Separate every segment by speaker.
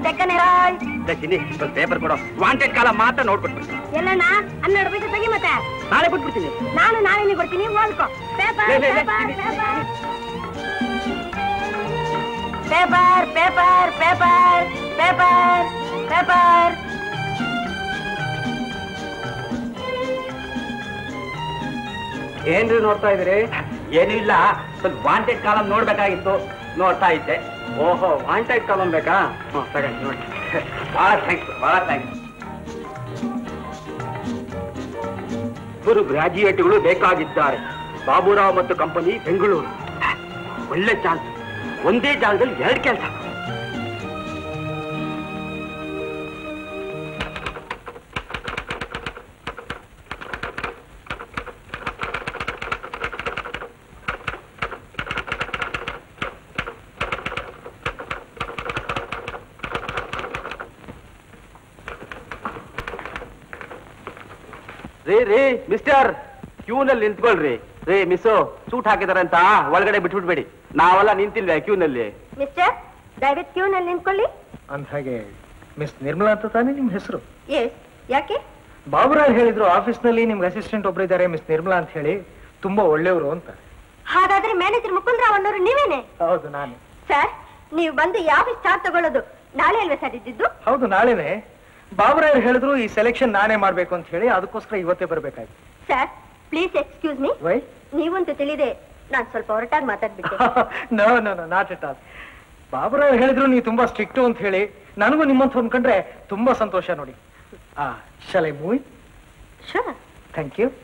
Speaker 1: Deccan Herald
Speaker 2: ಚಿನ್ನಿ ಒಂದು paper ಕೊಡೋ ವಾಂಟೆಡ್ ಕಾಲ ಮಾತ್ರ ನೋಡ್ಕೊಟ್ಬಿಡ್ತೀನಿ
Speaker 1: ಎಲ್ಲಣ್ಣ ಹನ್ನೆರಡು ಪೈಸೆ ತೆಗಿ ಮತ್ತೆ
Speaker 2: ನಾಳೆ ಬಿಟ್ಬಿಡ್ತೀನಿ
Speaker 1: ನಾನು ನಾಳೆ ಕೊಡ್ತೀನಿ ಓದ್ಕೋ ಪೇಪರ್
Speaker 2: ಲೇ, ಲೇ, ಲೇ,
Speaker 1: ಪೇಪರ್
Speaker 2: ಇಲ್ಲಿ,
Speaker 1: paper paper paper paper paper
Speaker 2: ಏನ್ರಿ ನೋಡ್ತಾ ಇದ್ರಿ ಏನೂ ಇಲ್ಲ ಸ್ವಲ್ಪ ವಾಂಟೆಡ್ ಕಾಲಮ್ ನೋಡ್ಬೇಕಾಗಿತ್ತು ನೋಡ್ತಾ ಇದ್ದೆ ಓಹೋ ವಾಂಟೆಡ್ ಕಾಲಮ್ ಬೇಕಾ ಹ್ಞೂ ತಗೊಂಡು ನೋಡಿ ಭಾಳ ಥ್ಯಾಂಕ್ಸ್ ಭಾಳ ಥ್ಯಾಂಕ್ಸ್ ಇಬ್ಬರು ಗ್ರಾಜ್ಯುಯೇಟ್ಗಳು ಬೇಕಾಗಿದ್ದಾರೆ ಬಾಬುರಾವ್ ಮತ್ತು ಕಂಪನಿ ಬೆಂಗಳೂರು ಒಳ್ಳೆ ಚಾನ್ಸ್ ಒಂದೇ ಜಾಗದಲ್ಲಿ ಎರಡು ಕೆಲಸ ರೀ ರೀ ಮಿಸ್ಟರ್ ಕ್ಯೂನಲ್ಲಿ ನಿಂತ್ಕೊಳ್ರಿ ರೀ ಮಿಸ್ಸು ಸೂಟ್ ಹಾಕಿದಾರೆ ಅಂತ ಒಳಗಡೆ ಬಿಟ್ಬಿಡ್ಬೇಡಿ ನಾವೆಲ್ಲ ನಿಂತಿಲ್ವೇ ಕ್ಯೂನಲ್ಲಿ
Speaker 1: ಮಿಸ್ಟರ್ ದಯವಿಟ್ಟು ಕ್ಯೂನಲ್ಲಿ ನಿಂತ್ಕೊಳ್ಳಿ
Speaker 3: ಅಂದ ಹಾಗೆ ಮಿಸ್ ನಿರ್ಮಲಾ ಅಂತ ತಾನೇ ನಿಮ್ಮ ಹೆಸರು
Speaker 1: ಎಸ್ ಯಾಕೆ
Speaker 3: ಬಾಬುರಾವ್ ಹೇಳಿದ್ರು ಆಫೀಸ್ನಲ್ಲಿ ನಿಮ್ಗೆ ಅಸಿಸ್ಟೆಂಟ್ ಒಬ್ರು ಇದ್ದಾರೆ ಮಿಸ್ ನಿರ್ಮಲಾ ಅಂತ ಹೇಳಿ ತುಂಬಾ ಒಳ್ಳೆಯವರು ಅಂತ
Speaker 1: ಹಾಗಾದ್ರೆ ಮ್ಯಾನೇಜರ್ ಮುಕುಂದ್ರಾವ್ ಅನ್ನೋರು ನೀವೇನೆ
Speaker 3: ಹೌದು ನಾನು
Speaker 1: ಸರ್ ನೀವು ಬಂದು ಯಾವ ಸ್ಟಾರ್ ತಗೊಳ್ಳೋದು ನಾಳೆ ಅಲ್ವೇ ಸರ್ ಇದ್ದಿದ್ದು
Speaker 3: ಹೌದು ನಾಳೆನೆ ಬಾಬುರಾವ್ ಹೇಳಿದ್ರು ಈ ಸೆಲೆಕ್ಷನ್ ನಾನೇ ಮಾಡ್ಬೇಕು ಅಂತ ಹೇಳಿ ಅದಕ್ಕೋಸ್ಕರ ಇವತ್ತೇ ಬರ್ಬೇಕಾಯ್ತು
Speaker 1: sir please excuse me
Speaker 3: why
Speaker 1: ನೀವಂತೂ ತಿಳಿದೆ ನಾನ್ ಸ್ವಲ್ಪ ಹೊರಟಾಗಿ ಮಾತಾಡ್ಬಿಟ್ಟೆ
Speaker 3: no no no not at all Baburao ಹೇಳಿದ್ರು ನೀವು ತುಂಬಾ ಸ್ಟ್ರಿಕ್ಟು ಅಂತ ಹೇಳಿ ನನಗೂ ನಿಮ್ಮಂತ ಅಂದ್ಕೊಂಡ್ರೆ ತುಂಬಾ ಸಂತೋಷ ನೋಡಿ ಆ ಶಲೈ ಮೂವಿ
Speaker 1: ಶೋರ್
Speaker 3: ಥ್ಯಾಂಕ್ ಯು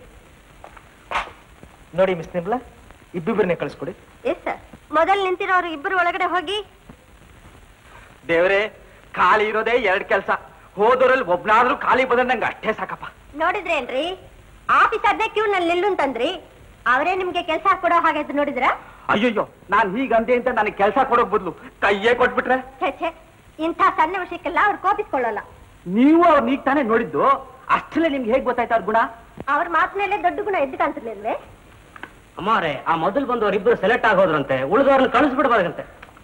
Speaker 3: ನೋಡಿ ಮಿಸ್ ನಿರ್ಮಲಾ ಇಬ್ಬಿಬ್ಬರನ್ನೇ ಕಳಿಸ್ಕೊಡಿ
Speaker 1: ಎಸ್ ಸರ್ ಮೊದಲು ನಿಂತಿರೋರು ಇಬ್ಬರು ಒಳಗಡೆ ಹೋಗಿ
Speaker 2: ದೇವರೇ ಖಾಲಿ ಇರೋದೇ ಎರಡು ಕೆಲಸ ಹೋದೋರಲ್ಲಿ ಒಬ್ನಾದ್ರೂ ಖಾಲಿ ಬಂದ್ರೆ ನಂಗೆ ಅಷ್ಟೇ ಸಾಕಪ್ಪ
Speaker 1: ನೋಡಿದ್ರೇನ್ರಿ ಆಫೀಸ್ ಅದೇ ಕ್ಯೂ ನಲ್ಲಿ ನಿಲ್ಲು ಅಂತಂದ್ರಿ ಅವರೇ ನಿಮ್ಗೆ ಕೆಲಸ ಕೊಡೋ ಹಾಗೆ ಇದ್ದು ನೋಡಿದ್ರ
Speaker 2: ಅಯ್ಯಯ್ಯೋ ನಾನ್ ಹೀಗಂದೆ ಅಂತ ನನಗೆ ಕೆಲಸ ಕೊಡೋ ಬದಲು ಕೈಯೇ ಕೊಟ್ಬಿಟ್ರೆ
Speaker 1: ಛೇ ಛೇ ಇಂಥ ಸಣ್ಣ ವಿಷಯಕ್ಕೆಲ್ಲ ಅವ್ರು ಕೋಪಿಸ್ಕೊಳ್ಳಲ್ಲ
Speaker 2: ನೀವು ಅವ್ರು ನೀಗ್ ತಾನೇ ನೋಡಿದ್ದು ಅಷ್ಟಲ್ಲೇ ನಿಮ್ಗೆ ಹೇಗ್ ಗೊತ್ತಾಯ್ತು ಅವ್ರ ಗುಣ
Speaker 1: ಅವ್ರ ಮಾತಿನಲ್ಲೇ ದೊಡ್ಡ ಗುಣ ಎದ್ದು ಕಾಣ್ತಿರ್ಲಿಲ್ವೇ
Speaker 2: ಅಮ್ಮಾರೆ ಆ ಮೊದಲು ಬಂದವ್ರು ಇಬ್ರು ಸೆಲೆಕ್ಟ್ ಆಗೋದ್ರಂತೆ ಉಳಿದವ್ರನ್ನ ಕಳಿಸ್ಬಿಡ್ಬಾರ್ದಂತೆ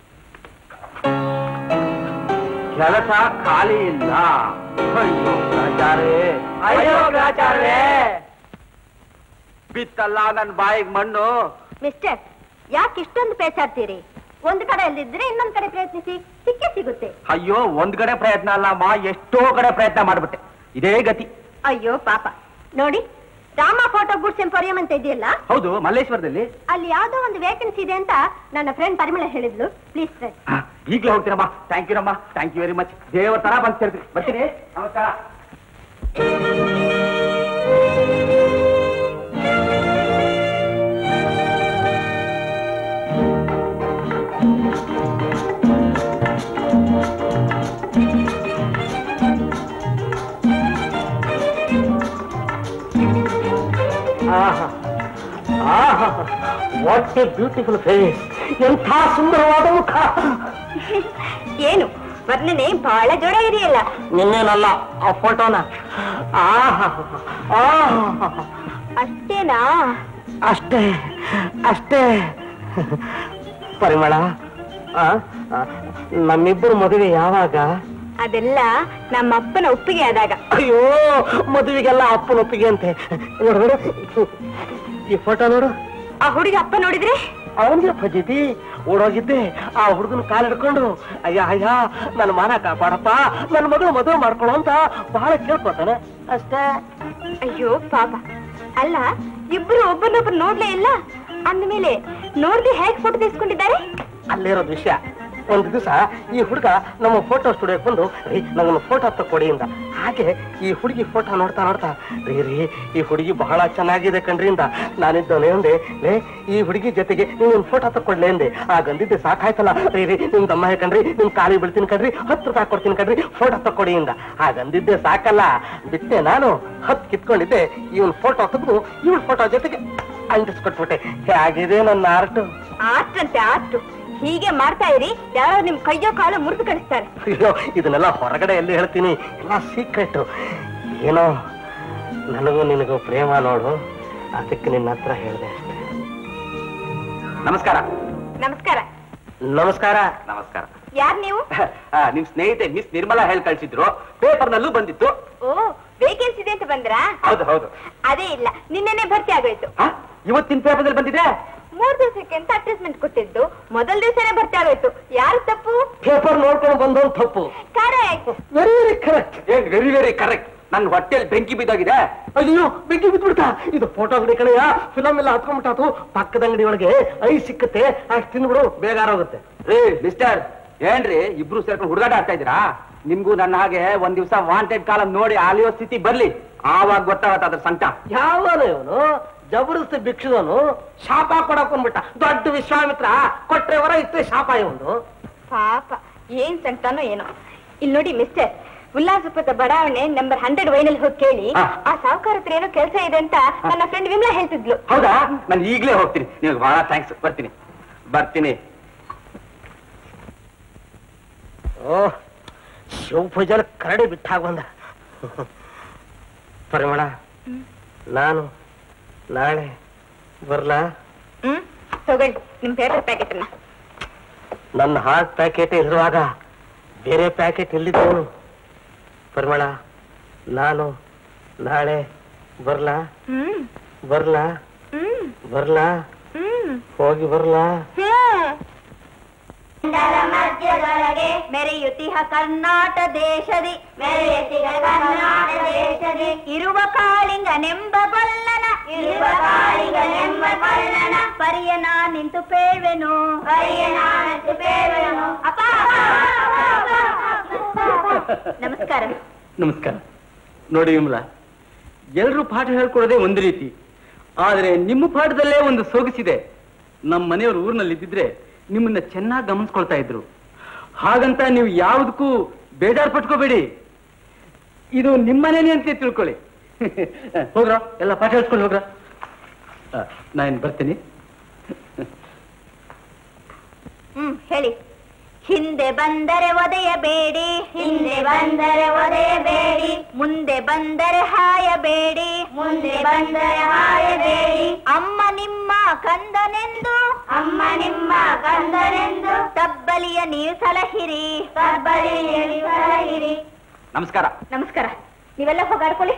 Speaker 2: ಕೆಲಸ ಖಾಲಿ ಇಲ್ಲ ಅಯ್ಯೋ ಗ್ರಾಚಾರೇ ಅಯ್ಯೋ ಗ್ರಾಚಾರೇ ಬಿತ್ತಲ್ಲ ನನ್ ಬಾಯಿಗೆ ಮಣ್ಣು
Speaker 1: ಮಿಸ್ಟರ್ ಯಾಕೆ ಇಷ್ಟೊಂದು ಪೇಚಾಡ್ತೀರಿ ಒಂದು ಕಡೆ ಅಲ್ಲಿದ್ರೆ ಇನ್ನೊಂದ್ ಕಡೆ ಪ್ರಯತ್ನಿಸಿ ಸಿಕ್ಕೇ ಸಿಗುತ್ತೆ
Speaker 2: ಅಯ್ಯೋ ಒಂದ್ ಕಡೆ ಪ್ರಯತ್ನ ಅಲ್ಲ ಅಮ್ಮ ಎಷ್ಟೋ ಕಡೆ ಪ್ರಯತ್ನ ಮಾಡ್ಬಿಟ್ಟೆ ಇದೇ ಗತಿ
Speaker 1: ಅಯ್ಯೋ ಪಾಪ ನೋಡಿ ರಾಮ ಫೋಟೋ ಬುಡ್ಸ್ ಎಂಪೋರಿಯಂ ಅಂತ ಇದೆಯಲ್ಲ
Speaker 2: ಹೌದು ಮಲ್ಲೇಶ್ವರದಲ್ಲಿ
Speaker 1: ಅಲ್ಲಿ ಯಾವ್ದೋ ಒಂದು ವೇಕೆನ್ಸಿ ಇದೆ ಅಂತ ನನ್ನ ಫ್ರೆಂಡ್ ಪರಿಮಳ ಹೇಳಿದ್ಲು ಪ್ಲೀಸ್ ಫ್ರೆಂಡ್
Speaker 2: ಹಾ, ಈಗ್ಲೇ ಹೋಗ್ತೀರಮ್ಮ ಥ್ಯಾಂಕ್ ಯು ರಮ್ಮ ಥ್ಯಾಂಕ್ ಯು ವೆರಿ ಮಚ್ ದೇವರ ತರ ಬಂದ್ ಸೇರ್ತೀರಿ ಬರ್ತೀನಿ ನಮಸ್ಕಾರ ವಾಟ್ ಎ ಬ್ಯೂಟಿಫುಲ್ ಫೇಸ್ ಎಂಥ ಸುಂದರವಾದ ಮುಖ
Speaker 1: ಏನು ವರ್ಣನೆ ಬಹಳ ಜೋರ ಇದೆಯಲ್ಲ
Speaker 2: ನಿನ್ನೇನಲ್ಲ ಆ ಫೋಟೋನ ಆಹಾ ಆಹಾ
Speaker 1: ಅಷ್ಟೇನಾ
Speaker 2: ಅಷ್ಟೇ ಅಷ್ಟೇ ಪರಿಮಳ ಆ, ಆ, ನಮ್ಮಿಬ್ಬರು ಮದುವೆ ಯಾವಾಗ
Speaker 1: ಅದೆಲ್ಲ ನಮ್ಮ ಅಪ್ಪನ ಒಪ್ಪಿಗೆ ಆದಾಗ
Speaker 2: ಅಯ್ಯೋ ಮದುವೆಗೆಲ್ಲ ಅಪ್ಪನ ಒಪ್ಪಿಗೆ ಅಂತೆ ನೋಡು ನೋಡು ಈ ಫೋಟೋ ನೋಡು
Speaker 1: ಆ ಹುಡುಗ ಅಪ್ಪ ನೋಡಿದ್ರೆ
Speaker 2: ಅವನಿಗೆ ಫಜಿತಿ ಓಡೋಗಿದ್ದೆ ಆ ಹುಡುಗನ ಕಾಲು ಹಿಡ್ಕೊಂಡು ಅಯ್ಯ ಅಯ್ಯ ನನ್ನ ಮಾನ ಕಾಪಾಡಪ್ಪ ನನ್ನ ಮಗಳು ಮದುವೆ ಮಾಡ್ಕೊಳ್ಳೋ ಅಂತ ಬಹಳ ಕೇಳ್ಕೊತಾನೆ ಅಷ್ಟೇ
Speaker 1: ಅಯ್ಯೋ ಪಾಪ ಅಲ್ಲ ಇಬ್ರು ಒಬ್ಬರನ್ನೊಬ್ರು ನೋಡ್ಲೇ ಇಲ್ಲ ಅಂದ್ಮೇಲೆ ನೋಡ್ದೆ ಹೇಗ್ ಫೋಟೋ ತೆಗೆಸ್ಕೊಂಡಿದ್ದಾರೆ
Speaker 2: ಅಲ್ಲಿರೋದು ವಿಷಯ ಒಂದು ದಿವಸ ಈ ಹುಡುಗ ನಮ್ಮ ಫೋಟೋ ಸ್ಟುಡಿಯೋಕ್ಕೆ ಬಂದು ರೀ ನನ್ನನ್ನು ಫೋಟೋ ತಕ್ಕೊಡಿ ಇಂದ ಹಾಗೆ ಈ ಹುಡುಗಿ ಫೋಟೋ ನೋಡ್ತಾ ನೋಡ್ತಾ ರೀ ರೀ ಈ ಹುಡುಗಿ ಬಹಳ ಚೆನ್ನಾಗಿದೆ ಕಣ್ರಿ ಇಂದ ನಾನಿದ್ದವನೇ ಅಂದೆ ಲೇ ಈ ಹುಡುಗಿ ಜೊತೆಗೆ ನೀನು ಫೋಟೋ ತಕ್ಕೊಡ್ಲೆ ಅಂದೆ ಆಗಂದಿದ್ದೆ ಸಾಕಾಯ್ತಲ್ಲ ರೀ ರೀ ನಿಮ್ ತಮ್ಮ ಕಣ್ರಿ ನಿಮ್ ಕಾಲಿ ಬೀಳ್ತೀನಿ ಕಣ್ರಿ ಹತ್ತು ರೂಪಾಯಿ ಕೊಡ್ತೀನಿ ಕಣ್ರಿ ಫೋಟೋ ತಕ್ಕೊಡಿ ಇಂದ ಆಗಂದಿದ್ದೆ ಸಾಕಲ್ಲ ಬಿಟ್ಟೆ ನಾನು ಹತ್ತು ಕಿತ್ಕೊಂಡಿದ್ದೆ ಇವನ್ ಫೋಟೋ ತೆಗೆದು ಇವಳ ಫೋಟೋ ಜೊತೆಗೆ ಅಂಟಿಸ್ಕೊಟ್ಬಿಟ್ಟೆ ಹೇಗಿದೆ ನನ್ನ ಆರ್ಟ್
Speaker 1: ಆರ್ಟ್ ಅಂತೆ ಆರ್ಟ್ ಹೀಗೆ ಮಾಡ್ತಾ ಇರಿ ಯಾರೋ ನಿಮ್ ಕೈಯೋ ಕಾಲು ಮುರಿದು ಕಳಿಸ್ತಾರೆ
Speaker 2: ಅಯ್ಯೋ ಇದನ್ನೆಲ್ಲ ಹೊರಗಡೆ ಎಲ್ಲಿ ಹೇಳ್ತೀನಿ ಎಲ್ಲ ಸೀಕ್ರೆಟ್ ಏನೋ ನನಗೂ ನಿನಗೂ ಪ್ರೇಮ ನೋಡು ಅದಕ್ಕೆ ನಿನ್ನ ಹತ್ರ ಹೇಳಿದೆ ಅಷ್ಟೇ ನಮಸ್ಕಾರ
Speaker 1: ನಮಸ್ಕಾರ
Speaker 2: ನಮಸ್ಕಾರ
Speaker 4: ನಮಸ್ಕಾರ
Speaker 1: ಯಾರ್ ನೀವು
Speaker 4: ಆ, ನಿಮ್ ಸ್ನೇಹಿತೆ ಮಿಸ್ ನಿರ್ಮಲಾ ಹೇಳಿ ಕಳ್ಸಿದ್ರು ಪೇಪರ್ನಲ್ಲೂ ಬಂದಿತ್ತು
Speaker 1: ಓ ವೇಕೆನ್ಸಿ ಇದೆ ಅಂತ ಬಂದ್ರಾ
Speaker 4: ಹೌದು ಹೌದು
Speaker 1: ಅದೇ ಇಲ್ಲ ನಿನ್ನೆನೆ ಭರ್ತಿ ಆಗೋಯ್ತು
Speaker 4: ಆ, ಇವತ್ತಿನ ಪೇಪರ್ದಲ್ಲಿ ಬಂದಿದೆ
Speaker 1: ಮೂರ್ ದಿವಸಕ್ಕೆ ಅಂತ ಅಟ್ರೀಸ್ಮೆಂಟ್ ಕೊಟ್ಟಿದ್ದು ಮೊದಲ ದಿವಸನೇ ಭರ್ತಿ ಆಗೋಯ್ತು ಯಾರು ತಪ್ಪು
Speaker 2: ಪೇಪರ್ ನೋಡ್ಕೊಂಡು ಬಂದವ್ ತಪ್ಪು
Speaker 1: ಕರೆಕ್ಟ್
Speaker 2: ವೆರಿ ವೆರಿ ಕರೆಕ್ಟ್
Speaker 4: ಏನ್ ವೆರಿ ವೆರಿ ಕರೆಕ್ಟ್ ನನ್ನ ಹೊಟ್ಟೆಲ್ ಬೆಂಕಿ ಬಿದ್ದೋಗಿದೆ
Speaker 2: ಅಯ್ಯೋ ಬೆಂಕಿ ಬಿದ್ಬಿಡ್ತಾ ಇದು ಫೋಟೋ ಅಂಗಡಿ ಕಡೆಯ ಫಿಲಮ್ ಎಲ್ಲ ಹತ್ಕೊಂಡ್ಬಿಟ್ಟಾತು ಪಕ್ಕದ ಅಂಗಡಿ ಒಳಗೆ ಐ ಸಿಕ್ಕತ್ತೆ ಅಷ್ಟು ತಿಂದ್ಬಿಡು ಬೇಗ ಆರೋಗುತ್ತೆ
Speaker 4: ಏ ಮಿಸ್ಟರ್ ಏನ್ರಿ ಇಬ್ರು ಸೇರ್ಕೊಂಡು ಹುಡುಗಾಟ ಆಡ್ತಾ ಇದ್ದೀರಾ ನಿಮ್ಗೂ ನನ್ನ ಹಾಗೆ ಒಂದ್ ದಿವಸ ವಾಂಟೆಡ್ ಕಾಲಂ ನೋಡಿ ಅಲಿಯೋ ಸ್ಥಿತಿ ಬರ್ಲಿ ಆವಾಗ ಗೊತ್ತಾಗತ್ತ ಅದ್ರ ಸಂಕಟ
Speaker 2: ಯಾವನ ಇವನು ಜಬರ್ದಸ್ತಿ ಭಿಕ್ಷದವನು ಶಾಪ ಕೊಡಕ್ ಬಂದ್ಬಿಟ್ಟ ದೊಡ್ಡ ವಿಶ್ವಾಮಿತ್ರ ಕೊಟ್ರೆ ವರ ಇಷ್ಟೇ ಶಾಪ ಇವನು
Speaker 1: ಪಾಪ ಏನ್ ಸಂಕಟನೋ ಏನೋ ಇಲ್ಲಿ ನೋಡಿ ಮಿಸ್ಟರ್ ಉಲ್ಲಾಸಪುರದ ಬಡಾವಣೆ ನಂಬರ್ ಹಂಡ್ರೆಡ್ ವೈನಲ್ಲಿ ಹೋಗಿ ಕೇಳಿ
Speaker 4: ಹಾ.
Speaker 1: ಆ ಸಾವುಕಾರ ಹತ್ರ ಏನೋ ಕೆಲಸ ಇದೆ ಅಂತ ನನ್ನ ಫ್ರೆಂಡ್ ವಿಮ್ಲಾ ಹೇಳ್ತಿದ್ಲು
Speaker 4: ಹೌದಾ ನಾನು ಈಗ್ಲೇ ಹೋಗ್ತೀನಿ ನಿಮ್ಗೆ ಬಹಳ ಥ್ಯಾಂಕ್ಸ್ ಬರ್ತೀನಿ ಬರ್ತೀನಿ
Speaker 2: ಓ ಶಿವಪೂಜಲ್ ಕರಡಿ ಬಿಟ್ಟಾಗ ಬಂದ ಪರಿಮಳ ನಾನು ನಾಳೆ ಬರ್ಲಾ
Speaker 1: ಹ್ಮ್ ತಗೊಳ್ಳಿ ನಿಮ್ ಪೇಪರ್ ಪ್ಯಾಕೆಟ್ ಅನ್ನ
Speaker 2: ನನ್ನ ಹಾರ್ಟ್ ಪ್ಯಾಕೆಟ್ ಇರುವಾಗ ಬೇರೆ ಪ್ಯಾಕೆಟ್ ಇಲ್ಲಿದ್ದವನು ಪರಿಮಳ ನಾನು ನಾಳೆ ಬರ್ಲಾ
Speaker 1: ಹ್ಮ್
Speaker 2: ಬರ್ಲಾ
Speaker 1: ಹ್ಮ್
Speaker 2: ಬರ್ಲಾ
Speaker 1: ಹ್ಮ್
Speaker 2: ಹೋಗಿ ಬರ್ಲಾ
Speaker 1: ಮಧ್ಯದೊಳಗೆ ಮೆರೆಯುತ್ತಿಹ ಕರ್ನಾಟ ದೇಶದಿ ಮೆರೆಯುತ್ತಿಹ ಕರ್ನಾಟ ದೇಶದಿ ಇರುವ ಕಾಳಿಂಗನೆಂಬ ಬಲ್ಲನ ಇರುವ ಕಾಳಿಂಗನೆಂಬ ಬಲ್ಲನ ಪರಿಯನ ನಿಂತು ಪೇಳ್ವೆನು ಪರಿಯನ ನಿಂತು ಪೇಳ್ವೆನು ಅಪ್ಪ ನಮಸ್ಕಾರ
Speaker 4: ನಮಸ್ಕಾರ ನೋಡಿ ವಿಮಲಾ ಎಲ್ರೂ ಪಾಠ ಹೇಳ್ಕೊಡೋದೇ ಒಂದು ರೀತಿ ಆದರೆ ನಿಮ್ಮ ಪಾಠದಲ್ಲೇ ಒಂದು ಸೊಗಸಿದೆ ನಮ್ಮ ಮನೆಯವರು ಊರಿನಲ್ಲಿ ಇದ್ದಿದ್ರೆ ನಿಮ್ಮನ್ನ ಚೆನ್ನಾಗಿ ಗಮನಿಸ್ಕೊಳ್ತಾ ಇದ್ರು ಹಾಗಂತ ನೀವು ಯಾವುದಕ್ಕೂ ಬೇಜಾರು ಪಟ್ಕೋಬೇಡಿ ಇದು ನಿಮ್ಮನೇನೆ ಅಂತ ತಿಳ್ಕೊಳ್ಳಿ ಹೋಗ್ರ ಎಲ್ಲ ಪಾಠ ಹೇಳ್ಸ್ಕೊಂಡು ಹೋಗ್ರ ನಾನು ಬರ್ತೀನಿ
Speaker 1: ಹ್ಮ್ ಹೇಳಿ ಹಿಂದೆ ಬಂದರೆ ಒದೆಯಬೇಡಿ ಹಿಂದೆ ಬಂದರೆ ಒದೆಯಬೇಡಿ ಮುಂದೆ ಬಂದರೆ ಹಾಯಬೇಡಿ ಮುಂದೆ ಬಂದರೆ ಹಾಯಬೇಡಿ ಅಮ್ಮ ನಿಮ್ಮ ಕಂದನೆಂದು ಅಮ್ಮ ನಿಮ್ಮ ಕಂದನೆಂದು ತಬ್ಬಲಿಯ ನೀವು ಸಲಹಿರಿ ತಬ್ಬಲಿಯ ನೀವು ಸಲಹಿರಿ
Speaker 4: ನಮಸ್ಕಾರ
Speaker 1: ನಮಸ್ಕಾರ ನೀವೆಲ್ಲ ಹೋಗಾಡ್ಕೊಳ್ಳಿ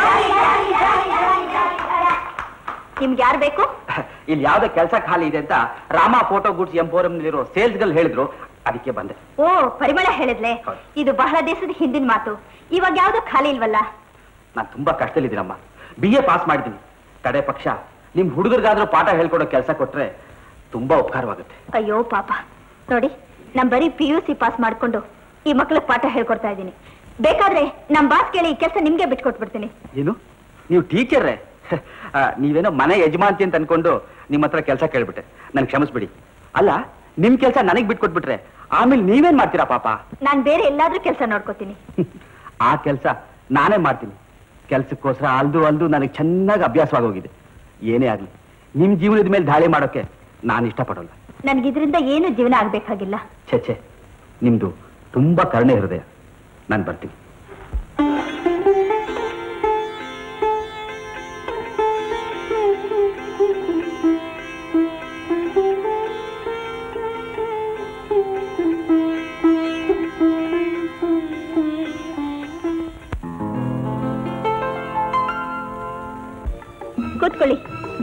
Speaker 1: ನಿಮ್ಗೆ ಯಾರು ಬೇಕು
Speaker 4: ಇಲ್ಲಿ ಯಾವ್ದೋ ಕೆಲಸ ಖಾಲಿ ಇದೆ ಅಂತ ರಾಮ ಫೋಟೋ ಗುಡ್ಸ್ ಎಂಪೋರಮ್ನಲ್ಲಿರೋ ಸೇಲ್ಸ್ಗಳು ಹೇಳಿದ್ರು ಅದಕ್ಕೆ ಬಂದೆ
Speaker 1: ಓ ಪರಿಮಳ ಹೇಳಿದ್ಲೆ
Speaker 4: ಹೌದು.
Speaker 1: ಇದು ಬಹಳ ದಿವಸದ ಹಿಂದಿನ ಮಾತು ಇವಾಗ ಯಾವ್ದು ಖಾಲಿ ಇಲ್ವಲ್ಲ
Speaker 4: ನಾನು ತುಂಬಾ ಕಷ್ಟದಲ್ಲಿದ್ದೀನಮ್ಮ ಬಿ ಎ ಪಾಸ್ ಮಾಡಿದ್ದೀನಿ ಕಡೆ ಪಕ್ಷ ನಿಮ್ ಹುಡುಗರಿಗಾದ್ರೂ ಪಾಠ ಹೇಳ್ಕೊಡೋ ಕೆಲಸ ಕೊಟ್ರೆ ತುಂಬಾ ಉಪಕಾರವಾಗುತ್ತೆ
Speaker 1: ಅಯ್ಯೋ ಪಾಪ ನೋಡಿ ನಮ್ ಬರೀ ಪಿ ಯು ಸಿ ಪಾಸ್ ಮಾಡ್ಕೊಂಡು ಈ ಮಕ್ಳಿಗೆ ಪಾಠ ಹೇಳ್ಕೊಡ್ತಾ ಇದ್ದೀನಿ ಬೇಕಾದ್ರೆ ನಮ್ ಬಾಸ್ ಕೇಳಿ ಈ ಕೆಲಸ ನಿಮ್ಗೆ ಬಿಟ್ಕೊಟ್ಬಿಡ್ತೀನಿ
Speaker 4: ಏನು ನೀವು ಟೀಚರ್ರೇ ಆ, ನೀವೇನೋ ಮನೆ ಯಜಮಾಂತಿ ಅಂತ ಅನ್ಕೊಂಡು ನಿಮ್ಮ ಹತ್ರ ಕೆಲಸ ಕೇಳ್ಬಿಟ್ಟೆ ನನ್ ಕ್ಷಮಿಸ್ಬಿಡಿ ಅಲ್ಲ ನಿಮ್ ಕೆಲಸ ನನಗ್ ಬಿಟ್ಕೊಟ್ಬಿಟ್ರೆ ಆಮೇಲೆ ನೀವೇನ್ ಮಾಡ್ತೀರಾ ಪಾಪ
Speaker 1: ನಾನ್ ಬೇರೆ ಎಲ್ಲಾದ್ರೂ ಕೆಲಸ ನೋಡ್ಕೋತೀನಿ
Speaker 4: ಆ ಕೆಲಸ ನಾನೇ ಮಾಡ್ತೀನಿ ಕೆಲ್ಸಕ್ಕೋಸ್ಕರ ಅಲ್ದು ಅಲ್ದು ನನಗೆ ಚೆನ್ನಾಗಿ ಅಭ್ಯಾಸವಾಗೋಗಿದೆ ಏನೇ ಆಗ್ಲಿ ನಿಮ್ ಜೀವನದ ಮೇಲೆ ದಾಳಿ ಮಾಡೋಕೆ ನಾನು ಇಷ್ಟಪಡೋಲ್ಲ
Speaker 1: ನನ್ಗಿದ್ರಿಂದ ಏನು ಜೀವನ ಆಗ್ಬೇಕಾಗಿಲ್ಲ
Speaker 4: ಛೆ ಛೆ ನಿಮ್ದು ತುಂಬಾ ಕರುಣೆ ಹೃದಯ ನಾನು ಬರ್ತೀನಿ
Speaker 1: ಕೂತ್ಕೊಳ್ಳಿ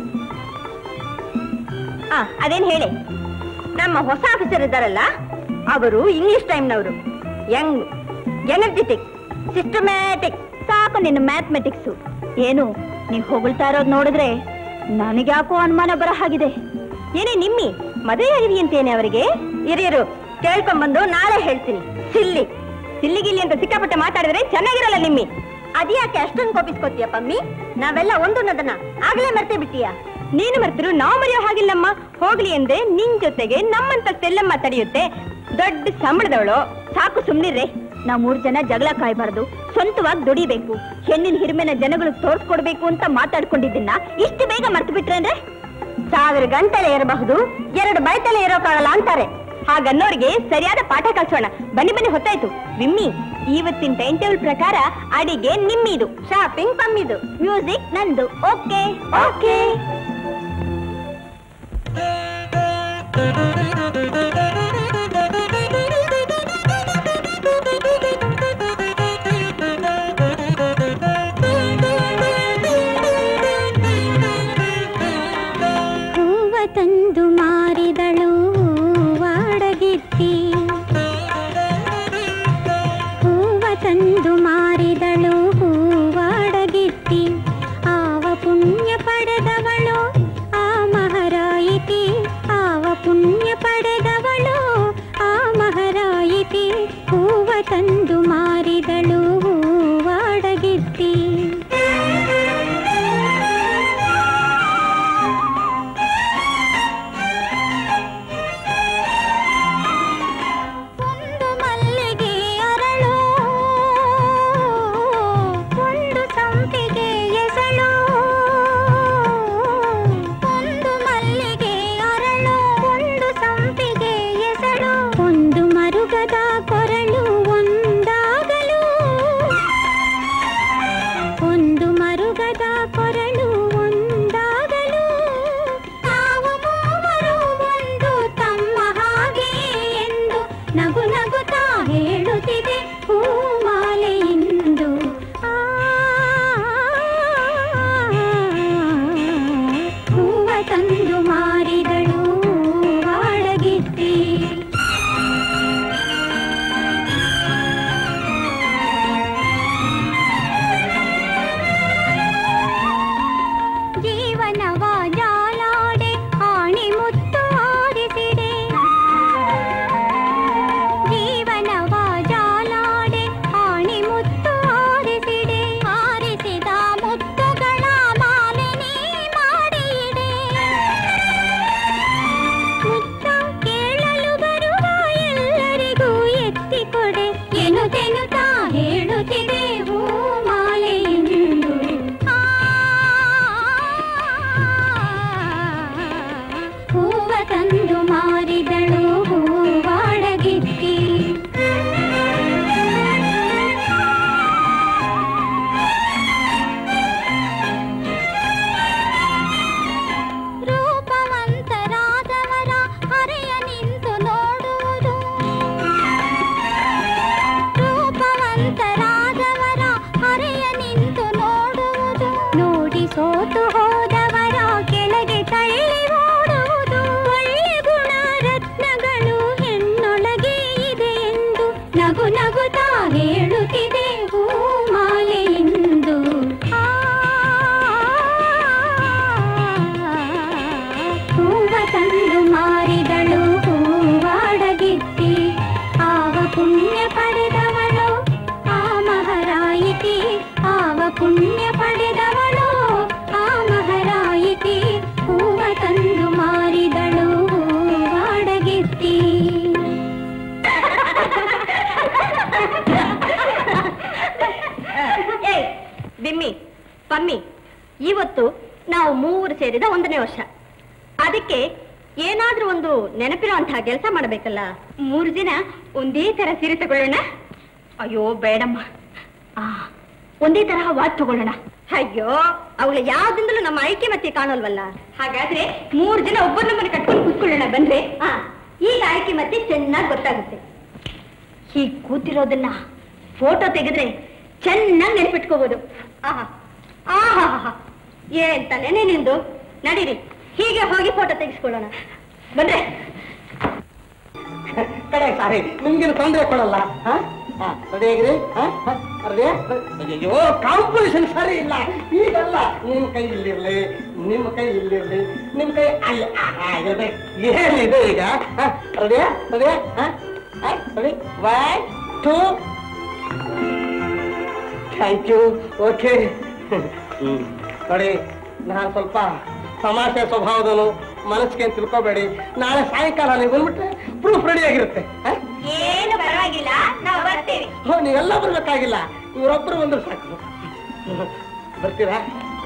Speaker 1: ಆ ಅದೇನ್ ಹೇಳಿ ನಮ್ಮ ಹೊಸ ಆಫೀಸರ್ ಇದ್ದಾರಲ್ಲ ಅವರು ಇಂಗ್ಲಿಷ್ ಟೈಮ್ನವರು ಯಂಗ್ ಎನರ್ಜೆಟಿಕ್ ಸಿಸ್ಟಮ್ಯಾಟಿಕ್ ಸಾಕು ನಿನ್ನ ಮ್ಯಾಥಮೆಟಿಕ್ಸ್ ಏನು ನೀವು ಹೊಗಳ್ತಾ ಇರೋದು ನೋಡಿದ್ರೆ ನನಗ್ಯಾಕೋ ಅನುಮಾನ ಬರೋ ಹಾಗಿದೆ ಏನೇ ನಿಮ್ಮಿ ಮದುವೆ ಆಗಿದೆಯಂತೇನೆ ಅವರಿಗೆ ಹಿರಿಯರು ಕೇಳ್ಕೊಂಡ್ಬಂದು ನಾಳೆ ಹೇಳ್ತೀನಿ ಸಿಲ್ಲಿ ಸಿಲ್ಲಿಗಿಲ್ಲಿ ಅಂತ ಸಿಕ್ಕಾಪಟ್ಟೆ ಮಾತಾಡಿದ್ರೆ ಚೆನ್ನಾಗಿರಲ್ಲ ನಿಮ್ಮಿ ಅದ್ಯಾಕೆ ಅಷ್ಟೊಂದು ಕೋಪಿಸ್ಕೊತೀಯ ಪಮ್ಮಿ ನಾವೆಲ್ಲ ಒಂದೊಂದನ್ನ ಆಗ್ಲೇ ಮರ್ತೇ ಬಿಟ್ಟಿಯಾ ನೀನು ಮರ್ತಿರು ನಾವು ಮರೆಯೋ ಹಾಗಿಲ್ಲಮ್ಮ ಹೋಗ್ಲಿ ಎಂದೆ ನಿನ್ ಜೊತೆಗೆ ನಮ್ಮಂತ ತೆಲ್ಲಮ್ಮ ತಡೆಯುತ್ತೆ ದೊಡ್ಡ ಸಂಬಳದವಳು ಸಾಕು ಸುಮ್ನಿರ್ರೆ ನಾವು ಮೂರ್ ಜನ ಜಗಳ ಕಾಯ್ಬಾರ್ದು ಸ್ವಂತವಾಗಿ ದುಡಿಬೇಕು ಹೆಣ್ಣಿನ ಹಿರಿಮೆನ ಜನಗಳು ತೋರ್ಸ್ಕೊಡ್ಬೇಕು ಅಂತ ಮಾತಾಡ್ಕೊಂಡಿದ್ದನ್ನ ಇಷ್ಟು ಬೇಗ ಮರ್ತು ಬಿಟ್ರೆ ಅಂದ್ರೆ ಸಾವಿರ ಗಂಟಲೆ ಇರಬಹುದು ಎರಡು ಬೈತಲೆ ಇರೋಕ್ಕಾಗಲ್ಲ ಅಂತಾರೆ ಹಾಗನ್ನೋರಿಗೆ ಸರಿಯಾದ ಪಾಠ ಕಲ್ಸೋಣ ಬನ್ನಿ ಬನ್ನಿ ಹೊತ್ತಾಯ್ತು ವಿಮ್ಮಿ ಇವತ್ತಿನ ಟೈಮ್ ಟೇಬಲ್ ಪ್ರಕಾರ ಅಡಿಗೆ ನಿಮ್ಮಿದು ಶಾಪಿಂಗ್ ತಮ್ಮಿದು ಮ್ಯೂಸಿಕ್ ನಂದು ಓಕೆ ಓಕೆ
Speaker 5: ಹೂವ ತಂದು ಮಾರಿದಳು ವಾಡಗಿತ್ತಿ ಹೂವ ತಂದು ಮಾರಿದಳು ಹೂವಾಡಗಿತ್ತಿ ಆವ ಪುಣ್ಯ ಪಡೆದವಳು ಆ ಮಹರಾಯಿತಿ ಆವ ಪುಣ್ಯ ಪಡೆದವಳು ಆ ಮಹರಾಯಿತಿ ಹೂವ ತಂದು ಮಾರಿದಳು ಹೂವಾಡಗಿತ್ತಿ ಒಂದು ಮಲ್ಲಿಗೆ ಅರಳು ಒಂದು ಸಂಪಿಗೆ ಎಸಳು ಒಂದು ಮಲ್ಲಿಗೆ ಅರಳು ಒಂದು ಸಂಪಿಗೆ ಎಸಳು ಒಂದು ಮರುಗದ ಕೊರಳು ಒಂದಾಗಲು ಒಂದು ಮರುಗದ ಕೊರಳು ಒಂದಾಗಲು ತಾವು ಮೂವರು ಒಂದು ತಮ್ಮ ಹಾಗೆ ಎಂದು ನಗು ನಗುತ್ತಾ ಹೇಳುತ್ತಿದೆ ಹೂಮಾಲೆಯಿಂದು ಆ, ಹೂವ ತಂದು ಮಾರಿದಳು ವಾಡಗಿತ್ತಿ ಜೀವನವ ಜಾಲಾಡೆ ಆಣಿ ಮುತ್ತು ಆರಿಸಿದೆ ಜೀವನವ ಜಾಲಾಡೆ ಆಣಿ ಮುತ್ತು ಆರಿಸಿದೆ ಆರಿಸಿದ ಮುತ್ತುಗಳ ಮಾಲೆ ನೀ ಮಾಡಿದೆ ಮುತ್ತ ಕೇಳಲು ಬರುವ ಎಲ್ಲರಿಗೂ ಎತ್ತಿಕೊಡೆ ಎನ್ನುತ್ತೆನ್ನುತ್ತಾ ಹೇಳುತ್ತಿದೆ ಹೂ ಮಾಲೆಯಿಂದು ಆ, ಹೂವ ತಂದು ಮಾರಿದಳು ಹೂವಾಡಗಿತ್ತಿ ರೂಪವಂತರಾದವರ ಹರೆಯ ನಿಂತು ನೋಡುವುದು ರೂಪವಂತರಾದವರ ಹರೆಯ ನಿಂತು ನೋಡುವುದು ನೋಡಿ ಸೋತು ಹೋದವರ ಕೆಳಗೆ ತಳ್ಳಿ ಓಡುವುದು ಒಳ್ಳೆ ಗುಣ ರತ್ನಗಳು ಹೆಣ್ಣೊಳಗೆ ಇದೆ ಎಂದು ನಗು ನಗುತ್ತಾ ಹೇಳುತ್ತಿದೆ ಹೂಮಾಲೆಯಿಂದು ಆ, ಹೂವ ತಂದು ಮಾರಿದಳು ಹೂವಾಡಗಿತ್ತಿ ಆವ ಪುಣ್ಯ ಪಡೆದವಳು ಆ ಮಹರಾಯಿತಿ ಆವ ಪುಣ್ಯ ಪಡೆದವಳು ಆ ಮಹರಾಯಿತಿ ಹೂವ ತಂದು ಮಾರಿದಳು ಹೂವಾಡಗಿತ್ತಿ
Speaker 1: ಏಯ್ ಬಿಮ್ಮಿ ಪಮ್ಮಿ ಇವತ್ತು ನಾವು ಮೂವರು ಸೇರಿದ ಒಂದನೇ ವರ್ಷ ಅದಕ್ಕೆ ಏನಾದ್ರೂ ಒಂದು ನೆನಪಿರುವಂತಹ ಕೆಲಸ ಮಾಡಬೇಕಲ್ಲ ಮೂರು ದಿನ ಒಂದೇ ತರ ಸೀರೆ ತಗೊಳ್ಳೋಣ ಅಯ್ಯೋ ಬೇಡಮ್ಮ ಆ ಒಂದೇ ತರಹ ವಾಚ್ ತಗೊಳ್ಳೋಣ ಅಯ್ಯೋ ಅವಳು ಯಾವ್ದಿಂದಲೂ ನಮ್ಮ ಐಕ್ಯ ಮತ್ತೆ ಕಾಣೋಲ್ವಲ್ಲ ಹಾಗಾದ್ರೆ ಮೂರು ಜನ ಒಬ್ಬರನ್ನೊಬ್ಬರು ಕಟ್ಕೊಂಡು ಕೂತ್ಕೊಳ್ಳೋಣ ಬಂದ್ರೆ ಆ ಈಗ ಆಯ್ಕೆ ಮತ್ತೆ ಚೆನ್ನಾಗಿ ಗೊತ್ತಾಗುತ್ತೆ ಹೀಗ್ ಕೂತಿರೋದನ್ನ ಫೋಟೋ ತೆಗೆದ್ರೆ ಚೆನ್ನಾಗಿ ನೆನ್ಪಿಟ್ಕೋಬಹುದು ಆಹಾ ಆಹಾ ಏನ್ ತಲೆನೇ ನಿಂದು ನಡೀರಿ ಹೀಗೆ ಹೋಗಿ ಫೋಟೋ ತೆಗೆಸ್ಕೊಳ್ಳೋಣ ಬಂದ್ರೆ
Speaker 2: ಕಡೆ ಸಾರಿ ನಿಮ್ಗೇನು ತೊಂದರೆ ಕೊಡಲ್ಲ ಹಾ ಹಾ ರೆಡಿ ಆಗಿರಿ ಹಾ ಹಾ, ರೆಡಿ ಅಯ್ಯೋ ಕಾಂಪೋಸಿಷನ್ ಸರಿ ಇಲ್ಲ ಈಗಲ್ಲ ನಿಮ್ ಕೈ ಇಲ್ಲಿರ್ಲಿ ನಿಮ್ಮ ಕೈ ಇಲ್ಲಿರ್ಲಿ ನಿಮ್ ಕೈ ಅಲ್ಲಿ ಆ, ಇರ್ಬೇಕು ಏನಿದೆ ಈಗ ರೆಡಿ ರೆಡಿ ಹಾ ready one two thank you okay ನೋಡಿ ನಾನು ಸ್ವಲ್ಪ ತಮಾಷೆ ಸ್ವಭಾವದವನು ಮನಸ್ಸಿಗೆ ತಿಳ್ಕೊಬೇಡಿ ನಾಳೆ ಸಾಯಂಕಾಲ ನೀವು ಬಂದ್ಬಿಟ್ರೆ ಪ್ರೂಫ್ ರೆಡಿ ಆಗಿರುತ್ತೆ ಹಾ?
Speaker 1: ಏನು ಪರವಾಗಿಲ್ಲ ನಾವು ಬರ್ತೀವಿ
Speaker 2: ಹೋ ನೀವೆಲ್ಲ ಬರ್ಬೇಕಾಗಿಲ್ಲ ಇವರೊಬ್ಬರು ಬಂದ್ರೆ ಸಾಕು ಬರ್ತೀರಾ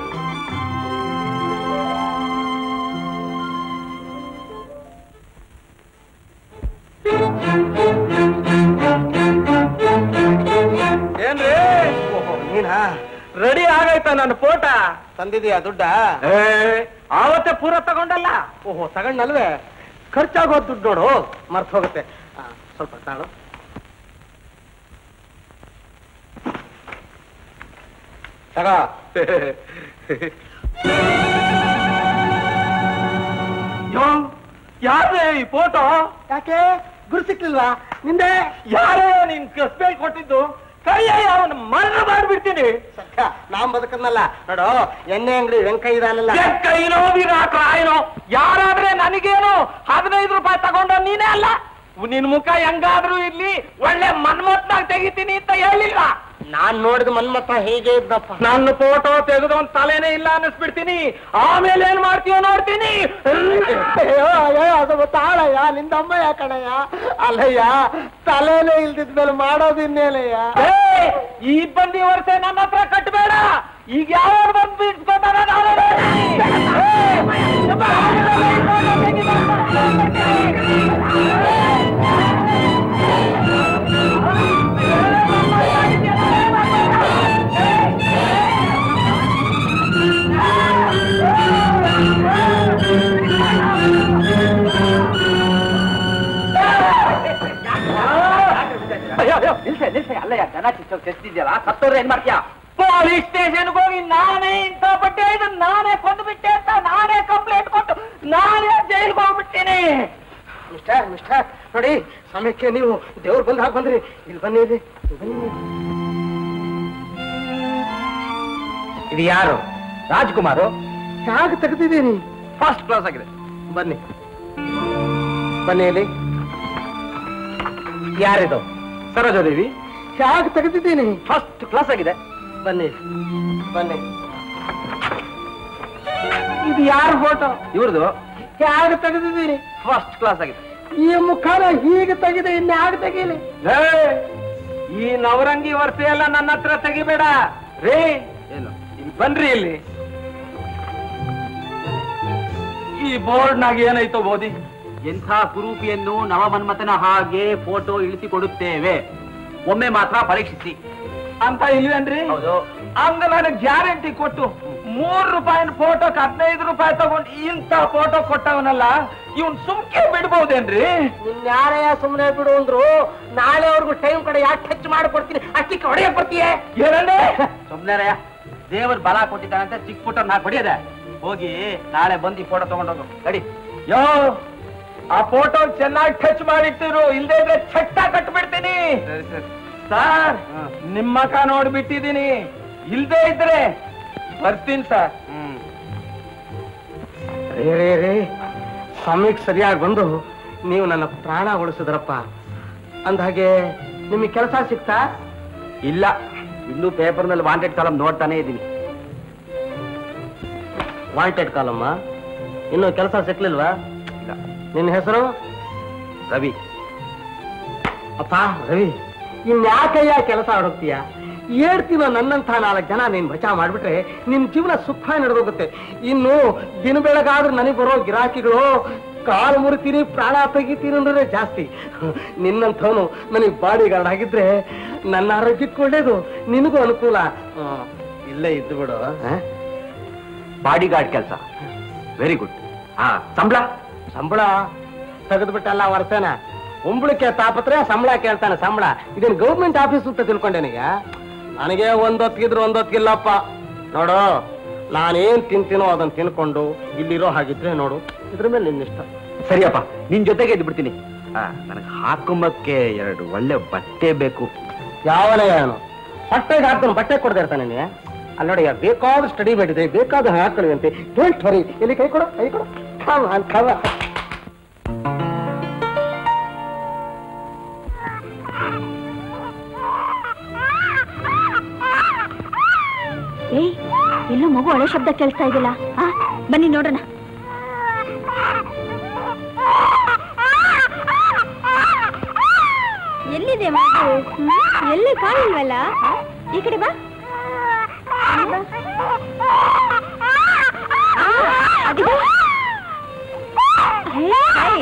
Speaker 3: ಏನ್ರಿ
Speaker 2: ಓಹೋ ನೀನಾ
Speaker 3: ರೆಡಿ ಆಗೈತ ನನ್ನ ಫೋಟ
Speaker 2: ತಂದಿದೀಯಾ ದುಡ್ಡ
Speaker 3: ಆವತ್ತೇ ಪೂರ ತಗೊಂಡಲ್ಲ
Speaker 2: ಓಹೋ ತಗೊಂಡಲ್ವೇ ಖರ್ಚಾಗೋ ದುಡ್ಡು ನೋಡು ಮರ್ತು ಹೋಗುತ್ತೆ ಆ, ಸ್ವಲ್ಪ ತಾಳು ತಗ
Speaker 3: ಯಾರೇ ಈ ಫೋಟೋ
Speaker 2: ಯಾಕೆ ಗುರು ಸಿಕ್ಲಿಲ್ವಾ ನಿಂದೆ
Speaker 3: ಯಾರೇ ನಿನ್ ಕಸ್ಬೇಲ್ ಕೊಟ್ಟಿದ್ದು ಕೈಯ ಅವನ ಮರಣ ಮಾಡ್ಬಿಡ್ತೀನಿ
Speaker 2: ಸತ್ಯ ನಾನ್ ಬದುಕದ್ನಲ್ಲ ನೋಡು ಎಣ್ಣೆ ಅಂಗಡಿ ವೆಂಕಯ್ಯ ಇದಾನಲ್ಲ
Speaker 3: ಕೈನೋ ವಿರಾಟ್ ರಾಯನೋ ಯಾರಾದ್ರೆ ನನಗೇನು ಹದಿನೈದು ರೂಪಾಯಿ ತಗೊಂಡ ನೀನೇ ಅಲ್ಲ ನಿನ್ ಮುಖ ಹೆಂಗಾದ್ರೂ ಇರ್ಲಿ ಒಳ್ಳೆ ಮನ್ಮತ್ನಾಗ ತೆಗಿತೀನಿ ಅಂತ ಹೇಳಿಲ್ಲ
Speaker 2: ನಾನ್ ನೋಡಿದ ಮನ್ಮತ್ತ ಹೇಗೆ ಇದ್ದಪ್ಪ
Speaker 3: ನನ್ನ ಫೋಟೋ ತೆಗೆದು ಒಂದ್ ತಲೆನೇ ಇಲ್ಲ ಅನ್ನಿಸ್ಬಿಡ್ತೀನಿ ಆಮೇಲೆ ಏನ್ ಮಾಡ್ತೀಯೋ ನೋಡ್ತೀನಿ
Speaker 2: ಅಯ್ಯೋ ಅಯ್ಯೋ ಅದು ತಾಳಯ್ಯ ನಿಂದ ಅಮ್ಮಯ್ಯ ಕಣಯ್ಯ ಅಲ್ಲಯ್ಯ ತಲೆನೇ ಇಲ್ದಿದ್ಮೇಲೆ ಮಾಡೋದಿನ್ನೇಲಯ್ಯ
Speaker 3: ಏ, ಈ ಬಂದಿ ವರ್ಷ ನನ್ನ ಹತ್ರ ಕಟ್ಟಬೇಡ ಈಗ ಯಾವ ಬಂದು ಬಿಡ್ಸ್ಕೊತಾರ
Speaker 4: ಅಯ್ಯೋ ಅಯ್ಯೋ ನಿಲ್ಸೆ ನಿಲ್ಸೆ ಅಲ್ಲಯ್ಯ ಜನ ಚಿಚ್ಚೋಗ್ ತೆಸ್ತಿದ್ಯಲ್ಲ ಸತ್ತೋದ್ರೆ ಏನ್ ಮಾಡ್ತೀಯಾ
Speaker 3: ಪೊಲೀಸ್ ಸ್ಟೇಷನ್ಗೆ ಹೋಗಿ ನಾನೇ ಇಂಥ ಬಟ್ಟೆ ಇದನ್ನ ನಾನೇ ಕೊಂದು ಬಿಟ್ಟೆ ಅಂತ ನಾನೇ ಕಂಪ್ಲೇಂಟ್ ಕೊಟ್ಟು ನಾನೇ ಜೈಲ್ಗೆ ಹೋಗ್ಬಿಡ್ತೀನಿ
Speaker 2: ಮಿಸ್ಟರ್ ಮಿಸ್ಟರ್ ನೋಡಿ ಸಮಯಕ್ಕೆ ನೀವು ದೇವ್ರು ಬಂದ್ ಹಾಕ್ ಬಂದ್ರಿ ಇಲ್ಲಿ ಬನ್ನಿ ಇಲ್ಲಿ ಬನ್ನಿ. ಇದು ಯಾರು
Speaker 4: ರಾಜ್ಕುಮಾರು
Speaker 2: ಹೇಗೆ ತೆಗೆದಿದ್ದೀನಿ
Speaker 4: ಫಸ್ಟ್ ಕ್ಲಾಸ್ ಆಗಿದೆ
Speaker 2: ಬನ್ನಿ ಬನ್ನಿ ಇಲ್ಲಿ ಯಾರಿದು
Speaker 4: ಸರೋಜಾದೇವಿ
Speaker 2: ಹೇಗೆ ತೆಗೆದಿದ್ದೀನಿ
Speaker 4: ಫಸ್ಟ್ ಕ್ಲಾಸ್ ಆಗಿದೆ
Speaker 2: ಬನ್ನಿ ಬನ್ನಿ ಇದು ಯಾರ ಫೋಟೋ
Speaker 4: ಇವ್ರದು
Speaker 2: ಹೇಗೆ ತೆಗೆದಿದ್ದೀನಿ
Speaker 4: ಫಸ್ಟ್ ಕ್ಲಾಸ್ ಆಗಿದೆ
Speaker 2: ಈ ಮುಖಾನ ಹೀಗೆ ತೆಗೆದೆ ಇನ್ನು ಹೇಗೆ ತೆಗೀಲಿ
Speaker 3: ಏ, ಈ ನವರಂಗಿ ವರ್ಷ ಎಲ್ಲ ನನ್ನ ಹತ್ರ ತೆಗಿಬೇಡ ರೇ
Speaker 4: ಏನು
Speaker 3: ಇಲ್ಲಿ ಬನ್ರಿ ಇಲ್ಲಿ ಈ ಬೋರ್ಡ್ನಾಗ ಏನಾಯ್ತು ಬೋದಿ
Speaker 4: ಎಂಥ ಕುರೂಪಿಯನ್ನು ನವಮನ್ಮಥನ ಹಾಗೆ ಫೋಟೋ ಇಳಿಸಿ ಕೊಡುತ್ತೇವೆ ಒಮ್ಮೆ ಮಾತ್ರ ಪರೀಕ್ಷಿಸಿ
Speaker 3: ಅಂತ ಇಲ್ವೇನ್ರಿ
Speaker 4: ಹೌದು
Speaker 3: ಹಂಗ ನನಗೆ ಗ್ಯಾರಂಟಿ ಕೊಟ್ಟು ಮೂರ್ ರೂಪಾಯಿನ ಫೋಟೋಕ್ ಹದಿನೈದು ರೂಪಾಯಿ ತಗೊಂಡು ಇಂಥ ಫೋಟೋ ಕೊಟ್ಟವನಲ್ಲ ಇವನ್ ಸುಮ್ಕೆ ಬಿಡ್ಬೋದೇನ್ರಿ
Speaker 2: ನಿನ್ ಯಾರಯ್ಯ ಸುಮ್ಮನೆ ಬಿಡು ಅಂದ್ರು ನಾಳೆವರೆಗೂ ಟೈಮ್ ಕಡೆ ಯಾಕೆ ಹೆಚ್ಚು ಮಾಡಿಕೊಡ್ತೀನಿ ಅಷ್ಟಕ್ಕೆ ಹೊಡೆಯಕ್ ಬರ್ತೀಯ
Speaker 3: ಏನಂದ್ರೆ
Speaker 4: ಸುಮ್ನೆರಯ್ಯ ದೇವರು ಬಲ ಕೊಟ್ಟಿದ್ದಾನಂತೆ ಚಿಕ್ಕ ಪುಟ್ಟ ನಾ ಹೊಡಿಯದೆ ಹೋಗಿ ನಾಳೆ ಬಂದು ಈ ಫೋಟೋ ತಗೊಂಡೋಗು ನಡಿ
Speaker 3: ಯೋ ಆ ಫೋಟೋ ಚೆನ್ನಾಗಿ ಟಚ್ ಮಾಡಿಟ್ಟಿರು ಇಲ್ದೇ ಇದ್ರೆ ಚಟ್ಟ ಕಟ್ಬಿಡ್ತೀನಿ
Speaker 4: ಸರಿ ಸರಿ
Speaker 3: ಸರ್
Speaker 4: ಹಾ.
Speaker 3: ನಿಮ್ಮ ಮಕ ನೋಡ್ಬಿಟ್ಟಿದೀನಿ ಇಲ್ದೇ ಇದ್ರೆ ಬರ್ತೀನಿ ಸರ್
Speaker 4: ಹ್ಮ್
Speaker 2: ರೇ ರೇ ರೇ ಸಮಯಕ್ಕೆ ಸರಿಯಾಗಿ ಬಂದು ನೀವು ನನ್ನ ಪ್ರಾಣ ಉಳಿಸಿದ್ರಪ್ಪ ಅಂದ್ಹಾಗೆ ನಿಮಗೆ ಕೆಲಸ ಸಿಗ್ತಾ
Speaker 4: ಇಲ್ಲ ಇನ್ನೂ ಪೇಪರ್ನಲ್ಲಿ ವಾಂಟೆಡ್ ಕಾಲಮ್ ನೋಡ್ತಾನೆ ಇದ್ದೀನಿ
Speaker 2: ವಾಂಟೆಡ್ ಕಾಲಮ್ಮ ಇನ್ನು ಕೆಲಸ ಸಿಕ್ಲಿಲ್ವಾ
Speaker 4: ಇಲ್ಲ
Speaker 2: ನಿನ್ನ ಹೆಸರು
Speaker 4: ರವಿ
Speaker 2: ಅಪ್ಪ ರವಿ ಇನ್ಯಾಕಯ್ಯ ಕೆಲಸ ಹುಡುಕ್ತೀಯ ಏಳ್ತಿನ ನನ್ನಂಥ ನಾಲ್ಕು ಜನ ನೀನ್ ಬಚಾವ್ ಮಾಡ್ಬಿಟ್ರೆ ನಿನ್ ಜೀವನ ಸುಖ ನಡೆದೋಗುತ್ತೆ ಇನ್ನು ದಿನ ಬೆಳಗಾದ್ರೂ ನನಗೆ ಬರೋ ಗಿರಾಕಿಗಳು ಕಾಲು ಮುರಿತೀನಿ ಪ್ರಾಣ ತೆಗಿತೀನಿ ಅಂದ್ರೆ ಜಾಸ್ತಿ ನಿನ್ನಂಥವನು ನನಗೆ ಬಾಡಿ ಗಾರ್ಡ್ ಆಗಿದ್ರೆ ನನ್ನ ಆರೋಗ್ಯಕ್ಕೆ ಒಳ್ಳೇದು ನಿನಗೂ ಅನುಕೂಲ ಹ್ಮ್, ಇಲ್ಲೇ ಇದ್ದು ಬಿಡು ಆ?
Speaker 4: ಬಾಡಿ ಗಾರ್ಡ್ ಕೆಲಸ ವೆರಿ ಗುಡ್ ಹಾ ಸಂಬಳ
Speaker 2: ಸಂಬಳ ತೆಗೆದ್ಬಿಟ್ಟಲ್ಲ ವರ್ಷನ ಉಂಬಳಕ್ಕೆ ತಾಪತ್ರೆ ಸಂಬಳ ಕೇಳ್ತಾನೆ ಸಂಬಳ ಇದನ್ ಗೌರ್ಮೆಂಟ್ ಆಫೀಸ್ ಅಂತ ತಿಳ್ಕೊಂಡೇನೀಗ ನನಗೆ ಒಂದೊತ್ತಿಗಿದ್ರು ಒಂದೊತ್ತಿಗಿಲ್ಲಪ್ಪ ನೋಡು ನಾನೇನ್ ತಿಂತೀನೋ ಅದನ್ನ ತಿನ್ಕೊಂಡು ಇಲ್ಲಿರೋ ಹಾಗಿದ್ರೆ ನೋಡು ಇದ್ರ ಮೇಲೆ ನಿನ್ನಿಷ್ಟ
Speaker 4: ಸರಿಯಪ್ಪ ನಿನ್ ಜೊತೆಗೆ ಇದ್ದು ಬಿಡ್ತೀನಿ ನನಗೆ ಹಾಕೊಂಬಕ್ಕೆ ಎರಡು ಒಳ್ಳೆ ಬಟ್ಟೆ ಬೇಕು
Speaker 2: ಯಾವನೇ ಏನು ಬಟ್ಟೆಗೆ ಹಾಕ್ತಾನೆ ಬಟ್ಟೆ ಕೊಡದೆ ಇರ್ತಾನೆ ನೀ ಅಲ್ಲಿ ನೋಡಿ ಬೇಕಾದ ಸ್ಟಡಿ ಬೇಡಿದೆ ಬೇಕಾದ ಹಾಕೊಳ್ಳಿ ಅಂತೆ ಡೋಂಟ್ ವರಿ ಎಲ್ಲಿ ಕೈ ಕೊಡು ಕೈ ಕೊಡು Come on, come on.
Speaker 1: ಏಯ್ ಎಲ್ಲೋ ಮಗು ಅಳೆ ಶಬ್ದ ಕೇಳಿಸ್ತಾ ಇದೆಯಲ್ಲ ಆ ಬನ್ನಿ ನೋಡೋಣ ಎಲ್ಲಿದೆ ಮಗು ಹ್ಮ್? ಎಲ್ಲಿ ಕಾಣಿಲ್ವಲ್ಲ ಈ ಕಡೆ ಬಾ ಬಾ. ಆ, ಅದಿಗೋ. ಹೇ, ಹಾಯ್.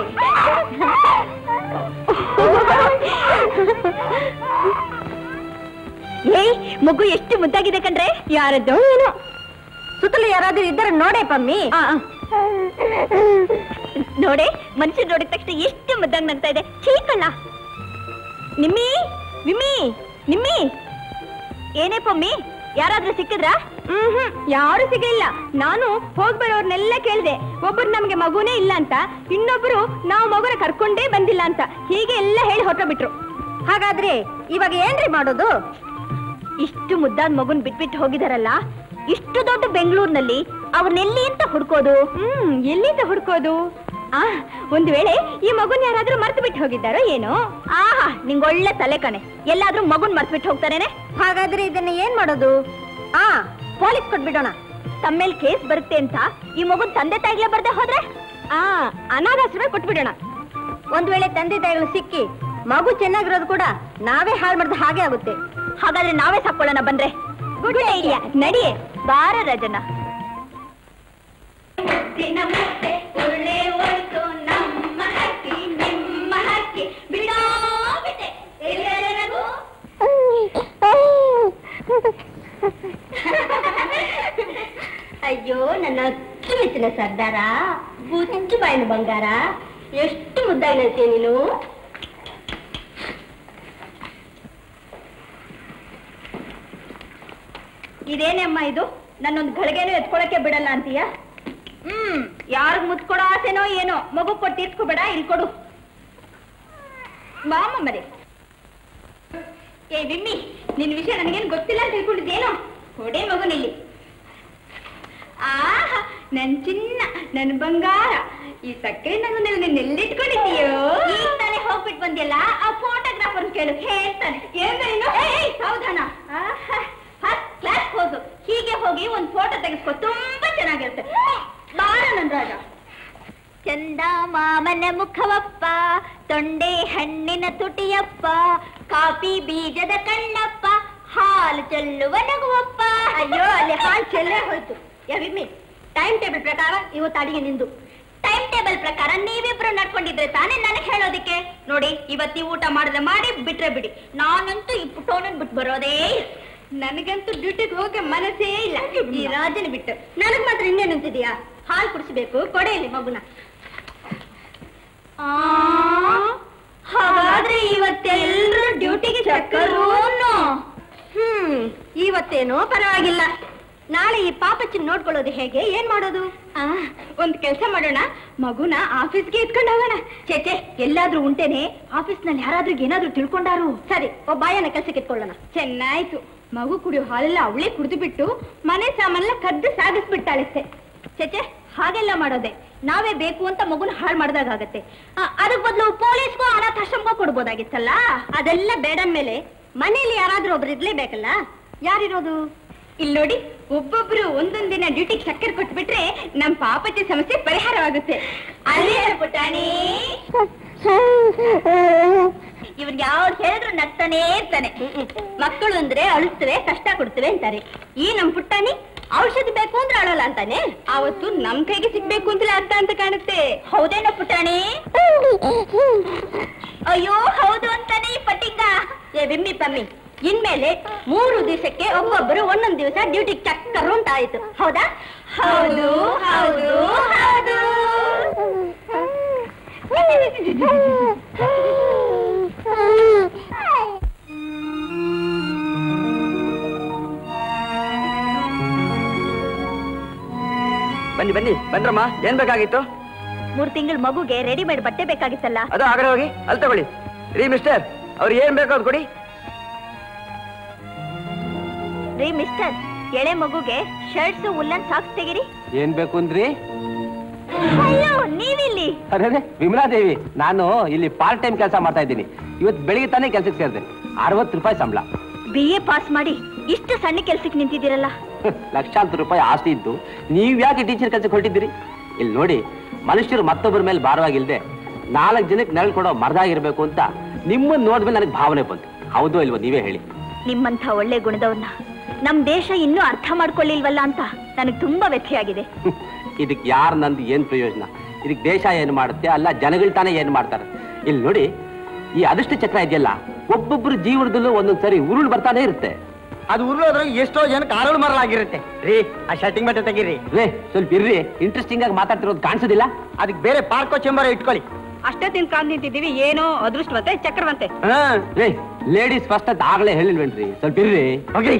Speaker 1: ಏಯ್ ಮಗು ಎಷ್ಟು ಮುದ್ದಾಗಿದೆ ಕಣ್ರೆ ಯಾರದ್ದೋ ಏನೋ ಸುತ್ತಲೂ ಯಾರಾದ್ರೂ ಇದ್ದಾರೆ ನೋಡೆ ಪಮ್ಮಿ ನೋಡೆ ಮನುಷ್ಯ ನೋಡಿದ ತಕ್ಷಣ ಎಷ್ಟು ಮುದ್ದಂಗ್ ನಗ್ತಾ ಇದೆ ಚೀಕಲ್ಲ ನಿಮ್ಮಿ ವಿಮ್ಮಿ ನಿಮ್ಮಿ ಏನೇ ಪಮ್ಮಿ ಯಾರಾದ್ರೂ ಸಿಕ್ಕಿದ್ರಾ ಹ್ಮ್ ಯಾರು ಸಿಗಲಿಲ್ಲ ನಾನು ಹೋಗ್ಬರೋರ್ನೆಲ್ಲ ಕೇಳಿದೆ ಒಬ್ಬರು ನಮ್ಗೆ ಮಗುನೇ ಇಲ್ಲ ಅಂತ ಇನ್ನೊಬ್ರು ನಾವು ಮಗುನ ಕರ್ಕೊಂಡೇ ಬಂದಿಲ್ಲ ಅಂತ ಹೀಗೆ ಎಲ್ಲ ಹೇಳಿ ಹೊರಟೋಗ್ಬಿಟ್ರು ಹಾಗಾದ್ರೆ ಇವಾಗ ಏನ್ರಿ ಮಾಡೋದು ಇಷ್ಟು ಮುದ್ದಾದ ಮಗುನ್ ಬಿಟ್ಬಿಟ್ಟು ಹೋಗಿದಾರಲ್ಲ ಇಷ್ಟು ದೊಡ್ಡ ಬೆಂಗಳೂರಿನಲ್ಲಿ ಅವ್ರನ್ನೆಲ್ಲಿ ಅಂತ ಹುಡ್ಕೋದು ಹ್ಮ್ ಎಲ್ಲಿಂದ ಹುಡ್ಕೋದು ಆ ಒಂದ್ ವೇಳೆ ಈ ಮಗುನ್ ಯಾರಾದ್ರೂ ಮರ್ತು ಬಿಟ್ಟು ಹೋಗಿದ್ದಾರೋ ಏನೋ ಆಹಾ ನಿಂಗ್ ಒಳ್ಳೆ ತಲೆ ಕಣೆ ಎಲ್ಲಾದ್ರೂ ಮಗುನ್ ಮರ್ತು ಬಿಟ್ಟು ಹೋಗ್ತಾರೇನೆ ಹಾಗಾದ್ರೆ ಇದನ್ನ ಏನ್ ಮಾಡೋದು ಆ ಪೊಲೀಸ್ ಕೊಟ್ಬಿಡೋಣ ತಮ್ಮೇಲ್ ಕೇಸ್ ಬರುತ್ತೆ ಅಂತ ಈ ಮಗುನ್ ತಂದೆ ತಾಯಿಗ್ಲೇ ಬರ್ದೆ ಹೋದ್ರೆ ಆ ಅನಾಥಾಶ್ರಮ ಕೊಟ್ಬಿಡೋಣ ಒಂದ್ ವೇಳೆ ತಂದೆ ತಾಯಿಗಳು ಸಿಕ್ಕಿ ಮಗು ಚೆನ್ನಾಗಿರೋದು ಕೂಡ ನಾವೇ ಹಾಳು ಮಾಡಿದ ಹಾಗೆ ಆಗುತ್ತೆ ಹಾಗಾದ್ರೆ ನಾವೇ ಸಾಕೊಳ್ಳೋಣ ಬಂದ್ರೆ ಗುಡ್ ಐಡಿಯಾ ನಡಿ ಬಾರ ರಜನ ದಿನ ಮತ್ತೆ ಒಳ್ಳೆ ಹೋಯ್ತು ನಮ್ಮ ಹಕ್ಕಿ ನಿಮ್ಮ ಹಕ್ಕಿ ಬಿಡೋ ಬಿಟ್ಟೆ ಎಲ್ಲರಿಗೂ ಅಯ್ಯೋ ನನ್ನ ಅಚ್ಚು ಮೆಚ್ಚಿನ ಸರ್ದಾರ ಬುಚ್ಚು ಬಾಯಿನ ಬಂಗಾರ ಎಷ್ಟು ಮುದ್ದಾಗಿನಂತೆ ನೀನು ಇದೇನಮ್ಮ ಇದು ನನ್ನೊಂದು ಗಳಿಗೆನೂ ಎತ್ಕೊಳಕ್ಕೆ ಬಿಡಲ್ಲ ಅಂತೀಯ ಹ್ಮ್ ಯಾರಿಗ್ ಮುತ್ಕೊಡೋ ಆಸೆನೋ ಏನೋ ಮಗು ಕೊಟ್ಟು ತೀರ್ಸ್ಕೊಬೇಡ ಇಲ್ಲಿ ಕೊಡು ಬಾಮ ಮರಿ ಏ ವಿಮ್ಮಿ ನಿನ್ ವಿಷಯ ನನಗೇನು ಗೊತ್ತಿಲ್ಲ ಅಂತ ತಿಳ್ಕೊಂಡಿದ್ದೇನೋ ಕೊಡೆ ಮಗು ನಿಲ್ಲಿ ಆಹಾ ನನ್ ಚಿನ್ನ ನನ್ ಬಂಗಾರ ಈ ಸಕ್ಕರೆ ನಾನು ನಿನ್ನ ಎಲ್ಲಿಟ್ಕೊಂಡಿದ್ದೀಯೋ ಈಗ ತಾನೇ ಹೋಗ್ಬಿಟ್ಟು ಬಂದಿಲ್ಲ ಆ ಫೋಟೋಗ್ರಾಫರ್ ಕೇಳು ಹೇಳ್ತಾನೆ ಏನು ಸಾವಧಾನ ಫಸ್ಟ್ ಕ್ಲಾಸ್ ಹೋಗು ಹೀಗೆ ಹೋಗಿ ಒಂದ್ ಫೋಟೋ ತೆಗೆಸ್ಕೊ ತುಂಬಾ ಚೆನ್ನಾಗಿರುತ್ತೆ ಬಾರ ನನ್ ರಾಜ ಚಂದ ಮಾಮನ ಮುಖವಪ್ಪ ತೊಂಡೆ ಹಣ್ಣಿನ ತುಟಿಯಪ್ಪ ಕಾಫಿ ಬೀಜದ ಕಣ್ಣಪ್ಪ ಹಾಲು ಚೆಲ್ಲುವ ನಗುವಪ್ಪ ಅಯ್ಯೋ ಅಲ್ಲಿ ಹಾಲು ಚೆಲ್ಲೇ ಹೋಯ್ತು ಯಾವಿಮ್ಮಿ ಟೈಮ್ ಟೇಬಲ್ ಪ್ರಕಾರ ಇವತ್ತು ಅಡಿಗೆ ನಿಂದು ಟೈಮ್ ಟೇಬಲ್ ಪ್ರಕಾರ ನೀವಿಬ್ರು ನಡ್ಕೊಂಡಿದ್ರೆ ತಾನೇ ನನಗೆ ಹೇಳೋದಿಕ್ಕೆ ನೋಡಿ ಇವತ್ತಿ ಊಟ ಮಾಡಿದ್ರೆ ಮಾಡಿ ಬಿಟ್ರೆ ಬಿಡಿ ನಾನಂತೂ ಈ ಪುಟೋನನ್ ಬಿಟ್ಟು ಬರೋದೇ ಇಲ್ಲ. ನನಗಂತೂ ಡ್ಯೂಟಿಗೆ ಹೋಗೋ ಮನಸ್ಸೇ ಇಲ್ಲ ಈ ರಾಜನ ಬಿಟ್ಟು ನನಗ್ ಮಾತ್ರ ಇನ್ನೇನು ಅಂತಿದ್ಯಾ ಹಾಲು ಕುಡಿಸ್ಬೇಕು ಕೊಡೆ ಇಲ್ಲಿ ಮಗುನ ಆ, ಹಾಗಾದ್ರೆ ಇವತ್ತೆಲ್ರೂ ಡ್ಯೂಟಿಗೆ ಚಕ್ಕರು ಹ್ಮ್ ಇವತ್ತೇನೋ ಪರವಾಗಿಲ್ಲ ನಾಳೆ ಈ ಪಾಪಚ್ಚನ್ ನೋಡ್ಕೊಳ್ಳೋದು ಹೇಗೆ ಏನ್ ಮಾಡೋದು ಒಂದ್ ಕೆಲಸ ಮಾಡೋಣ ಮಗುನ ಆಫೀಸ್ಗೆ ಎತ್ಕೊಂಡು ಹೋಗೋಣ ಚೇಚೆ ಎಲ್ಲಾದ್ರೂ ಉಂಟೇನೆ ಆಫೀಸ್ನಲ್ಲಿ ಯಾರಾದ್ರೂ ಏನಾದ್ರೂ ತಿಳ್ಕೊಂಡಾರು ಸರಿ ಒಬ್ಬ ಬಾಯನ ಕೆಲ್ಸಕ್ಕೆ ಎತ್ಕೊಳ್ಳೋಣ ಚೆನ್ನಾಯ್ತು ಮಗು ಕುಡಿಯೋ ಹಾಲೆಲ್ಲ ಅವಳೇ ಕುಡಿದು ಬಿಟ್ಟು ಮನೆ ಸಾಮಾನೆಲ್ಲ ಕದ್ದು ಸಾಗಿಸ್ಬಿಡ್ತಾಳಷ್ಟೆ ಚೇಚೆ ಹಾಗೆಲ್ಲ ಮಾಡೋದೆ ನಾವೇ ಬೇಕು ಅಂತ ಮಗುನ ಹಾಳು ಮಾಡ್ದಾಗತ್ತೆ ಅದಕ್ ಬದಲು ಪೊಲೀಸ್ಗೂ ಅನಾಥಾಶ್ರಮಗೂ ಕೊಡ್ಬೋದಾಗಿತ್ತಲ್ಲ ಅದೆಲ್ಲ ಬೇಡ ಮೇಲೆ ಮನೇಲಿ ಯಾರಾದ್ರೂ ಒಬ್ರು ಇರ್ಲೇಬೇಕಲ್ಲ ಯಾರಿರೋದು ಇಲ್ಲಿ ನೋಡಿ ಒಬ್ಬೊಬ್ರು ಒಂದೊಂದ್ ದಿನ ಡ್ಯೂಟಿಗೆ ಚಕ್ಕರ್ ಕೊಟ್ಬಿಟ್ರೆ ನಮ್ ಪಾಪಚ್ಚಿ ಸಮಸ್ಯೆ ಪರಿಹಾರವಾಗುತ್ತೆ ಅಲ್ಲೇ ಪುಟಾಣಿ ಇವ್ರಿಗೆ ಯಾವ್ದು ಹೇಳಿದ್ರು ನಗ್ತಾನೇ ಇರ್ತಾನೆ ಮಕ್ಕಳು ಅಂದ್ರೆ ಅಳುತ್ತವೆ ಕಷ್ಟ ಕೊಡ್ತವೆ ಅಂತಾರೆ ಈ ನಮ್ ಪುಟ್ಟಾಣಿ ಔಷಧಿ ಬೇಕು ಅಂದ್ರೆ ಅಳಲ್ಲ ಅಂತಾನೆ ಅವತ್ತು ನಮ್ ಕೈಗೆ ಸಿಗ್ಬೇಕು ಅಂತಲೇ ಅರ್ಥ ಅಂತ ಕಾಣುತ್ತೆ ಹೌದೇನೋ ಪುಟಾಣಿ ಅಯ್ಯೋ ಹೌದು ಅಂತಾನೆ ಈ ಪಟ್ಟಿಂಗ ಏ ಬಿಮ್ಮಿ ಪಮ್ಮಿ ಇನ್ಮೇಲೆ ಮೂರು ದಿವಸಕ್ಕೆ ಒಬ್ಬೊಬ್ಬರು ಒಂದೊಂದು ದಿವಸ ಡ್ಯೂಟಿ ಚಕ್ಕರು ಅಂತ ಆಯ್ತು ಹೌದಾ ಹೌದು ಹೌದು ಹೌದು
Speaker 6: ಬನ್ನಿ ಬನ್ನಿ ಬಂದ್ರಮ್ಮ ಏನ್ ಬೇಕಾಗಿತ್ತು
Speaker 1: ಮೂರ್ ತಿಂಗಳ ಮಗುಗೆ ರೆಡಿಮೇಡ್ ಬಟ್ಟೆ ಬೇಕಾಗಿತ್ತಲ್ಲ
Speaker 6: ಅದು ಆಗಡೆ ಹೋಗಿ ಅಲ್ಲಿ ತಗೊಳ್ಳಿ ರೀ ಮಿಸ್ಟರ್ ಅವ್ರಿಗೆ ಏನ್ ಬೇಕು ಅದು ಕೊಡಿ
Speaker 1: ರೀ ಮಿಸ್ಟರ್ ಎಳೆ ಮಗುಗೆ ಶರ್ಟ್ಸ್ ಉಲ್ಲನ್ ಸಾಕ್ಸ್ ತೆಗಿರಿ
Speaker 2: ಏನ್ ಬೇಕು ಅಂದ್ರಿ
Speaker 1: ಅಯ್ಯೋ ನೀವಿಲ್ಲಿ
Speaker 2: ಅದೇ ವಿಮಲಾದೇವಿ ನಾನು ಇಲ್ಲಿ ಪಾರ್ಟ್ ಟೈಮ್ ಕೆಲಸ ಮಾಡ್ತಾ ಇದ್ದೀನಿ ಇವತ್ತು ಬೆಳಿಗ್ಗೆ ತಾನೇ ಕೆಲ್ಸಕ್ಕೆ ಸೇರಿದೆ ಅರವತ್ತು ರೂಪಾಯಿ ಸಂಬಳ
Speaker 1: ಬಿ ಎ ಪಾಸ್ ಮಾಡಿ ಇಷ್ಟು ಸಣ್ಣ ಕೆಲ್ಸಕ್ಕೆ ನಿಂತಿದ್ದೀರಲ್ಲ
Speaker 2: ಲಕ್ಷಾಂತರ ರೂಪಾಯಿ ಆಸ್ತಿ ಇದ್ದು ನೀವ್ ಯಾಕೆ ಟೀಚರ್ ಕೆಲ್ಸಕ್ಕೆ ಹೊರಟಿದ್ದೀರಿ ಇಲ್ಲಿ ನೋಡಿ ಮನುಷ್ಯರು ಮತ್ತೊಬ್ಬರ ಮೇಲೆ ಭಾರವಾಗಿಲ್ದೆ ನಾಲ್ಕು ಜನಕ್ಕೆ ನೆರಳು ಕೊಡೋ ಮರದಾಗಿರ್ಬೇಕು ಅಂತ ನಿಮ್ಮನ್ನ ನೋಡಿದ್ಮೇಲೆ ನನಗೆ ಭಾವನೆ ಬಂತು ಹೌದು ಇಲ್ವೋ ನೀವೇ ಹೇಳಿ
Speaker 1: ನಿಮ್ಮಂಥ ಒಳ್ಳೆ ಗುಣದವನ್ನ ನಮ್ ದೇಶ ಇನ್ನೂ ಅರ್ಥ ಮಾಡ್ಕೊಳ್ಳಿಲ್ವಲ್ಲ ಅಂತ ನನಗೆ ತುಂಬಾ ವ್ಯಥೆಯಾಗಿದೆ
Speaker 2: ಇದಕ್ಕೆ ಯಾರು ನಂದು ಏನ್ ಪ್ರಯೋಜನ ಇದಕ್ಕೆ ದೇಶ ಏನ್ ಮಾಡುತ್ತೆ ಅಲ್ಲ ಜನಗಳು ತಾನೇ ಏನ್ ಮಾಡ್ತಾರೆ ಇಲ್ಲಿ ನೋಡಿ ಈ ಅದೃಷ್ಟ ಚಕ್ರ ಇದೆಯಲ್ಲ ಒಬ್ಬೊಬ್ಬರ ಜೀವನದಲ್ಲೂ ಒಂದೊಂದ್ ಸರಿ ಉರುಳು ಬರ್ತಾನೆ ಇರುತ್ತೆ
Speaker 6: ಅದು ಉರುಳೋದ್ರಾಗ ಎಷ್ಟೋ ಜನಕ್ಕೆ ಆರೋಳು ಮರಲಾಗಿರುತ್ತೆ ರೀ ಆ ಶರ್ಟಿಂಗ್ ಬಟ್ಟೆ ತೆಗೀರಿ
Speaker 7: ರೇ ಸ್ವಲ್ಪ ಇರ್ರಿ ಇಂಟ್ರೆಸ್ಟಿಂಗ್ ಆಗಿ ಮಾತಾಡ್ತಿರೋದು ಕಾಣಿಸೋದಿಲ್ಲ
Speaker 6: ಅದಕ್ಕೆ ಬೇರೆ ಪಾರ್ಕೋ ಚೆಂಬರ ಇಟ್ಕೊಳ್ಳಿ
Speaker 1: ಅಷ್ಟೇ ತಿಂದು ಕಾದ್ ನಿಂತಿದ್ದೀವಿ ಏನೋ ಅದೃಷ್ಟವಂತೆ ಚಕ್ರವಂತೆ
Speaker 7: ಹಾ ರೇ ಲೇಡೀಸ್ ಫಸ್ಟ್ ಅಂತ ಆಗ್ಲೇ ಹೇಳಿಲ್ವೇನ್ರಿ ಸ್ವಲ್ಪ ಇರ್ರಿ
Speaker 6: ಹೋಗ್ರಿ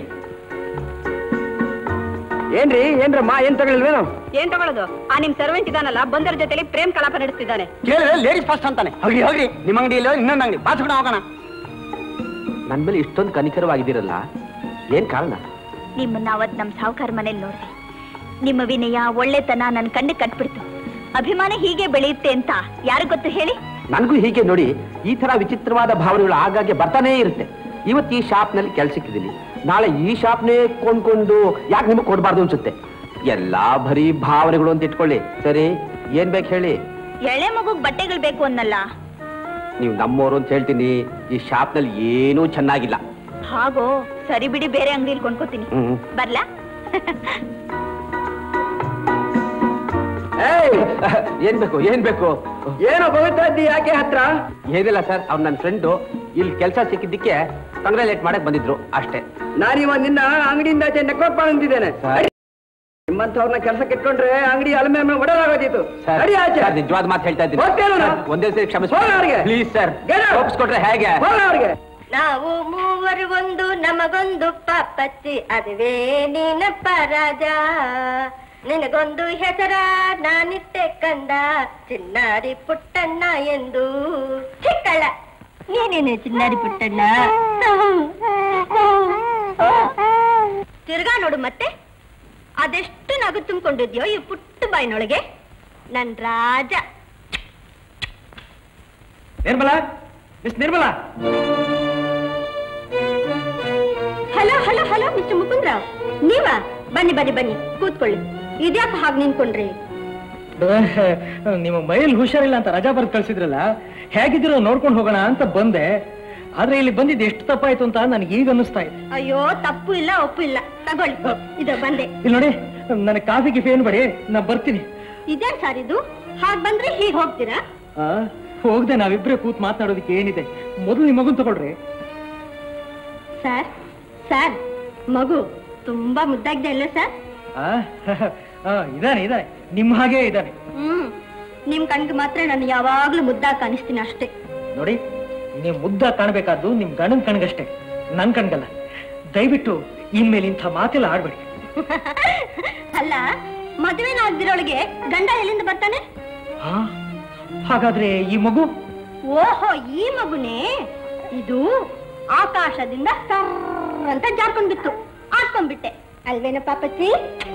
Speaker 6: ಏನ್ರಿ ಏನ್ರಮ್ಮ ಏನ್ ತಗೊಳ್ವೇನು
Speaker 1: ಏನ್ ತಗೊಳ್ಳೋದು ಆ ನಿಮ್ ಸರ್ವೆಂಟ್ ಇದಾನಲ್ಲ ಬಂದರ ಜೊತೆಲಿ ಪ್ರೇಮ್ ಕಲಾಪ ನಡೆಸ್ತಿದ್ದಾನೆ
Speaker 6: ಕೇಳಿದ್ರೆ ಲೇಡೀಸ್ ಫಸ್ಟ್ ಅಂತಾನೆ ಹೋಗ್ರಿ ಹೋಗ್ರಿ ನಿಮ್ಮ ಅಂಗಡಿಯಲ್ಲಿ ಇನ್ನೊಂದು ಅಂಗಡಿ ಬಾಸ್ಕೊಂಡು ಹೋಗೋಣ
Speaker 7: ನನ್ ಮೇಲೆ ಇಷ್ಟೊಂದು ಕನಿಕರವಾಗಿದ್ದೀರಲ್ಲ ಏನ್ ಕಾರಣ
Speaker 1: ನಿಮ್ಮನ್ನ ಅವತ್ ನಮ್ ಸಾವುಕಾರ ಮನೇಲಿ ನೋಡ್ದೆ ನಿಮ್ಮ ವಿನಯ ಒಳ್ಳೆತನ ನನ್ ಕಣ್ಣು ಕಟ್ಬಿಡ್ತು ಅಭಿಮಾನ ಹೀಗೆ ಬೆಳೆಯುತ್ತೆ ಅಂತ ಯಾರು ಗೊತ್ತು ಹೇಳಿ
Speaker 7: ನನಗೂ ಹೀಗೆ ನೋಡಿ ಈ ತರ ವಿಚಿತ್ರವಾದ ಭಾವನೆಗಳು ಆಗಾಗ್ಗೆ ಬರ್ತಾನೇ ಇರುತ್ತೆ ಇವತ್ತು ಈ ಶಾಪ್ನಲ್ಲಿ ಕೆಲ್ಸಕ್ಕಿದ್ದೀನಿ ನಾಳೆ ಈ ಶಾಪ್ನೇ ಕೊಂಡ್ಕೊಂಡು ಯಾಕೆ ನಿಮಗೆ ಕೊಡಬಾರ್ದು ಅನ್ಸುತ್ತೆ ಎಲ್ಲಾ ಬರೀ ಭಾವನೆಗಳು ಅಂತ ಇಟ್ಕೊಳ್ಳಿ ಸರಿ ಏನ್ ಬೇಕು ಹೇಳಿ
Speaker 1: ಎಳೆ ಮಗುಗ್ ಬಟ್ಟೆಗಳು ಬೇಕು ಅನ್ನಲ್ಲ
Speaker 7: ನೀವು ನಮ್ಮೋರು ಅಂತ ಹೇಳ್ತೀನಿ ಈ ಶಾಪ್ನಲ್ಲಿ ಏನೂ ಚೆನ್ನಾಗಿಲ್ಲ
Speaker 1: ಹಾಗೋ ಸರಿ ಬಿಡಿ ಬೇರೆ ಅಂಗಡಿಲಿ ಕೊಂಡ್ಕೋತೀನಿ
Speaker 7: ಹ್ಮ್
Speaker 1: ಬರ್ಲಾ
Speaker 7: ಏಯ್! ಏನ್ ಬೇಕು ಏನ್ ಬೇಕು
Speaker 6: ಏನೋ ಬರುತ್ತಾ ಇದ್ದಿ ಯಾಕೆ ಹತ್ರ
Speaker 7: ಏನಿಲ್ಲ ಸರ್ ಅವ್ರು ನನ್ನ ಫ್ರೆಂಡು ಇಲ್ಲಿ ಕೆಲಸ ಸಿಕ್ಕಿದ್ದಕ್ಕೆ ಕಂಗ್ರಾಲೇಟ್ ಮಾಡಕ್ ಬಂದಿದ್ರು ಅಷ್ಟೇ
Speaker 6: ನಾನಿವ ನಿನ್ನ ಅಂಗಡಿಯಿಂದ ಆಚೆ ನೆಕ್ಕೋಕ್ ಬಂದಿದ್ದೇನೆ
Speaker 7: ಸರ್.
Speaker 6: ನಿಮ್ಮಂಥವ್ರನ್ನ ಕೆಲಸಕ್ಕೆ ಇಟ್ಕೊಂಡ್ರೆ ಅಂಗಡಿ ಅಲಮೆ ಒಡಲಾಗೋದಿತ್ತು
Speaker 7: ಸರ್
Speaker 6: ನಡಿ ಆಚೆ
Speaker 7: ಸರ್, ನಿಜವಾದ ಮಾತು ಹೇಳ್ತಾ ಇದ್ದೀನಿ
Speaker 6: ಹೋಗ್ತೇನೆ ನಾನು.
Speaker 7: ಸರ್, ಒಂದೇ ಸರಿ ಕ್ಷಮಿಸಿ
Speaker 6: ಹೋಗು ಅವ್ರಿಗೆ.
Speaker 7: Please sir
Speaker 6: Get out.
Speaker 7: ಒಪ್ಪಿಸ್ಕೊಟ್ರೆ ಹೇಗೆ
Speaker 6: ಹೋಗ ಅವ್ರಿಗೆ
Speaker 1: ನಾವು ಮೂವರು ಒಂದು ನಮಗೊಂದು ಪಾಪಚ್ಚಿ ಅದುವೇ ನೀನಪ್ಪ ರಾಜ ನಿನಗೊಂದು ಹೆಸರ ನಾನಿಟ್ಟೆ ಕಂದ ಚಿನ್ನಾರಿ ಪುಟ್ಟಣ್ಣ ಎಂದು ಚಿಕ್ಕಳ ನೀನೇನೆ ಚಿನ್ನಾರಿ ಪುಟ್ಟಣ್ಣ ತಿರ್ಗಾ ನೋಡು ಮತ್ತೆ ಅದೆಷ್ಟು ನಗು ತುಂಬಿಕೊಂಡಿದ್ಯೋ ಈ ಪುಟ್ಟ ಬಾಯಿನೊಳಗೆ ನನ್ ರಾಜ
Speaker 6: Nirmala miss Nirmala
Speaker 1: hello hello hello mister Mukundrao ನೀವಾ ಬನ್ನಿ ಬನ್ನಿ ಬನ್ನಿ ಕೂತ್ಕೊಳ್ಳಿ ಇದ್ಯಾಕೆ ಹಾಗೆ ನಿಂತ್ಕೊಂಡ್ರಿ
Speaker 2: ನಿಮ್ಮ ಮೈಲಿ ಹುಷಾರಿಲ್ಲ ಅಂತ ರಜಾ ಬರ್ದು ಕಳ್ಸಿದ್ರಲ್ಲ ಹೇಗಿದ್ದೀರೋ ನೋಡ್ಕೊಂಡು ಹೋಗೋಣ ಅಂತ ಬಂದೆ ಆದ್ರೆ ಇಲ್ಲಿ ಬಂದಿದ್ದು ಎಷ್ಟು ತಪ್ಪಾಯ್ತು ಅಂತ ನನಗೆ ಈಗ ಅನ್ನಿಸ್ತಾ ಇದೆ
Speaker 1: ಅಯ್ಯೋ ತಪ್ಪು ಇಲ್ಲ ಒಪ್ಪು ಇಲ್ಲ ತಗೊಳ್ಳಿ ಇದು ಬಂದೆ
Speaker 2: ಇಲ್ಲಿ ನೋಡಿ ನನಗೆ ಕಾಫಿ ಗಿಫಿ ಏನು ಬೇಡಿ ನಾ ಬರ್ತೀನಿ
Speaker 1: ಇದೇನ್ ಸರ್ ಇದು ಹಾಗ್ ಬಂದ್ರೆ ಹೀಗ್ ಹೋಗ್ತೀರಾ
Speaker 2: ಆ, ಹೋಗ್ದೆ ನಾವಿಬ್ರೇ ಕೂತ್ ಮಾತನಾಡೋದಕ್ಕೆ ಏನಿದೆ ಮೊದಲು ನಿಮ್ಮ ಮಗುನ್ ತಗೊಳ್ರಿ
Speaker 1: ಸರ್ ಸರ್ ಮಗು ತುಂಬಾ ಮುದ್ದಾಗಿದೆ ಅಲ್ಲ ಸರ್
Speaker 2: ಆ, ಆ, ಇದಾನೆ ಇದಾನೆ ನಿಮ್ಮ ಹಾಗೆ ಇದಾನೆ
Speaker 1: ಹ್ಮ್ ನಿಮ್ ಕಣ್ಗೆ ಮಾತ್ರ ನಾನು ಯಾವಾಗ್ಲೂ ಮುದ್ದಾಗಿ ಕಾಣಿಸ್ತೀನಿ ಅಷ್ಟೇ
Speaker 2: ನೋಡಿ ನೀವು ಮುದ್ದ ಕಾಣ್ಬೇಕಾದ್ದು ನಿಮ್ ಗಂಡನ್ ಕಣ್ಗಷ್ಟೇ ನನ್ ಕಣ್ಗಲ್ಲ ದಯವಿಟ್ಟು ಇನ್ಮೇಲೆ ಇಂಥ ಮಾತೆಲ್ಲ ಆಡ್ಬೇಡಿ
Speaker 1: ಅಲ್ಲ ಮದುವೆನ ಆಗ್ದಿರೋಳಿಗೆ ಗಂಡ ಎಲ್ಲಿಂದ ಬರ್ತಾನೆ
Speaker 2: ಹಾ ಹಾಗಾದ್ರೆ ಈ ಮಗು
Speaker 1: ಓಹೋ ಈ ಮಗುನೇ ಇದು ಆಕಾಶದಿಂದ ಸರ್ ಅಂತ ಜಾರ್ಕೊಂಡ್ ಬಿತ್ತು ಆಡ್ಕೊಂಡ್ಬಿಟ್ಟೆ ಅಲ್ವೇನ ಪಾಪಚ್ಚಿ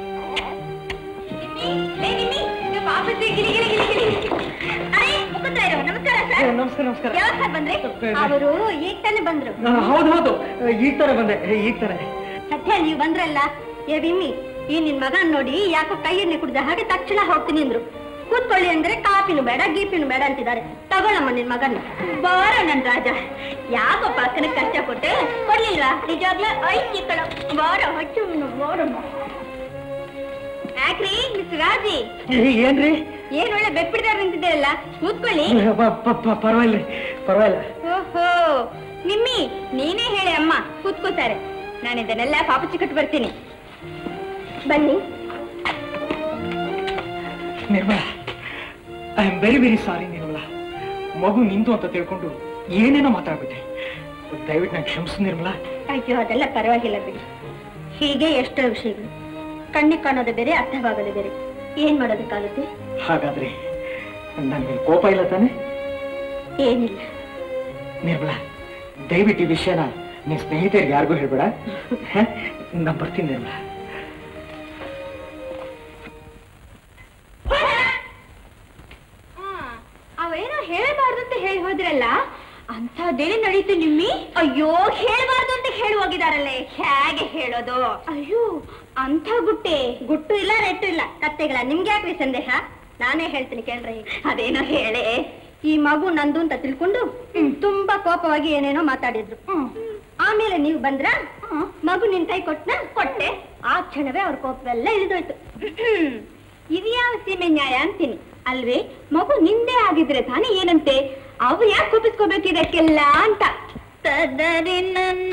Speaker 1: ಅರೆ, ಮುಕುಂದ್ರ ಇರು. ನಮಸ್ಕಾರ
Speaker 2: ಏ,
Speaker 1: ಸರ್
Speaker 2: ನಮಸ್ಕಾರ ನಮಸ್ಕಾರ
Speaker 1: ಯಾವಾಗ ಸರ್ ಬಂದ್ರಿ ಅವರು ಈಗ ತಾನೇ ಬಂದ್ರು
Speaker 2: ಆ, ಹೌದು ಹೌದು ಈಗ ತರ ಬಂದೆ ಈಗ ತರ
Speaker 1: ಸತ್ಯ ನೀವು ಬಂದ್ರಲ್ಲ ಏ ಬಿಮ್ಮಿ ಈ ನಿನ್ ಮಗನ್ ನೋಡಿ ಯಾಕೋ ಕೈ ಎಣ್ಣೆ ಕುಡ್ದ ಹಾಗೆ ತಕ್ಷಣ ಹೋಗ್ತೀನಿ ಅಂದ್ರು ಕೂತ್ಕೊಳ್ಳಿ ಅಂದ್ರೆ ಕಾಪಿನೂ ಬೇಡ ಗೀಪಿನೂ ಬೇಡ ಅಂತಿದ್ದಾರೆ ತಗೊಳಮ್ಮ ನಿನ್ ಮಗನ್ ಬಾರ ನನ್ ರಾಜ ಯಾಕೋ ಪಕ್ಕನ ಕಷ್ಟಪಟ್ಟೆ ಕೊಡ್ಲಿಲ್ವಾ ನಿಜವಾಗ್ಲೂ ಐತಿ ಕಣ ಬಾರ ಹೊಚ್ಚು ಬಾರಮ್ಮ ಯಾಕ್ರಿ ಮಿಸ್ ರಾಜಿ
Speaker 2: ಏನ್ರಿ
Speaker 1: ಏನ್ ಒಳ್ಳೆ ಬೆಪ್ಪಿಡ್ದಾರ ನಿಂತಿದ್ದೀರಲ್ಲ ಕೂತ್ಕೊಳ್ಳಿ
Speaker 2: ಪ- ಪ- ಪ- ಪರವಾಗಿಲ್ಲ ಪರವಾಗಿಲ್ಲ
Speaker 1: ಓಹೋ ನಿಮ್ಮಿ ನೀನೇ ಹೇಳಿ ಅಮ್ಮ ಕೂತ್ಕೋತಾರೆ ನಾನು ಇದನ್ನೆಲ್ಲ ಪಾಪಚ್ಚಿ ಕಟ್ಟು ಬರ್ತೀನಿ ಬನ್ನಿ
Speaker 2: Nirmala I am very very sorry Nirmala ಮಗು ನಿಂತು ಅಂತ ತಿಳ್ಕೊಂಡು ಏನೇನೋ ಮಾತಾಡ್ಬಿಟ್ಟೆ ದಯವಿಟ್ಟು ನಂಗೆ ಕ್ಷಮಿಸು ನಿರ್ಮಲಾ
Speaker 1: ಅಯ್ಯೋ ಅದೆಲ್ಲ ಪರವಾಗಿಲ್ಲ ಬಿಡಿ ಹೀಗೆ ಎಷ್ಟೋ ವಿಷಯಗಳು ಕಣ್ಣಿಗೆ ಕಾಣೋದು ಬೇರೆ ಅರ್ಥವಾಗೋದು ಬೇರೆ ಏನ್ ಮಾಡೋದಕ್ಕಾಗುತ್ತೆ
Speaker 2: ಹಾಗಾದ್ರೆ ನನಗೆ ಕೋಪ ಇಲ್ಲ ತಾನೆ
Speaker 1: ಏನಿಲ್ಲ
Speaker 2: ನಿರ್ಮಲಾ ದಯವಿಟ್ಟು ಈ ವಿಷಯನ ನಿನ್ ಸ್ನೇಹಿತರಿಗೆ ಯಾರಿಗೂ ಹೇಳ್ಬೇಡ ಹ? ನಾ ಬರ್ತೀನಿ ನಿರ್ಮಲಾ
Speaker 1: ಅವೇನೋ ಹೇಳಬಾರ್ದು ಅಂತ ಹೇಳಿ ಹೋದ್ರಲ್ಲ ಅಂಥದ್ದೇನೇ ನಡೀತು ನಿಮ್ಮಿ ಅಯ್ಯೋ ಹೇಳ್ಬಾರ್ದು ಅಂತ ಹೇಳಿ ಹೋಗಿದಾರಲ್ಲೇ ಹೇಗೆ ಹೇಳೋದು ಅಯ್ಯೋ ಅಂಥ ಗುಟ್ಟೆ ಗುಟ್ಟು ಇಲ್ಲ ರೆಟ್ಟು ಇಲ್ಲ ಕತ್ತೆಗಳ ನಿಮ್ಗೆ ಯಾಕ್ರಿ ಸಂದೇಹ ನಾನೇ ಹೇಳ್ತೀನಿ ಕೇಳ್ರಿ ಅದೇನೋ ಹೇಳೆ ಈ ಮಗು ನಂದು ಅಂತ ತಿಳ್ಕೊಂಡು ತುಂಬಾ ಕೋಪವಾಗಿ ಏನೇನೋ ಮಾತಾಡಿದ್ರು ಆಮೇಲೆ ನೀವು ಬಂದ್ರ ಮಗು ನಿನ್ ಕೈ ಕೊಟ್ನ ಕೊಟ್ಟೆ ಆ ಕ್ಷಣವೇ ಅವ್ರ ಕೋಪವೆಲ್ಲ ಇಳಿದೋಯ್ತು ಇದ್ಯಾವ ಸೀಮೆ ನ್ಯಾಯ ಅಂತೀನಿ ಅಲ್ವೇ ಮಗು ನಿಂದೆ ಆಗಿದ್ರೆ ತಾನೇ ಏನಂತೆ ಅವ್ರು ಯಾಕೆ ಕೋಪಿಸ್ಕೋಬೇಕು ಇದಕ್ಕೆಲ್ಲ ಅಂತ ತ ದರಿ ನನ್ನ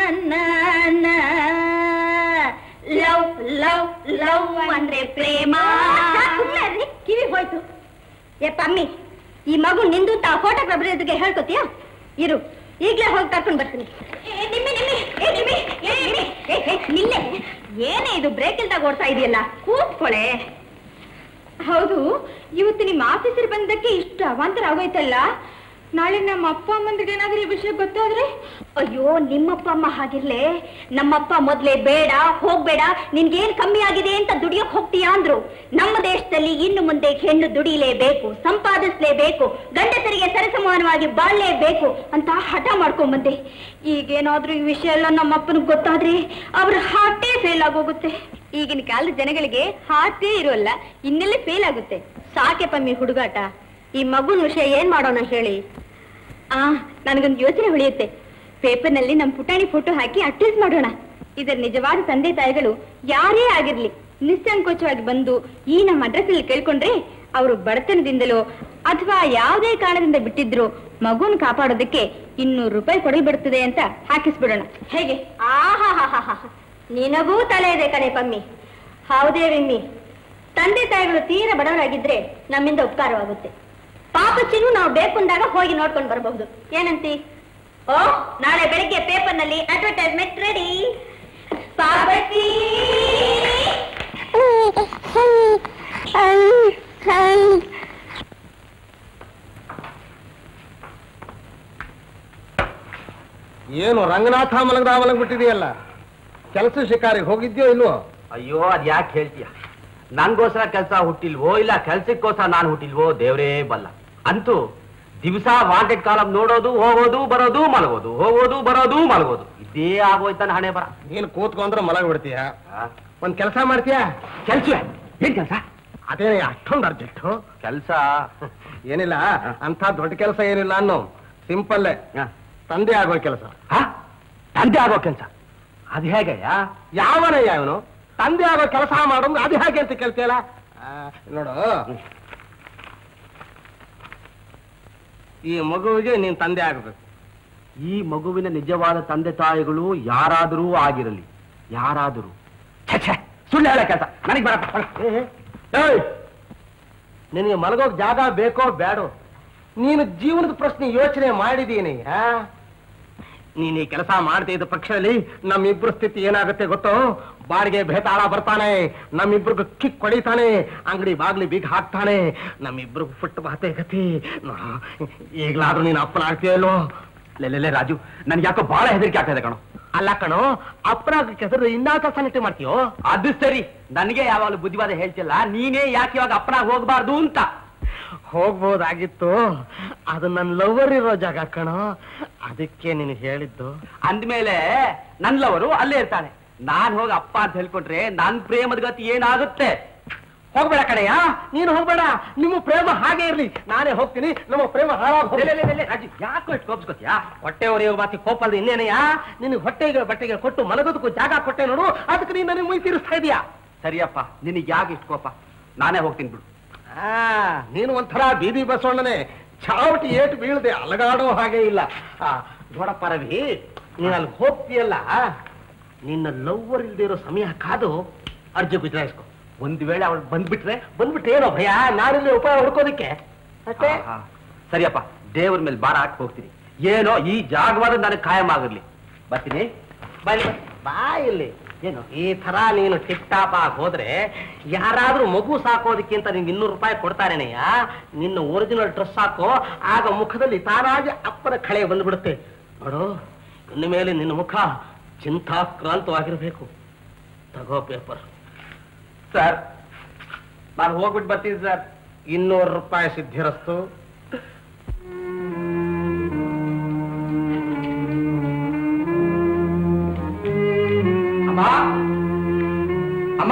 Speaker 1: ಲವ್ ಲವ್ ಲವ್ ಅಂದ್ರೆ ಪ್ರೇಮ ಕಿವಿ ಹೋಯ್ತು ಏ ಪಮ್ಮಿ ಈ ಮಗು ನಿಂದು ತಾ ಫೋಟೋಗ್ರಾಫರ್ ಎದುರಿಗೆ ಹೇಳ್ಕೊತೀಯ ಇರು ಈಗ್ಲೇ ಹೋಗಿ ಕರ್ಕೊಂಡು ಬರ್ತೀನಿ ಏ, ನಿಮ್ಮಿ, ನಿಮ್ಮಿ, ಏ, ನಿಮ್ಮಿ, ಏ, ನಿಮ್ಮಿ, ಏ, ಏ, ನಿಲ್ಲೆ ಏನೇ ಇದು ಬ್ರೇಕ್ ಇಲ್ದಾಗ ಓಡ್ತಾ ಇದೆಯಲ್ಲ ಕೂತ್ಕೊಳೆ ಹೌದು ಇವತ್ತು ನಿಮ್ಮ ಆಫೀಸರ್ ಬಂದಕ್ಕೆ ಇಷ್ಟು ಅವಾಂತರ ಆಗೋಯ್ತಲ್ಲ ನಾಳೆ ನಮ್ಮ ಅಪ್ಪ ಅಮ್ಮಂದಿಗೆ ಏನಾದ್ರೂ ಈ ವಿಷಯ ಗೊತ್ತಾದ್ರೆ ಅಯ್ಯೋ ನಿಮ್ಮಪ್ಪ ಅಮ್ಮ ಹಾಗಿರ್ಲೆ ನಮ್ಮಪ್ಪ ಮೊದ್ಲೇ ಬೇಡ ಹೋಗ್ಬೇಡ ನಿನ್ಗೇನ್ ಕಮ್ಮಿ ಆಗಿದೆ ಅಂತ ದುಡಿಯೋಕ್ ಹೋಗ್ತೀಯಾ ಅಂದ್ರು ನಮ್ಮ ದೇಶದಲ್ಲಿ ಇನ್ನು ಮುಂದೆ ಹೆಣ್ಣು ದುಡಿಲೇಬೇಕು ಸಂಪಾದಿಸ್ಲೇಬೇಕು ಗಂಡಸರಿಗೆ ಸರಿಸಮಾನವಾಗಿ ಬಾಳ್ಲೇಬೇಕು ಅಂತ ಹಠ ಮಾಡ್ಕೊಂಬಂದೆ ಈಗೇನಾದ್ರೂ ಈ ವಿಷಯ ಎಲ್ಲ ನಮ್ಮಪ್ಪನಿಗೆ ಗೊತ್ತಾದ್ರೆ ಅವ್ರ ಹಾರ್ಟೇ ಫೇಲ್ ಆಗೋಗುತ್ತೆ ಈಗಿನ ಕಾಲದ ಜನಗಳಿಗೆ ಹಾರ್ಟೇ ಇರೋಲ್ಲ ಇನ್ನೆಲ್ಲ ಫೇಲ್ ಆಗುತ್ತೆ ಸಾಕೆ ಪಮ್ಮಿ ಹುಡುಗಾಟ ಈ ಮಗುನ ವಿಷಯ ಏನ್ ಮಾಡೋಣ ಹೇಳಿ ಆ ನನಗೊಂದು ಯೋಚನೆ ಉಳಿಯುತ್ತೆ ಪೇಪರ್ನಲ್ಲಿ ನಮ್ಮ ಪುಟಾಣಿ ಫೋಟೋ ಹಾಕಿ ಅಟ್ರೀಸ್ ಮಾಡೋಣ ಇದರ ನಿಜವಾದ ತಂದೆ ತಾಯಿಗಳು ಯಾರೇ ಆಗಿರ್ಲಿ ನಿಸ್ಸಂಕೋಚವಾಗಿ ಬಂದು ಈ ನಮ್ಮ ಅಡ್ರೆಸ್ ಅಲ್ಲಿ ಕೇಳ್ಕೊಂಡ್ರೆ ಅವರು ಬಡತನದಿಂದಲೋ ಅಥವಾ ಯಾವುದೇ ಕಾರಣದಿಂದ ಬಿಟ್ಟಿದ್ರು ಮಗುನ್ ಕಾಪಾಡೋದಕ್ಕೆ ಇನ್ನೂರು ರೂಪಾಯಿ ಕೊಡಿ ಬಿಡುತ್ತದೆ ಅಂತ ಹಾಕಿಸ್ಬಿಡೋಣ ಹೇಗೆ ಆಹಾ ನಿನಗೂ ತಲೆ ಇದೆ ಕಣೆ ಪಮ್ಮಿ ಹೌದೇ ವಿಮ್ಮಿ ತಂದೆ ತಾಯಿಗಳು ತೀರ ಬಡವರಾಗಿದ್ರೆ ನಮ್ಮಿಂದ ಉಪಕಾರವಾಗುತ್ತೆ ಪಾಪಚ್ಚಿನೂ ನಾವು ಬೇಕು ಅಂದಾಗ ಹೋಗಿ ನೋಡ್ಕೊಂಡು ಬರಬಹುದು ಏನಂತಿ ಓ ನಾಳೆ ಬೆಳಿಗ್ಗೆ ಪೇಪರ್ನಲ್ಲಿ ಅಡ್ವರ್ಟೈಸ್ಮೆಂಟ್ ರೆಡಿ ಪಾಪಚ್ಚಿ
Speaker 2: ಏನು ರಂಗನಾಥ ಮಲಗದ ಮಲಗ್ಬಿಟ್ಟಿದೆಯಲ್ಲ ಕೆಲಸ ಶಿಕಾರಿಗೆ ಹೋಗಿದ್ಯೋ ಇಲ್ವೋ
Speaker 7: ಅಯ್ಯೋ ಅದ್ ಯಾಕೆ ಹೇಳ್ತೀಯ ನಂಗೋಸ್ಕರ ಕೆಲಸ ಹುಟ್ಟಿಲ್ವೋ ಇಲ್ಲ ಕೆಲ್ಸಕ್ಕೋಸ್ಕರ ನಾನು ಹುಟ್ಟಿಲ್ವೋ ದೇವರೇ ಬಲ್ಲ ಅಂತೂ ದಿವಸ ವಾಂಟೆಡ್ ಕಾಲಂ ನೋಡೋದು ಹೋಗೋದು ಬರೋದು ಮಲಗೋದು ಹೋಗೋದು ಬರೋದು ಮಲಗೋದು ಇದೇ ಆಗೋಯ್ತಾನ ಹಣೆ ಬರ
Speaker 2: ನೀನು ಕೂತ್ಕೊಂಡ್ರೆ ಮಲಗ್ಬಿಡ್ತೀಯ ಒಂದ್ ಕೆಲಸ ಮಾಡ್ತೀಯಾ
Speaker 7: ಕೆಲ್ಸ ಏನ್ ಕೆಲ್ಸ
Speaker 2: ಅದೇನೇ ಅಷ್ಟೊಂದು ಅರ್ಜೆಂಟು
Speaker 7: ಕೆಲ್ಸ
Speaker 2: ಏನಿಲ್ಲ ಅಂತ ದೊಡ್ಡ ಕೆಲಸ ಏನಿಲ್ಲ ಅನ್ನೋ ಸಿಂಪಲ್ಲೇ ತಂದೆ ಆಗೋ ಕೆಲಸ
Speaker 7: ತಂದೆ ಆಗೋ ಕೆಲ್ಸ ಅದ್ ಹೇಗಯ್ಯ
Speaker 2: ಯಾವನಯ್ಯ ಅವನು ತಂದೆ ಆಗೋ ಕೆಲಸ ಮಾಡೋದು ಅದು ಹೇಗೆ ಅಂತ ಕೇಳ್ತೀಯಲ್ಲ ಆ, ನೋಡು ಈ ಮಗುವಿಗೆ ನೀನ್ ತಂದೆ ಆಗ್ಬೇಕು
Speaker 7: ಈ ಮಗುವಿನ ನಿಜವಾದ ತಂದೆ ತಾಯಿಗಳು ಯಾರಾದರೂ ಆಗಿರಲಿ ಯಾರಾದರೂ ಛೆ, ಛೆ, ಸುಳ್ಳು ಹೇಳ ಕೆಲಸ ನನಗೆ ಬರಪ್ಪ
Speaker 2: ಏಯ್! ನಿನಗೆ ಮಲಗೋಕ್ ಜಾಗ ಬೇಕೋ ಬೇಡೋ ನೀನು ಜೀವನದ ಪ್ರಶ್ನೆ ಯೋಚನೆ ಮಾಡಿದೀನಿ ಆ? ನೀನ್ ಈ ಕೆಲಸ ಮಾಡದೇ ಇದ್ದ ಪಕ್ಷದಲ್ಲಿ ನಮ್ಮಿಬ್ರು ಸ್ಥಿತಿ ಏನಾಗುತ್ತೆ ಗೊತ್ತೋ ಬಾಡಿಗೆ ಭೇತಾಳ ಬರ್ತಾನೆ ನಮ್ಮಿಬ್ರಿಗೂ ಕಿಕ್ ಹೊಡಿತಾನೆ ಅಂಗಡಿ ಬಾಗ್ಲಿ ಬೀಗ ಹಾಕ್ತಾನೆ ನಮ್ಮಿಬ್ರಿಗೂ ಫುಟ್ ಬಾತೆ ಗತಿ ನೋಡು ಈಗ್ಲಾದ್ರೂ ನೀನು ಅಪ್ಪನ ಆಗ್ತೀಯಲ್ಲೋ
Speaker 7: ಲೆಲ್ಲೆಲೆ ರಾಜು ನನ್ಗೆ ಯಾಕೋ ಬಹಳ ಹೆದರಿಕೆ ಆಗ್ತಾ ಇದೆ ಕಣೋ
Speaker 2: ಅಲ್ಲ ಕಣೋ ಅಪ್ಪನ ಕೆಸರು ಇನ್ನಾ ಕೆಲಸ ನೆಟ್ಟಿ ಮಾಡ್ತೀಯೋ
Speaker 7: ಅದು ಸರಿ ನನಗೆ ಯಾವಾಗಲೂ ಬುದ್ಧಿವಾದ ಹೇಳ್ತಿಲ್ಲ ನೀನೇ ಯಾಕೆ ಇವಾಗ ಅಪ್ಪನಾಗ ಹೋಗ್ಬಾರ್ದು ಅಂತ
Speaker 2: ಹೋಗ್ಬೋದಾಗಿತ್ತು ಅದು ನನ್ನ ಲವರ್ ಇರೋ ಜಾಗ ಕಣೋ ಅದಕ್ಕೆ ನೀನು ಹೇಳಿದ್ದು
Speaker 7: ಅಂದ್ಮೇಲೆ ನನ್ಲವರು ಅಲ್ಲೇ ಇರ್ತಾನೆ ನಾನ್ ಹೋಗಿ ಅಪ್ಪ ಅಂತ ಹೇಳ್ಕೊಟ್ರೆ ನನ್ ಪ್ರೇಮದ ಗತಿ ಏನಾಗುತ್ತೆ
Speaker 2: ಹೋಗ್ಬೇಡ ಕಣಯ್ಯ ನೀನು ಹೋಗ್ಬೇಡ ನಿಮ್ಮ ಪ್ರೇಮ ಹಾಗೆ ಇರ್ಲಿ ನಾನೇ ಹೋಗ್ತೀನಿ ನಮ್ಮ ಪ್ರೇಮ ಹಾಳಾಗಿ
Speaker 7: ಲೇ, ಲೇ, ಲೇ, ಲೇ, ರಾಜು ಯಾಕೋ ಇಷ್ಟು ಕೋಪಿಸ್ಕೊತೀಯಾ
Speaker 2: ಹೊಟ್ಟೆ ಹೊರೆಯೋ ಮಾತಿ ಕೋಪಲ್ದ ಇನ್ನೇನಯ್ಯ ನಿನಗೆ ಹೊಟ್ಟೆಗೆ ಬಟ್ಟೆಗೆ ಕೊಟ್ಟು ಮಲಗೋದಕ್ಕೂ ಜಾಗ ಕೊಟ್ಟೆ ನೋಡು ಅದಕ್ಕೆ ನೀನು ನನಗೆ ಮುಯ್ ತೀರಿಸ್ತಾ ಇದೀಯಾ
Speaker 7: ಸರಿಯಪ್ಪ ನಿನಗೆ ಯಾಕೆ ಇಷ್ಟು ಕೋಪ ನಾನೇ ಹೋಗ್ತೀನಿ ಬಿಡು
Speaker 2: ಆ, ನೀನು ಒಂಥರ ಬೀದಿ ಬಸವಣ್ಣನೆ ಚಾವಟಿ ಏಟು ಬೀಳದೆ ಅಲಗಾಡೋ ಹಾಗೆ ಇಲ್ಲ ಆ, ನೋಡಪ್ಪ ರವಿ ನೀನು ಅಲ್ಲಿ ಹೋಗ್ತೀಯಲ್ಲ ನಿನ್ನ ಲವ್ವರ್ ಇಲ್ದೇ ಇರೋ ಸಮಯ ಕಾದು ಅರ್ಜಿ ಬಿಟ್ರಾಯಿಸ್ಕೊ
Speaker 7: ಒಂದ್ ವೇಳೆ ಅವಳು ಬಂದ್ಬಿಟ್ರೆ
Speaker 2: ಬಂದ್ಬಿಟ್ಟು ಏನೋ ಭಯ ನಾನಿಲ್ಲಿ ಉಪಾಯ ಹುಡ್ಕೋದಕ್ಕೆ ಅಷ್ಟೇ
Speaker 7: ಆಹಾ. ಸರಿಯಪ್ಪ ದೇವ್ರ ಮೇಲೆ ಭಾರ ಹಾಕಿ ಹೋಗ್ತೀನಿ ಏನೋ ಈ ಜಾಗವಾದ ನನಗೆ ಕಾಯಂ ಆಗಿರ್ಲಿ ಬರ್ತೀನಿ
Speaker 2: ಬಾಯ್ ಬಾ ಇಲ್ಲಿ ಏನು ಈ ತರ ನೀನು ಟಿಪ್ ಟಾಪ್ ಆಗಿ ಹೋದ್ರೆ ಯಾರಾದ್ರೂ ಮಗು ಸಾಕೋದಕ್ಕಿಂತ ನಿಂಗೆ ಇನ್ನೂರು ರೂಪಾಯಿ ಕೊಡ್ತಾರೇನೆಯ ನಿನ್ನ ಒರಿಜಿನಲ್ ಡ್ರೆಸ್ ಹಾಕೋ ಆಗ ಮುಖದಲ್ಲಿ ತಾನಾಗಿ ಅಪ್ಪನ ಕಳೆ ಬಂದ್ಬಿಡುತ್ತೆ ನೋಡು ಇನ್ನು ಮೇಲೆ ನಿನ್ನ ಮುಖ ಚಿಂತಾಕ್ರಾಂತವಾಗಿರ್ಬೇಕು ತಗೋ ಪೇಪರ್
Speaker 7: ಸರ್ ನಾನು ಹೋಗ್ಬಿಟ್ಟು ಬರ್ತೀನಿ ಸರ್
Speaker 2: ಇನ್ನೂರು ರೂಪಾಯಿ ಸಿದ್ಧಿರಸ್ತು
Speaker 7: ಅಮ್ಮ ಅಮ್ಮ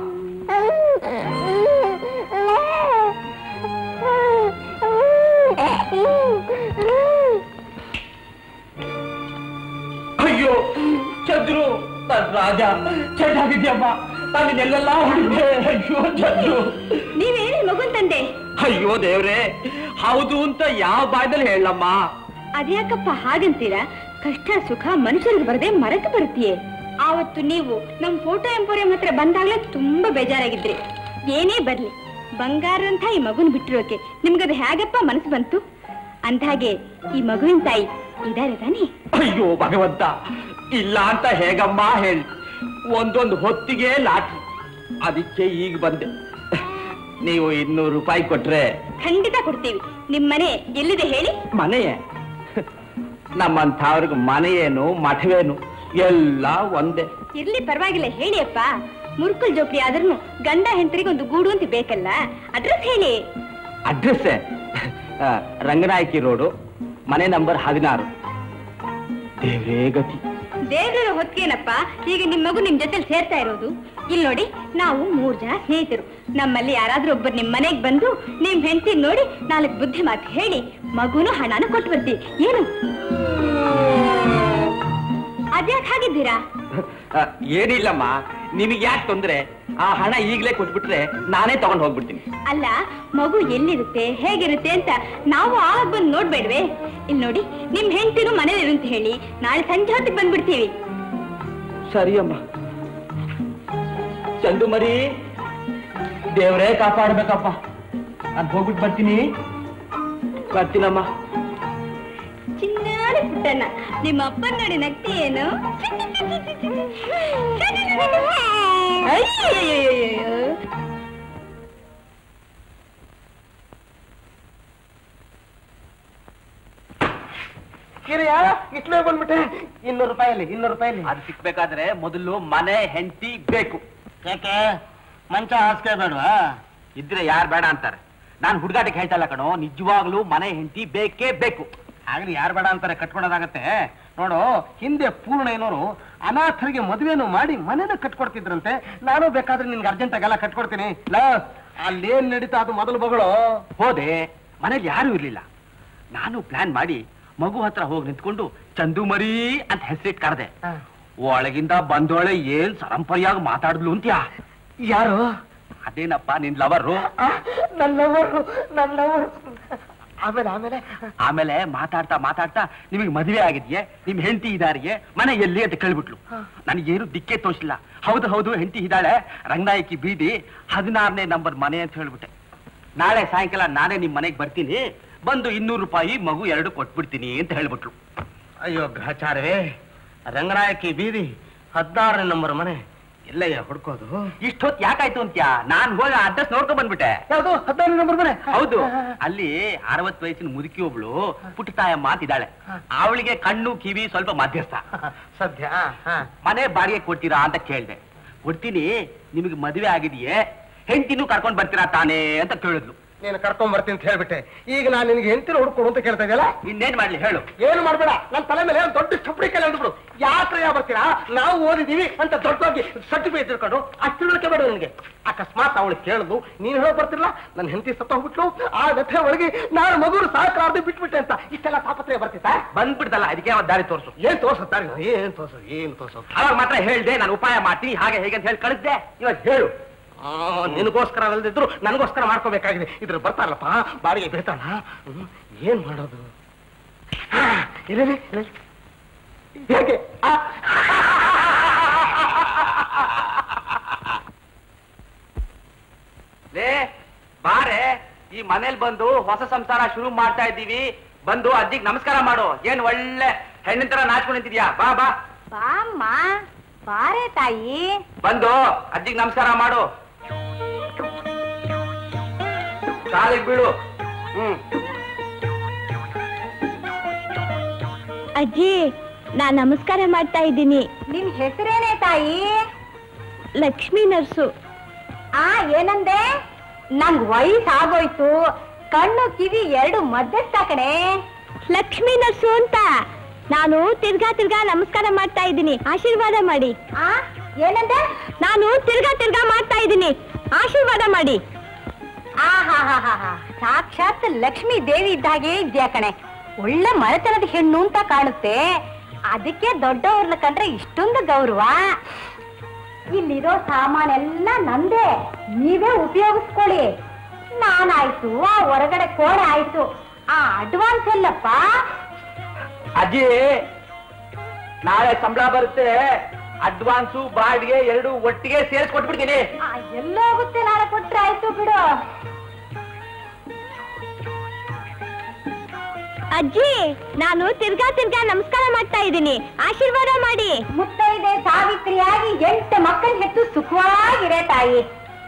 Speaker 7: ಅಯ್ಯೋ ಚಂದ್ರು ನನ್ ರಾಜ ಚೆನ್ನಾಗಿದ್ಯಮ್ಮ ನಾನು ಎಲ್ಲೆಲ್ಲ ಹೊಡಿದೆ ಅಯ್ಯೋ ಚಂದ್ರು
Speaker 1: ನೀವೇನು ಮಗುನ್ ತಂದೆ
Speaker 7: ಅಯ್ಯೋ ದೇವ್ರೆ ಹೌದು ಅಂತ ಯಾವ ಬಾಯ್ದಲ್ಲಿ ಹೇಳಮ್ಮ
Speaker 1: ಅದ್ಯಾಕಪ್ಪ ಹಾಗಂತೀರಾ ಕಷ್ಟ ಸುಖ ಮನುಷ್ಯರಿಗೆ ಬರದೆ ಮರಕ್ಕೆ ಬರುತ್ತೀಯೇ ಆವತ್ತು ನೀವು ನಮ್ ಫೋಟೋ ಎಂಪೋರಿಯಂ ಹತ್ರ ಬಂದಾಗ್ಲೇ ತುಂಬಾ ಬೇಜಾರಾಗಿದ್ರಿ ಏನೇ ಬರ್ಲಿ ಬಂಗಾರ ಅಂತ ಈ ಮಗುನ್ ಬಿಟ್ಟಿರೋಕೆ ನಿಮ್ಗದು ಹೇಗಪ್ಪ ಮನಸ್ಸು ಬಂತು ಅಂದ್ಹಾಗೆ ಈ ಮಗುವಿನ ತಾಯಿ ಇದಾರೆ ತಾನೇ
Speaker 3: ಅಯ್ಯೋ ಭಗವಂತ ಇಲ್ಲ ಅಂತ ಹೇಗಮ್ಮ ಹೇಳಿ ಒಂದೊಂದು ಹೊತ್ತಿಗೆ ಲಾಟ್ರಿ ಅದಕ್ಕೆ ಈಗ ಬಂದೆ ನೀವು ಇನ್ನೂರು ರೂಪಾಯಿ ಕೊಟ್ರೆ
Speaker 1: ಖಂಡಿತ ಕೊಡ್ತೀವಿ ನಿಮ್ ಮನೆ ಎಲ್ಲಿದೆ ಹೇಳಿ
Speaker 3: ಮನೆಯೇ ನಮ್ಮಂಥವ್ರಿಗೆ ಮನೆಯೇನು ಮಠವೇನು ಎಲ್ಲ ಒಂದೇ
Speaker 1: ಇರ್ಲಿ ಪರವಾಗಿಲ್ಲ ಹೇಳಿ ಅಪ್ಪ ಮುರುಕಲ್ ಜೋಪಡಿ ಆದ್ರೂ ಗಂಡ ಹೆಂಡರಿಗೆ ಒಂದು ಗೂಡು ಅಂತ ಬೇಕಲ್ಲ ಅಡ್ರೆಸ್ ಹೇಳಿ
Speaker 3: ಅಡ್ರೆಸ್ ರಂಗನಾಯಕಿ ರೋಡು ಮನೆ ನಂಬರ್ ಹದಿನಾರು ದೇವ್ರೇ ಗತಿ
Speaker 1: ದೇವ್ರ ಹೊತ್ತಿಗೇನಪ್ಪ ಈಗ ನಿಮ್ ಮಗು ನಿಮ್ ಜೊತೆ ಸೇರ್ತಾ ಇರೋದು ಇಲ್ಲಿ ನೋಡಿ ನಾವು ಮೂರ್ ಜನ ಸ್ನೇಹಿತರು ನಮ್ಮಲ್ಲಿ ಯಾರಾದ್ರೂ ಒಬ್ಬರು ನಿಮ್ ಮನೆಗ್ ಬಂದು ನಿಮ್ ಹೆಂಡತಿ ನೋಡಿ ನಾಲ್ಕು ಬುದ್ಧಿ ಮಾತು ಹೇಳಿ ಮಗುನು ಹಣನ ಕೊಟ್ಟು ಬರ್ತೀವಿ ಏನು ಅದ್ಯಾಕ್ ಹಾಗಿದ್ದೀರಾ
Speaker 3: ಆ, ಏನಿಲ್ಲಮ್ಮ ನಿಮಗೆ ಯಾಕೆ ತೊಂದ್ರೆ ಆ ಹಣ ಈಗಲೇ ಕೊಟ್ಬಿಟ್ರೆ ನಾನೇ ತಗೊಂಡು ಹೋಗ್ಬಿಡ್ತೀನಿ
Speaker 1: ಅಲ್ಲ ಮಗು ಎಲ್ಲಿರುತ್ತೆ ಹೇಗಿರುತ್ತೆ ಅಂತ ನಾವು ಆಗ ಬಂದು ನೋಡ್ಬೇಡ್ವೆ ಇಲ್ಲಿ ನೋಡಿ ನಿಮ್ ಹೆಂಡತಿನೂ ಮನೇಲಿ ಅಂತ ಹೇಳಿ ನಾಳೆ ಸಂಜೆ ಹೊತ್ತಿಗೆ ಬಂದ್ಬಿಡ್ತೀವಿ
Speaker 3: ಸರಿ ಅಮ್ಮ ಚಂದು ಮರಿ ದೇವರೇ ಕಾಪಾಡ್ಬೇಕಪ್ಪ ನಾನು ಹೋಗ್ಬಿಟ್ಟು ಬರ್ತೀನಿ ಬರ್ತೀನಮ್ಮ
Speaker 1: ಚಿನ್ನಾಡಿ ಪುಟ್ಟಣ್ಣ ನಿಮ್ಮ ಅಪ್ಪನ ನೋಡಿ ನಗ್ತಿ ಏನು ಅಯ್ಯಯ್ಯಯ್ಯಯ್ಯಯ್ಯೋ.
Speaker 2: ಕಿರಿಯ ಇಟ್ಲೇ ಬಂದ್ಬಿಟ್ಟೆ ಇನ್ನೂರು ರೂಪಾಯಲ್ಲಿ ಇನ್ನೂರು ರೂಪಾಯಲ್ಲಿ
Speaker 3: ಅದು ಸಿಕ್ಬೇಕಾದ್ರೆ ಮೊದಲು ಮನೆ ಹೆಂಡತಿ ಬೇಕು
Speaker 2: ಯಾಕೆ ಮಂಚ ಹಾಸ್ಕೆ ಬೇಡವಾ
Speaker 3: ಇದ್ರೆ ಯಾರು ಬೇಡ ಅಂತಾರೆ ನಾನು ಹುಡುಗಾಟಕ್ಕೆ ಹೇಳ್ತಾ ಇಲ್ಲ ಕಣೋ ನಿಜವಾಗ್ಲೂ ಮನೆ ಹೆಂಡತಿ ಬೇಕೇ ಬೇಕು
Speaker 2: ಆಗ್ಲಿ ಯಾರು ಬೇಡ ಅಂತಾರೆ ಕಟ್ಕೊಡೋದಾಗತ್ತೆ ನೋಡು ಹಿಂದೆ ಪೂರ್ಣಯ್ಯನವರು ಅನಾಥರಿಗೆ ಮದುವೆನು ಮಾಡಿ ಮನೇನ ಕಟ್ಕೊಡ್ತಿದ್ರಂತೆ ನಾನು ಬೇಕಾದ್ರೆ ನಿನ್ಗೆ ಅರ್ಜೆಂಟ್ ಆಗೆಲ್ಲ ಕಟ್ಕೊಡ್ತೀನಿ ಲ ಅಲ್ಲೇನ್ ನಡೀತಾ ಅದು ಮೊದಲು ಬಗಳು
Speaker 3: ಹೋದೆ ಮನೇಲಿ ಯಾರೂ ಇರ್ಲಿಲ್ಲ ನಾನು ಪ್ಲಾನ್ ಮಾಡಿ ಮಗು ಹತ್ರ ಹೋಗಿ ನಿಂತ್ಕೊಂಡು ಚಂದು ಮರಿ ಅಂತ ಹೆಸರಿಟ್ಟು ಕರೆದೆ ಒಳಗಿಂದ ಬಂದೋಳೆ ಏನ್ ಸರಂಪರಿಯಾಗಿ ಮಾತಾಡಿದ್ಲು ಅಂತ್ಯಾ
Speaker 2: ಯಾರು
Speaker 3: ಅದೇನಪ್ಪ ನಿನ್ ಲವರು
Speaker 2: ನನ್ನವರು ನನ್ನವರು ಆಮೇಲೆ ಆಮೇಲೆ
Speaker 3: ಆಮೇಲೆ ಮಾತಾಡ್ತಾ ಮಾತಾಡ್ತಾ ನಿಮಗೆ ಮದುವೆ ಆಗಿದ್ಯೆ ನಿಮ್ ಹೆಂಡತಿ ಇದಾರಿಗೆ ಮನೆ ಎಲ್ಲಿ ಅಂತ ಕೇಳ್ಬಿಟ್ಲು ನನಗೇನು ದಿಕ್ಕೆ ತೋರಿಸಿಲ್ಲ ಹೌದು ಹೌದು ಹೆಂಡತಿ ಇದ್ದಾಳೆ ರಂಗನಾಯಕಿ ಬೀದಿ ಹದಿನಾರನೇ ನಂಬರ್ ಮನೆ ಅಂತ ಹೇಳ್ಬಿಟ್ಟೆ ನಾಳೆ ಸಾಯಂಕಾಲ ನಾನೇ ನಿಮ್ ಮನೆಗೆ ಬರ್ತೀನಿ ಬಂದು ಇನ್ನೂರು ರೂಪಾಯಿ ಮಗು ಎರಡು ಕೊಟ್ಬಿಡ್ತೀನಿ ಅಂತ ಹೇಳ್ಬಿಟ್ಲು
Speaker 2: ಅಯ್ಯೋ ಗ್ರಹಚಾರವೇ ರಂಗನಾಯಕಿ ಬೀದಿ ಹದಿನಾರನೇ ನಂಬರ್ ಮನೆ ಎಲ್ಲಯ್ಯ ಹುಡ್ಕೋದು
Speaker 3: ಇಷ್ಟೊತ್ತು ಯಾಕಾಯ್ತು ಅಂತ್ಯಾ ನಾನ್ ಹೋಗಿ ಅಡ್ರೆಸ್ ನೋಡ್ಕೊಂಡ್ ಬಂದ್ಬಿಟ್ಟೆ
Speaker 2: ಯಾವುದು ಹದಿನಾರನೇ ನಂಬರ್ ಮನೆ
Speaker 3: ಹೌದು ಅಲ್ಲಿ ಅರವತ್ ವಯಸ್ಸಿನ ಮುದುಕಿ ಒಬ್ಳು ಪುಟ್ಟತಾಯಮ್ಮ ಅಂತಿದ್ದಾಳೆ ಅವಳಿಗೆ ಕಣ್ಣು ಕಿವಿ ಸ್ವಲ್ಪ ಮಧ್ಯಸ್ಥ
Speaker 2: ಸದ್ಯ ಹಾ
Speaker 3: ಮನೆ ಬಾಡಿಗೆ ಕೊಡ್ತೀರಾ ಅಂತ ಕೇಳ್ದೆ ಕೊಡ್ತೀನಿ ನಿಮಗೆ ಮದುವೆ ಆಗಿದೆಯೇ ಹೆಂಡತಿನೂ ಕರ್ಕೊಂಡ್ ಬರ್ತೀರಾ ತಾನೇ ಅಂತ ಕೇಳಿದ್ಲು
Speaker 2: ನೀನು ಕರ್ಕೊಂಡ್ ಬರ್ತೀನಿ ಅಂತ ಹೇಳ್ಬಿಟ್ಟೆ ಈಗ ನಾನು ನಿನಗೆ ಹೆಂಡತಿನ ಹುಡ್ಕೊಡು ಅಂತ ಕೇಳ್ತಾ ಇದೆಯಲ್ಲ
Speaker 3: ಇನ್ನೇನ್ ಮಾಡ್ಲಿ ಹೇಳು
Speaker 2: ಏನು ಮಾಡ್ಬೇಡ ನನ್ನ ತಲೆ ಮೇಲೆ ಒಂದು ದೊಡ್ಡ ಚಪ್ಪಡಿ ಕಲೆ ಅಂದ್ಬಿಡು ಯಾಕ್ರಯ್ಯ ಬರ್ತೀರಾ ನಾವು ಓದಿದೀವಿ ಅಂತ ದೊಡ್ಡದಾಗಿ ಸರ್ಟಿಫಿಕೇಟ್ ತಿಳ್ಕೊಂಡು ಅಷ್ಟು ತಿಳುವಳಿಕೆ ಬೇಡ ನಿನಗೆ ಅಕಸ್ಮಾತ್ ಅವಳು ಕೇಳುದು ನೀನು ಹೇಳೋ ಬರ್ತಿರಲ್ಲ ನನ್ನ ಹೆಂಡತಿ ಸತ್ತ ಹೋಗ್ಬಿಟ್ಲು ಆ ವ್ಯಥೆ ಒಳಗೆ ನಾನು ಮಗುರು ಸಾಕಾರ್ದು ಬಿಟ್ಬಿಟ್ಟೆ ಅಂತ ಇಷ್ಟೆಲ್ಲ ತಾಪತ್ರಯ ಬರ್ತಿತ್ತಾ
Speaker 3: ಬಂದ್ಬಿಡ್ತಲ್ಲ ಅದಕ್ಕೆ ಒಂದ್ ದಾರಿ ತೋರ್ಸು
Speaker 2: ಏನ್ ತೋರ್ಸುತ್ತಾರೆ ಏನ್ ತೋರ್ಸೋದು ಏನ್ ತೋರ್ಸೋದು
Speaker 3: ಅವಾಗ ಮಾತ್ರ ಹೇಳ್ದೆ ನಾನು ಉಪಾಯ ಮಾಡ್ತೀನಿ ಹಾಗೆ ಹೇಗೆ ಅಂತ ಹೇಳಿ ಕಳಿಸ್ದೆ ಇವಾಗ ಹೇಳು
Speaker 2: ಆ, ನಿನಗೋಸ್ಕರ ಅಲ್ಲದಿದ್ರು ನನಗೋಸ್ಕರ ಮಾಡ್ಕೋಬೇಕಾಗಿದೆ ಇದ್ರ ಬರ್ತಾರಲ್ಲಪ್ಪ ಬಾಡಿಗೆ ಬೀಳ್ತಾಳ ಹ್ಮ್, ಏನ್ ಮಾಡೋದು ಆ, ಇಲ್ಲೇ ಇಲ್ಲೇ. ಹೇಗೆ ಆ,
Speaker 3: ಲೇ ಬಾರೆ ಈ ಮನೇಲಿ ಬಂದು ಹೊಸ ಸಂಸಾರ ಶುರು ಮಾಡ್ತಾ ಇದ್ದೀವಿ ಬಂದು ಅಜ್ಜಿಗ್ ನಮಸ್ಕಾರ ಮಾಡು ಏನ್ ಒಳ್ಳೆ ಹೆಣ್ಣಿನ ತರ ನಾಚ್ಕೊಂಡು ನಿಂತಿದ್ಯಾ ಬಾ ಬಾ
Speaker 1: ಬಾಮ್ಮ ಬಾರೆ ತಾಯಿ
Speaker 3: ಬಂದು ಅಜ್ಜಿಗ್ ನಮಸ್ಕಾರ ಮಾಡು ಕಾಲಿಗೆ ಬೀಳು ಹ್ಮ್
Speaker 1: ಅಜ್ಜಿ ನಾ ನಮಸ್ಕಾರ ಮಾಡ್ತಾ ಇದ್ದೀನಿ
Speaker 5: ನಿನ್ ಹೆಸರೇನೇ ತಾಯಿ
Speaker 1: ಲಕ್ಷ್ಮೀ ನರ್ಸು
Speaker 5: ಆ ಏನಂದೆ ನಂಗ್ ವಯಸ್ಸಾಗೋಯ್ತು ಕಣ್ಣು ಕಿವಿ ಎರಡು ಮಧ್ಯಸ್ಥ ಕಣೆ
Speaker 1: ಲಕ್ಷ್ಮೀ ನರ್ಸು ಅಂತ ನಾನು ತಿರ್ಗಾ ತಿರ್ಗಾ ನಮಸ್ಕಾರ ಮಾಡ್ತಾ ಇದ್ದೀನಿ ಆಶೀರ್ವಾದ ಮಾಡಿ
Speaker 5: ಆ ಏನಂದೆ
Speaker 1: ನಾನು ತಿರ್ಗಾ ತಿರ್ಗಾ ಮಾಡ್ತಾ ಇದ್ದೀನಿ ಆಶೀರ್ವಾದ ಮಾಡಿ
Speaker 5: ಆಹಾಹಾಹಾ ಸಾಕ್ಷಾತ್ ಲಕ್ಷ್ಮೀ ದೇವಿ ಇದ್ದಾಗೆ ಇದ್ಯಾ ಕಣೆ ಒಳ್ಳೆ ಮನೆತನದ ಹೆಣ್ಣು ಅಂತ ಕಾಣುತ್ತೆ ಅದಕ್ಕೆ ದೊಡ್ಡವ್ರನ್ನ ಕಂಡ್ರೆ ಇಷ್ಟೊಂದು ಗೌರವ ಇಲ್ಲಿರೋ ಸಾಮಾನೆಲ್ಲ ನಂದೇ ನೀವೇ ಉಪಯೋಗಿಸ್ಕೊಳ್ಳಿ ನಾನಾಯ್ತು ಆ ಹೊರಗಡೆ ಕೋಣೆ ಆಯ್ತು ಆ ಅಡ್ವಾನ್ಸ್ ಎಲ್ಲಪ್ಪ
Speaker 3: ಅಜ್ಜಿ ನಾಳೆ ಸಂಬಳ ಬರುತ್ತೆ ಅಡ್ವಾನ್ಸು ಬಾಡಿಗೆ ಎರಡು ಒಟ್ಟಿಗೆ ಸೇರಿಸಿ ಕೊಟ್ಬಿಡ್ತೀನಿ
Speaker 5: ಆ, ಎಲ್ಲೋಗುತ್ತೆ ನಾಳೆ ಕೊಟ್ರೆ ಆಯ್ತು ಬಿಡು
Speaker 1: ಅಜ್ಜಿ ನಾನು ತಿರ್ಗಾ ತಿರ್ಗಾ ನಮಸ್ಕಾರ ಮಾಡ್ತಾ ಇದ್ದೀನಿ ಆಶೀರ್ವಾದ ಮಾಡಿ
Speaker 5: ಮುತ್ತೈದೆ ಸಾವಿತ್ರಿಯಾಗಿ ಎಂಟು ಮಕ್ಕಳ ಹೆತ್ತು ಸುಖವಾಗಿರೇ ತಾಯಿ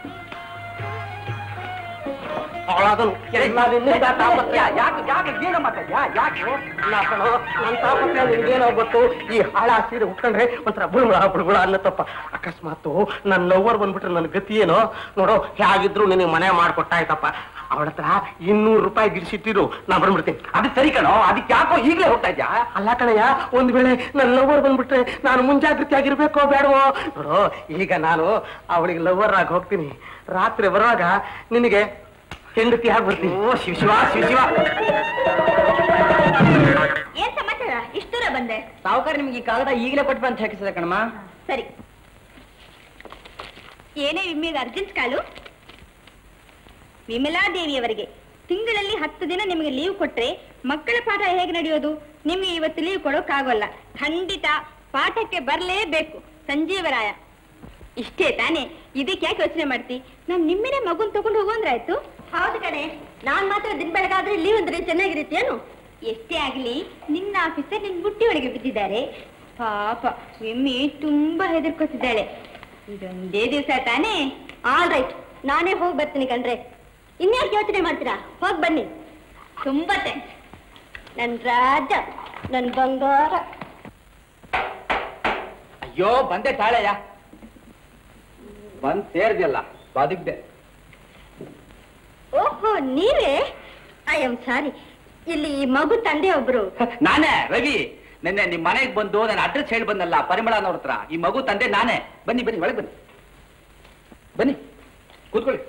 Speaker 2: ಅವಳದನು ಎಲ್ಲ ನಿನ್ನಿಂದ ತಾಪತ್ರೆ
Speaker 3: ಯಾಕೆ ಯಾಕೆ ಏನು ಮಾತಾಡ್ಯಾ ಯಾಕೆ
Speaker 2: ಇಲ್ಲ ಕಣೋ, ನನ್ ತಾಪತ್ರೆ ನಿನ್ಗೇನೋ ಗೊತ್ತು ಈ ಹಾಳ ಸೀರೆ ಉಟ್ಕೊಂಡ್ರೆ ಒಂಥರ ಬುಳ್ಬುಳ ಬುಳ್ಬುಳ ಅನ್ನತ್ತಪ್ಪ ಅಕಸ್ಮಾತು ನನ್ನ ಲವ್ವರ್ ಬಂದ್ಬಿಟ್ರೆ ನನ್ನ ಗತಿ ಏನೋ ನೋಡೋ ಹೇಗಿದ್ರು ನಿನಗೆ ಮನೆ ಮಾಡ್ಕೊಟ್ಟಾಯ್ತಪ್ಪ ಅವಳ ಹತ್ರ ಇನ್ನೂರು ರೂಪಾಯಿ ಗಿಡಿಸಿಟ್ಟಿರು ನಾ ಬಂದ್ಬಿಡ್ತೀನಿ
Speaker 3: ಅದು ಸರಿ ಕಣೋ ಅದಕ್ಕೆ ಯಾಕೋ ಈಗಲೇ ಹೋಗ್ತಾ ಇದ್ಯಾ
Speaker 2: ಅಲ್ಲ ಕಣಯ್ಯ ಒಂದ್ ವೇಳೆ ನನ್ನ ಲವ್ವರ್ ಬಂದ್ಬಿಟ್ರೆ ನಾನು ಮುಂಜಾಗ್ರತೆ ಆಗಿರ್ಬೇಕೋ ಬೇಡವೋ ನೋಡು ಈಗ ನಾನು ಅವಳಿಗೆ ಲವ್ವರ್ ಆಗಿ ಹೋಗ್ತೀನಿ ರಾತ್ರಿ ಬರುವಾಗ ನಿನಗೆ ಹೆಂಡತಿ ಆಗಿ ಬರ್ತೀನಿ
Speaker 3: ಓ ಶಿವ ಶಿವ ಶಿವ ಶಿವ
Speaker 1: ಏನ್ ಸಮಾಚಾರ ಇಷ್ಟು ದೂರ ಬಂದೆ
Speaker 6: ಸಾವುಕಾರ ನಿಮ್ಗೆ ಈ ಕಾಗದ ಈಗಲೇ ಕೊಟ್ಟು ಅಂತ ಹಾಕಿಸಿದೆ ಕಣಮ್ಮ
Speaker 1: ಸರಿ ಏನೇ ವಿಮ್ಮೆಗೆ ಅರ್ಜೆಂಟ್ ಕಾಲು ವಿಮಲಾ ದೇವಿಯವರಿಗೆ ತಿಂಗಳಲ್ಲಿ ಹತ್ತು ದಿನ ನಿಮಗೆ ಲೀವ್ ಕೊಟ್ರೆ ಮಕ್ಕಳ ಪಾಠ ಹೇಗೆ ನಡೆಯೋದು ನಿಮಗೆ ಇವತ್ತು ಲೀವ್ ಕೊಡೋಕ್ಕಾಗೋಲ್ಲ ಖಂಡಿತ ಪಾಠಕ್ಕೆ ಬರಲೇಬೇಕು ಸಂಜೀವರಾಯ ಇಷ್ಟೇ ತಾನೇ ಇದಕ್ಕೆ ಯಾಕೆ ಯೋಚನೆ ಮಾಡ್ತಿ ನಾವ್ ನಿಮ್ಮೆನೆ ಮಗುನ್ ತಗೊಂಡು ಹೋಗೋಂದ್ರಾಯ್ತು ಹೌದು ಕಣೆ ನಾನ್ ಮಾತ್ರ ದಿನ ಬೆಳಗಾದ್ರೆ ಲೀವ್ ಅಂದ್ರೆ ಚೆನ್ನಾಗಿರುತ್ತೇನು ಎಷ್ಟೇ ಆಗ್ಲಿ ನಿನ್ನ ಆಫೀಸರ್ ನಿನ್ ಬುಟ್ಟಿ ಒಳಗೆ ಬಿದ್ದಿದ್ದಾರೆ ಪಾಪ ವಿಮ್ಮಿ ತುಂಬಾ ಹೆದರ್ಕೋತಿದ್ದಾಳೆ ಇದೊಂದೇ ದಿವಸ ತಾನೇ ಆಲ್ ರೈಟ್ ನಾನೇ ಹೋಗಿ ಬರ್ತೀನಿ ಕಣ್ರೆ ಇನ್ಯಾಕೆ ಯೋಚನೆ ಮಾಡ್ತೀರಾ ಹೋಗಿ ಬನ್ನಿ ತುಂಬಾ ಥ್ಯಾಂಕ್ಸ್ ನನ್ ರಾಜ ನನ್ ಬಂಗಾರ
Speaker 3: ಅಯ್ಯೋ ಬಂದೆ ತಾಳೆಯ ಬಂದ್ ಸೇರ್ದಿಲ್ಲ ಬದುಕ್ದೆ
Speaker 1: ಓಹೋ ನೀವೇ ಐ ಆಮ್ ಸಾರಿ ಇಲ್ಲಿ ಈ ಮಗು ತಂದೆ ಒಬ್ರು
Speaker 3: ನಾನೇ ರವಿ ನಿನ್ನೆ ನಿಮ್ ಮನೆಗೆ ಬಂದು ನನ್ನ ಅಡ್ರೆಸ್ ಹೇಳಿ ಬಂದಲ್ಲ ಪರಿಮಳ ಅನ್ನೋರ್ ಹತ್ರ ಈ ಮಗು ತಂದೆ ನಾನೇ ಬನ್ನಿ ಬನ್ನಿ ಒಳಗೆ ಬನ್ನಿ ಬನ್ನಿ ಕೂತ್ಕೊಳ್ಳಿ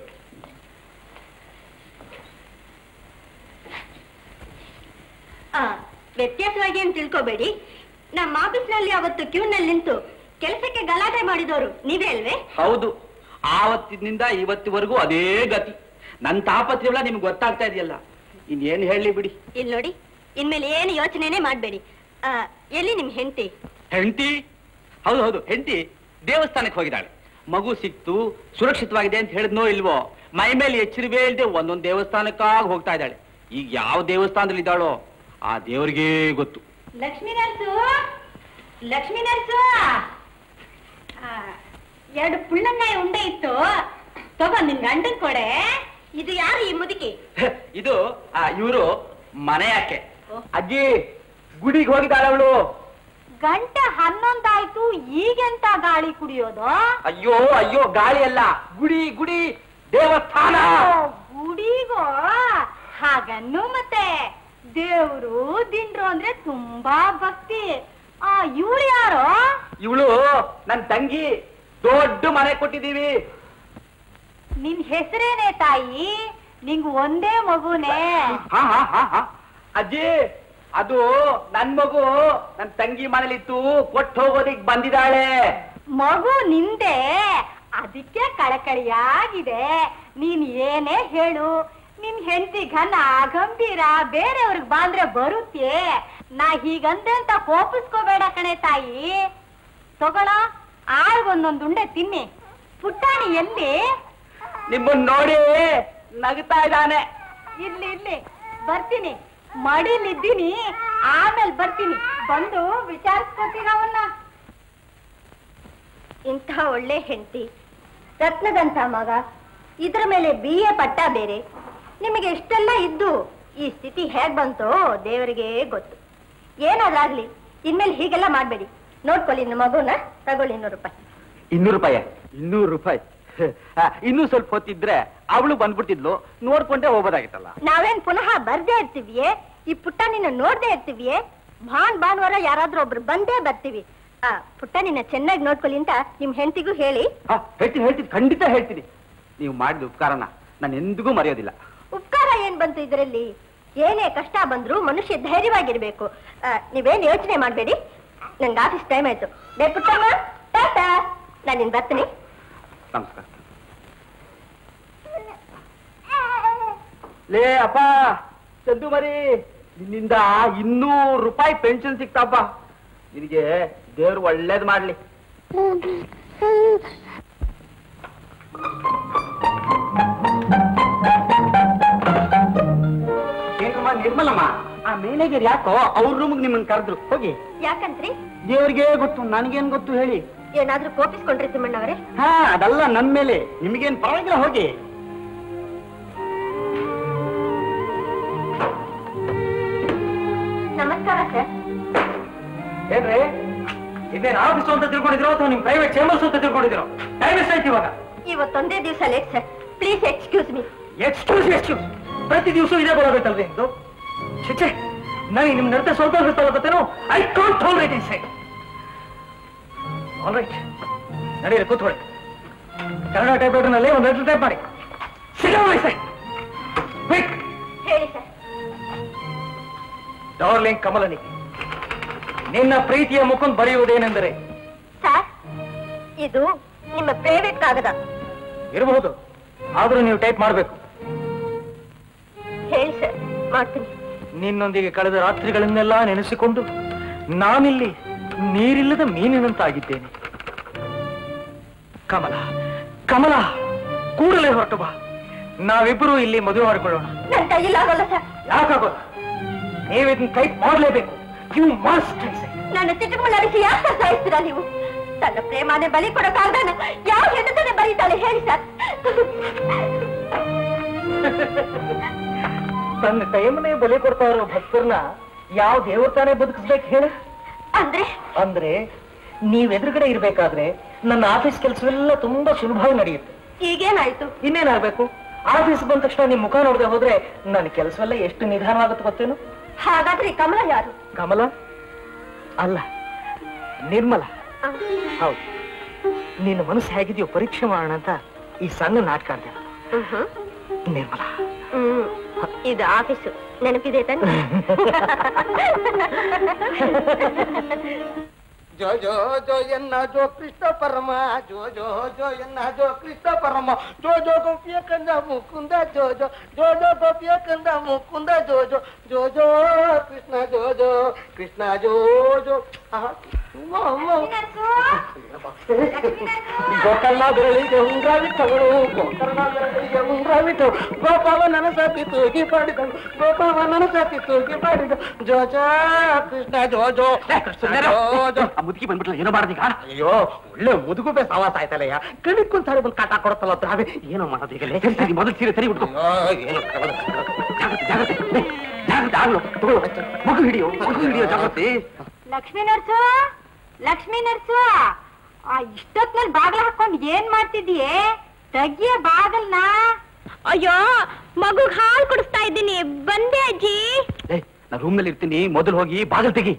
Speaker 1: ಆ, ವ್ಯತ್ಯಾಸವಾಗಿ ಏನ್ ತಿಳ್ಕೊಬೇಡಿ ನಮ್ಮ ಆಫೀಸ್ನಲ್ಲಿ ಅವತ್ತು ಕ್ಯೂನಲ್ಲಿ ನಿಂತು ಕೆಲಸಕ್ಕೆ ಗಲಾಟೆ ಮಾಡಿದವರು ನೀವೇ ಅಲ್ವೇ
Speaker 3: ಹೌದು ಆವತ್ತಿನಿಂದ ಇವತ್ತಿವರೆಗೂ ಅದೇ ಗತಿ ನನ್ನ ತಾಪತ್ರೆಲ್ಲ ನಿಮ್ಗೆ ಗೊತ್ತಾಗ್ತಾ ಇದೆಯಲ್ಲ ಇನ್ನೇನು ಹೇಳಿ ಬಿಡಿ
Speaker 1: ಇಲ್ಲಿ ನೋಡಿ ಇನ್ಮೇಲೆ ಏನು ಯೋಚನೆನೇ ಮಾಡಬೇಡಿ ಎಲ್ಲಿ ನಿಮ್ ಹೆಂಡತಿ
Speaker 3: ಹೆಂಡತಿ ಹೌದು ಹೌದು ಹೆಂಡತಿ ದೇವಸ್ಥಾನಕ್ಕೆ ಹೋಗಿದ್ದಾಳೆ ಮಗು ಸಿಕ್ತು ಸುರಕ್ಷಿತವಾಗಿದೆ ಅಂತ ಹೇಳಿದ್ನೋ ಇಲ್ವೋ ಮೈ ಮೇಲೆ ಎಚ್ಚರಿವೆ ಇಲ್ಲದೆ ಒಂದೊಂದು ದೇವಸ್ಥಾನಕ್ಕಾಗಿ ಹೋಗ್ತಾ ಇದ್ದಾಳೆ ಈಗ ಯಾವ ದೇವಸ್ಥಾನದಲ್ಲಿ ಇದ್ದಾಳೋ ಆ ದೇವರಿಗೇ ಗೊತ್ತು
Speaker 1: ಲಕ್ಷ್ಮೀ ನರ್ಸು ಲಕ್ಷ್ಮೀ ನರ್ಸು ಆ, ಎರಡು ಪುಳ್ಳಂಗಾಯಿ ಉಂಡೆ ಇತ್ತು ತಗೋ ನಿನ್ ಗಂಡನ್ ಕೊಡೆ ಇದು ಯಾರು ಈ ಮುದುಕಿ
Speaker 3: ಇದು ಇವರು ಮನೆ ಯಾಕೆ ಅಜ್ಜಿ ಗುಡಿಗೆ ಹೋಗಿದ್ದಾಳೆ ಅವಳು
Speaker 5: ಗಂಟೆ ಹನ್ನೊಂದಾಯ್ತು ಈಗೆಂತ ಗಾಳಿ ಕುಡಿಯೋದು
Speaker 3: ಅಯ್ಯೋ ಅಯ್ಯೋ ಗಾಳಿ ಅಲ್ಲ ಗುಡಿ ಗುಡಿ ದೇವಸ್ಥಾನ
Speaker 5: ಗುಡಿಗೋ ಹಾಗನ್ನು ಮತ್ತೆ ದೇವ್ರು ದಿಂಡ್ರು ಅಂದ್ರೆ ತುಂಬಾ ಭಕ್ತಿ ಆ ಇವಳು ಯಾರೋ
Speaker 3: ಇವಳು ನನ್ ತಂಗಿ ದೊಡ್ಡ ಮನೆ ಕೊಟ್ಟಿದೀವಿ
Speaker 5: ನಿನ್ ಹೆಸರೇನೆ ತಾಯಿ ನಿಂಗ್ ಒಂದೇ ಮಗುನೇ
Speaker 3: ಹಾ ಹಾ ಹಾ ಹಾ ಅಜ್ಜಿ ಅದು ನನ್ ಮಗು ನನ್ ತಂಗಿ ಮನೇಲಿತ್ತು ಕೊಟ್ಟು ಹೋಗೋದಿಕ್ ಬಂದಿದ್ದಾಳೆ
Speaker 5: ಮಗು ನಿಂದೆ ಅದಕ್ಕೆ ಕಳಕಳಿಯಾಗಿದೆ ನೀನ್ ಏನೇ ಹೇಳು ನಿನ್ ಹೆಂಡತಿ ಘನ ಗಂಭೀರ ಬೇರೆಯವ್ರಿಗೆ ಬಾಂದ್ರೆ ಬರುತ್ತೆ ನಾ ಹೀಗಂದೆ ಅಂತ ಕೋಪಿಸ್ಕೋಬೇಡ ಕಣೆ ತಾಯಿ ತಗೊಳ ಆಳ್ಗೊಂದೊಂದು ಉಂಡೆ ತಿನ್ನಿ ಪುಟ್ಟಾಣಿ ಎಲ್ಲಿ
Speaker 3: ನಿಮ್ಮನ್ ನೋಡಿ ನಗ್ತಾ ಇದ್ದಾನೆ
Speaker 5: ಇಲ್ಲಿ ಇಲ್ಲಿ ಬರ್ತೀನಿ ಮಡಿಲಿದ್ದೀನಿ ಆಮೇಲೆ ಬರ್ತೀನಿ ಬಂದು ವಿಚಾರಿಸ್ಕೊತೀನಿ ಅವನ್ನ
Speaker 1: ಇಂಥ ಒಳ್ಳೆ ಹೆಂಡತಿ ರತ್ನದಂಥ ಮಗ ಇದ್ರ ಮೇಲೆ ಬಿ ಎ ಪಟ್ಟ ಬೇರೆ ನಿಮಗೆ ಇಷ್ಟೆಲ್ಲ ಇದ್ದು ಈ ಸ್ಥಿತಿ ಹೇಗ್ ಬಂತೋ ದೇವರಿಗೆ ಗೊತ್ತು ಏನಾದ್ರಾಗ್ಲಿ ಇನ್ಮೇಲೆ ಹೀಗೆಲ್ಲ ಮಾಡ್ಬೇಡಿ ನೋಡ್ಕೊಳ್ಳಿ ನಿಮ್ಮ ಮಗುನ ತಗೊಳ್ಳಿ ಇನ್ನೂರು ರೂಪಾಯಿ
Speaker 3: ಇನ್ನೂರು ರೂಪಾಯಿ ಇನ್ನೂರು ರೂಪಾಯಿ ಆ, ಇನ್ನೂ ಸ್ವಲ್ಪ ಹೊತ್ತಿದ್ರೆ ಅವಳು ಬಂದ್ಬಿಡ್ತಿದ್ಲು ನೋಡ್ಕೊಂಡೇ ಹೋಗ್ಬೋದಾಗಿತ್ತಲ್ಲ
Speaker 1: ನಾವೇನ್ ಪುನಃ ಬರ್ದೇ ಇರ್ತೀವಿಯೇ ಈ ಪುಟ್ಟ ನಿನ್ನ ನೋಡ್ದೇ ಇರ್ತೀವಿಯೇ ಭಾನ್ ಭಾನುವಾರ ಯಾರಾದ್ರೂ ಒಬ್ರು ಬಂದೇ ಬರ್ತೀವಿ ಆ ಪುಟ್ಟ ನಿನ್ನ ಚೆನ್ನಾಗಿ ನೋಡ್ಕೊಳ್ಳಿ ಅಂತ ನಿಮ್ ಹೆಂಡತಿಗೂ ಹೇಳಿ
Speaker 3: ಆ, ಹೇಳ್ತೀನಿ ಹೇಳ್ತೀನಿ ಖಂಡಿತ ಹೇಳ್ತೀನಿ ನೀವು ಮಾಡಿದ ಉಪಕಾರನ ನಾನು ಎಂದಿಗೂ ಮರೆಯೋದಿಲ್ಲ
Speaker 1: ಉಪಕಾರ ಏನ್ ಬಂತು ಇದರಲ್ಲಿ ಏನೇ ಕಷ್ಟ ಬಂದ್ರು ಮನುಷ್ಯ ಧೈರ್ಯವಾಗಿರ್ಬೇಕು ಆ, ನೀವೇನ್ ಯೋಚನೆ ಮಾಡ್ಬೇಡಿ ನನ್ಗೆ ಆಫೀಸ್ ಟೈಮ್ ಆಯ್ತು ಲೇ ಪುಟ್ಟಮ್ಮ ಟಾಟಾ ನಾನು ನಿನ್ ಬರ್ತೀನಿ
Speaker 3: ನಮಸ್ಕಾರ ಲೇ ಅಪ್ಪ ಚಂದು ಮರಿ ನಿನ್ನಿಂದ ಇನ್ನೂರು ರೂಪಾಯಿ ಪೆನ್ಷನ್ ಸಿಕ್ತಪ್ಪ
Speaker 4: ನಿನಗೆ ದೇವ್ರು ಒಳ್ಳೇದ್ ಮಾಡ್ಲಿ ಏನಮ್ಮ ನಿರ್ಮಲಮ್ಮ ಆ ಮೇನೇಜರ್ ಯಾಕೋ ಅವ್ರ ರೂಮ್ಗೆ ನಿಮ್ಮನ್ನ ಕರೆದ್ರು ಹೋಗಿ
Speaker 1: ಯಾಕಂತ್ರಿ
Speaker 4: ದೇವ್ರಿಗೆ ಗೊತ್ತು ನನಗೇನ್ ಗೊತ್ತು ಹೇಳಿ
Speaker 1: ಏನಾದ್ರೂ ಕೋಪಿಸ್ಕೊಂಡ್ರಿ ತಿಮ್ಮಣ್ಣವರೇ
Speaker 4: ಹಾ ಅದಲ್ಲ ನನ್ ಮೇಲೆ ನಿಮಗೇನ್ ಪರವಾಗಿಲ್ಲ ಹೋಗಿ
Speaker 1: ನಮಸ್ಕಾರ ಸರ್
Speaker 4: ಏನ್ರಿ ಇದೇನ್ ಆಫೀಸ್ ಅಂತ ತಿಳ್ಕೊಂಡಿದ್ರು ಅಥವಾ ನಿಮ್ ಪ್ರೈವೇಟ್ ಚೇಂಬರ್ಸ್ ಅಂತ ತಿಳ್ಕೊಂಡಿದ್ರು ಟೈಮ್ ಎಷ್ಟಾಯ್ತು ಇವಾಗ
Speaker 1: ಇವತ್ತೊಂದೇ ದಿವಸ late sir please excuse me
Speaker 4: excuse excuse ಪ್ರತಿ ದಿವಸ ಇದೇ ಬರಬೇಕಲ್ರಿ ಇದು ಚಿಚ್ಚೆ ನನಗೆ ನಿಮ್ ನಡತೆ ಸ್ವಲ್ಪ ಗೊತ್ತೇನೋ I can't tolerate is all right ನಡೀರಿ ಕೂತ್ಕೊಳ್ಳಿ ಕನ್ನಡ ಟೈಪ್ ನಲ್ಲಿ ಒಂದು ಲೆಟರ್ ಟೈಪ್ ಮಾಡಿ ಕ್ವಿಕ್
Speaker 1: ಹೇಳಿ ಸರ್
Speaker 4: ಡಾರ್ಲಿಂಗ್ ಕಮಲನಿಗೆ ನಿನ್ನ ಪ್ರೀತಿಯ ಮುಖಂಡ್ ಬರೆಯುವುದೇನೆಂದರೆ
Speaker 1: ಸರ್ ಇದು ನಿಮ್ಮ ಪ್ರೈವೇಟ್ ಕಾಗದ
Speaker 4: ಇರಬಹುದು ಆದ್ರೂ ನೀವು ಟೈಪ್ ಮಾಡಬೇಕು
Speaker 1: ಹೇಳಿ ಸರ್ ಮಾಡ್ತೀನಿ
Speaker 4: ನಿನ್ನೊಂದಿಗೆ ಕಳೆದ ರಾತ್ರಿಗಳನ್ನೆಲ್ಲ ನೆನೆಸಿಕೊಂಡು ನಾನಿಲ್ಲಿ ನೀರಿಲ್ಲದ ಮೀನಿನಂತಾಗಿದ್ದೇನೆ ಕಮಲ ಕಮಲ ಕೂಡಲೇ ಹೊರಟು ಬಾ ನಾವಿಬ್ಬರು ಇಲ್ಲಿ ಮದುವೆ ಮಾಡಿಕೊಳ್ಳೋಣ
Speaker 1: ನನ್ನ ಕೈಯಲ್ಲಾಗಲ್ಲ ಸರ್
Speaker 4: ಯಾಕಾಗೋಲ್ಲ ನೀವು ಇದನ್ನ ಟೈಪ್ ಮಾಡಲೇಬೇಕು ಯು ಮಸ್ಟ್
Speaker 1: ನನ್ನ ಚಿಟ್ಟಮುಳ್ಳ ಅಡಿಸಿ ಯಾಕೆ ಸಾಯಿಸ್ತೀರಾ ನೀವು ತನ್ನ ಪ್ರೇಮನೆ ಬಲಿ ಕೊಡೋ ಕಾಗದನ ಯಾವ ಹೆಣ್ಣುತ್ತಾನೆ ಬರೀತಾಳೆ ಹೇಳಿ ಸರ್
Speaker 4: ತನ್ನ ಟೈಮನ್ನೇ ಬಲಿ ಕೊಡ್ತಾ ಇರೋ ಭಕ್ತರನ್ನ ಯಾವ ದೇವ್ರ ತಾನೇ ಬದುಕಿಸ್ಬೇಕು ಹೇಳಿ
Speaker 1: ಅಂದ್ರೆ
Speaker 4: ಅಂದ್ರೆ ನೀವ್ ಎದುರುಗಡೆ ಇರ್ಬೇಕಾದ್ರೆ ನನ್ನ ಆಫೀಸ್ ಕೆಲಸವೆಲ್ಲ ತುಂಬಾ ಸುಲಭವಾಗಿ ನಡೆಯುತ್ತೆ
Speaker 1: ಈಗೇನಾಯ್ತು
Speaker 4: ಇನ್ನೇನಾಗ್ಬೇಕು ಆಫೀಸ್ ಬಂದ ತಕ್ಷಣ ನಿಮ್ ಮುಖ ನೋಡದೆ ಹೋದ್ರೆ ನನ್ನ ಕೆಲಸವೆಲ್ಲ ಎಷ್ಟು ನಿಧಾನವಾಗುತ್ತೆ ಗೊತ್ತೇನು
Speaker 1: ಹಾಗಾದ್ರೆ ಈ ಕಮಲ ಯಾರು
Speaker 4: ಕಮಲ ಅಲ್ಲ ನಿರ್ಮಲ
Speaker 1: ಆ,
Speaker 4: ಹೌದು ನಿನ್ನ ಮನಸ್ಸು ಹೇಗಿದೆಯೋ ಪರೀಕ್ಷೆ ಮಾಡೋಣ ಅಂತ ಈ ಸಣ್ಣ ನಾಟಕ ಆಡ್ದೆ ನಾನು.
Speaker 1: ಮ್ಹೂ.
Speaker 4: ನಿರ್ಮಲ
Speaker 1: ಹ್ಮ್ ಇದು ಆಫೀಸು ನೆನಪಿದೆ ತಾನೆ
Speaker 2: ಜೋ ಜೋ ಜೋ ಎನ್ನ ಜೋ ಕೃಷ್ಣ ಪರಮ ಜೋ ಜೋ ಜೋ ಎನ್ನ ಜೋ ಕೃಷ್ಣ ಪರಮ ಜೋ ಜೋ ಗೋಪಿಯ ಕಂದ ಮುಕುಂದ ಜೋ ಜೋ ಜೋ ಜೋ ಗೋಪಿಯ ಕಂದ ಮುಕುಂದ ಜೋ ಜೋ ಜೋ ಜೋ ಕೃಷ್ಣ ಜೋ ಜೋ ಕೃಷ್ಣ ಜೋ ಜೋ ಆಹಾ. ಅಮ್ಮ, ಅಮ್ಮ. ಗೋಕರ್ಣ ಬೆರಳಿಗೆ ಉಂಗ್ರಾವಿಟ್ಟವಳು ಗೋಕರ್ಣ ಬೆರಳಿಗೆ ಉಂಗ್ರಾವಿಟ್ಟು ಗೋಪಾವ ನನಸ ತೂಗಿ ಪಾಡಿದಳು ಗೋಪಾವ ನನಸ ತೂಗಿ ಪಾಡಿದ ಜೋ ಜೋ ಕೃಷ್ಣ ಜೋ ಜೋ ಜೋ ಜೋ
Speaker 3: ಆ ಮುದುಕಿ ಬಂದ್ಬಿಟ್ಲ ಏನೋ ಮಾಡ್ದೀಗ
Speaker 2: ಅಯ್ಯೋ ಒಳ್ಳೆ ಮುದುಗುಬೆ ಸವಾಸ ಆಯ್ತಲ್ಲಯ್ಯ ಕಣಿಕೊಂತಾರೆ ಬಂದು ಕಾಟ ಕೊಡತ್ತಲ್ಲ ದ್ರಾವೆ
Speaker 3: ಏನೋ ಮಾಡೋದು ಈಗ ಸರಿ ಸರಿ ಮೊದಲು ಸೀರೆ ಸರಿ ಉಟ್ಕೋ
Speaker 2: ಅಯ್ಯೋ ಏನು
Speaker 3: ಜಾಗ್ರತೆ ಜಾಗ್ರತೆ ಏ, ಜಾಗ್ರತೆ ಆಗ್ಲು ತಗೊಳ್ಳು ಮಗು ಹಿಡಿಯೋ ಮಗು ಹಿಡಿಯೋ ಜಾಗ್ರತೆ
Speaker 5: ಲಕ್ಷ್ಮೀ ನರ್ಸು ಲಕ್ಷ್ಮೀ ನರ್ಸು ಆ ಇಷ್ಟೊತ್ನಲ್ಲಿ ಬಾಗ್ಲ ಹಾಕೊಂಡು ಏನ್ ಮಾಡ್ತಿದೀಯೇ ತೆಗಿಯ ಬಾಗಲ್ನ
Speaker 1: ಅಯ್ಯೋ ಮಗುಗ್ ಹಾಲು ಕುಡಿಸ್ತಾ ಇದ್ದೀನಿ ಬಂದೆ ಅಜ್ಜಿ
Speaker 3: ಏ ನಾ ರೂಮ್ ನಲ್ಲಿ ಇರ್ತೀನಿ ಮೊದಲು ಹೋಗಿ ಬಾಗಿಲು ತೆಗಿ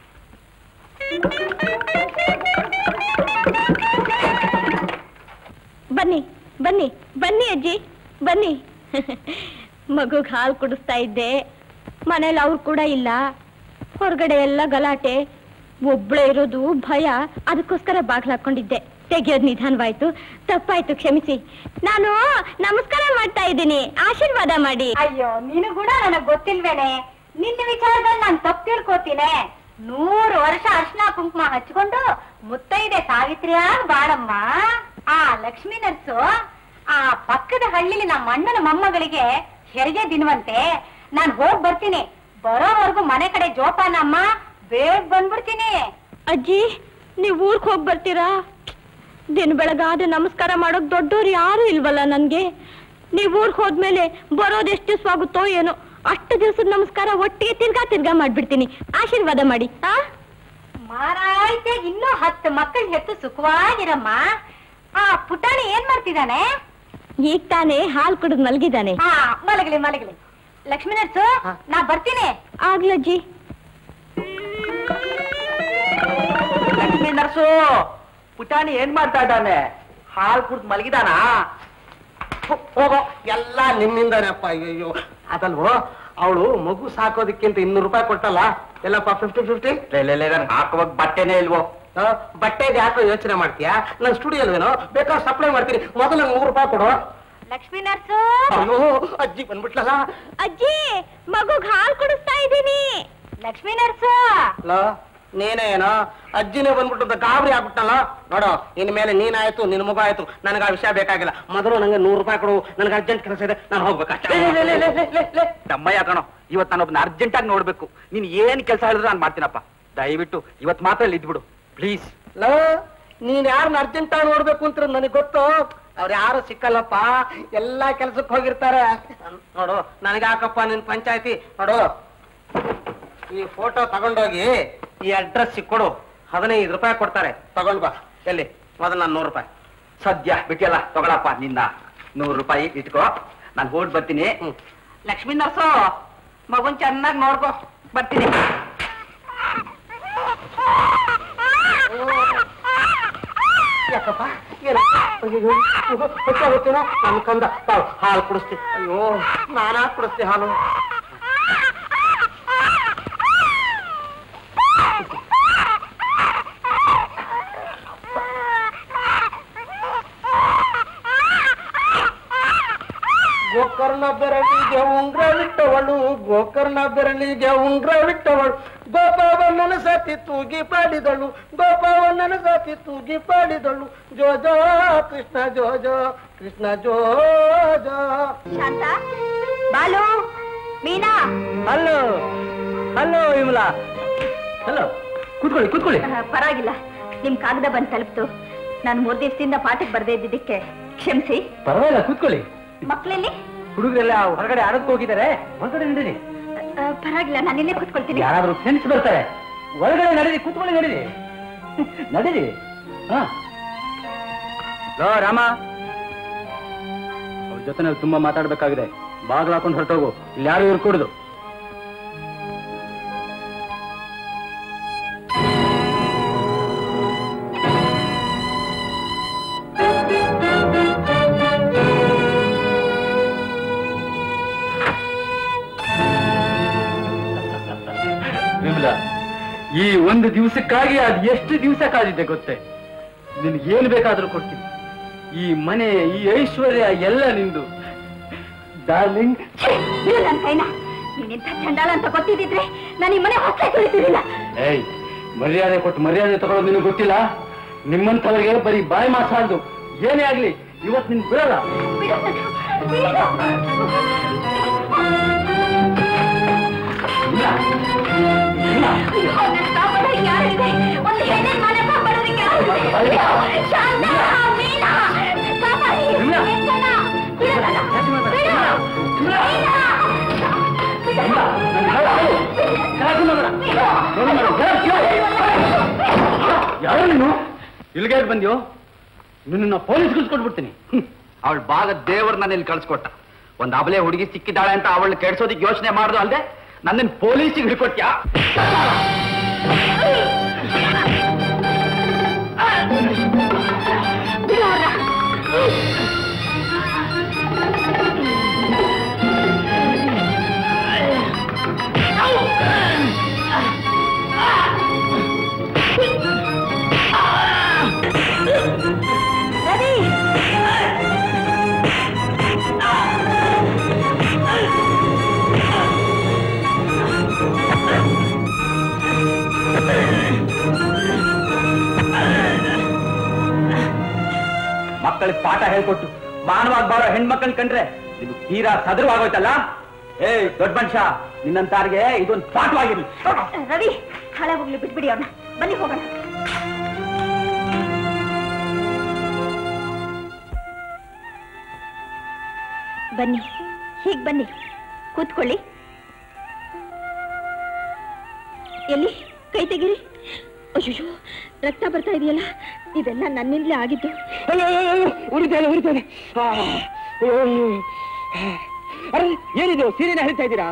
Speaker 1: ಬನ್ನಿ ಬನ್ನಿ ಬನ್ನಿ ಅಜ್ಜಿ ಬನ್ನಿ ಮಗುಗ್ ಹಾಲು ಕುಡಿಸ್ತಾ ಇದ್ದೆ ಮನೇಲಿ ಅವ್ರು ಕೂಡ ಇಲ್ಲ ಹೊರಗಡೆ ಎಲ್ಲ ಗಲಾಟೆ ಒಬ್ಳೆ ಇರೋದು ಭಯ ಅದಕ್ಕೋಸ್ಕರ ಬಾಗ್ಲು ಹಾಕೊಂಡಿದ್ದೆ ತೆಗಿಯೋದು ನಿಧಾನವಾಯ್ತು ತಪ್ಪಾಯ್ತು ಕ್ಷಮಿಸಿ ನಾನು ನಮಸ್ಕಾರ ಮಾಡ್ತಾ ಇದ್ದೀನಿ ಆಶೀರ್ವಾದ ಮಾಡಿ
Speaker 5: ಅಯ್ಯೋ ನೀನು ಕೂಡ ನನಗ್ ಗೊತ್ತಿಲ್ವೇನೆ ನಿನ್ನ ವಿಚಾರದಲ್ಲಿ ನಾನು ತಪ್ಪು ತಿಳ್ಕೊತೀನಿ ನೂರು ವರ್ಷ ಅರ್ಶನ ಕುಂಕುಮ ಹಚ್ಕೊಂಡು ಮುತ್ತೈದೆ ಸಾವಿತ್ರಿಯಾಗ ಬಾಳಮ್ಮ ಆ ಲಕ್ಷ್ಮೀ ನರ್ಸು ಆ ಪಕ್ಕದ ಹಳ್ಳಿಲಿ ನಮ್ಮ ಅಣ್ಣನ ಮೊಮ್ಮಗಳಿಗೆ ಹೆರಿಗೆ ದಿನವಂತೆ ನಾನ್ ಹೋಗ್ ಬರ್ತೀನಿ ಬರೋವರೆಗೂ ಮನೆ ಕಡೆ ಜೋಪಾನ ಅಮ್ಮ ಬೇಗ ಬಂದ್ಬಿಡ್ತೀನಿ
Speaker 1: ಅಜ್ಜಿ ನೀವು ಊರ್ಗ್ ಹೋಗಿ ಬರ್ತೀರಾ ದಿನ ಬೆಳಗಾದ್ರೆ ನಮಸ್ಕಾರ ಮಾಡೋಕ್ ದೊಡ್ಡವ್ರು ಯಾರು ಇಲ್ವಲ್ಲ ನನ್ಗೆ ನೀವ್ ಊರ್ಗ್ ಹೋದ್ಮೇಲೆ ಬರೋದ್ ಎಷ್ಟು ದಿವ್ಸ ಆಗುತ್ತೋ ಏನೋ ಅಷ್ಟು ದಿವ್ಸದ ನಮಸ್ಕಾರ ಒಟ್ಟಿಗೆ ತಿರ್ಗಾ ತಿರ್ಗಾ ಮಾಡ್ಬಿಡ್ತೀನಿ ಆಶೀರ್ವಾದ ಮಾಡಿ ಆ
Speaker 5: ಮಾರಾಯ್ತೆ ಇನ್ನೂ ಹತ್ತು ಮಕ್ಕಳು ಹೆತ್ತು ಸುಖವಾಗಿರಮ್ಮ ಆ ಪುಟಾಣಿ ಏನ್ ಮಾಡ್ತಿದ್ದಾನೆ
Speaker 1: ಈಗ ತಾನೇ ಹಾಲ್ ಕುಡಿದ್ ಮಲಗಿದಾನೆ
Speaker 5: ಹಾ ಮಲಗಲಿ ಮಲಗಲಿ ಲಕ್ಷ್ಮೀ ನರ್ಸು ನಾ ಬರ್ತೀನಿ
Speaker 1: ಆಗ್ಲಜ್ಜಿ
Speaker 4: ಲಕ್ಷ್ಮೀ ನರ್ಸು ಪುಟಾಣಿ ಏನ್ ಮಾಡ್ತಾ ಇದ್ದಾನೆ ಹಾಲು ಕುಡ್ದು ಮಲಗಿದಾನ
Speaker 2: ಹೋಗೋ ಎಲ್ಲ ನಿನ್ನಿಂದಾನಪ್ಪ ಅಯ್ಯೋ ಅದಲ್ವೋ ಅವಳು ಮಗು ಸಾಕೋದಕ್ಕಿಂತ ಇನ್ನೂರು ರೂಪಾಯಿ ಕೊಟ್ಟಲ್ಲ ಎಲ್ಲಪ್ಪ ಫಿಫ್ಟಿ ಫಿಫ್ಟಿ
Speaker 4: ಹಾಕುವಾಗ ಬಟ್ಟೆನೇ ಇಲ್ವೋ
Speaker 2: ಬಟ್ಟೆಗೆ ಯಾಕೋ ಯೋಚನೆ ಮಾಡ್ತೀಯಾ ನನ್ನ ಸ್ಟುಡಿಯೋ ಅಲ್ವೇನೋ ಬೇಕಾದ್ರೆ ಸಪ್ಲೈ ಮಾಡ್ತೀನಿ ಮೊದಲು ನಂಗೆ ನೂರು ರೂಪಾಯಿ ಕೊಡು
Speaker 5: ಲಕ್ಷ್ಮೀ ನರ್ಸು
Speaker 2: ಅಯ್ಯೋ ಅಜ್ಜಿ ಬಂದ್ಬಿಟ್ಲಲ್ಲ
Speaker 1: ಅಜ್ಜಿ ಮಗುಗ್ ಹಾಲ್ ಕುಡಿಸ್ತಾ ಇದ್ದೀನಿ
Speaker 5: ಲಕ್ಷ್ಮೀ ನರ್ಸು
Speaker 2: ಅಲ್ಲ ನೀನೇನೋ ಅಜ್ಜಿನೇ ಬಂದ್ಬಿಟ್ಟು ಗಾಬರಿ ಆಗ್ಬಿಟ್ಟಲ್ಲ ನೋಡು ಇನ್ ಮೇಲೆ ನೀನಾಯ್ತು ನಿನ್ ಮಗ ಆಯ್ತು ನನಗೆ ಆ ವಿಷಯ ಬೇಕಾಗಿಲ್ಲ ಮೊದಲು ನಂಗೆ ನೂರು ರೂಪಾಯಿ ಕೊಡು ನನಗೆ ಅರ್ಜೆಂಟ್ ಕೆಲಸ ಇದೆ ನಾನು ಹೋಗ್ಬೇಕು
Speaker 3: ತಮ್ಮಯ್ಯ ಕಣೋ ಇವತ್ತು ನಾನು ಒಬ್ಬನ ಅರ್ಜೆಂಟ್ ಆಗಿ ನೋಡ್ಬೇಕು ನೀನ್ ಏನ್ ಕೆಲಸ ಹೇಳಿದ್ರು ನಾನು ಮಾಡ್ತೀನಪ್ಪ ದಯವಿಟ್ಟು ಇವತ್ತು ಮಾತ್ರ ಇಲ್ಲಿ ಇದ್ಬಿಡು ಪ್ಲೀಸ್
Speaker 2: ಲೋ ನೀನ್ ಯಾರನ್ನ ಅರ್ಜೆಂಟ್ ಆಗಿ ನೋಡ್ಬೇಕು ಅಂತ ನನಗೆ ಗೊತ್ತು ಅವ್ರು ಯಾರು ಸಿಕ್ಕಲ್ಲಪ್ಪ ಎಲ್ಲಾ ಕೆಲ್ಸಕ್ಕೆ ಹೋಗಿರ್ತಾರೆ ನೋಡು ನನಗೆ ಹಾಕಪ್ಪ ನಿನ್ ಪಂಚಾಯತಿ ನೋಡು ಈ ಫೋಟೋ ತಗೊಂಡೋಗಿ ಈ ಅಡ್ರೆಸ್ ಕೊಡು ಹದಿನೈದು ರೂಪಾಯಿ ಕೊಡ್ತಾರೆ ತಗೊಂಡ್ ಬಾ ಎಲ್ಲಿ ಮೊದಲು ನಾನು ನೂರು ರೂಪಾಯಿ
Speaker 3: ಸದ್ಯ ಬಿಟ್ಟಿಯಲ್ಲ ತಗೊಳಪ್ಪ ನಿನ್ನ ನೂರು ರೂಪಾಯಿ ಇಟ್ಕೋ ನಾನು ಓಡ್ ಬರ್ತೀನಿ ಲಕ್ಷ್ಮೀ ನರ್ಸು ಮಗುನ್ ಚೆನ್ನಾಗಿ ನೋಡ್ಕೋ ಬರ್ತೀನಿ
Speaker 2: ಯಾಕಪ್ಪ ಏನು ಅಯ್ಯೋ ಗೊತ್ತಾಗುತ್ತೇನೋ ನನ್ನ ಕಂದ ತಾವು ಹಾಲು ಕುಡಿಸ್ತಿ ಅಯ್ಯೋ ನಾನಾ ಕುಡಿಸ್ತಿ ಹಾಲು ಗೋಕರ್ಣ ಬೆರಳಿಗೆ ಉಂಗ್ರವಿಟ್ಟವಳು ಗೋಕರ್ಣ ಬೆರಳಿಗೆ ಉಂಗ್ರವಿಟ್ಟವಳು ಗೋಪವನ್ನನ ಸತಿ ತೂಗಿ ಪಾಡಿದಳು ಗೋಪವನ್ನನ ಸತಿ ತೂಗಿ ಪಾಡಿದಳು ಜೋ ಜೋ ಕೃಷ್ಣ ಜೋ ಜೋ ಕೃಷ್ಣ ಜೋ ಜೋ
Speaker 1: Shanta Balu Meena
Speaker 4: hello hello Vimala hello ಕೂತ್ಕೊಳ್ಳಿ ಕೂತ್ಕೊಳ್ಳಿ
Speaker 1: ಅಹ್, ಪರವಾಗಿಲ್ಲ ನಿಮ್ ಕಾಗದ ಬಂದ್ ತಲುಪ್ತು ನಾನು ಮೂರ್ ದಿವಸದಿಂದ ಪಾಠಕ್ಕೆ ಬರ್ದೇ ಇದ್ದಿದ್ದಕ್ಕೆ ಕ್ಷಮಿಸಿ
Speaker 4: ಪರವಾಗಿಲ್ಲ ಕೂತ್ಕೊಳ್ಳಿ
Speaker 1: ಮಕ್ಕಳಲ್ಲಿ
Speaker 4: ಹುಡುಗರೆಲ್ಲ ಹೊರಗಡೆ ಆಡಕ್ ಹೋಗಿದ್ದಾರೆ ಹೊರಗಡೆ ನಡೀರಿ
Speaker 1: ಪರವಾಗಿಲ್ಲ ನಾನು ಇಲ್ಲೇ ಕೂತ್ಕೊಳ್ತೀನಿ
Speaker 4: ಯಾರಾದ್ರೂ ಫ್ರೆಂಡ್ಸ್ ಬರ್ತಾರೆ ಒಳಗಡೆ ನಡೀರಿ ಕೂತ್ಕೊಳ್ಳಿ ನಡೀರಿ ನಡೀರಿ ಹಾ ಲೋ ರಾಮ ಅವ್ರ ಜೊತೆ ನಾವು ತುಂಬಾ ಮಾತಾಡ್ಬೇಕಾಗಿದೆ ಬಾಗ್ಲು ಹಾಕೊಂಡು ಹೊರಟೋಗು ಇಲ್ಲಿ ಯಾರು ಇರ್ಕೂಡುದು ವಿಮಲ ಈ ಒಂದು ದಿವಸಕ್ಕಾಗಿ ಅದು ಎಷ್ಟು ದಿವಸ ಕಾದಿದ್ದೆ ಗೊತ್ತೇ ನಿನ್ಗೆ ಏನು ಬೇಕಾದ್ರೂ ಕೊಡ್ತೀನಿ ಈ ಮನೆ ಈ ಐಶ್ವರ್ಯ ಎಲ್ಲ ನಿಂದು ಡಾರ್ಲಿಂಗ್
Speaker 1: ಬಿಡು ನನ್ ಕೈನ ನೀನಿಂಥ ಚಂಡಾಳ ಅಂತ ಗೊತ್ತಿದ್ದಿದ್ರೆ ನಾನು ಈ ಮನೆ ಹೊಸ ತುಳಿತಿರ್ಲಿಲ್ಲ
Speaker 4: ಏಯ್ ಮರ್ಯಾದೆ ಕೊಟ್ಟು ಮರ್ಯಾದೆ ತಗೊಳ್ಳೋದು ನಿನಗೆ ಗೊತ್ತಿಲ್ಲ ನಿಮ್ಮಂಥವ್ರಿಗೆ ಬರೀ ಬಾಯಿ ಮಾಸಾಡ್ದು ಏನೇ ಆಗ್ಲಿ ಇವತ್ತು ನಿನ್ ಬಿಡಲ್ಲ
Speaker 1: ಬಿಡು ನನ್ನ, ಬಿಡು.
Speaker 4: ಇಲ್ಲ. ಇಲ್ಲ.
Speaker 1: ಅಯ್ಯೋ, ನನ್ನ ಕಾಪಾಡೋಕೆ ಯಾರಿದೆ? ಒಂದು ಹೆಣ್ಣಿನ ಮನೆ ಕಾಪಾಡೋದಕ್ಕೆ ಯಾರಿದೆ? ಅಯ್ಯೋ, ಶಾಂತ, ಮೀನಾ, ಕಾಪಾಡಿ.
Speaker 4: ಇಲ್ಲ.
Speaker 1: ನಿಂತಣ್ಣ, ಬಿಡು ನನ್ನ, ಬಿಡು. ಮೀನಾ.
Speaker 4: ಇಲ್ಲ. ನನ್ನ ಕಾಲು ಹಾಕು. ಕಾಲು ಮಗನ. ನೋಡು ಮಗನ, ಯಾರು? ಯಾರು ನೀನು ಇಲ್ಲಿಗೆ ಬಂದ್ಯೋ ನಿನ್ನ ಪೊಲೀಸ್ ಕೊಟ್ಬಿಡ್ತೀನಿ
Speaker 3: ಅವಳ ಭಾಗ ದೇವ್ರ ನನ್ನ ಇಲ್ಲಿ ಕಳ್ಸ್ಕೊಟ್ಟ ಒಂದ್ ಅಬಲೆ ಹುಡುಗಿ ಸಿಕ್ಕಿದ್ದಾಳೆ ಅಂತ ಅವಳನ್ನ ಕೆಡ್ಸೋದಿಕ್ ಯೋಚನೆ ಮಾಡ್ದು ಅಲ್ದೆ ನನ್ನನ್ ಪೊಲೀಸಿಗೆ ಹಿಡ್ಕೊಟ್ಯಾ
Speaker 1: ಬಿಡು ಅವ್ರನ್ನ. ರವಿ
Speaker 3: ಮಕ್ಕಳಿಗೆ ಪಾಠ ಹೇಳ್ಕೊಟ್ಟು ಮಾನವಾಗಿ ಬಾರೋ ಹೆಣ್ಮಕ್ಳನ್ನ ಕಂಡ್ರೆ ನಿಮ್ಗೆ ತೀರಾ ಸದೃವಾಗೋಯ್ತಲ್ಲ ಏಯ್ ದೊಡ್ಡ ಮನುಷ್ಯ ನಿನ್ನಂತಾರಿಗೆ ಇದೊಂದು ಪಾಠವಾಗಿರ್ಲಿ
Speaker 1: ರವಿ ಹಳೆ ಹೋಗ್ಲಿ ಬಿಟ್ಬಿಡಿ ಅವ್ರನ್ನ ಬನ್ನಿ ಹೋಗೋಣ ಬನ್ನಿ ಹೀಗ್ ಬನ್ನಿ ಕೂತ್ಕೊಳ್ಳಿ ಎಲ್ಲಿ ಕೈ ತೆಗೀರಿ ಅಯ್ಯೋ ರಕ್ತ ಬರ್ತಾ ಇದೆಯಲ್ಲ ಇದೆಲ್ಲ ನನ್ನಿಂದಲೇ ಆಗಿದ್ದು
Speaker 7: ಉರಿತೇನೆ ಉರಿತೇನೆ ಅರೆ ಏನಿದು ಸೀರೆನ ಹೇಳ್ತಾ ಇದ್ದೀರಾ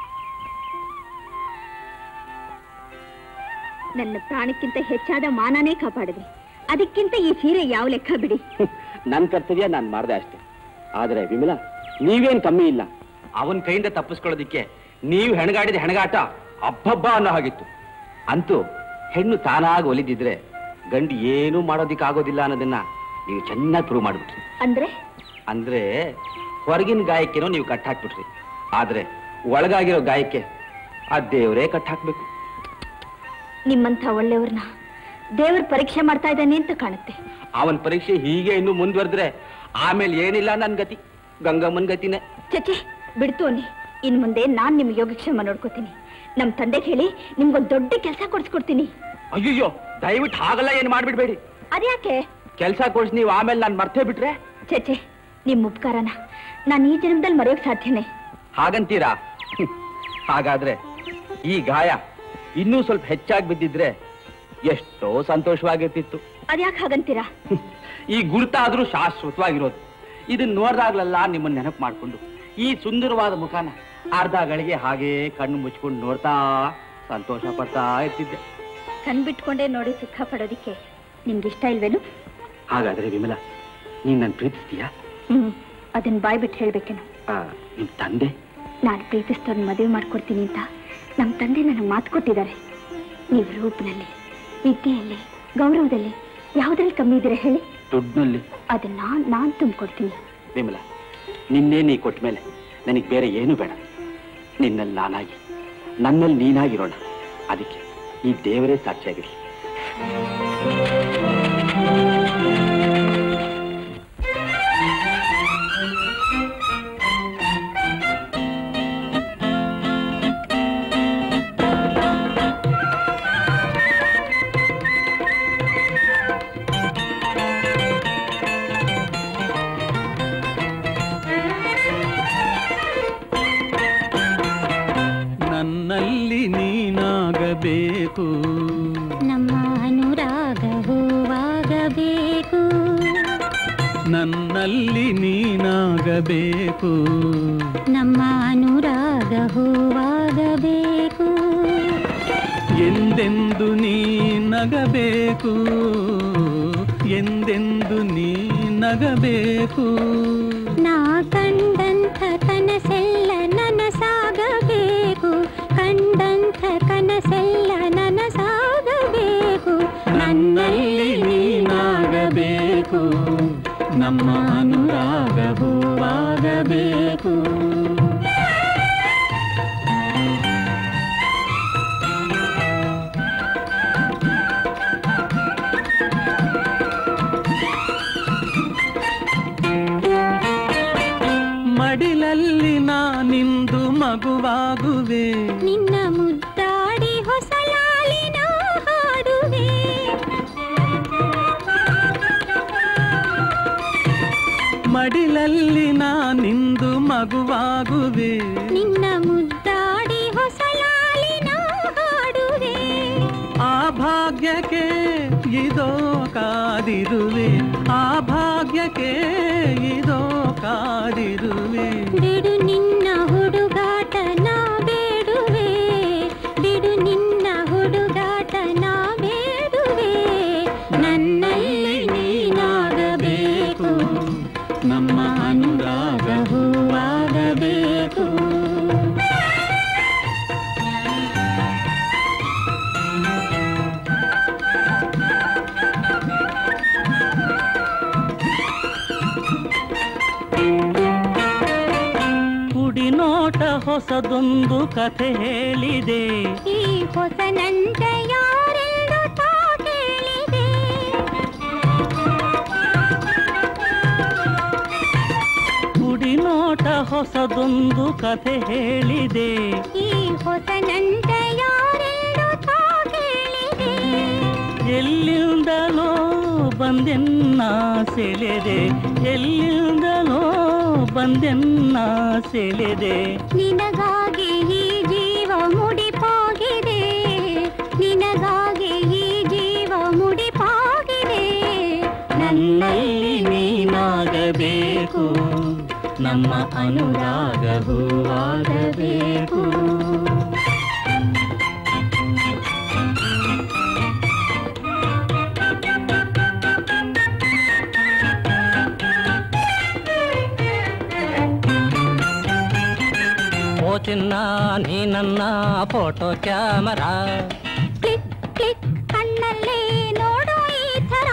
Speaker 1: ನನ್ನ ಪ್ರಾಣಕ್ಕಿಂತ ಹೆಚ್ಚಾದ ಮಾನನೇ ಕಾಪಾಡಿದ್ರಿ ಅದಕ್ಕಿಂತ ಈ ಸೀರೆ ಯಾವ ಲೆಕ್ಕ ಬಿಡಿ
Speaker 7: ನನ್ನ ಕರ್ತವ್ಯ ನಾನು ಮಾಡ್ದೆ ಅಷ್ಟೇ ಆದ್ರೆ ವಿಮಲಾ ನೀವೇನ್ ಕಮ್ಮಿ ಇಲ್ಲ
Speaker 3: ಅವನ ಕೈಯಿಂದ ತಪ್ಪಿಸ್ಕೊಳ್ಳೋದಿಕ್ಕೆ ನೀವು ಹೆಣಗಾಡಿದ ಹೆಣಗಾಟ ಅಬ್ಬಬ್ಬ ಅನ್ನೋ ಹಾಗಿತ್ತು
Speaker 7: ಅಂತೂ ಹೆಣ್ಣು ತಾನಾಗಿ ಒಲಿದಿದ್ರೆ ಗಂಡು ಏನೂ ಮಾಡೋದಿಕ್ಕಾಗೋದಿಲ್ಲ ಅನ್ನೋದನ್ನ ನೀವು ಚೆನ್ನಾಗಿ ಪ್ರೂವ್ ಮಾಡ್ಬಿಟ್ರಿ
Speaker 1: ಅಂದ್ರೆ
Speaker 7: ಅಂದ್ರೆ ಹೊರಗಿನ ಗಾಯಕ್ಕೇನೋ ನೀವು ಕಟ್ ಹಾಕ್ಬಿಟ್ರಿ ಆದ್ರೆ ಒಳಗಾಗಿರೋ ಗಾಯಕ್ಕೆ ಆ ದೇವರೇ ಕಟ್ ಹಾಕ್ಬೇಕು
Speaker 1: ನಿಮ್ಮಂಥ ಒಳ್ಳೆಯವ್ರನ್ನ ದೇವ್ರ ಪರೀಕ್ಷೆ ಮಾಡ್ತಾ ಇದ್ದಾನೆ ಅಂತ ಕಾಣುತ್ತೆ
Speaker 7: ಅವನ್ ಪರೀಕ್ಷೆ ಹೀಗೆ ಇನ್ನು ಮುಂದುವರೆದ್ರೆ ಆಮೇಲೆ ಏನಿಲ್ಲ ನನ್ ಗತಿ ಗಂಗಮ್ಮನ್ ಗತಿನೇ
Speaker 1: ಚಚೆ ಬಿಡ್ತು ಅನ್ನಿ ಇನ್ ಮುಂದೆ ನಾನ್ ನಿಮ್ ಯೋಗಕ್ಷೇಮ ನೋಡ್ಕೋತೀನಿ ನಮ್ ತಂದೆಗೆ ಹೇಳಿ ನಿಮ್ಗೊಂದ್ ದೊಡ್ಡ ಕೆಲಸ ಕೊಡ್ಸ್ಕೊಡ್ತೀನಿ
Speaker 7: ಅಯ್ಯಯ್ಯೋ ದಯವಿಟ್ಟು ಹಾಗಲ್ಲ ಏನ್ ಮಾಡ್ಬಿಡ್ಬೇಡಿ
Speaker 1: ಅದ್ಯಾಕೆ
Speaker 7: ಕೆಲಸ ಕೊಡ್ಸಿ ನೀವು ಆಮೇಲೆ ನಾನು ಮರ್ತೇ ಬಿಟ್ರೆ
Speaker 1: ಚಚೆ ನಿಮ್ ಉಪಕಾರನ ನಾನು ಈ ಜನ್ಮದಲ್ಲಿ ಮರೆಯೋಕ್ ಸಾಧ್ಯನೇ
Speaker 7: ಹಾಗಂತೀರಾ ಹ್ಮ್. ಹಾಗಾದ್ರೆ ಈ ಗಾಯ ಇನ್ನೂ ಸ್ವಲ್ಪ ಹೆಚ್ಚಾಗಿ ಬಿದ್ದಿದ್ರೆ ಎಷ್ಟೋ ಸಂತೋಷವಾಗಿರ್ತಿತ್ತು
Speaker 1: ಅದ್ಯಾಕೆ ಹಾಗಂತೀರಾ
Speaker 7: ಹ್ಮ್. ಈ ಗುರುತಾದ್ರೂ ಶಾಶ್ವತವಾಗಿರೋದು ಇದನ್ನ ನೋಡ್ದಾಗ್ಲೆಲ್ಲ ನಿಮ್ಮನ್ನ ನೆನಪು ಮಾಡ್ಕೊಂಡು ಈ ಸುಂದರವಾದ ಮುಖಾನ ಅರ್ಧ ಗಳಿಗೆ ಹಾಗೇ ಕಣ್ಣು ಮುಚ್ಕೊಂಡು ನೋಡ್ತಾ ಸಂತೋಷ ಪಡ್ತಾ ಇರ್ತಿದ್ದೆ
Speaker 1: ಕಣ್ಬಿಟ್ಕೊಂಡೇ ನೋಡಿ ಸುಖ ಪಡೋದಿಕ್ಕೆ ನಿಮ್ಗೆ ಇಷ್ಟ ಇಲ್ವೇನು
Speaker 7: ಹಾಗಾದ್ರೆ ವಿಮಲ ನೀನ್ ನನ್ ಪ್ರೀತಿಸ್ತೀಯಾ
Speaker 1: ಹ್ಮ್ ಅದನ್ನ ಬಾಯ್ ಬಿಟ್ಟು ಹೇಳ್ಬೇಕೇನು
Speaker 7: ಆ, ನಿಮ್ ತಂದೆ
Speaker 1: ನಾನು ಪ್ರೀತಿಸ್ತವ್ರನ್ನ ಮದುವೆ ಮಾಡ್ಕೊಡ್ತೀನಿ ಅಂತ ನಮ್ಮ ತಂದೆ ನನಗೆ ಮಾತು ಕೊಟ್ಟಿದ್ದಾರೆ ನೀವು ರೂಪನಲ್ಲಿ ವಿದ್ಯೆಯಲ್ಲಿ ಗೌರವದಲ್ಲಿ ಯಾವುದ್ರಲ್ಲಿ ಕಮ್ಮಿ ಇದ್ದೀರಾ ಹೇಳಿ
Speaker 7: ದುಡ್ಡಿನಲ್ಲಿ
Speaker 1: ಅದನ್ನ ನಾನ್ ತುಂಬಿಕೊಡ್ತೀನಿ
Speaker 7: ವಿಮಲ ನಿನ್ನೆ ನೀ ಕೊಟ್ಟ ಮೇಲೆ ನನಗೆ ಬೇರೆ ಏನು ಬೇಡ ನಿನ್ನಲ್ಲಿ ನಾನಾಗಿ ನನ್ನಲ್ಲಿ ನೀನಾಗಿರೋಣ ಅದಕ್ಕೆ ಈ ದೇವರೇ ಸಾಕ್ಷಿಯಾಗಿರಲಿ
Speaker 8: ನನ್ನಲ್ಲಿ ನೀನಾಗಬೇಕು
Speaker 5: ನಮ್ಮ ಅನುರಾಗ ಹೂವಾಗಬೇಕು
Speaker 8: ನನ್ನಲ್ಲಿ ನೀನಾಗಬೇಕು
Speaker 5: ನಮ್ಮ ಅನುರಾಗ ಹೂವಾಗಬೇಕು
Speaker 8: ಎಂದೆಂದು ನೀ ನಗಬೇಕು ಎಂದೆಂದು ನೀ ನಗಬೇಕು
Speaker 5: ನಾ ಕಂಡಂಥ ಕನಸೆಲ್ಲ ನನಸಾಗಬೇಕು ಕಂಡಂಥ ಕನಸೆಲ್ಲ ನನಸಾಗಬೇಕು
Speaker 8: ನನ್ನಲ್ಲಿ ನೀನಾಗಬೇಕು ನಮ್ಮ ಅನುರಾಗ ಹೂವಾಗಬೇಕು ಮಡಿಲಲ್ಲಿ ನಾನಿಂದು ಮಗುವಾಗುವೆ
Speaker 5: ನಿನ್ನ ಮುದ್ದಾಡಿ ಹೊಸಲಾಲಿನ ಹಾಡುವೆ
Speaker 8: ಮಡಿಲಲ್ಲಿ ನಾನಿಂದು ಮಗುವಾಗುವೆ
Speaker 5: ನಿನ್ನ ಮುದ್ದಾಡಿ ಹೊಸಲಾಲಿನ ಹಾಡುವೆ
Speaker 8: ಆ ಭಾಗ್ಯಕ್ಕೆ ಇದೋ ಕಾದಿರುವೆ ಆ ಭಾಗ್ಯಕ್ಕೆ ಇದೋ ಕಾದಿರುವೆ
Speaker 5: ಬಿಡು ನಿನ್ನ ಹುಡುಗಾಟ ನಾ ಬೇಡುವೆ ಬಿಡು ನಿನ್ನ ಹುಡುಗಾಟ ನಾ ಬೇಡುವೆ ನನ್ನಲ್ಲಿ ನೀನಾಗಬೇಕು
Speaker 8: ನಮ್ಮ ಅನುರಾಗ ಹೂವಾಗಬೇಕು ಕುಡಿ ನೋಟ ಹೊಸದೊಂದು ಕಥೆ ಹೇಳಿದೆ
Speaker 5: ಈ ಹೊಸ ನಂಟ ಯಾರೆಂದು ತಾ ಕೇಳಿದೆ
Speaker 8: ಕುಡಿ ನೋಟ ಹೊಸದೊಂದು ಕಥೆ ಹೇಳಿದೆ
Speaker 5: ಈ ಹೊಸ ನಂಟ ಯಾರೆಂದು ತಾ ಕೇಳಿದೆ
Speaker 8: ಎಲ್ಲಿಂದಲೋ ಬಂದೆನ್ನ ಸೆಳೆದೆ ಎಲ್ಲಿಂದಲೋ ಬಂದೆನ್ನ ಸೆಳೆದೆ
Speaker 5: ನಿನಗಾಗಿ ಈ ಜೀವ ಮುಡಿಪಾಗಿದೆ ನಿನಗಾಗಿ ಈ ಜೀವ ಮುಡಿಪಾಗಿದೆ
Speaker 8: ನನ್ನಲ್ಲಿ ನೀನಾಗಬೇಕು ನಮ್ಮ ಅನುರಾಗ ಹೂವಾಗಬೇಕು ಓ ಚಿನ್ನ ನೀ ನನ್ನ ಫೋಟೋ ಕ್ಯಾಮರಾ
Speaker 5: ಕ್ಲಿಕ್ ಕ್ಲಿಕ್ ಕಣ್ಣಲ್ಲಿ ನೋಡು ಈ ಥರ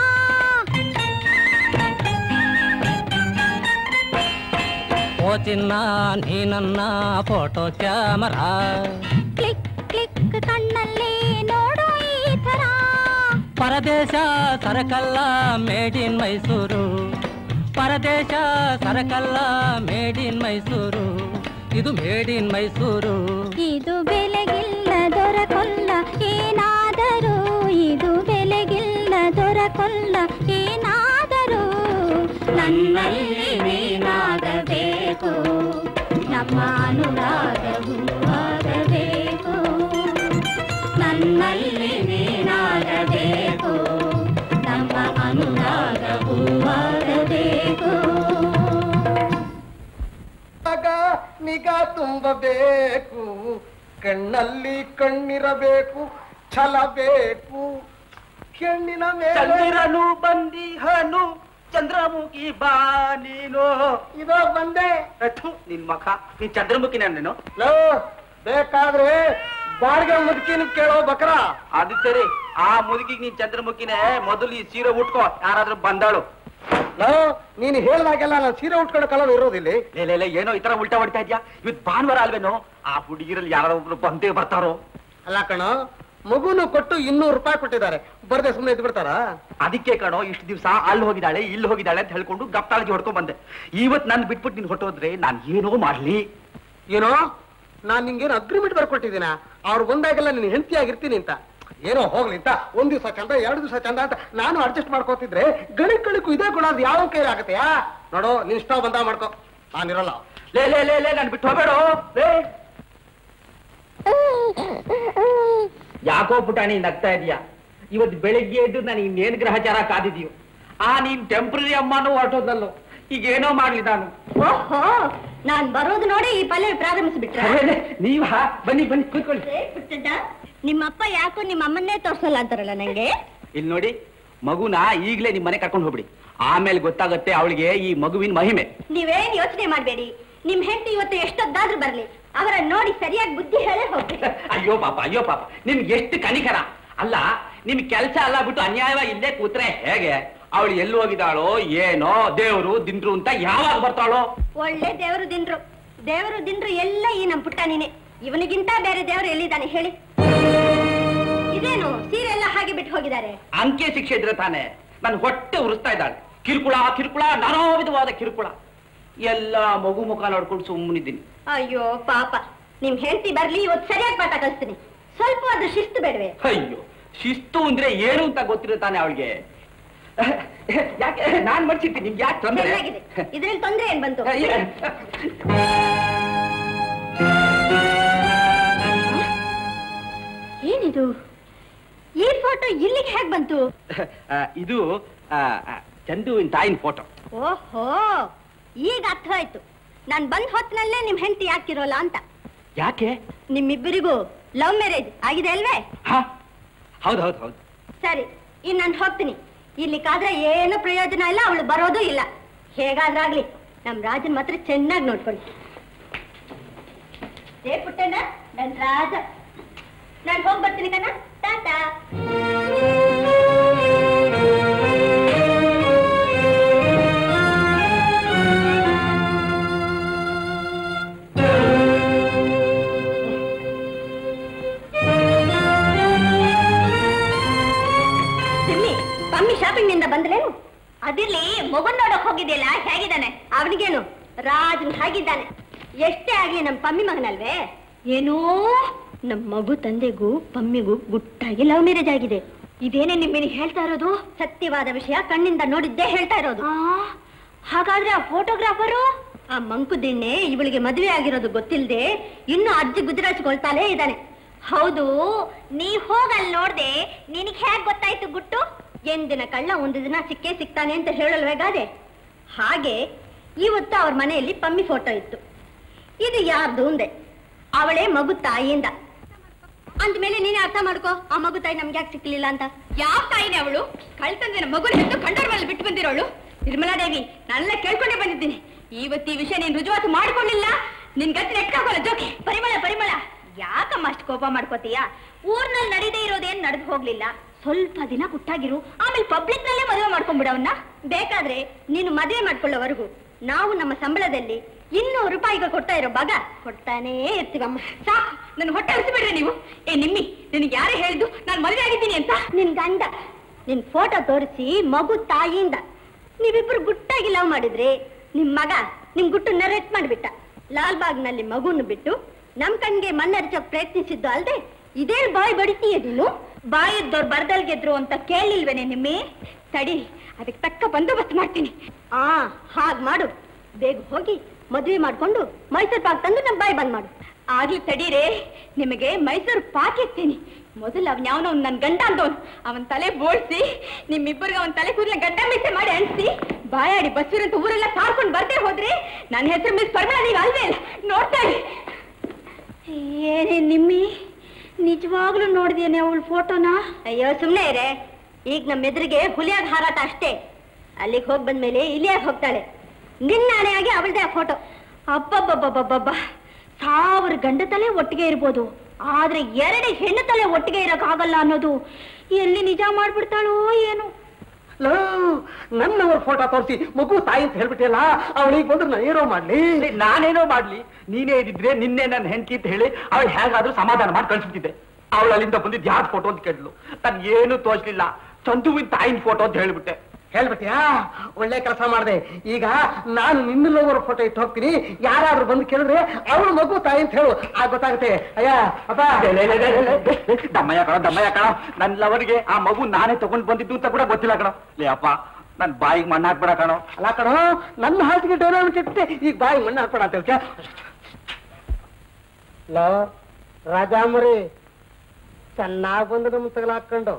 Speaker 8: ಓ ಚಿನ್ನ ನೀ ನನ್ನ ಫೋಟೋ ಕ್ಯಾಮರಾ
Speaker 5: ಕ್ಲಿಕ್ ಕ್ಲಿಕ್ ಕಣ್ಣಲ್ಲಿ ನೋಡು ಈ
Speaker 8: ಪರದೇಶ ಸರಕಲ್ಲ ಮೇಡ್ ಇನ್ ಮೈಸೂರು ಪರದೇಶ ಸರಕಲ್ಲ ಮೇಡ್ ಇನ್ ಮೈಸೂರು ಇದು ಮೇಡ್ ಇನ್ ಮೈಸೂರು
Speaker 5: ಇದು ಬೆಲೆಗಿಲ್ಲ ದೊರಕೊಲ್ಲ ಏನಾದರೂ ಇದು ಬೆಲೆಗಿಲ್ಲ ದೊರಕೊಲ್ಲ ಏನಾದರೂ ನನ್ನಲ್ಲಿ ನೀನಾಗಬೇಕು ನಮ್ಮ ಅನುರಾಗವು ಆಗಬೇಕು ನನ್ನಲ್ಲಿ ನೀನಾಗಬೇಕು ನಮ್ಮ ಅನುರಾಗವು ಆಗಬೇಕು
Speaker 2: ಆಗ ನಿಗಾ ತುಂಬಬೇಕು ಕಣ್ಣಲ್ಲಿ ಕಣ್ಣಿರಬೇಕು ಛಲ ಬೇಕು ಹೆಣ್ಣಿನ ಮೇಲೆ
Speaker 3: ಚಂದಿರನು ಬಂದಿಹನು ಚಂದ್ರಮುಖಿ ಬಾ ನೀನು
Speaker 2: ಇದೋ ಬಂದೆ
Speaker 3: ಥು, ನಿನ್ ಮಖ ನೀನ್ ಚಂದ್ರಮುಖಿ ನೀನು
Speaker 2: ಲೋ ಬೇಕಾದ್ರೆ ಬಾಡಿಗೆ ಮುದುಕಿನ ಕೇಳೋ ಬಕ್ರ
Speaker 3: ಅದು ಸರಿ ಆ ಮುದುಕಿಗೆ ನೀನ್ ಚಂದ್ರಮುಖಿನೇ ಮೊದಲು ಈ ಸೀರೆ ಉಟ್ಕೋ ಯಾರಾದ್ರೂ ಬಂದಾಳು
Speaker 2: ಲೋ ನೀನು ಹೇಳ್ದಾಗೆಲ್ಲ ನಾನು ಸೀರೆ ಉಟ್ಕೊಳ್ಳೋ ಕಲರ್ ಇರೋದಿಲ್ಲ
Speaker 3: ಲೇ ಲೇ, ಲೇ ಏನೋ ಈ ತರ ಉಲ್ಟಾ ಹೊಡಿತಾ ಇದ್ಯಾ ಇವತ್ ಭಾನುವಾರ ಅಲ್ವೇನೋ ಆ ಹುಡುಗಿರಲ್ಲಿ ಯಾರೋ ಒಬ್ರು ಬಂದೇ ಬರ್ತಾರೋ
Speaker 2: ಅಲ್ಲ ಕಣೋ ಮಗುನು ಕೊಟ್ಟು ಇನ್ನೂರು ರೂಪಾಯಿ ಕೊಟ್ಟಿದ್ದಾರೆ ಬರ್ದೆ ಸುಮ್ಮನೆ ಇದ್ದು ಬಿಡ್ತಾರಾ
Speaker 3: ಅದಕ್ಕೆ ಕಣೋ ಇಷ್ಟು ದಿವಸ ಅಲ್ಲಿ ಹೋಗಿದ್ದಾಳೆ ಇಲ್ಲಿ ಹೋಗಿದ್ದಾಳೆ ಅಂತ ಹೇಳ್ಕೊಂಡು ಗಪ್ತಾಳಗಿ ಹೊಡ್ಕೊಂಡ್ ಬಂದೆ ಇವತ್ ನನ್ ಬಿಟ್ಬಿಟ್ಟು ನೀನ್ ಹೊಟ್ಟೋದ್ರೆ ನಾನ್ ಏನೋ ಮಾಡ್ಲಿ
Speaker 2: ಏನೋ ನಾನ್ ನಿಂಗೇನು ಅಗ್ರಿಮೆಂಟ್ ಬರ್ಕೊಟ್ಟಿದ್ದೀನ ಅವ್ರು ಬಂದಾಗೆಲ್ಲ ನೀನು ಹೆಂಡತಿ ಆಗಿರ್ತೀನಿ ಅಂತ ಏನೋ ಹೋಗ್ಲಿ ಅಂತ ಒಂದ್ ದಿವಸ ಚಂದ ಎರಡು ದಿವಸ ಚಂದ ಅಂತ ನಾನು ಅಡ್ಜಸ್ಟ್ ಮಾಡ್ಕೋತಿದ್ರೆ ಗಳಿಕ್ ಗಳಿಕು ಇದೇ ಗುಣ ಅದು ಯಾವ ಕೈಲಿ ಆಗತ್ತೆಯಾ ನೋಡು ನಿನ್ ಇಷ್ಟ ಬಂದ ಮಾಡ್ಕೋ ನಾನಿರಲ್ಲ
Speaker 3: ಲೇ ಲೇ ಲೇ ಲೇ ನನ್ ಬಿಟ್ಟು ಹೋಗ್ಬೇಡ ಲೇ ಯಾಕೋ ಪುಟಾಣಿ ನಗ್ತಾ ಇದೀಯಾ ಇವತ್ತು ಬೆಳಿಗ್ಗೆ ಎದ್ದು ನಾನು ಇನ್ನೇನ್ ಗ್ರಹಚಾರ ಕಾದಿದೀಯೋ ಆ ನೀನ್ ಟೆಂಪ್ರರಿ ಅಮ್ಮನೂ ಹೊರಟೋದಲ್ಲೋ ಈಗ ಏನೋ ಮಾಡ್ಲಿ ನಾನು
Speaker 1: ಓಹೋ ನಾನ್ ಬರೋದು ನೋಡಿ ಈ ಪಲ್ಯ ಪ್ರಾರಂಭಿಸ್ಬಿಟ್ರ
Speaker 3: ಅರೇರೆ, ನೀವಾ ಬನ್ನಿ ಬನ್ನಿ ಕೂತ್ಕೊಳ್ಳಿ
Speaker 1: ನಿಮ್ಮಪ್ಪ ಯಾಕೋ ನಿಮ್ಮ ಅಮ್ಮನ್ನೇ ತೋರ್ಸಲ್ಲ ಅಂತಾರಲ್ಲ ನಂಗೆ
Speaker 3: ಇಲ್ಲಿ ನೋಡಿ ಮಗುನ ಈಗ್ಲೇ ನಿಮ್ ಮನೆ ಕರ್ಕೊಂಡು ಹೋಗ್ಬಿಡಿ ಆಮೇಲೆ ಗೊತ್ತಾಗತ್ತೆ ಅವಳಿಗೆ ಈ ಮಗುವಿನ ಮಹಿಮೆ
Speaker 1: ನೀವೇನ್ ಯೋಚನೆ ಮಾಡ್ಬೇಡಿ ನಿಮ್ ಹೆಂಡತಿ ಇವತ್ತು ಎಷ್ಟೊದ್ದಾದ್ರೂ ಬರ್ಲಿ ಅವರ ನೋಡಿ ಸರಿಯಾಗಿ ಬುದ್ಧಿ ಹೇಳೇ ಹೋಗ್ಬೇಕು
Speaker 3: ಅಯ್ಯೋ ಪಾಪ ಅಯ್ಯೋ ಪಾಪ ನಿಮ್ಗೆ ಎಷ್ಟು ಕನಿಕರ ಅಲ್ಲ ನಿಮ್ ಕೆಲಸ ಎಲ್ಲ ಬಿಟ್ಟು ಅನ್ಯಾಯವಾಗಿ ಇಲ್ಲೇ ಕೂತ್ರೆ ಹೇಗೆ ಅವಳು ಎಲ್ಲಿ ಹೋಗಿದ್ದಾಳೋ ಏನೋ ದೇವ್ರು ದಿಂಡ್ರು ಅಂತ ಯಾವಾಗ ಬರ್ತಾಳೋ
Speaker 1: ಒಳ್ಳೆ ದೇವರು ದಿನ್ರು ದೇವರು ದಿನ್ರು ಎಲ್ಲ ಈ ನಮ್ ಪುಟ್ಟನಿನೇ ಇವನಿಗಿಂತ ಬೇರೆ ದೇವರು ಎಲ್ಲಿದ್ದಾನೆ ಹೇಳಿ ಇದೇನು ಸೀರೆ ಎಲ್ಲ ಹಾಗೆ ಬಿಟ್ಟು ಹೋಗಿದ್ದಾರೆ
Speaker 3: ಅಂಕೆ ಶಿಕ್ಷೆ ಇದ್ರೆ ತಾನೆ ನನ್ ಹೊಟ್ಟೆ ಉರಿಸ್ತಾ ಇದ್ದಾಳೆ ಕಿರುಕುಳ ಕಿರುಕುಳ ನಾನಾ ವಿಧವಾದ ಕಿರುಕುಳ ಎಲ್ಲ ಮಗು ಮುಖ ನೋಡ್ಕೊಂಡು ಸುಮ್ಮನಿದ್ದೀನಿ
Speaker 1: ಅಯ್ಯೋ ಪಾಪ ನಿಮ್ ಹೆಂಡತಿ ಬರ್ಲಿ ಇವತ್ತು ಸರಿಯಾಗಿ ಪಾಠ ಕಲಿಸ್ತೀನಿ ಸ್ವಲ್ಪ ಅದು ಶಿಸ್ತು ಬೇಡವೆ
Speaker 3: ಅಯ್ಯೋ ಶಿಸ್ತು ಅಂದ್ರೆ ಏನು ಅಂತ ಗೊತ್ತಿರೋ ತಾನೆ ಅವಳಿಗೆ ಯಾಕೆ ನಾನ್ ಮಡ್ಸಿರ್ತೀನಿ ನಿಮ್ಗೆ ಯಾಕೆ ತೊಂದರೆ
Speaker 1: ಚೆನ್ನಾಗಿದೆ ಇದ್ರಲ್ಲಿ ತೊಂದ್ರೆ ಏನ್ ಬಂತು ಏನಿದು ಈ ಫೋಟೋ ಇಲ್ಲಿಗೆ ಹೇಗ್ ಬಂತು
Speaker 3: ಆ, ಇದು ಆ, ಆ, ಚಂದುವಿನ ತಾಯಿನ ಫೋಟೋ
Speaker 1: ಓಹೋ ಈಗ ಅರ್ಥ ಆಯ್ತು ನಾನ್ ಬಂದ್ ಹೊತ್ನಲ್ಲೇ ನಿಮ್ ಹೆಂಡತಿ ಯಾಕಿರೋಲ್ಲ ಅಂತ
Speaker 3: ಯಾಕೆ
Speaker 1: ನಿಮ್ಮಿಬ್ಬರಿಗೂ ಲವ್ ಮ್ಯಾರೇಜ್ ಆಗಿದೆ ಅಲ್ವೇ
Speaker 3: ಹಾ ಹೌದು ಹೌದು ಹೌದು
Speaker 1: ಸರಿ ಇನ್ ನಾನು ಹೋಗ್ತೀನಿ ಇಲ್ಲಿ ಕಾದ್ರೆ ಏನು ಪ್ರಯೋಜನ ಇಲ್ಲ ಅವಳು ಬರೋದು ಇಲ್ಲ ಹೇಗಾದ್ರಾಗ್ಲಿ ನಮ್ ರಾಜನ್ ಮಾತ್ರ ಚೆನ್ನಾಗಿ ನೋಡ್ಕೊಳ್ಳಿ ಏ ಪುಟ್ಟಣ್ಣ ನನ್ ರಾಜ ನಾನ್ ಹೋಗ್ ಬರ್ತೀನಿ ಕಣ್ಣ ಟಾಟಾ ಸಿಮ್ಮಿ ಪಮ್ಮಿ ಶಾಪಿಂಗ್ ನಿಂದ ಬಂದ್ಲೇನು ಅದಿರ್ಲಿ ಮಗನ್ ನೋಡಕ್ ಹೋಗಿದ್ಯಲ್ಲ ಹೇಗಿದ್ದಾನೆ ಅವನಿಗೇನು ರಾಜನ್ ಹಾಗಿದ್ದಾನೆ ಎಷ್ಟೇ ಆಗ್ಲಿ ನಮ್ ಪಮ್ಮಿ ಮಗನಲ್ವೇ ಏನೋ ನಮ್ ಮಗು ತಂದೆಗೂ ಪಮ್ಮಿಗೂ ಗುಟ್ಟಾಗಿ ಲವ್ ಮ್ಯಾರೇಜ್ ಆಗಿದೆ ಇದೇನೇ ನಿಮ್ಮೇನೆ ಹೇಳ್ತಾ ಇರೋದು ಸತ್ಯವಾದ ವಿಷಯ ಕಣ್ಣಿಂದ ನೋಡಿದ್ದೇ ಹೇಳ್ತಾ ಇರೋದು ಹಾಗಾದ್ರೆ ಆ ಫೋಟೋಗ್ರಾಫರು ಆ ಮಂಕು ದಿಣ್ಣೆ ಇವಳಿಗೆ ಮದುವೆ ಆಗಿರೋದು ಗೊತ್ತಿಲ್ಲದೆ ಇನ್ನು ಅಜ್ಜಿ ಗುಜರಾಚ್ಕೊಳ್ತಾಲೇ ಇದ್ದಾನೆ ಹೌದು ನೀ ಹೋಗಲ್ಲಿ ನೋಡ್ದೆ ನಿನಗೆ ಹೇಗ್ ಗೊತ್ತಾಯ್ತು ಗುಟ್ಟು ಎಂದಿನ ಕಳ್ಳ ಒಂದು ದಿನ ಸಿಕ್ಕೇ ಸಿಗ್ತಾನೆ ಅಂತ ಹೇಳಲ್ವೇಗಾದೆ ಹಾಗೆ ಇವತ್ತು ಅವ್ರ ಮನೆಯಲ್ಲಿ ಪಮ್ಮಿ ಫೋಟೋ ಇತ್ತು ಇದು ಯಾರ್ದು ಅಂದೆ ಅವಳೇ ಮಗು ತಾಯಿಯಿಂದ ಅಂದ್ಮೇಲೆ ನೀನೇ ಅರ್ಥ ಮಾಡ್ಕೋ ಆ ಮಗು ತಾಯಿ ನಮ್ಗೆ ಯಾಕೆ ಸಿಕ್ಲಿಲ್ಲ ಅಂತ ಯಾವ ತಾಯಿನೇ ಅವಳು ಕಳ್ತಂದಿನ ಮಗುನ ಹೆತ್ತು ಕಂಡೋರ್ ಮೇಲೆ ಬಿಟ್ಟು ಬಂದಿರೋಳು ನಿರ್ಮಲಾ ದೇವಿ ನಾನೆಲ್ಲ ಕೇಳ್ಕೊಂಡೇ ಬಂದಿದ್ದೀನಿ ಇವತ್ತು ಈ ವಿಷಯ ನೀನ್ ರುಜುವಾತು ಮಾಡ್ಕೊಂಡಿಲ್ಲ ನಿನ್ ಗತಿ ನೆಟ್ಕಾಗೋಲ್ಲ ಜೋಕೆ ಪರಿಮಳ ಪರಿಮಳ ಯಾಕಮ್ಮ ಅಷ್ಟು ಕೋಪ ಮಾಡ್ಕೋತೀಯ ಊರ್ನಲ್ಲಿ ನಡೀದೇ ಇರೋದೇನ್ ನಡೆದು ಹೋಗ್ಲಿಲ್ಲ ಸ್ವಲ್ಪ ದಿನ ಗುಟ್ಟಾಗಿರು ಆಮೇಲೆ ಪಬ್ಲಿಕ್ ನಲ್ಲೇ ಮದುವೆ ಮಾಡ್ಕೊಂಡ್ಬಿಡವನ್ನ ಬೇಕಾದ್ರೆ ನೀನು ಮದುವೆ ಮಾಡ್ಕೊಳ್ಳೋವರೆಗೂ ನಾವು ನಮ್ಮ ಸಂಬಳದಲ್ಲಿ ಇನ್ನೂರು ರೂಪಾಯಿಗೆ ಕೊಡ್ತಾ ಇರೋ ಭಾಗ ಕೊಡ್ತಾನೇ ಇರ್ತೀವಮ್ಮ ಸಾಕು ನನ್ನ ಹೊಟ್ಟೆ ಹರಿಸಿಬಿಡ್ರಿ ನೀವು ಏ ನಿಮ್ಮಿ ನಿನಗೆ ಯಾರೇ ಹೇಳ್ದು ನಾನು ಮದುವೆ ಆಗಿದ್ದೀನಿ ಅಂತ ನಿನ್ ಗಂಡ ನಿನ್ ಫೋಟೋ ತೋರಿಸಿ ಮಗು ತಾಯಿಯಿಂದ ನೀವಿಬ್ರು ಗುಟ್ಟಾಗಿ ಲವ್ ಮಾಡಿದ್ರಿ ನಿಮ್ ಮಗ ನಿಮ್ ಗುಟ್ಟು ನರೇಟ್ ಮಾಡ್ಬಿಟ್ಟ ಲಾಲ್ಬಾಗ್ನಲ್ಲಿ ಮಗುನ ಬಿಟ್ಟು ನಮ್ ಕಣ್ಗೆ ಮಣ್ಣರಿಸೋಕ್ ಪ್ರಯತ್ನಿಸಿದ್ದು ಅಲ್ದೆ ಇದೇ ಬಾಯ್ ಬಡಿತೀಯ ನೀನು ಬಾಯಿದ್ದವ್ರು ಬರ್ದಲ್ ಗೆದ್ರು ಅಂತ ಕೇಳಿಲ್ವೇನೆ ನಿಮ್ಮಿ ತಡಿ ಅದಕ್ಕೆ ತಕ್ಕ ಬಂದೋಬಸ್ತ್ ಮಾಡ್ತೀನಿ ಆ ಹಾಗ್ ಮಾಡು ಬೇಗ ಹೋಗಿ ಮದ್ವೆ ಮಾಡ್ಕೊಂಡು ಮೈಸೂರು ಪಾಕ್ ತಂದು ನಮ್ ಬಾಯಿ ಬಂದ್ ಮಾಡು ಆಗ್ಲಿ ತಡೀರೇ ನಿಮಗೆ ಮೈಸೂರು ಪಾಕ್ ಇರ್ತೀನಿ ಮೊದಲು ಅವ್ನ ಯಾವನೋ ನನ್ ಗಂಡ ಅಂದವನು ಅವನ್ ತಲೆ ಬೋಳ್ಸಿ ನಿಮ್ಮಿಬ್ಬರಿಗೆ ಅವನ್ ತಲೆ ಕೂದಲ ಗಡ್ಡ ಮಿಸೆ ಮಾಡಿ ಅನ್ಸಿ ಬಾಯಾಡಿ ಬಸ್ಸೂರ್ ಅಂತ ಊರೆಲ್ಲ ಕಾರ್ಕೊಂಡು ಬರ್ದೇ ಹೋದ್ರೆ ನನ್ನ ಹೆಸರು ಮಿಸ್ ಪರ್ಮಳ ನೀವು ಅಲ್ವೇ ಇಲ್ಲ ನೋಡ್ತಾ ಇರಿ ಏನೇ ನಿಮ್ಮಿ ನಿಜವಾಗ್ಲೂ ನೋಡಿದೇನೆ ಅವಳ ಫೋಟೋನ ಅಯ್ಯೋ ಸುಮ್ನೆ ಇರೇ ಈಗ ನಮ್ಮ ಎದುರಿಗೆ ಹುಲಿಯಾಗ ಹಾರಾಟ ಅಷ್ಟೇ ಅಲ್ಲಿಗೆ ಹೋಗಿ ಬಂದ್ಮೇಲೆ ಇಲಿಯಾಗ ಹೋಗ್ತಾಳೆ ನಿನ್ನಾಣೆಯಾಗಿ ಅವಳದೇ ಆ ಫೋಟೋ ಅಬ್ಬಬ್ಬಬ್ಬಬ್ಬಬ್ಬ ಸಾವಿರ ಗಂಡ ತಲೆ ಒಟ್ಟಿಗೆ ಇರ್ಬೋದು ಆದ್ರೆ ಎರಡು ಹೆಣ್ಣು ತಲೆ ಒಟ್ಟಿಗೆ ಇರಕ್ಕಾಗಲ್ಲ ಅನ್ನೋದು ಎಲ್ಲಿ ನಿಜ ಮಾಡ್ಬಿಡ್ತಾಳೋ ಏನು
Speaker 2: ಲೋ, ನನ್ನವ್ರ ಫೋಟೋ ತೋರಿಸಿ ಮಗು ತಾಯಿ ಅಂತ ಹೇಳ್ಬಿಟ್ಟಿಲ್ಲ ಅವಳಿಗೆ ಬಂದ್ರೆ ನಾ ಏನೋ ಮಾಡ್ಲಿ
Speaker 3: ನಾನೇನೋ ಮಾಡ್ಲಿ ನೀನೇ ಇದ್ದಿದ್ರೆ ನಿನ್ನೆ ನನ್ನ ಹೆಂಡತಿ ಅಂತ ಹೇಳಿ ಅವಳು ಹೇಗಾದ್ರೂ ಸಮಾಧಾನ ಮಾಡಿ ಕಳ್ಸ್ಬಿಟ್ಟಿದ್ದೆ ಅವಳು ಅಲ್ಲಿಂದ ಬಂದಿದ್ದು ಯಾವ್ದು ಫೋಟೋ ಅಂತ ಕೇಳಿದ್ಲು ನನ್ ಏನು ತೋಚ್ಲಿಲ್ಲ ಚಂದುವಿನ ತಾಯಿನ ಫೋಟೋ ಅಂತ ಹೇಳ್ಬಿಟ್ಟೆ
Speaker 2: ಹೇಳ್ಬಿಟ್ಯಾ ಒಳ್ಳೆ ಕೆಲಸ ಮಾಡಿದೆ ಈಗ ನಾನು ನಿನ್ನಲ್ಲವರ ಫೋಟೋ ಇಟ್ಟು ಹೋಗ್ತೀನಿ ಯಾರಾದ್ರೂ ಬಂದು ಕೇಳಿದ್ರೆ ಅವಳು ಮಗು ತಾಯಿ ಅಂತ ಹೇಳು ಆಗ ಗೊತ್ತಾಗುತ್ತೆ ಅಯ್ಯ ಅಪ್ಪ
Speaker 3: ಲೇ, ಲೇ, ಲೇ, ಲೇ, ಲೇ, ಲೇ, ಲೇ, ದಮ್ಮಯ್ಯ ಕಣೋ ದಮ್ಮಯ್ಯ ಕಣೋ ನನ್ನ ಲವರ್ಗೆ ಆ ಮಗು ನಾನೇ ತಗೊಂಡ್ ಬಂದಿದ್ದು ಅಂತ ಕೂಡ ಗೊತ್ತಿಲ್ಲ ಕಣೋ ಲೇ ಅಪ್ಪ ನನ್ ಬಾಯಿಗೆ ಮಣ್ಣು ಹಾಕ್ಬೇಡ ಕಣೋ
Speaker 2: ಅಲ್ಲ ಕಣೋ ನನ್ನ ಹಾಸಿಗೆ ಡೈಲಾಗ್ ಕೆಟ್ಟೆ ಈಗ ಬಾಯಿ ಮಣ್ಣು ಹಾಕೋಣ ಅಂತ ಹೇಳ್ತೀಯ ಲೋ ರಾಜಾಮರಿ ಚೆನ್ನಾಗಿ ಬಂದು ನಮ್ಮ ತಗಲಾಕೊಂಡು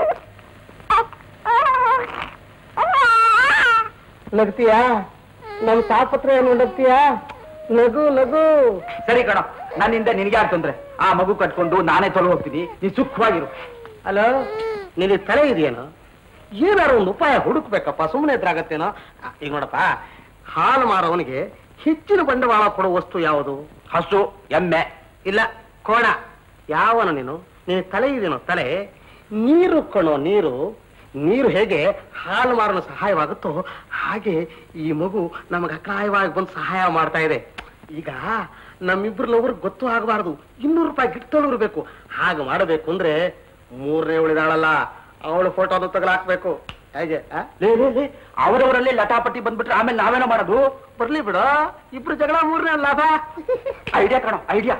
Speaker 2: ನಗ್ತೀಯಾ ನಮ್ ತಾಪತ್ರ ಏನು ನಗ್ತೀಯಾ ನಗು ನಗು
Speaker 3: ಸರಿ ಕಣೋ ನನ್ನಿಂದ ನಿನಗೆ ಯಾಕೆ ತೊಂದ್ರೆ ಆ ಮಗು ಕಟ್ಕೊಂಡು ನಾನೇ ತೊಲಗಿ ಹೋಗ್ತೀನಿ ನೀ ಸುಖವಾಗಿರು
Speaker 2: ಹಲೋ ನಿನಗೆ ತಲೆ ಇದೆಯೇನೋ ಏನಾರು ಒಂದು ಉಪಾಯ ಹುಡುಕ್ಬೇಕಪ್ಪ ಸುಮ್ಮನೆ ಎದುರಾಗತ್ತೇನೋ ಆ, ಈಗ ನೋಡಪ್ಪ ಹಾಲು ಮಾರೋವನಿಗೆ ಹೆಚ್ಚಿನ ಬಂಡವಾಳ ಕೊಡೋ ವಸ್ತು ಯಾವುದು
Speaker 3: ಹಸು ಎಮ್ಮೆ
Speaker 2: ಇಲ್ಲ ಕೋಣ ಯಾವನ ನೀನು ನಿನಗೆ ತಲೆ ಇದೆಯೇನೋ ತಲೆ ನೀರು ಕಣೋ ನೀರು ನೀರು ಹೇಗೆ ಹಾಲು ಮಾರಲು ಸಹಾಯವಾಗುತ್ತೋ ಹಾಗೆ ಈ ಮಗು ನಮಗೆ ಅಕಾಯವಾಗಿ ಬಂದು ಸಹಾಯ ಮಾಡ್ತಾ ಇದೆ ಈಗ ನಮ್ಮಿಬ್ರಲ್ಲೊಬ್ರು ಗೊತ್ತು ಆಗಬಾರ್ದು ಇನ್ನೂರು ರೂಪಾಯಿ ಗಿಟ್ಟು ಇರಬೇಕು ಹಾಗೆ ಮಾಡಬೇಕು ಅಂದ್ರೆ ಮೂರನೇ ಉಳಿದಾಳಲ್ಲ ಅವಳು ಫೋಟೋನು ತಗಲಾಕ್ಬೇಕು ಹೇಗೆ ಆ?
Speaker 3: ಲೇ ಲೇ ಲೇ ಅವರವರಲ್ಲೇ ಲಟಾಪಟಿ ಬಂದ್ಬಿಟ್ರೆ ಆಮೇಲೆ ನಾವೇನೋ ಮಾಡೋದು
Speaker 2: ಬರ್ಲಿ ಬಿಡು ಇಬ್ರು ಜಗಳ ಮೂರನೇ ಲಾಭ
Speaker 3: ಐಡಿಯಾ ಕಣೋ ಐಡಿಯಾ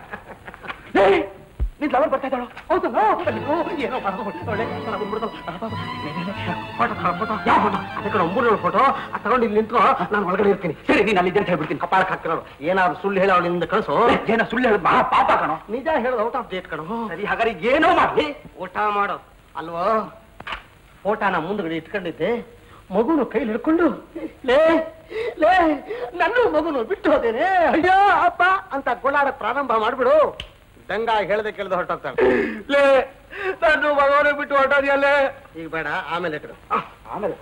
Speaker 3: ನಿನ್ ಲವರ್ ಬರ್ತಾ ಇದ್ದಾಳು
Speaker 2: ಹೌದು ಅಯ್ಯೋ, ಏನೋ ಮಾಡೋದು ಒಳ್ಳೆ ಬಂದ್ಬಿಡ್ತು ಫೋಟೋ ಫೋಟೋ ಯಾವ ಫೋಟೋ ಅದೇ ಕಡೆ ಮೂರನೇ ಫೋಟೋ ಅದು ತಗೊಂಡು ಇಲ್ಲಿ ನಿಂತ್ಕೊ ನಾನು ಒಳಗಡೆ ಇರ್ತೀನಿ
Speaker 3: ಸರಿ ನೀನ್ ಅಲ್ಲಿದ್ದೆ ಅಂತ ಹೇಳ್ಬಿಡ್ತೀನಿ
Speaker 2: ಕಪಾಳಕ್ಕೆ ಹಾಕ್ತಿರೋಳು ಏನಾದ್ರು ಸುಳ್ಳು ಹೇಳಿ ಅವಳಿಂದ ಕಳಿಸು
Speaker 3: ಏನೋ ಸುಳ್ಳು ಹೇಳೋದು ಮಹಾ ಪಾಪ ಕಣೋ
Speaker 2: ನಿಜ ಹೇಳೋದು ಔಟ್ ಆಫ್ ಡೇಟ್ ಕಣೋ
Speaker 3: ಸರಿ ಹಾಗಾದ್ರೆ ಈಗ ಏನೋ ಮಾಡಿ
Speaker 2: ಊಟ ಮಾಡು ಅಲ್ವೋ ಫೋಟೋನ ಮುಂದ್ಗಡೆ ಇಟ್ಕೊಂಡಿದ್ದೆ ಮಗುನು ಕೈಲಿ ಹಿಡ್ಕೊಂಡು ಲೇ ಲೇ ನನ್ನ ಮಗುನು ಬಿಟ್ಟು ಹೋದೇನೆ ಅಯ್ಯೋ ಅಪ್ಪ ಅಂತ ಗೋಳಾಡಕ್ ಪ್ರಾರಂಭ ಮಾಡ್ಬಿಡು ದಂಗ ಹೇಳ್ದೆ ಕೇಳ್ದೆ ಹೊರಟೋಗ್ತಾಳೆ
Speaker 3: ಲೇ ನಾನು ಮಗವನೇ ಬಿಟ್ಟು ಹೊರಟೋದಿಯಲ್ಲೇ
Speaker 2: ಈಗ ಬೇಡ ಆಮೇಲೆ ಇಟ್ರು
Speaker 3: ಆಮೇಲೆ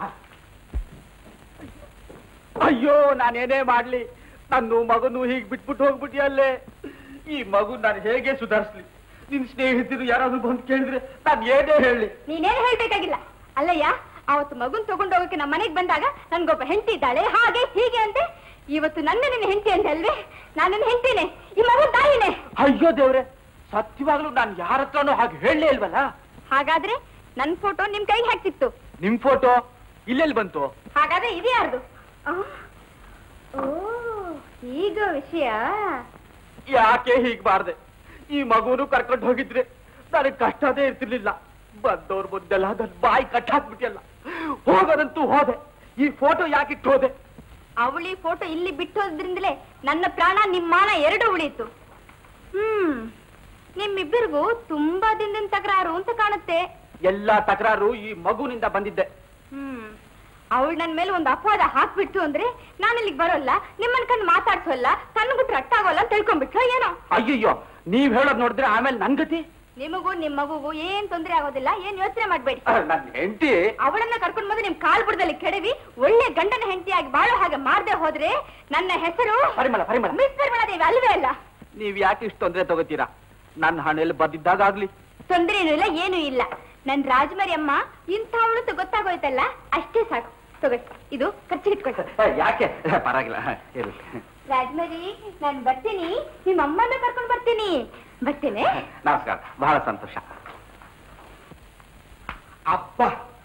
Speaker 3: ಅಯ್ಯೋ ನಾನೇನೇ ಮಾಡ್ಲಿ ನನ್ನ ಮಗನು ಹೀಗ್ ಬಿಟ್ಬಿಟ್ಟು ಹೋಗ್ಬಿಟ್ಟಿಯಲ್ಲೇ ಈ ಮಗು ನಾನು ಹೇಗೆ ಸುಧಾರಿಸ್ಲಿ ನಿನ್ ಸ್ನೇಹಿತರು ಯಾರಾದ್ರೂ ಬಂದು ಕೇಳಿದ್ರೆ ನಾನು ಏನೇ ಹೇಳಿ
Speaker 1: ನೀನೇನು ಹೇಳ್ಬೇಕಾಗಿಲ್ಲ ಅಲ್ಲಯ್ಯ ಅವತ್ತು ಮಗುನ್ ತಗೊಂಡು ಹೋಗಕ್ಕೆ ನಮ್ಮ ಮನೆಗೆ ಬಂದಾಗ ನನ್ಗೊಬ್ಬ ಹೆಂಡತಿ ಇದ್ದಾಳೆ ಹಾಗೆ ಹೀಗೆ ಅಂತೆ ಇವತ್ತು ನನ್ನ ನಿನ್ನ ಹೆಂಡತಿ ಅಂತ ಅಲ್ವೇ ನಾನು ನಿನ್ನ ಹೆಂಡತಿನೇ ಈ ಮಗು ತಾಯಿನೇ
Speaker 3: ಅಯ್ಯೋ ದೇವ್ರೆ ಸತ್ಯವಾಗ್ಲೂ ನಾನು ಯಾರ ಹತ್ರನೂ ಹಾಗೆ ಹೇಳಲೇ ಇಲ್ವಲ್ಲ
Speaker 1: ಹಾಗಾದ್ರೆ ನನ್ ಫೋಟೋ ನಿಮ್ ಕೈಗೆ ಹಾಕ್ತಿತ್ತು
Speaker 3: ನಿಮ್ ಫೋಟೋ ಇಲ್ಲೆಲ್ಲಿ ಬಂತು
Speaker 1: ಹಾಗಾದ್ರೆ ಇದು ಯಾರ್ದು ಆ? ಓ ಈಗ ವಿಷಯ
Speaker 3: ಯಾಕೆ ಹೀಗ್ ಬಾರ್ದೆ ಈ ಮಗುನು ಕರ್ಕೊಂಡು ಹೋಗಿದ್ರೆ ನನಗೆ ಕಷ್ಟದೇ ಇರ್ತಿರ್ಲಿಲ್ಲ ಬಂದವ್ರ ಮುಂದೆಲ್ಲ ನನ್ ಬಾಯಿ ಕಟ್ಟಾಕ್ಬಿಟ್ಟಿಯಲ್ಲ ಹೋಗೋದಂತೂ ಹೋದೆ ಈ ಫೋಟೋ ಯಾಕಿಟ್ಟು ಹೋದೆ
Speaker 1: ಅವಳಿ ಫೋಟೋ ಇಲ್ಲಿ ಬಿಟ್ಟೋದ್ರಿಂದಲೇ ನನ್ನ ಪ್ರಾಣ ನಿಮ್ಮ ಮಾನ ಎರಡು ಉಳಿಯಿತು ಹ್ಮ್ ನಿಮ್ಮಿಬ್ಬರಿಗೂ ತುಂಬಾ ದಿನದಿಂದ ತಕರಾರು ಅಂತ ಕಾಣುತ್ತೆ
Speaker 3: ಎಲ್ಲಾ ತಕರಾರು ಈ ಮಗುನಿಂದ ಬಂದಿದ್ದೆ
Speaker 1: ಹ್ಮ್ ಅವಳು ನನ್ ಮೇಲೆ ಒಂದು ಅಪವಾದ ಹಾಕ್ಬಿಟ್ಟು ಅಂದ್ರೆ ನಾನು ಇಲ್ಲಿಗೆ ಬರೋಲ್ಲ ನಿಮ್ಮನ್ ಕಣ್ ಮಾತಾಡ್ಸೋಲ್ಲ ಕಣ್ಬಿಟ್ರೆ ಅಟ್ಟಾಗೋಲ್ಲ ಅಂತ ತಿಳ್ಕೊಂಡ್ಬಿಟ್ರು ಏನೋ
Speaker 3: ಅಯ್ಯಯ್ಯೋ ನೀವ್ ಹೇಳೋದ್ ನೋಡಿದ್ರೆ ಆಮೇಲೆ ನನ್ ಗತಿ
Speaker 1: ನಿಮಗೂ ನಿಮ್ ಮಗುಗೂ ಏನ್ ತೊಂದ್ರೆ ಆಗೋದಿಲ್ಲ ಏನ್ ಯೋಚನೆ ಮಾಡ್ಬೇಡಿ
Speaker 3: ನನ್ ಹೆಂಡತಿ
Speaker 1: ಅವಳನ್ನ ಕರ್ಕೊಂಡ್ ಬಂದು ನಿಮ್ ಕಾಲ್ ಬುಡದಲ್ಲಿ ಕೆಡವಿ ಒಳ್ಳೆ ಗಂಡನ ಹೆಂಡತಿಯಾಗಿ ಬಾಳೋ ಹಾಗೆ ಮಾಡ್ದೆ ಹೋದ್ರೆ ನನ್ನ ಹೆಸರು
Speaker 3: ಪರಿಮಳ ಪರಿಮಳ
Speaker 1: ಮಿಸ್ ಪರಿಮಳದೇವಿ ಅಲ್ವೇ ಅಲ್ಲ
Speaker 3: ನೀವ್ ಯಾಕೆ ಇಷ್ಟು ತೊಂದ್ರೆ ತಗೋತೀರಾ ನನ್ನ ಹಣೆಯಲ್ಲಿ ಬರ್ದಿದ್ದಾಗ್ಲಿ
Speaker 1: ತೊಂದ್ರೆ ಏನೂ ಇಲ್ಲ ಏನೂ ಇಲ್ಲ ನನ್ ರಾಜಮರಿ ಅಮ್ಮ ಇಂಥವಳು ಅಂತ ಗೊತ್ತಾಗೋಯ್ತಲ್ಲ ಅಷ್ಟೇ ಸಾಕು ತಗೊಳ್ಳಿ ಇದು ಖರ್ಚಿಗೆ ಇಟ್ಕೊಳ್ಳಿ
Speaker 3: ಯಾಕೆ ಪರವಾಗಿಲ್ಲ ಇರ್ಲಿ
Speaker 1: ರಾಜಮರಿ ನಾನ್ ಬರ್ತೀನಿ ನಿಮ್ಮ ಅಮ್ಮನ ಕರ್ಕೊಂಡ್ ಬರ್ತೀನಿ ಬರ್ತೇನೆ
Speaker 3: ನಮಸ್ಕಾರ ಬಹಳ ಸಂತೋಷ
Speaker 2: ಅಪ್ಪ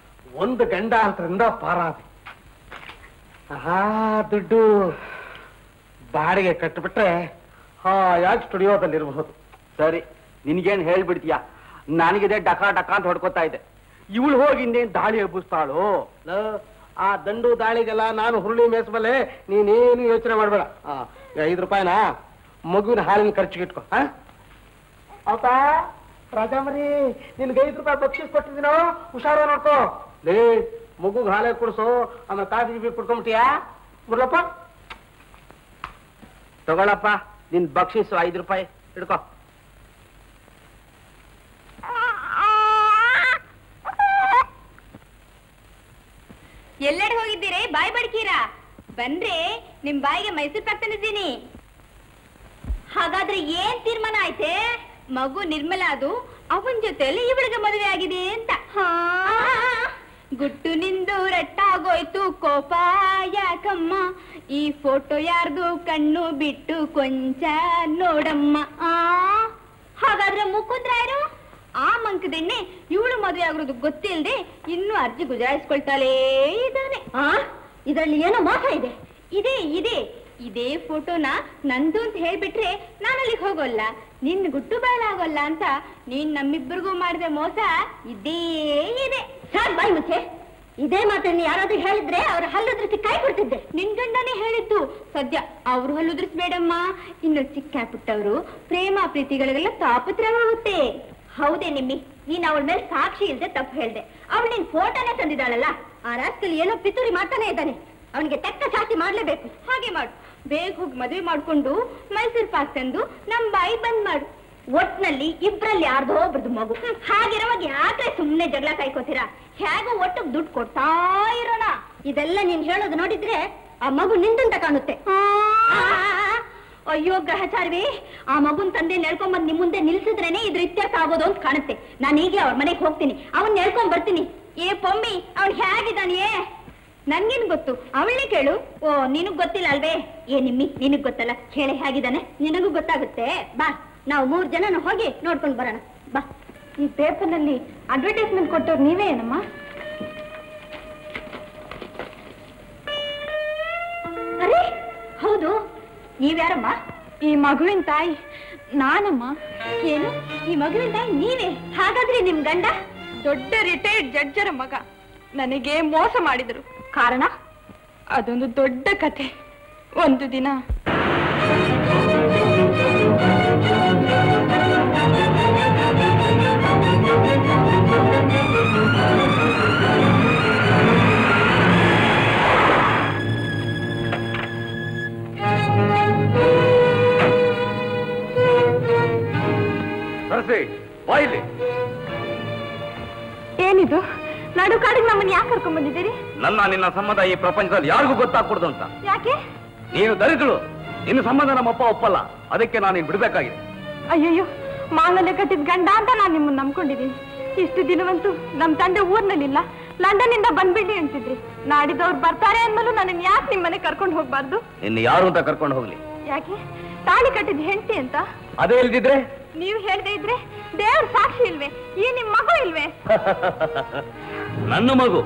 Speaker 2: ಒಂದು ಗಂಡ ಅಂತರಿಂದ ಪಾರಾದೆ ಆಹಾ ದುಡ್ಡು ಬಾಡಿಗೆ ಕಟ್ಟಿಬಿಟ್ರೆ ಹಾಯಾಗಿ ಸ್ಟುಡಿಯೋದಲ್ಲಿರಬಹುದು
Speaker 3: ಸರಿ ನಿನ್ಗೇನ್ ಹೇಳ್ಬಿಡ್ತೀಯ ನನಗಿದೆ ಡಕ ಡಕ ಅಂತ ಹೊಡ್ಕೊತಾ ಇದೆ ಇವಳು ಹೋಗಿ ಇನ್ನೇನ್ ದಾಳಿ ಎಬ್ಬಿಸ್ತಾಳು
Speaker 2: ಲೋ, ಆ ದಂಡು ದಾಳಿಗೆಲ್ಲ ನಾನು ಹುರುಳಿ ಮೇಯಿಸಬಲ್ಲೆ ನೀನೇನು ಯೋಚನೆ ಮಾಡಬೇಡ ಐದು ರೂಪಾಯಿನ ಮಗುವಿನ ಹಾಲಿನ ಖರ್ಚಿಗೆ ಇಟ್ಕೋ ಹಾ ಅಪ್ಪ ರಾಜಾಮರಿ ನಿನ್ಗೆ ಐದು ರೂಪಾಯಿ ಬಕ್ಷೀಸ್ ಕೊಟ್ಟಿದ್ದೀನೋ ಹುಷಾರ ನೋಡ್ಕೋ ಲೇ ಮಗುಗ್ ಹಾಲೇ ಕುಡ್ಸು ಆಮೇಲೆ ಕಾಫಿ ಗೀಫಿ ಕುಡ್ಕೊಂಬಿಟ್ಟಿಯಾ ಬರ್ಲಪ್ಪ
Speaker 3: ತಗೊಳಪ್ಪ ನಿನ್ ಬಕ್ಷಿಸು ಐದು ರೂಪಾಯಿ ಹಿಡ್ಕೋ
Speaker 1: ಎಲ್ಲೆಡೆ ಹೋಗಿದ್ದೀರಿ ಬಾಯ್ ಬಡ್ಕೀರಾ ಬಂದ್ರೆ ನಿಮ್ ಬಾಯಿಗೆ ಮೈಸೂರು ಪಾಕ್ ತಂದಿದ್ದೀನಿ ಹಾಗಾದ್ರೆ ಏನ್ ತೀರ್ಮಾನ ಆಯ್ತೆ ಮಗು ನಿರ್ಮಲ ಅದು ಅವನ್ ಜೊತೆಲಿ ಇವಳಿಗೆ ಮದುವೆ ಆಗಿದೆ ಅಂತ ಹಾ ಗುಟ್ಟು ನಿಂದು ರಟ್ಟಾಗೋಯ್ತು ಕೋಪ ಯಾಕಮ್ಮ ಈ ಫೋಟೋ ಯಾರ್ದು ಕಣ್ಣು ಬಿಟ್ಟು ಕೊಂಚ ನೋಡಮ್ಮ ಆ ಹಾಗಾದ್ರೆ ಮುಕುಂದ್ರಾಯರು ಆ ಮಂಕದೆಣ್ಣೆ ಇವಳು ಮದುವೆ ಆಗಿರೋದು ಗೊತ್ತಿಲ್ಲದೆ ಇನ್ನೂ ಅರ್ಜಿ ಗುಜರಾಯಿಸ್ಕೊಳ್ತಾಲೇ ಇದ್ದಾನೆ ಆ ಇದರಲ್ಲಿ ಏನೋ ಮೋಸ ಇದೆ ಇದೆ ಇದೆ ಇದೇ ಫೋಟೋನ ನಂದು ಅಂತ ಹೇಳ್ಬಿಟ್ರೆ ನಾನು ಅಲ್ಲಿಗೆ ಹೋಗೋಲ್ಲ ನಿನ್ ಗುಟ್ಟು ಬಯಲಾಗೋಲ್ಲ ಅಂತ ನೀನ್ ನಮ್ಮಿಬ್ಬರಿಗೂ ಮಾಡಿದ ಮೋಸ ಇದೇ ಇದೆ ಸಾಕ್ ಬಾಯ್ ಮುಚ್ಚೆ ಇದೇ ಮಾತನ್ನ ಯಾರಾದ್ರೂ ಹೇಳಿದ್ರೆ ಅವ್ರ ಹಲ್ಲುದ್ರಿಸಿ ಕೈ ಕೊಡ್ತಿದ್ದೆ ನಿನ್ ಗಂಡನೇ ಹೇಳಿದ್ದು ಸದ್ಯ ಅವ್ರು ಹಲ್ಲುದ್ರಿಸ್ಬೇಡಮ್ಮ ಇನ್ನು ಚಿಕ್ಕ ಪುಟ್ಟವರು ಪ್ರೇಮ ಪ್ರೀತಿಗಳಿಗೆಲ್ಲ ತಾಪತ್ರವಾಗುತ್ತೆ ಹೌದೇ ನಿಮ್ಮಿ ನೀನ್ ಅವಳ ಮೇಲೆ ಸಾಕ್ಷಿ ಇಲ್ದೆ ತಪ್ಪು ಹೇಳ್ದೆ ಅವಳು ನಿನ್ ಫೋಟೋನೇ ತಂದಿದ್ದಾಳಲ್ಲ ಆ ರಾಸ್ಕಲ್ ಏನೋ ಪಿತೂರಿ ಮಾಡ್ತಾನೆ ಇದ್ದಾನೆ ಅವನಿಗೆ ತಕ್ಕ ಶಾಸ್ತಿ ಮಾಡ್ಲೇಬೇಕು ಹಾಗೆ ಮಾಡು ಬೇಗ ಹೋಗಿ ಮದುವೆ ಮಾಡ್ಕೊಂಡು ಮೈಸೂರು ಪಾಕ್ ತಂದು ನಮ್ ಬಾಯಿ ಬಂದ್ ಮಾಡು ಒಟ್ನಲ್ಲಿ ಇಬ್ರಲ್ಲಿ ಯಾರ್ದೋ ಒಬ್ರದ್ದು ಮಗು ಹಾಗಿರುವಾಗ ಯಾಕೆ ಸುಮ್ನೆ ಜಗಳ ಕಾಯ್ಕೋತೀರಾ ಹೇಗೋ ಒಟ್ಟು ದುಡ್ಡು ಕೊಡ್ತಾ ಇರೋಣ ಇದೆಲ್ಲ ನೀನ್ ಹೇಳೋದು ನೋಡಿದ್ರೆ ಆ ಮಗು ನಿಂದಂತ ಕಾಣುತ್ತೆ ಆ, ಅಯ್ಯೋ ಗ್ರಹಚಾರವೇ ಆ ಮಗುನ್ ತಂದೆ ನೆಳ್ಕೊಂಬಂದ್ ನಿಮ್ ಮುಂದೆ ನಿಲ್ಸಿದ್ರೇನೆ ಇದ್ರ ಇತ್ಯರ್ಥ ಆಗೋದು ಅಂತ ಕಾಣುತ್ತೆ ನಾನು ಈಗಲೇ ಅವ್ರ ಮನೆಗೆ ಹೋಗ್ತೀನಿ ಅವನ್ ನೆಳ್ಕೊಂಡ್ ಬರ್ತೀನಿ ಏ ಪೊಮ್ಮಿ ಅವ್ನ್ ಹೇಗಿದ್ದಾನೆಯೇ ನನ್ಗೇನ್ ಗೊತ್ತು ಅವಳನ್ನೇ ಕೇಳು ಓ ನಿನಗ್ ಗೊತ್ತಿಲ್ಲ ಅಲ್ವೇ ಏ ನಿಮ್ಮಿ ನಿನಗ್ ಗೊತ್ತಲ್ಲ ಹೇಳಿ ಹೇಗಿದ್ದಾನೆ ನಿನಗೂ ಗೊತ್ತಾಗುತ್ತೆ ಬಾ ನಾವು ಮೂರ್ ಜನ ಹೋಗಿ ನೋಡ್ಕೊಂಡ್ ಬರೋಣ ಬಾ ಈ ಪೇಪರ್ನಲ್ಲಿ ಅಡ್ವರ್ಟೈಸ್ಮೆಂಟ್ ಕೊಟ್ಟವ್ರು ನೀವೇ ಏನಮ್ಮ ಅರೆ ಹೌದು ನೀವ್ಯಾರಮ್ಮ ಈ ಮಗುವಿನ ತಾಯಿ ನಾನಮ್ಮ ಏನು ಈ ಮಗುವಿನ ತಾಯಿ ನೀವೇ ಹಾಗಾದ್ರೆ ನಿಮ್ ಗಂಡ
Speaker 9: ದೊಡ್ಡ ರಿಟೈರ್ಡ್ ಜಡ್ಜರ ಮಗ ನನಗೆ ಮೋಸ ಮಾಡಿದ್ರು
Speaker 1: ಕಾರಣ
Speaker 9: ಅದೊಂದು ದೊಡ್ಡ ಕತೆ ಒಂದು ದಿನ
Speaker 3: ಸರಸಿ ಬಾಯಿಲಿ
Speaker 9: ಏನಿದು ನಡು ಕಾಡಿಗೆ ನಮ್ಮನ್ನ ಯಾಕೆ ಕರ್ಕೊಂಡ್ ಬಂದಿದ್ದೀರಿ
Speaker 3: ನನ್ನ ನಿನ್ನ ಸಂಬಂಧ ಈ ಪ್ರಪಂಚದಲ್ಲಿ ಯಾರಿಗೂ ಗೊತ್ತಾಗ್ಕೊಡ್ದು ಅಂತ
Speaker 9: ಯಾಕೆ
Speaker 3: ನೀನು ದರಿದ್ಳು ನಿನ್ನ ಸಂಬಂಧ ನಮ್ಮಪ್ಪ ಒಪ್ಪಲ್ಲ ಅದಕ್ಕೆ ನಾನು ನೀನು ಬಿಡ್ಬೇಕಾಗಿದೆ
Speaker 9: ಅಯ್ಯಯ್ಯೋ ಮಾಂಗಲ್ಯ ಕಟ್ಟಿದ ಗಂಡ ಅಂತ ನಾನು ನಿಮ್ಮನ್ನ ನಂಬ್ಕೊಂಡಿದ್ದೀನಿ ಇಷ್ಟು ದಿನವಂತೂ ನಮ್ ತಂದೆ ಊರ್ನಲ್ಲಿಲ್ಲ ಲಂಡನ್ ಇಂದ ಬಂದ್ಬಿಡಿ ಅಂತಿದ್ರಿ ನಾಡಿದವ್ರು ಬರ್ತಾರೆ ಅಂದ್ಮೇಲೂ ನನ್ನ ಯಾಕೆ ನಿಮ್ಮನೆ ಕರ್ಕೊಂಡು ಹೋಗ್ಬಾರ್ದು
Speaker 3: ನಿನ್ನ ಯಾರು ಅಂತ ಕರ್ಕೊಂಡು ಹೋಗ್ಲಿ
Speaker 9: ಯಾಕೆ ತಾಳಿ ಕಟ್ಟಿದ ಹೆಂಡತಿ ಅಂತ
Speaker 3: ಅದೇ ಇಲ್ದಿದ್ರೆ
Speaker 9: ನೀವು ಹೇಳ್ದೆ ಇದ್ರೆ ದೇವ್ರ ಸಾಕ್ಷಿ ಇಲ್ವೇ ಈ ನಿಮ್ ಮಗು ಇಲ್ವೇ
Speaker 3: ನನ್ನ ಮಗು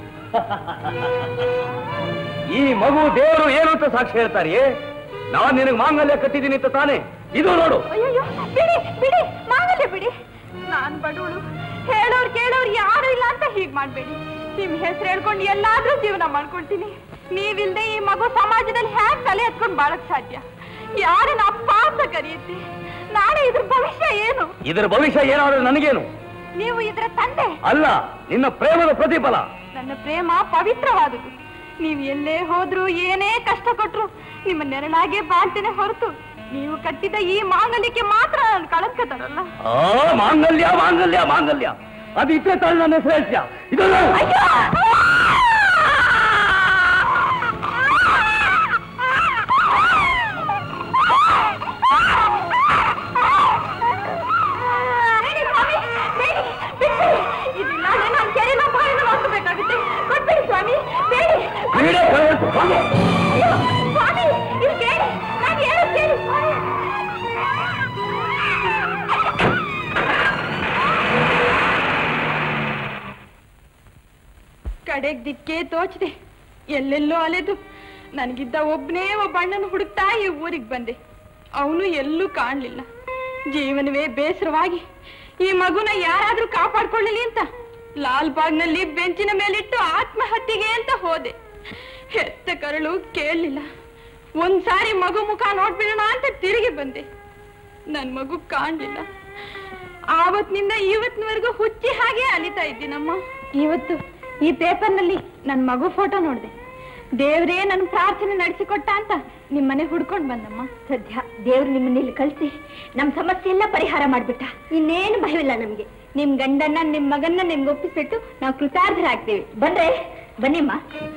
Speaker 3: ಈ ಮಗು ದೇವರು ಏನು ಅಂತ ಸಾಕ್ಷಿ ಹೇಳ್ತಾರಿಯೇ ನಾನ್ ನಿನಗೆ ಮಾಂಗಲ್ಯ ಕಟ್ಟಿದ್ದೀನಿ ಅಂತ ತಾನೇ ಇದು ನೋಡು
Speaker 9: ಅಯ್ಯಯ್ಯೋ ಬಿಡಿ ಬಿಡಿ ಮಾಂಗಲ್ಯ ಬಿಡಿ ನಾನ್ ಬಡವಳು ಹೇಳೋರ್ ಕೇಳೋರ್ ಯಾರು ಇಲ್ಲ ಅಂತ ಹೀಗ್ ಮಾಡ್ಬೇಡಿ ನಿಮ್ ಹೆಸರು ಹೇಳ್ಕೊಂಡು ಎಲ್ಲಾದ್ರೂ ಜೀವನ ಮಾಡ್ಕೊಳ್ತೀನಿ ನೀವಿಲ್ದೆ ಈ ಮಗು ಸಮಾಜದಲ್ಲಿ ಹ್ಯಾಕ್ ತಲೆ ಎತ್ಕೊಂಡು ಬಾಳಕ್ ಸಾಧ್ಯ ಯಾರನ್ನ ಅಪ್ಪ ಅಂತ ಕರೆಯುತ್ತೆ ನಾಳೆ ಇದ್ರ ಭವಿಷ್ಯ ಏನು
Speaker 3: ಇದರ ಭವಿಷ್ಯ ಏನಾದ್ರೂ ನನಗೇನು
Speaker 9: ನೀವು ಇದ್ರ ತಂದೆ
Speaker 3: ಅಲ್ಲ ನಿನ್ನ ಪ್ರೇಮದ ಪ್ರತಿಫಲ
Speaker 9: ನನ್ನ ಪ್ರೇಮ ಪವಿತ್ರವಾದುದು ನೀವು ಎಲ್ಲೇ ಹೋದ್ರು ಏನೇ ಕಷ್ಟ ಕೊಟ್ರು ನಿಮ್ಮ ನೆರಳಾಗೆ ಬಾಳ್ತೇನೆ ಹೊರತು ನೀವು ಕಟ್ಟಿದ ಈ ಮಾಂಗಲ್ಯಕ್ಕೆ ಮಾತ್ರ ನಾನು ಕಳಂಕ ತರಲ್ಲ
Speaker 3: ಆ ಮಾಂಗಲ್ಯ ಮಾಂಗಲ್ಯ ಮಾಂಗಲ್ಯ ಅದು ಇಟ್ಟೆ ತಾಳು ನನ್ನ ಹೆಸರು ಹೇಳ್ತೀಯ ಇದು ನೋಡು.
Speaker 9: ಬೇಡಿ ಸ್ವಾಮಿ, ಬೇಡಿ, ಬಿಟ್ಬಿಡಿ. ಇದು ನಾಳೆ ನಾನು ಕೆರೆನ ಬಾಯಿನ ಹಾಕಬೇಕಾಗುತ್ತೆ ಕೊಟ್ಬಿಡಿ ಸ್ವಾಮಿ ಬೇಡಿ
Speaker 3: ಬಿಡೆ ಕಳ್ಳು, ಹೋಗು.
Speaker 9: ಅಯ್ಯೋ, ಸ್ವಾಮಿ ಇದು ಕೇಳಿ ನಾನು ಹೇಳೋದು ಕೇಳಿ ಸ್ವಾಮಿ ಕಡೆಗ್ ದಿಕ್ಕೇ ತೋಚದೆ ಎಲ್ಲೆಲ್ಲೋ ಅಲೆದು ನನಗಿದ್ದ ಒಬ್ನೇ ಒಬ್ಬ ಅಣ್ಣನ ಹುಡುಕ್ತಾ ಈ ಊರಿಗೆ ಬಂದೆ ಅವನು ಎಲ್ಲೂ ಕಾಣ್ಲಿಲ್ಲ ಜೀವನವೇ ಬೇಸರವಾಗಿ ಈ ಮಗುನ ಯಾರಾದ್ರೂ ಕಾಪಾಡ್ಕೊಳ್ಳಲಿ ಅಂತ ಲಾಲ್ ಬಾಗ್ನಲ್ಲಿ ಬೆಂಚಿನ ಮೇಲಿಟ್ಟು ಆತ್ಮಹತ್ಯೆಗೆ ಅಂತ ಹೋದೆ ಹೆತ್ತ ಕರಳು ಕೇಳಲಿಲ್ಲ ಒಂದ್ಸಾರಿ ಮಗು ಮುಖ ನೋಡ್ಬಿಡೋಣ ಅಂತ ತಿರುಗಿ ಬಂದೆ ನನ್ ಮಗು ಕಾಣ್ಲಿಲ್ಲ ಆವತ್ತಿನಿಂದ ಇವತ್ತಿನವರೆಗೂ ಹುಚ್ಚಿ ಹಾಗೆ ಅಲಿತಾ ಇದ್ದೀನಮ್ಮ ಇವತ್ತು ಈ ಪೇಪರ್ನಲ್ಲಿ ನನ್ ಮಗು ಫೋಟೋ ನೋಡಿದೆ ದೇವ್ರೇ ನನ್ ಪ್ರಾರ್ಥನೆ ನಡೆಸಿಕೊಟ್ಟ ಅಂತ ನಿಮ್ಮನೆ ಹುಡ್ಕೊಂಡ್ ಬಂದಮ್ಮ
Speaker 1: ಸದ್ಯ ದೇವ್ರು ನಿಮ್ಮನ್ನ ಇಲ್ಲಿ ಕಳ್ಸಿ ನಮ್ ಸಮಸ್ಯೆ ಎಲ್ಲ ಪರಿಹಾರ ಮಾಡ್ಬಿಟ್ಟ ಇನ್ನೇನು ಭಯವಿಲ್ಲ ನಮ್ಗೆ ನಿಮ್ ಗಂಡನ್ನ ನಿಮ್ ಮಗನ್ನ ನಿಮ್ಗೆ ಒಪ್ಪಿಸ್ಬಿಟ್ಟು ನಾವು ಕೃತಾರ್ಥರಾಗ್ತೀವಿ ಬಂದ್ರೆ ಬನ್ನಿಮ್ಮ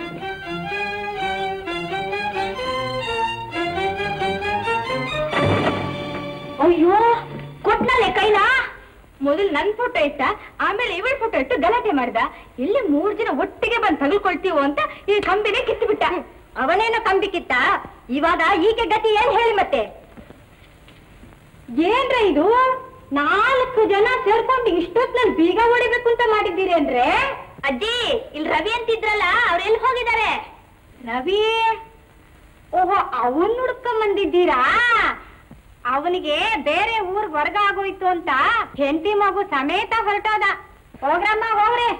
Speaker 1: ಅಯ್ಯೋ ಕೊಟ್ನಲ್ಲೇ ಕೈನಾ ಮೊದಲು ನನ್ ಫೋಟೋ ಇಟ್ಟ ಆಮೇಲೆ ಇವಳ ಫೋಟೋ ಇಟ್ಟು ಗಲಾಟೆ ಮಾಡ್ದ ಇಲ್ಲಿ ಮೂರ್ ಜನ ಒಟ್ಟಿಗೆ ಬಂದ್ ತಗಲ್ಕೊಳ್ತೀವೋ ಅಂತ ಈ ಕಂಬಿಗೆ ಕಿತ್ತು ಬಿಟ್ಟ ಅವನೇನೋ ಕಂಬಿ ಕಿತ್ತ ಇವಾಗ ಈಕೆ ಗತಿ ಏನ್ ಹೇಳಿ ಮತ್ತೆ ಏನ್ರ ಇದು ನಾಲ್ಕು ಜನ ಸೇರ್ಕೊಂಡು ಇಷ್ಟೊತ್ನಲ್ಲಿ ಬೀಗ ಹೊಡಿಬೇಕು ಅಂತ ಮಾಡಿದ್ದೀರಿ ಅಂದ್ರೆ ಅಜ್ಜಿ ಇಲ್ಲಿ ರವಿ ಅಂತಿದ್ರಲ್ಲ ಅವ್ರು ಎಲ್ಲಿ ಹೋಗಿದ್ದಾರೆ ರವಿ ಓಹೋ ಅವನ್ ಹುಡ್ಕೊಂಡ್ ಬಂದಿದ್ದೀರಾ ಅವನಿಗೆ ಬೇರೆ ಊರ್ ವರ್ಗ ಆಗೋಯ್ತು ಅಂತ ಹೆಂಡತಿ ಮಗು ಸಮೇತ ಹೊರಟೋದ ಹೋಗ್ರಮ್ಮ ಹೋಗ್ರಿ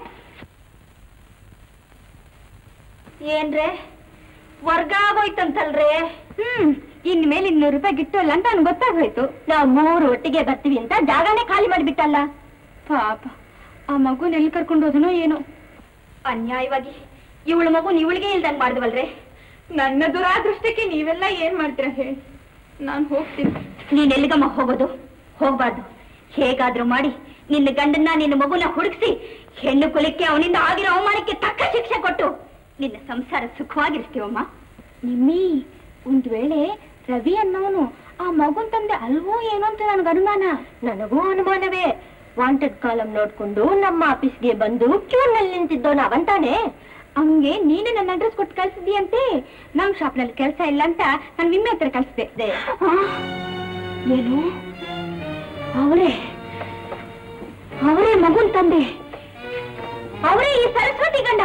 Speaker 1: ಏನ್ರೆ ವರ್ಗ ಆಗೋಯ್ತಂತಲ್ರಿ ಹ್ಮ್ ಇನ್ ಮೇಲೆ ಇನ್ನೂರು ರೂಪಾಯಿ ಗಿಟ್ಟಲ್ಲ ಅಂತ ನನ್ಗೆ ಗೊತ್ತಾಗೋಯ್ತು ನಾವು ಮೂರು ಒಟ್ಟಿಗೆ ಬರ್ತೀವಿ ಅಂತ ಜಾಗನೇ ಖಾಲಿ ಮಾಡಿಬಿಟ್ಟಲ್ಲ ಪಾಪ ಆ ಮಗುನ ಎಲ್ಲಿ ಕರ್ಕೊಂಡು ಹೋದನೋ ಏನೋ ಅನ್ಯಾಯವಾಗಿ ಇವಳ ಮಗು ಇವಳಿಗೆ ಇಲ್ದಂಗ್ ಮಾಡಿದ್ವಲ್ರಿ
Speaker 9: ನನ್ನ ದುರಾದೃಷ್ಟಕ್ಕೆ ನೀವೆಲ್ಲ ಏನ್ ಮಾಡ್ತೀರಾ ಹೇಳಿ ನಾನ್ ಹೋಗ್ತೀನಿ
Speaker 1: ನೀನ್ ಎಲ್ಲಿಗಮ್ಮ ಹೋಗೋದು ಹೋಗ್ಬಾರ್ದು ಹೇಗಾದ್ರೂ ಮಾಡಿ ನಿನ್ನ ಗಂಡನ್ನ ನಿನ್ನ ಮಗುನ ಹುಡುಕ್ಸಿ ಹೆಣ್ಣು ಕುಲಕ್ಕೆ ಅವನಿಂದ ಆಗಿರೋ ಅವಮಾನಕ್ಕೆ ತಕ್ಕ ಶಿಕ್ಷೆ ಕೊಟ್ಟು ನಿನ್ನ ಸಂಸಾರ ಸುಖವಾಗಿರ್ತೀವಮ್ಮ ನಿಮ್ಮಿ ಒಂದ್ ವೇಳೆ ರವಿ ಅನ್ನೋನು ಆ ಮಗುನ್ ತಂದೆ ಅಲ್ವೋ ಏನೋ ಅಂತ ನನ್ಗೆ ಅನುಮಾನ ನನಗೂ ಅನುಮಾನವೇ ವಾಂಟೆಡ್ ಕಾಲಂ ನೋಡ್ಕೊಂಡು ನಮ್ಮ ಆಫೀಸ್ಗೆ ಬಂದು ಕ್ಯೂನಲ್ಲಿ ನಿಂತಿದ್ದವನ ಅವಂತಾನೆ ಅವನ್ಗೆ ನೀನು ನನ್ನ ಅಡ್ರೆಸ್ ಕೊಟ್ಟು ಕಳ್ಸಿದ್ಯಂತೆ ನಮ್ ಶಾಪ್ನಲ್ಲಿ ಕೆಲಸ ಇಲ್ಲ ಅಂತ ನಾನು ನಿಮ್ಮೆ ಹತ್ರ ಕಳ್ಸಿದೆ ಏನು ಅವರೇ ಅವರೇ ಮಗುನ್ ತಂದೆ ಅವರೇ ಈ ಸರಸ್ವತಿ ಗಂಡ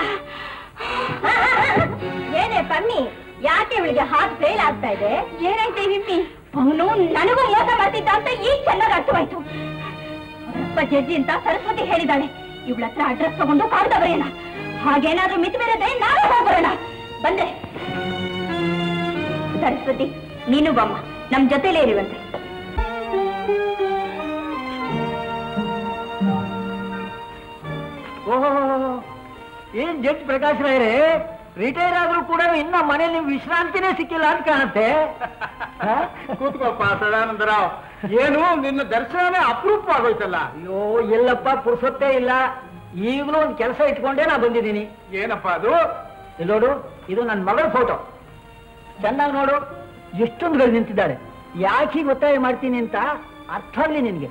Speaker 1: ಏನೇ ಪಮ್ಮಿ ಯಾಕೆ ಇವಳಿಗೆ ಹಾರ್ಟ್ ಫೇಲ್ ಆಗ್ತಾ ಇದೆ ಏನಾಯ್ತು ಹಿಮ್ಮಿ ಅವನು ನನಗೂ ಮೋಸ ಮಾಡ್ತಿದ್ದ ಅಂತ ಈಗ ಚೆನ್ನಾಗಿ ಅರ್ಥವಾಯ್ತು ಅವರಪ್ಪ ಜಡ್ಜಿ ಅಂತ ಸರಸ್ವತಿ ಹೇಳಿದಾಳೆ ಇವಳ ಹತ್ರ ಅಡ್ರೆಸ್ ತಗೊಂಡು ಕಾಗ್ದ ಬರೆಯೋಣ ಹಾಗೇನಾದ್ರೂ ಮಿತಿ ಬೇರೆ ನಾನು ಹೋಗ್ಬರೋಣ ಬಂದೆ ಸರಸ್ವತಿ ನೀನು ಬಮ್ಮ ನಮ್ ಜೊತೆಲೇ ಇರುವಂತೆ
Speaker 10: ಓಹೋ ಏನ್ ಜಡ್ಜ್ ಪ್ರಕಾಶ್ ರಾಯರೇ ರಿಟೈರ್ ಆದ್ರೂ ಕೂಡ ಇನ್ನ ಮನೇಲಿ ವಿಶ್ರಾಂತಿನೇ ಸಿಕ್ಕಿಲ್ಲ ಅಂತ ಕಾಣುತ್ತೆ ಹ?
Speaker 4: ಕೂತ್ಕೋಪ್ಪ ಸದಾನಂದರಾವ್ ಏನು ನಿನ್ನ ದರ್ಶನನೇ ಅಪರೂಪ ಆಗೋಯ್ತಲ್ಲ
Speaker 10: ಅಯ್ಯೋ ಎಲ್ಲಪ್ಪ ಪುರ್ಸೊತ್ತೇ ಇಲ್ಲ ಈಗಲೂ ಒಂದು ಕೆಲಸ ಇಟ್ಕೊಂಡೇ ನಾ ಬಂದಿದ್ದೀನಿ
Speaker 4: ಏನಪ್ಪ ಅದು
Speaker 10: ಇಲ್ಲಿ ನೋಡು ಇದು ನನ್ನ ಮಗಳ ಫೋಟೋ ಚೆನ್ನಾಗಿ ನೋಡು ಎಷ್ಟೊಂದು ನಿಂತಿದ್ದಾಳೆ ಯಾಕೆ ಹೀಗೆ ಒತ್ತಾಯ ಮಾಡ್ತೀನಿ ಅಂತ ಅರ್ಥ ಆಗ್ಲಿ ನಿನ್ಗೆ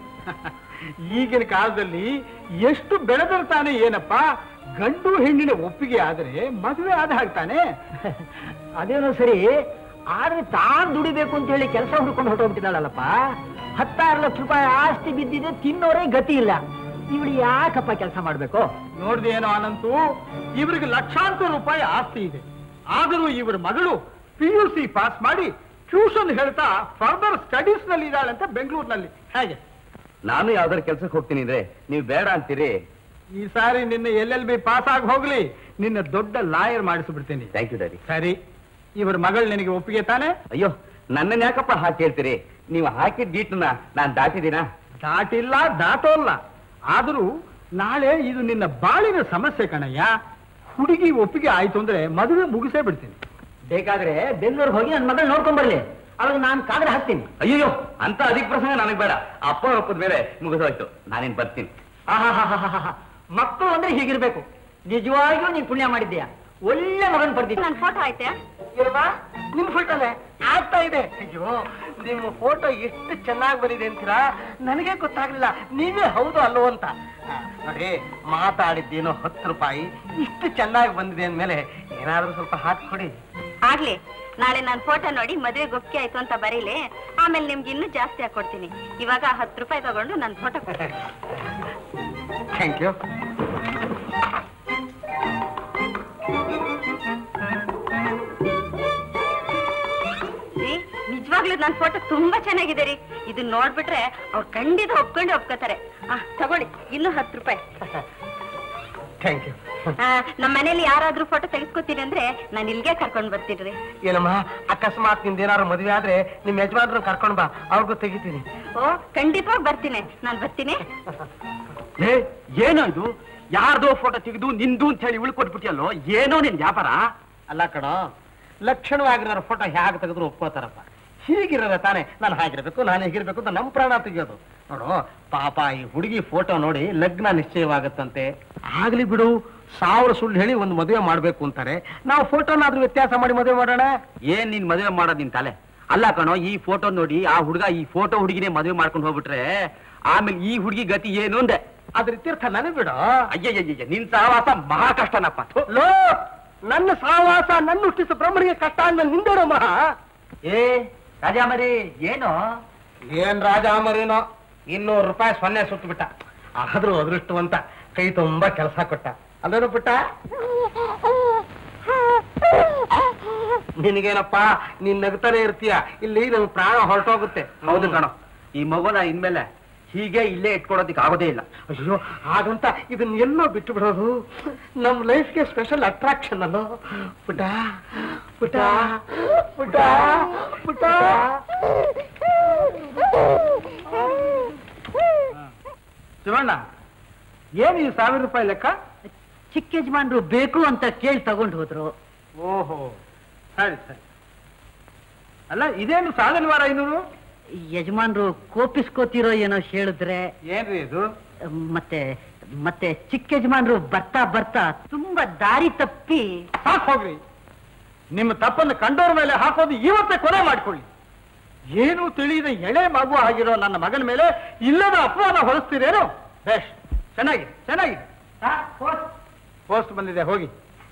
Speaker 4: ಈಗಿನ ಕಾಲದಲ್ಲಿ ಎಷ್ಟು ಬೆಳೆದಿರ್ತಾನೆ ಏನಪ್ಪ ಗಂಡು ಹೆಣ್ಣಿನ ಒಪ್ಪಿಗೆ ಆದರೆ ಮದುವೆ ಆದ ಹಾಕ್ತಾನೆ
Speaker 10: ಅದೇನೋ ಸರಿ ಆದ್ರೆ ತಾನ್ ದುಡಿಬೇಕು ಅಂತ ಹೇಳಿ ಕೆಲಸ ಹುಡ್ಕೊಂಡು ಹೊರಟೋಗ್ಬಿಟ್ಟಿದ್ದಾಳಲ್ಲಪ್ಪ ಹತ್ತಾರು ಲಕ್ಷ ರೂಪಾಯಿ ಆಸ್ತಿ ಬಿದ್ದಿದೆ ತಿನ್ನೋರೇ ಗತಿ ಇಲ್ಲ ಇವಳು ಯಾಕಪ್ಪ ಕೆಲಸ ಮಾಡ್ಬೇಕು
Speaker 4: ನೋಡ್ದೇನೋ ಅನಂತು ಇವ್ರಿಗೆ ಲಕ್ಷಾಂತರ ರೂಪಾಯಿ ಆಸ್ತಿ ಇದೆ ಆದರೂ ಇವರ ಮಗಳು ಪಿ ಯು ಸಿ ಪಾಸ್ ಮಾಡಿ ಟ್ಯೂಷನ್ ಹೇಳ್ತಾ ಫರ್ದರ್ ಸ್ಟಡೀಸ್ ನಲ್ಲಿ ಇದ್ದಾಳಂತೆ ಬೆಂಗಳೂರಿನಲ್ಲಿ ಹೇಗೆ
Speaker 3: ನಾನು ಯಾವ್ದಾರು ಕೆಲ್ಸಕ್ಕೆ ಹೋಗ್ತೀನಿ ಅಂದ್ರೆ ನೀವು ಬೇಡ ಅಂತೀರಿ
Speaker 4: ಈ ಸಾರಿ ನಿನ್ನ ಎಲ್ ಎಲ್ ಬಿ ಪಾಸ್ ಆಗಿ ಹೋಗ್ಲಿ ನಿನ್ನ ದೊಡ್ಡ ಲಾಯರ್ ಮಾಡಿಸ್ಬಿಡ್ತೀನಿ
Speaker 3: ಥ್ಯಾಂಕ್ ಯು ಡ್ಯಾಡಿ
Speaker 4: ಸರಿ ಇವರ ಮಗಳು ನಿನಗೆ ಒಪ್ಪಿಗೆ ತಾನೆ
Speaker 3: ಅಯ್ಯೋ ನನ್ನನ್ನ ಯಾಕಪ್ಪ ಹಾಕಿ ಹೇಳ್ತೀರಿ ನೀವು ಹಾಕಿದ ಗೀಟನ್ನ ನಾನ್ ದಾಟಿದ್ದೀನಾ
Speaker 4: ದಾಟಿಲ್ಲ ದಾಟೋಲ್ಲ ಆದರೂ ನಾಳೆ ಇದು ನಿನ್ನ ಬಾಳಿನ ಸಮಸ್ಯೆ ಕಣಯ್ಯ ಹುಡುಗಿ ಒಪ್ಪಿಗೆ ಆಯ್ತು ಅಂದ್ರೆ ಮದುವೆ ಮುಗಿಸೇ ಬಿಡ್ತೀನಿ
Speaker 10: ಬೇಕಾದ್ರೆ ಬೆಂಗಳೂರಿಗೆ ಹೋಗಿ ನನ್ನ ಮಗಳು ನೋಡ್ಕೊಂಡ್ ಬರ್ಲಿ ಅವಾಗ ನಾನು ಕಾಗದ ಹಾಕ್ತೀನಿ
Speaker 3: ಅಯ್ಯೋ ಅಂತ ಅಧಿಕ ಪ್ರಸಂಗ ನನಗೆ ಬೇಡ ಅಪ್ಪ ಒಪ್ಪದ ಮೇಲೆ ಮುಗಿದೋಯ್ತು ನಾನೇನ್ ಬರ್ತೀನಿ
Speaker 10: ಆಹಾಹಾಹಾಹಾ. ಮಕ್ಕಳು ಅಂದ್ರೆ ಹೀಗಿರ್ಬೇಕು ನಿಜವಾಗಿಯೂ ನೀನ್ ಪುಣ್ಯ ಮಾಡಿದ್ದೀಯ ಒಳ್ಳೆ ಮಗನ್ ಪಡೆದಿದ್ದ
Speaker 1: ನನ್ ಫೋಟೋ ಆಯ್ತಾ
Speaker 2: ನಿಮ್ ಫೋಟೋನೆ ಆಗ್ತಾ ಇದೆ ಅಯ್ಯೋ ನಿಮ್ಮ ಫೋಟೋ ಎಷ್ಟು ಚೆನ್ನಾಗಿ ಬಂದಿದೆ ಅಂತೀರಾ ನನಗೆ ಗೊತ್ತಾಗ್ಲಿಲ್ಲ ನೀವೇ ಹೌದು ಅಲ್ಲೋ ಅಂತ ಆ, ನೋಡಿ ಮಾತಾಡಿದ್ದೇನೋ ಹತ್ತು ರೂಪಾಯಿ ಇಷ್ಟು ಚೆನ್ನಾಗಿ ಬಂದಿದೆ ಅಂದ್ಮೇಲೆ ಏನಾದ್ರೂ ಸ್ವಲ್ಪ ಹಾಕ್ಕೊಡಿ
Speaker 1: ಆಗ್ಲಿ ನಾಳೆ ನಾನ್ ಫೋಟೋ ನೋಡಿ ಮದ್ವೆ ಒಪ್ಪಿಗೆ ಆಯ್ತು ಅಂತ ಬರೀಲಿ ಆಮೇಲೆ ನಿಮ್ಗೆ ಇನ್ನೂ ಜಾಸ್ತಿ ಹಾಕೊಡ್ತೀನಿ ಇವಾಗ ಹತ್ತು ರೂಪಾಯಿ ತಗೊಂಡು ನನ್ ಫೋಟೋ
Speaker 2: ಥ್ಯಾಂಕ್ ಯು
Speaker 1: ನಿಜವಾಗ್ಲೂ ನನ್ನ ಫೋಟೋ ತುಂಬಾ ಚೆನ್ನಾಗಿದೆ ರೀ ಇದನ್ನ ನೋಡ್ಬಿಟ್ರೆ ಅವ್ರು ಖಂಡಿತ ಒಪ್ಕೊಂಡು ಒಪ್ಕೋತಾರೆ ಆ ತಗೊಳ್ಳಿ ಇನ್ನೂ ಹತ್ತು ರೂಪಾಯಿ
Speaker 2: ಥ್ಯಾಂಕ್ ಯು
Speaker 1: ಆ, ನಮ್ಮ ಮನೇಲಿ ಯಾರಾದ್ರೂ ಫೋಟೋ ತೆಗೆಸ್ಕೊತೀನಿ ಅಂದ್ರೆ ನಾನು ಇಲ್ಲಿಗೆ ಕರ್ಕೊಂಡ್ ಬರ್ತೀನಿ ರೀ
Speaker 2: ಏನಮ್ಮ ಅಕಸ್ಮಾತ್ ನಿಮ್ದು ಏನಾದ್ರು ಮದುವೆ ಆದ್ರೆ ನಿಮ್ ಯಜಮಾನ್ರು ಕರ್ಕೊಂಡ್ ಬಾ ಅವ್ರಿಗೂ ತೆಗಿತೀನಿ
Speaker 1: ಓ ಖಂಡಿತವಾಗಿ ಬರ್ತೀನಿ ನಾನು ಬರ್ತೀನಿ
Speaker 3: ಏ ಏನೋ ಇದು ಯಾರ್ದೋ ಫೋಟೋ ತೆಗೆದು ನಿಂದು ಅಂತ ಹೇಳಿ ಉಳ್ಕೊಟ್ಬಿಟ್ಟಿಯಲ್ಲೋ ಏನೋ ನಿನ್ ವ್ಯಾಪಾರ
Speaker 2: ಅಲ್ಲ ಕಣ ಲಕ್ಷಣವಾಗಿರೋ ಫೋಟೋ ಹೇಗೆ ತೆಗೆದ್ರು ಒಪ್ಕೋತಾರಪ್ಪ ಹೀಗಿರೋದ ತಾನೇ ನಾನು ಹಾಗಿರ್ಬೇಕು ನಾನು ಹೀಗಿರ್ಬೇಕು ಅಂತ ನಮ್ಮ ಪ್ರಾಣ ತೆಗಿಯೋದು ನೋಡು ಪಾಪ ಈ ಹುಡುಗಿ ಫೋಟೋ ನೋಡಿ ಲಗ್ನ ನಿಶ್ಚಯವಾಗತ್ತಂತೆ ಆಗ್ಲಿ ಬಿಡು ಸಾವಿರ ಸುಳ್ಳು ಹೇಳಿ ಒಂದು ಮದುವೆ ಮಾಡ್ಬೇಕು ಅಂತಾರೆ ನಾವು ಫೋಟೋನಾದ್ರೂ ವ್ಯತ್ಯಾಸ ಮಾಡಿ ಮದುವೆ ಮಾಡೋಣ
Speaker 3: ಏನ್ ನೀನ್ ಮದುವೆ ಮಾಡೋದ್ ನಿನ್ ತಲೆ ಅಲ್ಲ ಕಣೋ ಈ ಫೋಟೋ ನೋಡಿ ಆ ಹುಡುಗ ಈ ಫೋಟೋ ಹುಡುಗಿನೇ ಮದುವೆ ಮಾಡ್ಕೊಂಡು ಹೋಗ್ಬಿಟ್ರೆ ಆಮೇಲೆ ಈ ಹುಡುಗಿ ಗತಿ ಏನು ಅಂದೆ
Speaker 2: ಅದ್ರ ಇತ್ಯರ್ಥ ನನಗೆ ಬಿಡು
Speaker 3: ಅಯ್ಯಯ್ಯಯ್ಯ ನಿನ್ ಸಹವಾಸ ಮಹಾ ಕಷ್ಟನಪ್ಪ ಥು.
Speaker 2: ಲೋ ನನ್ನ ಸಹವಾಸ ನನ್ನ ಹುಟ್ಟಿಸ ಬ್ರಹ್ಮನಿಗೆ ಕಷ್ಟ ಅಂದ್ಮೇಲೆ ನಿಂದೇನೋ ಮಹಾ
Speaker 3: ಏ ರಾಜಾಮರಿ ಏನು
Speaker 2: ಏನ್ ರಾಜ ಮರೇನೋ ಇನ್ನೂರು ರೂಪಾಯಿ ಸೊನ್ನೆ ಸುಟ್ಟು ಬಿಟ್ಟ ಆದ್ರೂ ಅದೃಷ್ಟವಂತ ಕೈ ತುಂಬಾ ಕೆಲಸ ಕೊಟ್ಟ ಅಲ್ಲೇನು ಪುಟ್ಟ ನಿನಗೇನಪ್ಪ ನೀನ್ ನಗ್ತಾನೆ ಇರ್ತೀಯ ಇಲ್ಲಿ ನನ್ ಪ್ರಾಣ ಹೊರಟೋಗುತ್ತೆ
Speaker 3: ಹೌದು ಕಣೋ ಈ ಮಗುನ ಇನ್ಮೇಲೆ ಹೀಗೆ ಇಲ್ಲೇ ಇಟ್ಕೊಳೋದಿಕ್ ಆಗೋದೇ ಇಲ್ಲ
Speaker 2: ಅಯ್ಯೋ ಹಾಗಂತ ಇದನ್ನ ಎಲ್ಲೋ ಬಿಟ್ಟು ಬಿಡೋದು ನಮ್ ಲೈಫ್ಗೆ ಸ್ಪೆಷಲ್ ಅಟ್ರಾಕ್ಷನ್ ಅಲ್ಲೋ ಪುಟ ಪುಟ ಪುಟ ಪುಟ
Speaker 10: ಶಿವಣ್ಣ ಏನು ಈ ಸಾವಿರ ರೂಪಾಯಿ ಲೆಕ್ಕ ಚಿಕ್ಕ ಯಜಮಾನ್ರು ಬೇಕು ಅಂತ ಕೇಳಿ ತಗೊಂಡು ಹೋದ್ರು
Speaker 2: ಓಹೋ ಸರಿ ಸರಿ ಅಲ್ಲ ಇದೇನು ಸಾಧನವಾರ ಐನೂರು
Speaker 10: ಯಜಮಾನ್ರು ಕೋಪಿಸ್ಕೋತಿರೋ ಏನೋ ಹೇಳಿದ್ರೆ
Speaker 2: ಏನ್ರಿ ಇದು
Speaker 10: ಮತ್ತೆ ಮತ್ತೆ ಚಿಕ್ಕ ಯಜಮಾನ್ರು ಬರ್ತಾ ಬರ್ತಾ ತುಂಬಾ ದಾರಿ ತಪ್ಪಿ
Speaker 2: ಸಾಕ್ ಹೋಗ್ರಿ ನಿಮ್ಮ ತಪ್ಪನ್ನು ಕಂಡೋರ್ ಮೇಲೆ ಹಾಕೋದು ಇವತ್ತೇ ಕೊನೆ ಮಾಡ್ಕೊಳ್ಳಿ ಏನು ತಿಳಿಯದ ಎಳೆ ಮಗು ಆಗಿರೋ ನನ್ನ ಮಗನ ಮೇಲೆ ಇಲ್ಲದ ಅಪಮಾನ ಹೊರಿಸ್ತೀರೇನು ಬೇಷ್ ಚೆನ್ನಾಗಿದೆ ಚೆನ್ನಾಗಿದೆ ಪೋಸ್ಟ್ ಬಂದಿದೆ ಹೋಗಿ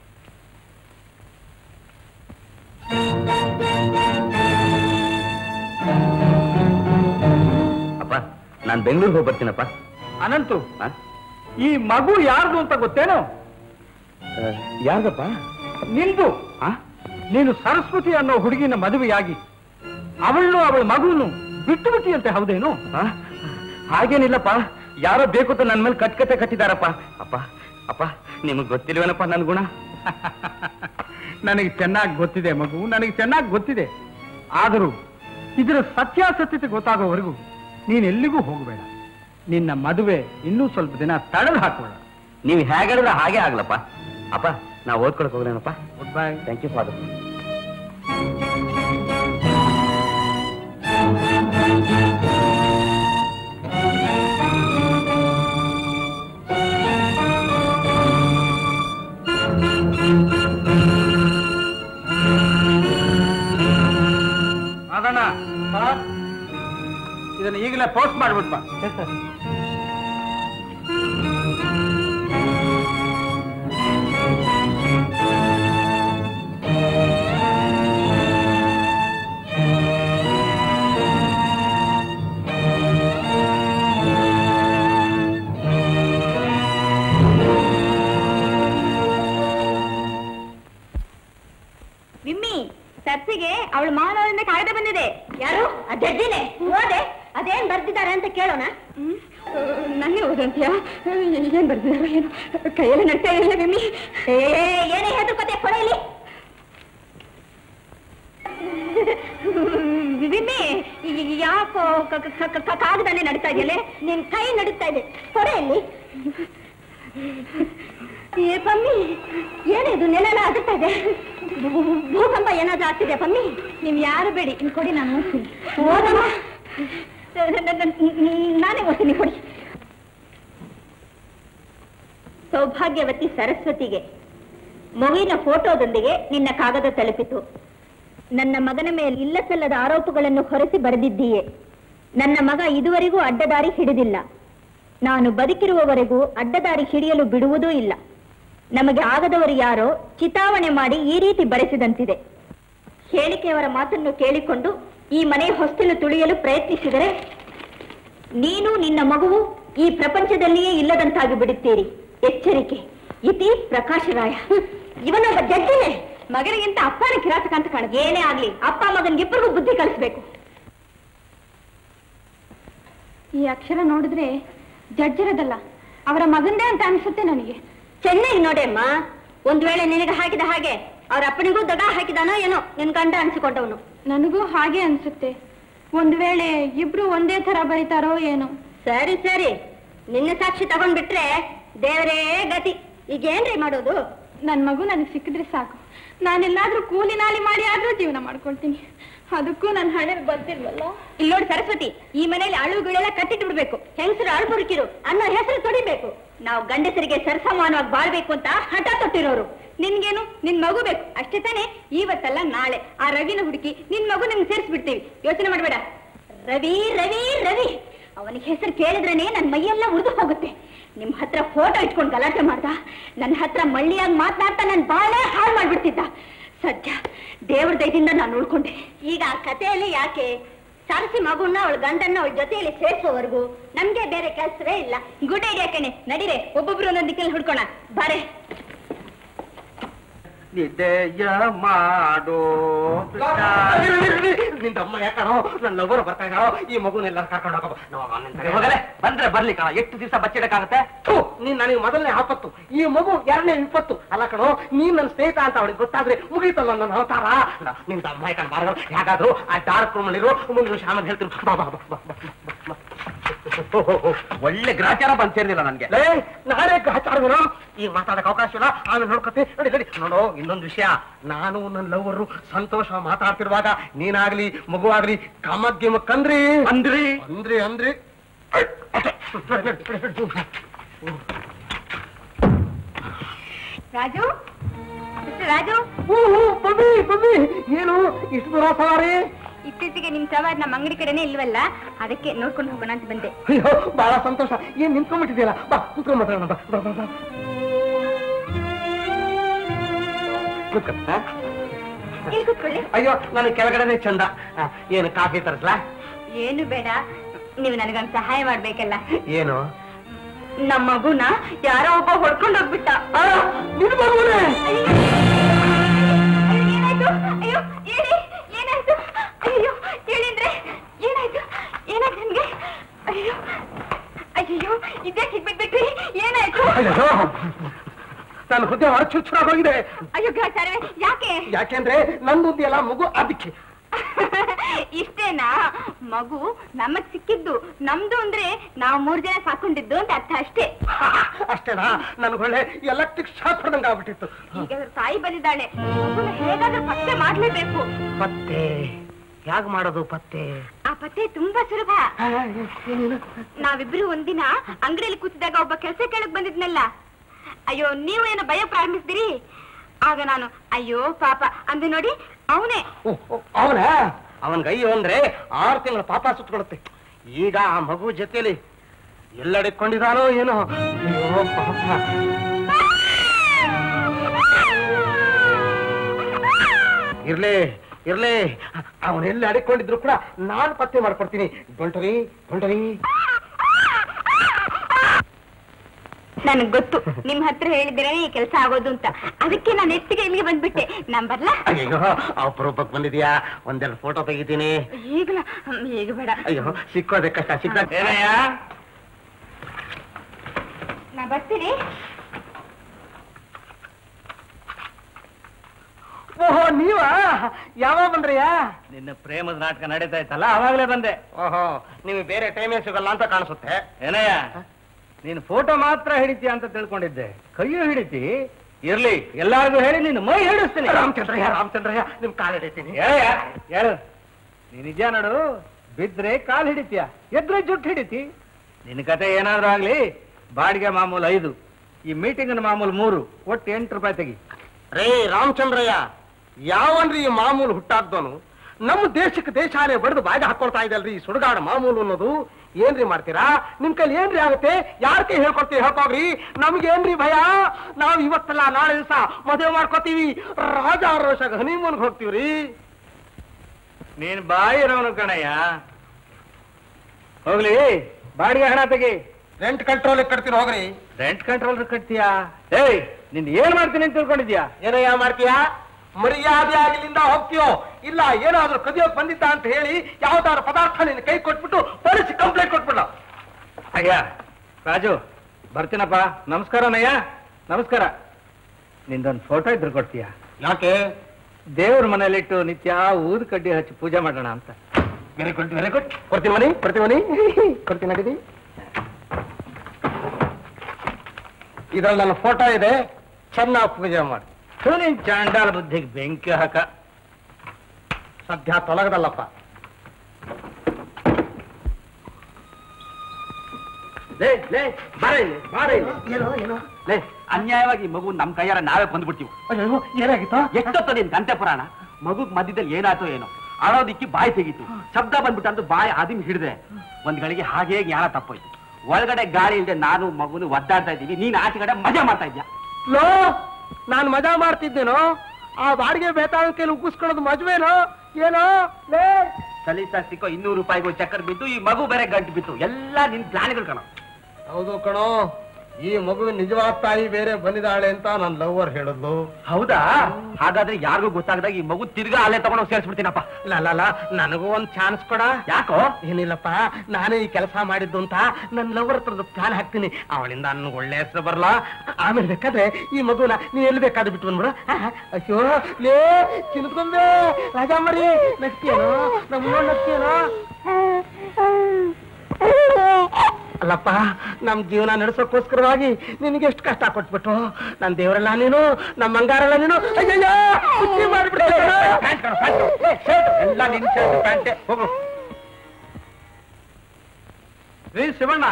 Speaker 3: ಅಪ್ಪ ನಾನ್ ಬೆಂಗಳೂರಿಗೆ ಹೋಗಿ ಬರ್ತೀನಪ್ಪ
Speaker 2: ಅನಂತು
Speaker 3: ಆ?
Speaker 2: ಈ ಮಗು ಯಾರ್ದು ಅಂತ ಗೊತ್ತೇನು
Speaker 3: ಆ, ಯಾರ್ದಪ್ಪ
Speaker 2: ನಿಂದು
Speaker 3: ಆ?
Speaker 2: ನೀನು ಸರಸ್ವತಿ ಅನ್ನೋ ಹುಡುಗಿನ ಮದುವೆಯಾಗಿ ಅವಳನ್ನು ಅವಳ ಮಗುವನ್ನು ಬಿಟ್ಟು ಬಿಟ್ಟಿಯಂತೆ ಹೌದೇನು
Speaker 3: ಆ? ಹಾಗೇನಿಲ್ಲಪ್ಪ ಯಾರೋ ಬೇಕು ಅಂತ ನನ್ನ ಮೇಲೆ ಕಟ್ಕತೆ ಕಟ್ಟಿದಾರಪ್ಪ ಅಪ್ಪ ಅಪ್ಪ ನಿಮಗ್ ಗೊತ್ತಿಲ್ವೇನಪ್ಪ ನನ್ ಗುಣ
Speaker 2: ನನಗೆ ಚೆನ್ನಾಗಿ ಗೊತ್ತಿದೆ ಮಗು ನನಗೆ ಚೆನ್ನಾಗಿ ಗೊತ್ತಿದೆ ಆದರೂ ಇದರ ಸತ್ಯಾಸತ್ಯತೆ ಗೊತ್ತಾಗೋವರೆಗೂ ನೀನ್ ಎಲ್ಲಿಗೂ ಹೋಗಬೇಡ ನಿನ್ನ ಮದುವೆ ಇನ್ನೂ ಸ್ವಲ್ಪ ದಿನ ತಡೆದು ಹಾಕೋಣ
Speaker 3: ನೀವು ಹೇಗೆ ಹೇಳಿದ್ರೆ ಹಾಗೆ ಆಗ್ಲಪ್ಪ ಅಪ್ಪ ನಾ ಓದ್ಕೊಳಕ್ ಹೋಗ್ಲೇನಪ್ಪ
Speaker 2: good bye
Speaker 3: thank you father
Speaker 2: ಅದಣ್ಣ ಇದನ್ನ ಈಗಲೇ ಪೋಸ್ಟ್ ಮಾಡ್ಬಿಟ್ಪ
Speaker 1: ವಿಮ್ಮಿ ಸರ್ಸಿಗೆ ಅವಳ ಮಾನವರಿಂದ ಕಾಯ್ದೆ ಬಂದಿದೆ ಯಾರು ಆ ಜಡ್ಜಿನೇ ಓದೆ ಅದೇನ್ ಬರ್ದಿದ್ದಾರೆ ಅಂತ ಕೇಳೋಣ
Speaker 9: ನನ್ನೇ ಓದಂತೀಯ ಏನ್ ಬರ್ದಿದಾರೋ ಏನು ಕೈಯಲ್ಲಿ ನಡ್ತಾ ಇಲ್ಲ ವಿಮ್ಮಿ
Speaker 1: ಏ ಏನೇ ಹೆದರ್ಕೋತೆ ಕೊಡೆಯಲ್ಲಿ ವಿಮ್ಮಿ ಈ- ಯಾಕೋ ಕ- ಕ- ಕ- ಕ- ಕಾಗದನೇ ನಡೀತಾ ಇದೆಯಲ್ಲ ನಿನ್ ಕೈ ನಡೀತಾ ಇದೆ ಕೊಡೆಯಲ್ಲಿ ಏ ಪಮ್ಮಿ ಏನಿದು ನೆಲೆಲ್ಲ ಅದುತ್ತಾ ಇದೆ ಭೂ- ಭೂಕಂಪ ಏನಾದ್ರೂ ಆಗ್ತಿದೆ ಪಮ್ಮಿ ನೀವ್ ಯಾರು ಬೇಡಿ ಇನ್ ಕೊಡಿ ನಾನು ಓದ್ತೀನಿ ಓದಮ್ಮ ನ- ನ- ನ- ನಾನೇ ಓದ್ತೀನಿ ಕೊಡಿ ಸೌಭಾಗ್ಯವತಿ ಸರಸ್ವತಿಗೆ ಮಗುವಿನ ಫೋಟೋದೊಂದಿಗೆ ನಿನ್ನ ಕಾಗದ ತಲುಪಿತು ನನ್ನ ಮಗನ ಮೇಲೆ ಇಲ್ಲಸಲ್ಲದ ಆರೋಪಗಳನ್ನು ಹೊರಸಿ ಬರೆದಿದ್ದೀಯೆ ನನ್ನ ಮಗ ಇದುವರೆಗೂ ಅಡ್ಡದಾರಿ ಹಿಡಿದಿಲ್ಲ ನಾನು ಬದುಕಿರುವವರೆಗೂ ಅಡ್ಡದಾರಿ ಹಿಡಿಯಲು ಬಿಡುವುದೂ ಇಲ್ಲ ನಮಗೆ ಆಗದವರು ಯಾರೋ ಚಿತಾವಣೆ ಮಾಡಿ ಈ ರೀತಿ ಬರೆಸಿದಂತಿದೆ ಹೇಳಿಕೆಯವರ ಮಾತನ್ನು ಕೇಳಿಕೊಂಡು ಈ ಮನೆ ಹೊಸ್ತಿಲು ತುಳಿಯಲು ಪ್ರಯತ್ನಿಸಿದರೆ ನೀನು ನಿನ್ನ ಮಗುವು ಈ ಪ್ರಪಂಚದಲ್ಲಿಯೇ ಇಲ್ಲದಂತಾಗಿ ಬಿಡುತ್ತೀರಿ ಎಚ್ಚರಿಕೆ ಇತಿ ಪ್ರಕಾಶರಾಯ ಇವನೊಬ್ಬ ಜಡ್ಜಿನೇ ಮಗನಿಗಿಂತ ಅಪ್ಪನ ಕಿರಾತಕ ಅಂತ ಕಾಣ ಏನೇ ಆಗ್ಲಿ ಅಪ್ಪ ಮಗನಿಗಿಬ್ಬರಿಗೂ ಬುದ್ಧಿ ಕಲಿಸ್ಬೇಕು
Speaker 9: ಈ ಅಕ್ಷರ ನೋಡಿದ್ರೆ ಜಡ್ಜಿರೋದಲ್ಲ ಅವರ ಮಗಂದೇ ಅಂತ ಅನ್ಸುತ್ತೆ ನನಗೆ
Speaker 1: ಚೆನ್ನಾಗಿ ನೋಡಿ ಅಮ್ಮ ಒಂದ್ ವೇಳೆ ನಿನಗೆ ಹಾಕಿದ ಹಾಗೆ ಅವ್ರ ಅಪ್ಪನಿಗೂ ದಗ ಹಾಕಿದಾನೋ ಏನೋ ನಿನ್ ಗಂಡ ಅನ್ಸಿಕೊಂಡವನು
Speaker 9: ನನಗೂ ಹಾಗೆ ಅನ್ಸುತ್ತೆ ಒಂದ್ ವೇಳೆ ಇಬ್ರು ಒಂದೇ ತರ ಬರೀತಾರೋ ಏನೋ
Speaker 1: ಸರಿ ಸರಿ ನಿನ್ನ ಸಾಕ್ಷಿ ತಗೊಂಡ್ಬಿಟ್ರೆ ದೇವರೇ ಗತಿ ಈಗ ಏನ್ರಿ ಮಾಡೋದು
Speaker 9: ನನ್ ಮಗು ನನಗೆ ಸಿಕ್ಕಿದ್ರೆ ಸಾಕು ನಾನೆಲ್ಲಾದ್ರೂ ಕೂಲಿ ನಾಲಿ ಮಾಡಿ ಆದ್ರೂ ಜೀವನ ಮಾಡ್ಕೊಳ್ತೀನಿ ಅದಕ್ಕೂ ನನ್ನ ಹಣೆ ಬಂದಿಲ್ವಲ್ಲ
Speaker 1: ಇಲ್ಲಿ ನೋಡಿ ಸರಸ್ವತಿ ಈ ಮನೇಲಿ ಅಳುಗಳೆಲ್ಲ ಕಟ್ಟಿಟ್ಟು ಬಿಡ್ಬೇಕು ಹೆಂಗಸರು ಅಳ್ಬುರುಕಿರು ಅನ್ನೋ ಹೆಸರು ತೊಡಿಬೇಕು ನಾವು ಗಂಡಸರಿಗೆ ಸರಸಮಾನವಾಗಿ ಬಾಳ್ಬೇಕು ಅಂತ ಹಠ ತೊಟ್ಟಿರೋರು ನಿನ್ಗೇನು ನಿನ್ ಮಗು ಬೇಕು ಅಷ್ಟೇ ತಾನೇ ಇವತ್ತಲ್ಲ ನಾಳೆ ಆ ರವಿನ ಹುಡುಕಿ ನಿನ್ ಮಗು ನಿಮ್ಗೆ ಸೇರಿಸ್ಬಿಡ್ತೀವಿ ಯೋಚನೆ ಮಾಡಬೇಡ ರವಿ ರವಿ ರವಿ ಅವನಿಗೆ ಹೆಸರು ಕೇಳಿದ್ರೇನೆ ನನ್ ಮೈಯೆಲ್ಲ ಉಳಿದು ಹೋಗುತ್ತೆ ನಿಮ್ ಹತ್ರ ಫೋಟೋ ಇಟ್ಕೊಂಡು ಗಲಾಟೆ ಮಾಡ್ದ ನನ್ನ ಹತ್ರ ಮಳ್ಳಿಯಾಗಿ ಮಾತನಾಡ್ತಾ ನನ್ ಬಾಳೆ ಹಾಳು ಮಾಡ್ಬಿಡ್ತಿದ್ದ ಸದ್ಯ ದೇವ್ರ ದಯದಿಂದ ನಾನು ಉಳ್ಕೊಂಡೆ ಈಗ ಆ ಕಥೆಯಲ್ಲಿ ಯಾಕೆ ಸಾರಸಿ ಮಗುನ ಅವಳ ಗಂಡನ್ನ ಅವಳ ಜೊತೆಯಲ್ಲಿ ಸೇರಿಸೋವರೆಗೂ ನಮ್ಗೆ ಬೇರೆ ಕೆಲಸವೇ ಇಲ್ಲ ಗುಡ್ ಐಡಿಯಾ ಕಣೆ ನಡೀರೆ ಒಬ್ಬೊಬ್ರು ಒಂದೊಂದು ದಿಕ್ಕಲ್ಲಿ ಹುಡ್ಕೋಣ ಬಾರೆ
Speaker 3: ನಿದ್ದೆಯ ಮಾಡೋ
Speaker 2: ನಿಂದ ಅಮ್ಮ ಯಾಕಣೋ ನನ್ನ ಲವರು ಬರ್ತಾ ಇದ್ದಾರೋ ಈ ಮಗುನೆಲ್ಲ ಕರ್ಕೊಂಡು ಹೋಗೋ
Speaker 3: ಹೋಗಲೆ ಬಂದ್ರೆ ಬರ್ಲಿ ಕಣ ಎಷ್ಟು ದಿವಸ ಬಚ್ಚಿಡಕ್ಕಾಗತ್ತೆ
Speaker 2: ಥು, ನೀನ್ ನನಗೆ ಮೊದಲನೇ ಆಪತ್ತು ಈ ಮಗು ಎರಡನೇ ವಿಪತ್ತು ಅಲ್ಲ ಕಣೋ ನೀನ್ ನನ್ನ ಸ್ನೇಹಿತ ಅಂತ ಅವಳಿಗೆ ಗೊತ್ತಾದ್ರೆ ಮುಗೀತಲ್ಲ ನನ್ನ ಅವತಾರ ನಿಂದ ಅಮ್ಮ ಯಾಕಂಡ್ ಬಾರ ಯಾಕಾದ್ರು ಆ ಡಾರ್ಕ್ ರೂಮ್ ಅಲ್ಲಿರೋ ಮುಂದೆ ವಿಷಯ ಆಮೇಲೆ ಹೇಳ್ತೀನಿ ಬಾ ಬಾ ಬಾ ಬಾ ಬಾ, ಬಾ
Speaker 3: ಒಳ್ಳೆ ಗ್ರಾಚಾರ ಬಂದ್ ಸೇರ್ಲಿಲ್ಲ ನನ್ಗೆ
Speaker 2: ಲೇ ನಾನೇ ಗ್ರಹಚಾರವೇನೋ ಈಗ ಮಾತಾಡಕ್ ಅವಕಾಶ ಇಲ್ಲ ಆಮೇಲೆ ನೋಡ್ಕೊತಿ ನಡಿ ನಡಿ ನೋಡು ಇನ್ನೊಂದು ವಿಷಯ ನಾನು ನನ್ನ ಲವರು ಸಂತೋಷ ಮಾತಾಡ್ತಿರುವಾಗ ನೀನಾಗ್ಲಿ ಮಗು ಆಗ್ಲಿ ಕಮಗ್ ಗಿಮಕ್ ಅಂದ್ರಿ
Speaker 3: ಅಂದ್ರಿ
Speaker 2: ಅಂದ್ರಿ ಅಂದ್ರಿ
Speaker 1: ರಾಜು ಮಿಸ್ಟರ್ ರಾಜು
Speaker 2: ಬಬ್ಬಿ ಬಬ್ಬಿ ಏನು ಇಷ್ಟು ದೂರ ಸವಾರಿ
Speaker 1: ಇತ್ತೀಚೆಗೆ ನಿಮ್ ಸವಾರ್ ನಮ್ಮ ಅಂಗಡಿ ಕಡೆನೇ ಇಲ್ವಲ್ಲ ಅದಕ್ಕೆ ನೋಡ್ಕೊಂಡು ಹೋಗೋಣ ಅಂತ ಬಂದೆ
Speaker 2: ಅಯ್ಯೋ ಬಹಳ ಸಂತೋಷ ಏನ್ ನಿಂತ್ಕೊಂಡ್ಬಿಟ್ಟಿದ್ಯಲ್ಲ ಬಾ ಕೂತ್ಕೊಂಡ್ ಮಾತಾಡೋಣ ಬಾ ಬಾ ಬಾ ಬಾ ಕೂತ್ಕೊ, ಆ?
Speaker 1: ಇಲ್ಲಿ ಕೂತ್ಕೊಳ್ಳಿ
Speaker 2: ಅಯ್ಯೋ ನನಗೆ ಕೆಳಗಡೆನೆ ಚಂದ ಆ, ಏನು ಕಾಫಿ ತರಿಸ್ಲಾ
Speaker 1: ಏನು ಬೇಡ ನೀವು ನನಗೊಂದು ಸಹಾಯ ಮಾಡ್ಬೇಕಲ್ಲ
Speaker 2: ಏನು
Speaker 1: ನಮ್ಮ ಮಗುನ ಯಾರೋ ಒಬ್ಬ ಹೊಡ್ಕೊಂಡು ಹೋಗ್ಬಿಟ್ಟ
Speaker 2: ನಿನ್ ಮಗುನೇ
Speaker 1: ಅಯ್ಯೋ, ಏನಾಯ್ತು ಅಯ್ಯೋ ಹೇಳಿ ಏನಾಯ್ತು ಅಯ್ಯೋ ಹೇಳಿದ್ರೆ ಏನಾಯ್ತು ಏನಾಯ್ತು ನಿಮ್ಗೆ ಅಯ್ಯೋ ಅಯ್ಯೋ ಇದೇ ಸಿಗ್ಬಿಟ್ಬಿಟ್ರಿ ಏನಾಯ್ತು
Speaker 2: ಅಯ್ಯೋ ನನ್ನ ಹೃದಯ ಹೊರಚುಚ್ಚುರ ಹೋಗಿದೆ
Speaker 1: ಅಯ್ಯೋ ಗ್ರಾಚಾರವೇ ಯಾಕೆ
Speaker 2: ಯಾಕೆಂದ್ರೆ ನಂದು ಎಲ್ಲ ಮಗು ಅದಕ್ಕೆ
Speaker 1: ಇಷ್ಟೇನಾ ಮಗು ನಮಗ್ ಸಿಕ್ಕಿದ್ದು ನಮ್ದು ಅಂದ್ರೆ ನಾವು ಮೂರ್ ಜನ ಸಾಕೊಂಡಿದ್ದು ಅಂತ ಅರ್ಥ ಅಷ್ಟೇ
Speaker 2: ಅಷ್ಟೇನಾ ನನ್ಗೆ ಒಳ್ಳೆ ಎಲೆಕ್ಟ್ರಿಕ್ ಶಾಕ್ ಹೊಡೆದಂಗ ಆಗ್ಬಿಟ್ಟಿತ್ತು
Speaker 1: ಈಗ ಅದ್ರ ತಾಯಿ ಬಂದಿದ್ದಾಳೆ ಮಗುನ ಹೇಗಾದ್ರೂ ಪತ್ತೆ ಮಾಡ್ಲೇಬೇಕು
Speaker 2: ಪತ್ತೆ ಯಾಕೆ ಮಾಡೋದು ಪತ್ತೆ
Speaker 1: ಆ ಪತ್ತೆ ತುಂಬಾ ಸುಲಭ ನಾವಿಬ್ರು ಒಂದಿನ ಅಂಗಡಿಯಲ್ಲಿ ಕೂತಿದಾಗ ಒಬ್ಬ ಕೆಲಸ ಕೇಳಕ್ ಬಂದಿದ್ನಲ್ಲ ಅಯ್ಯೋ ನೀವು ಏನು ಭಯ ಪ್ರಾರಂಭಿಸಿದಿರಿ ಆಗ ನಾನು ಅಯ್ಯೋ ಪಾಪ ಅಂದೆ ನೋಡಿ ಅವನೇ
Speaker 2: ಅವನ ಅವನ್ ಕೈ ಅಂದ್ರೆ ಆರು ತಿಂಗಳ ಪಾಪ ಸುತ್ಕೊಳುತ್ತೆ ಈಗ ಆ ಮಗು ಜೊತೆಲಿ ಎಲ್ಲಡಿಕೊಂಡಿದಾನೋ ಏನೋ ಅಯ್ಯೋ ಪಾಪ ಇರ್ಲಿ ಇರ್ಲಿ ಅವನೆಲ್ಲ ಅಡಿಕೊಂಡಿದ್ರು ಕೂಡ ನಾನ್ ಪತ್ತೆ ಮಾಡ್ಕೊಡ್ತೀನಿ ದೊಂಟರಿ ದೊಂಟರಿ
Speaker 1: ನನಗ್ ಗೊತ್ತು ನಿಮ್ ಹತ್ರ ಹೇಳಿದ್ರೆ ಈ ಕೆಲಸ ಆಗೋದು ಅಂತ ಅದಕ್ಕೆ ನಾನು ಎತ್ತಿಗೆ ಇಲ್ಲಿಗೆ ಬಂದ್ಬಿಟ್ಟೆ ನಾನ್ ಬರ್ಲಾ
Speaker 2: ಅಯ್ಯೋ ಅಪರೂಪಕ್ಕೆ ಬಂದಿದ್ಯಾ ಒಂದೆರಡು ಫೋಟೋ ತೆಗಿತೀನಿ
Speaker 1: ಈಗಲ ಈಗ ಬೇಡ
Speaker 2: ಅಯ್ಯೋ ಸಿಕ್ಕೋದೆ ಕಷ್ಟ ಸಿಕ್ಕ
Speaker 3: ಏನಯ್ಯ
Speaker 1: ನಾ ಬರ್ತೀನಿ
Speaker 2: ಓಹೋ ನೀವಾ ಯಾವಾಗ ಬಂದ್ರಿಯಾ
Speaker 3: ನಿನ್ನ ಪ್ರೇಮದ ನಾಟಕ ನಡೀತಾ ಇತ್ತಲ್ಲ ಅವಾಗಲೇ ಬಂದೆ
Speaker 2: ಓಹೋ ನಿಮಗೆ ಬೇರೆ ಟೈಮೇ ಸಿಗಲ್ಲ ಅಂತ ಕಾಣಿಸುತ್ತೆ
Speaker 3: ಏನಯ್ಯ ನೀನು ಫೋಟೋ ಮಾತ್ರ ಹಿಡಿತೀಯ ಅಂತ ತಿಳ್ಕೊಂಡಿದ್ದೆ ಕೈಯೂ ಹಿಡಿತಿ ಇರ್ಲಿ ಎಲ್ಲಾರ್ಗು ಹೇಳಿ ನೀನು ಮೈ ಹಿಡಿಸ್ತೀನಿ
Speaker 2: ರಾಮಚಂದ್ರಯ್ಯ ರಾಮಚಂದ್ರಯ್ಯ ನಿಮ್ ಕಾಲ್ ಹಿಡಿತೀನಿ
Speaker 3: ಹೇಳಯ್ಯ ಹೇಳು ನೀ ನಿಜ ನೋಡು ಬಿದ್ರೆ ಕಾಲ್ ಹಿಡಿತೀಯ ಎದ್ರೆ ಜುಟ್ಟು ಹಿಡಿತಿ ನಿನ್ನ ಕತೆ ಏನಾದ್ರೂ ಆಗ್ಲಿ ಬಾಡಿಗೆ ಮಾಮೂಲು ಐದು ಈ ಮೀಟಿಂಗಿನ ಮಾಮೂಲು ಮೂರು ಒಟ್ಟು ಎಂಟು ರೂಪಾಯಿ ತೆಗಿ
Speaker 2: ರೇ ರಾಮಚಂದ್ರಯ್ಯ ಯಾವನ್ರಿ ಈ ಮಾಮೂಲು ಹುಟ್ಟಾಕ್ದವನು ನಮ್ಮ ದೇಶಕ್ಕೆ ದೇಶಾನೇ ಬಡ್ದು ಬಾಯಿಗೆ ಹಾಕೊಳ್ತಾ ಇದಲ್ರಿ ಈ ಸುಡುಗಾಡ ಮಾಮೂಲು ಅನ್ನೋದು ಏನ್ರಿ ಮಾಡ್ತೀರಾ ನಿಮ್ ಕೈಲಿ ಏನ್ರಿ ಆಗುತ್ತೆ ಯಾರ ಕೈ ಹೇಳ್ಕೊಡ್ತೀವಿ ಹೇಳ್ಕೋಗ್ರಿ ನಮ್ಗೇನ್ರಿ ಭಯ ನಾವು ಇವತ್ತಲ್ಲ ನಾಳೆ ದಿವಸ ಮದುವೆ ಮಾಡ್ಕೋತೀವಿ ರಾಜ ರೋಷಾಗ ಹನಿಮೂನ್ಗೆ ಹೋಗ್ತೀವ್ರಿ
Speaker 3: ನೀನ್ ಬಾಯಿರೋನು ಕಣಯ್ಯ ಹೋಗ್ಲಿ ಬಾಡಿಗೆ ಹಣ ತೆಗಿ
Speaker 2: ರೆಂಟ್ ಕಂಟ್ರೋಲ್ ಕಟ್ತೀನಿ ಹೋಗ್ರಿ
Speaker 3: ರೆಂಟ್ ಕಂಟ್ರೋಲ್ ಕಟ್ತೀಯಾ ಏಯ್ ನಿನ್ ಏನ್ ಮಾಡ್ತೀನಿ ಅಂತ ತಿಳ್ಕೊಂಡಿದ್ಯಾ
Speaker 2: ಏನಯ್ಯ ಮಾಡ್ತೀಯಾ ಮರ್ಯಾದೆಯಾಗಿ ಇಲ್ಲಿಂದ ಹೋಗ್ತೀಯೋ ಇಲ್ಲ ಏನಾದ್ರೂ ಕದಿಯೋಕ್ ಬಂದಿದ್ದ ಅಂತ ಹೇಳಿ ಯಾವ್ದಾದ್ರು ಪದಾರ್ಥ ನಿನ್ನ ಕೈ ಕೊಟ್ಬಿಟ್ಟು ಪೊಲೀಸ್ ಕಂಪ್ಲೇಂಟ್ ಕೊಟ್ಬಿಡ
Speaker 4: ಅಯ್ಯ ರಾಜು ಬರ್ತೀನಪ್ಪ ನಮಸ್ಕಾರ ನಯ್ಯ ನಮಸ್ಕಾರ ನಿಂದೊಂದು ಫೋಟೋ ಇದ್ರು ಕೊಡ್ತೀಯ
Speaker 2: ಯಾಕೆ
Speaker 4: ದೇವ್ರ ಮನೇಲಿಟ್ಟು ನಿತ್ಯ ಊದು ಕಡ್ಡಿ ಹಚ್ಚಿ ಪೂಜೆ ಮಾಡೋಣ ಅಂತ
Speaker 2: ವೆರಿ ಗುಡ್ ವೆರಿ ಗುಡ್ ಕೊಡ್ತೀನಿ ಮನಿ ಕೊಡ್ತೀನಿ ಮನಿ ಕೊಡ್ತೀನಿ ನಡೀರಿ ಇದ್ರಲ್ಲಿ ನನ್ನ ಫೋಟೋ ಇದೆ ಚೆನ್ನಾಗಿ ಪೂಜೆ ಮಾಡಿ
Speaker 4: ಥು, ನಿನ್ ಚಾಂಡಾಲ ಬುದ್ಧಿಗೆ ಬೆಂಕಿ ಹಾಕ
Speaker 2: ಸದ್ಯ ತೊಲಗದಲ್ಲಪ್ಪ
Speaker 3: ಲೇ ಲೇ ಬಾರ ಇಲ್ಲಿ ಬಾರ ಇಲ್ಲಿ
Speaker 2: ಏನೋ ಏನೋ
Speaker 3: ಲೇ ಅನ್ಯಾಯವಾಗಿ ಈ ಮಗು ನಮ್ ಕೈಯಾರ ನಾವೇ ಕೊಂದ್ಬಿಡ್ತೀವಿ
Speaker 2: ಅಯ್ಯೋ ಏನಾಗಿತ್ತು
Speaker 3: ಎಷ್ಟೊತ್ತು ನಿನ್ ಗಂಟೆ ಪುರಾಣ ಮಗುಗ್ ಮಧ್ಯದಲ್ಲಿ ಏನಾಯ್ತೋ ಏನೋ ಅಳೋದಿಕ್ಕಿ ಬಾಯಿ ತೆಗೀತು ಶಬ್ದ ಬಂದ್ಬಿಟ್ಟು ಅಂತ ಬಾಯಿ ಆದಿಮ್ ಹಿಡ್ದೆ ಒಂದ್ ಗಳಿಗೆ ಹಾಗೆ ಜ್ಞಾನ ತಪ್ಪೋಯ್ತು ಒಳಗಡೆ ಗಾಳಿ ಇಲ್ಲದೆ ನಾನು ಮಗುನು ಒದ್ದಾಡ್ತಾ ಇದ್ದೀವಿ ನೀನ್ ಆಚೆ ಕಡೆ ಮಜಾ ಮಾಡ್ತಾ ಇದ್ಯಾ
Speaker 2: ಲೋ ನಾನು ಮಜಾ ಮಾಡ್ತಿದ್ದೇನೋ ಆ ಬಾಡಿಗೆ ಬೇತಾಳ ಕೈಲಿ ಉಗ್ಗಿಸ್ಕೊಳ್ಳೋದು ಮಜವೇನೋ ಏನೋ ಲೇ
Speaker 3: ಸಲೀಸ ಸಿಕ್ಕೋ ಇನ್ನೂರು ರೂಪಾಯಿಗೂ ಚಕ್ಕರ್ ಬಿದ್ದು ಈ ಮಗು ಬೇರೆ ಗಂಟು ಬಿತ್ತು ಎಲ್ಲ ನಿನ್ ಪ್ಲಾನ್ಗಳು ಕಣ
Speaker 2: ಹೌದು ಕಣೋ ಈ ಮಗುವಿನ ನಿಜವಾದ ತಾಯಿ ಬೇರೆ ಬಂದಿದ್ದಾಳೆ ಅಂತ ನನ್ನ ಲವರ್ ಹೇಳಿದ್ಲು
Speaker 3: ಹೌದಾ ಹಾಗಾದ್ರೆ ಯಾರಿಗೂ ಗೊತ್ತಾಗದಾಗ ಈ ಮಗು ತಿರ್ಗಾ ಅಲ್ಲೇ ತಗೊಂಡು ಸೇರಿಸ್ಬಿಡ್ತೀನಪ್ಪ
Speaker 2: ಲಲ್ಲ ನನಗೂ ಒಂದ್ ಚಾನ್ಸ್ ಕೊಡ
Speaker 3: ಯಾಕೋ
Speaker 2: ಏನಿಲ್ಲಪ್ಪ ನಾನೇ ಈ ಕೆಲಸ ಮಾಡಿದ್ದು ಅಂತ ನನ್ನ ಲವರ್ ಹತ್ರದ ಪ್ಲಾನ್ ಹಾಕ್ತೀನಿ ಅವಳಿಂದ ನನ್ಗೆ ಒಳ್ಳೆ ಹೆಸರು ಬರಲ್ಲ ಆಮೇಲೆ ಬೇಕಾದ್ರೆ ಈ ಮಗುನ ನೀ ಎಲ್ಲಿ ಬೇಕಾದ್ರೆ ಬಿಟ್ಟು ಬಂದ್ಬಿಡು ಆ, ಅಯ್ಯೋ ಲೇ ಚಿನ್ಕೊಂಬೆ ರಾಜಾಮರಿ ನಗ್ತೀಯನೋ ನಮ್ಮ ನೋಡ್ ನಗ್ತೀಯನೋ ಅಲ್ಲಪ್ಪ ನಮ್ ಜೀವನ ನಡೆಸೋಕ್ಕೋಸ್ಕರವಾಗಿ ನಿನಗೆ ಎಷ್ಟು ಕಷ್ಟ ಕೊಟ್ಬಿಟ್ಟು ನನ್ನ ದೇವರೆಲ್ಲ ನೀನು ನಮ್ಮ ಬಂಗಾರೆಲ್ಲ ನೀನು ಅಯ್ಯಯ್ಯೋ ಹುಚ್ಚಿ ಮಾಡ್ಬಿಟ್ಟೆ
Speaker 3: ಎಲ್ಲ ನಿನ್ ಪ್ಯಾಂಟೆ ಹೋಗು
Speaker 4: ರೀ ಶಿವಣ್ಣ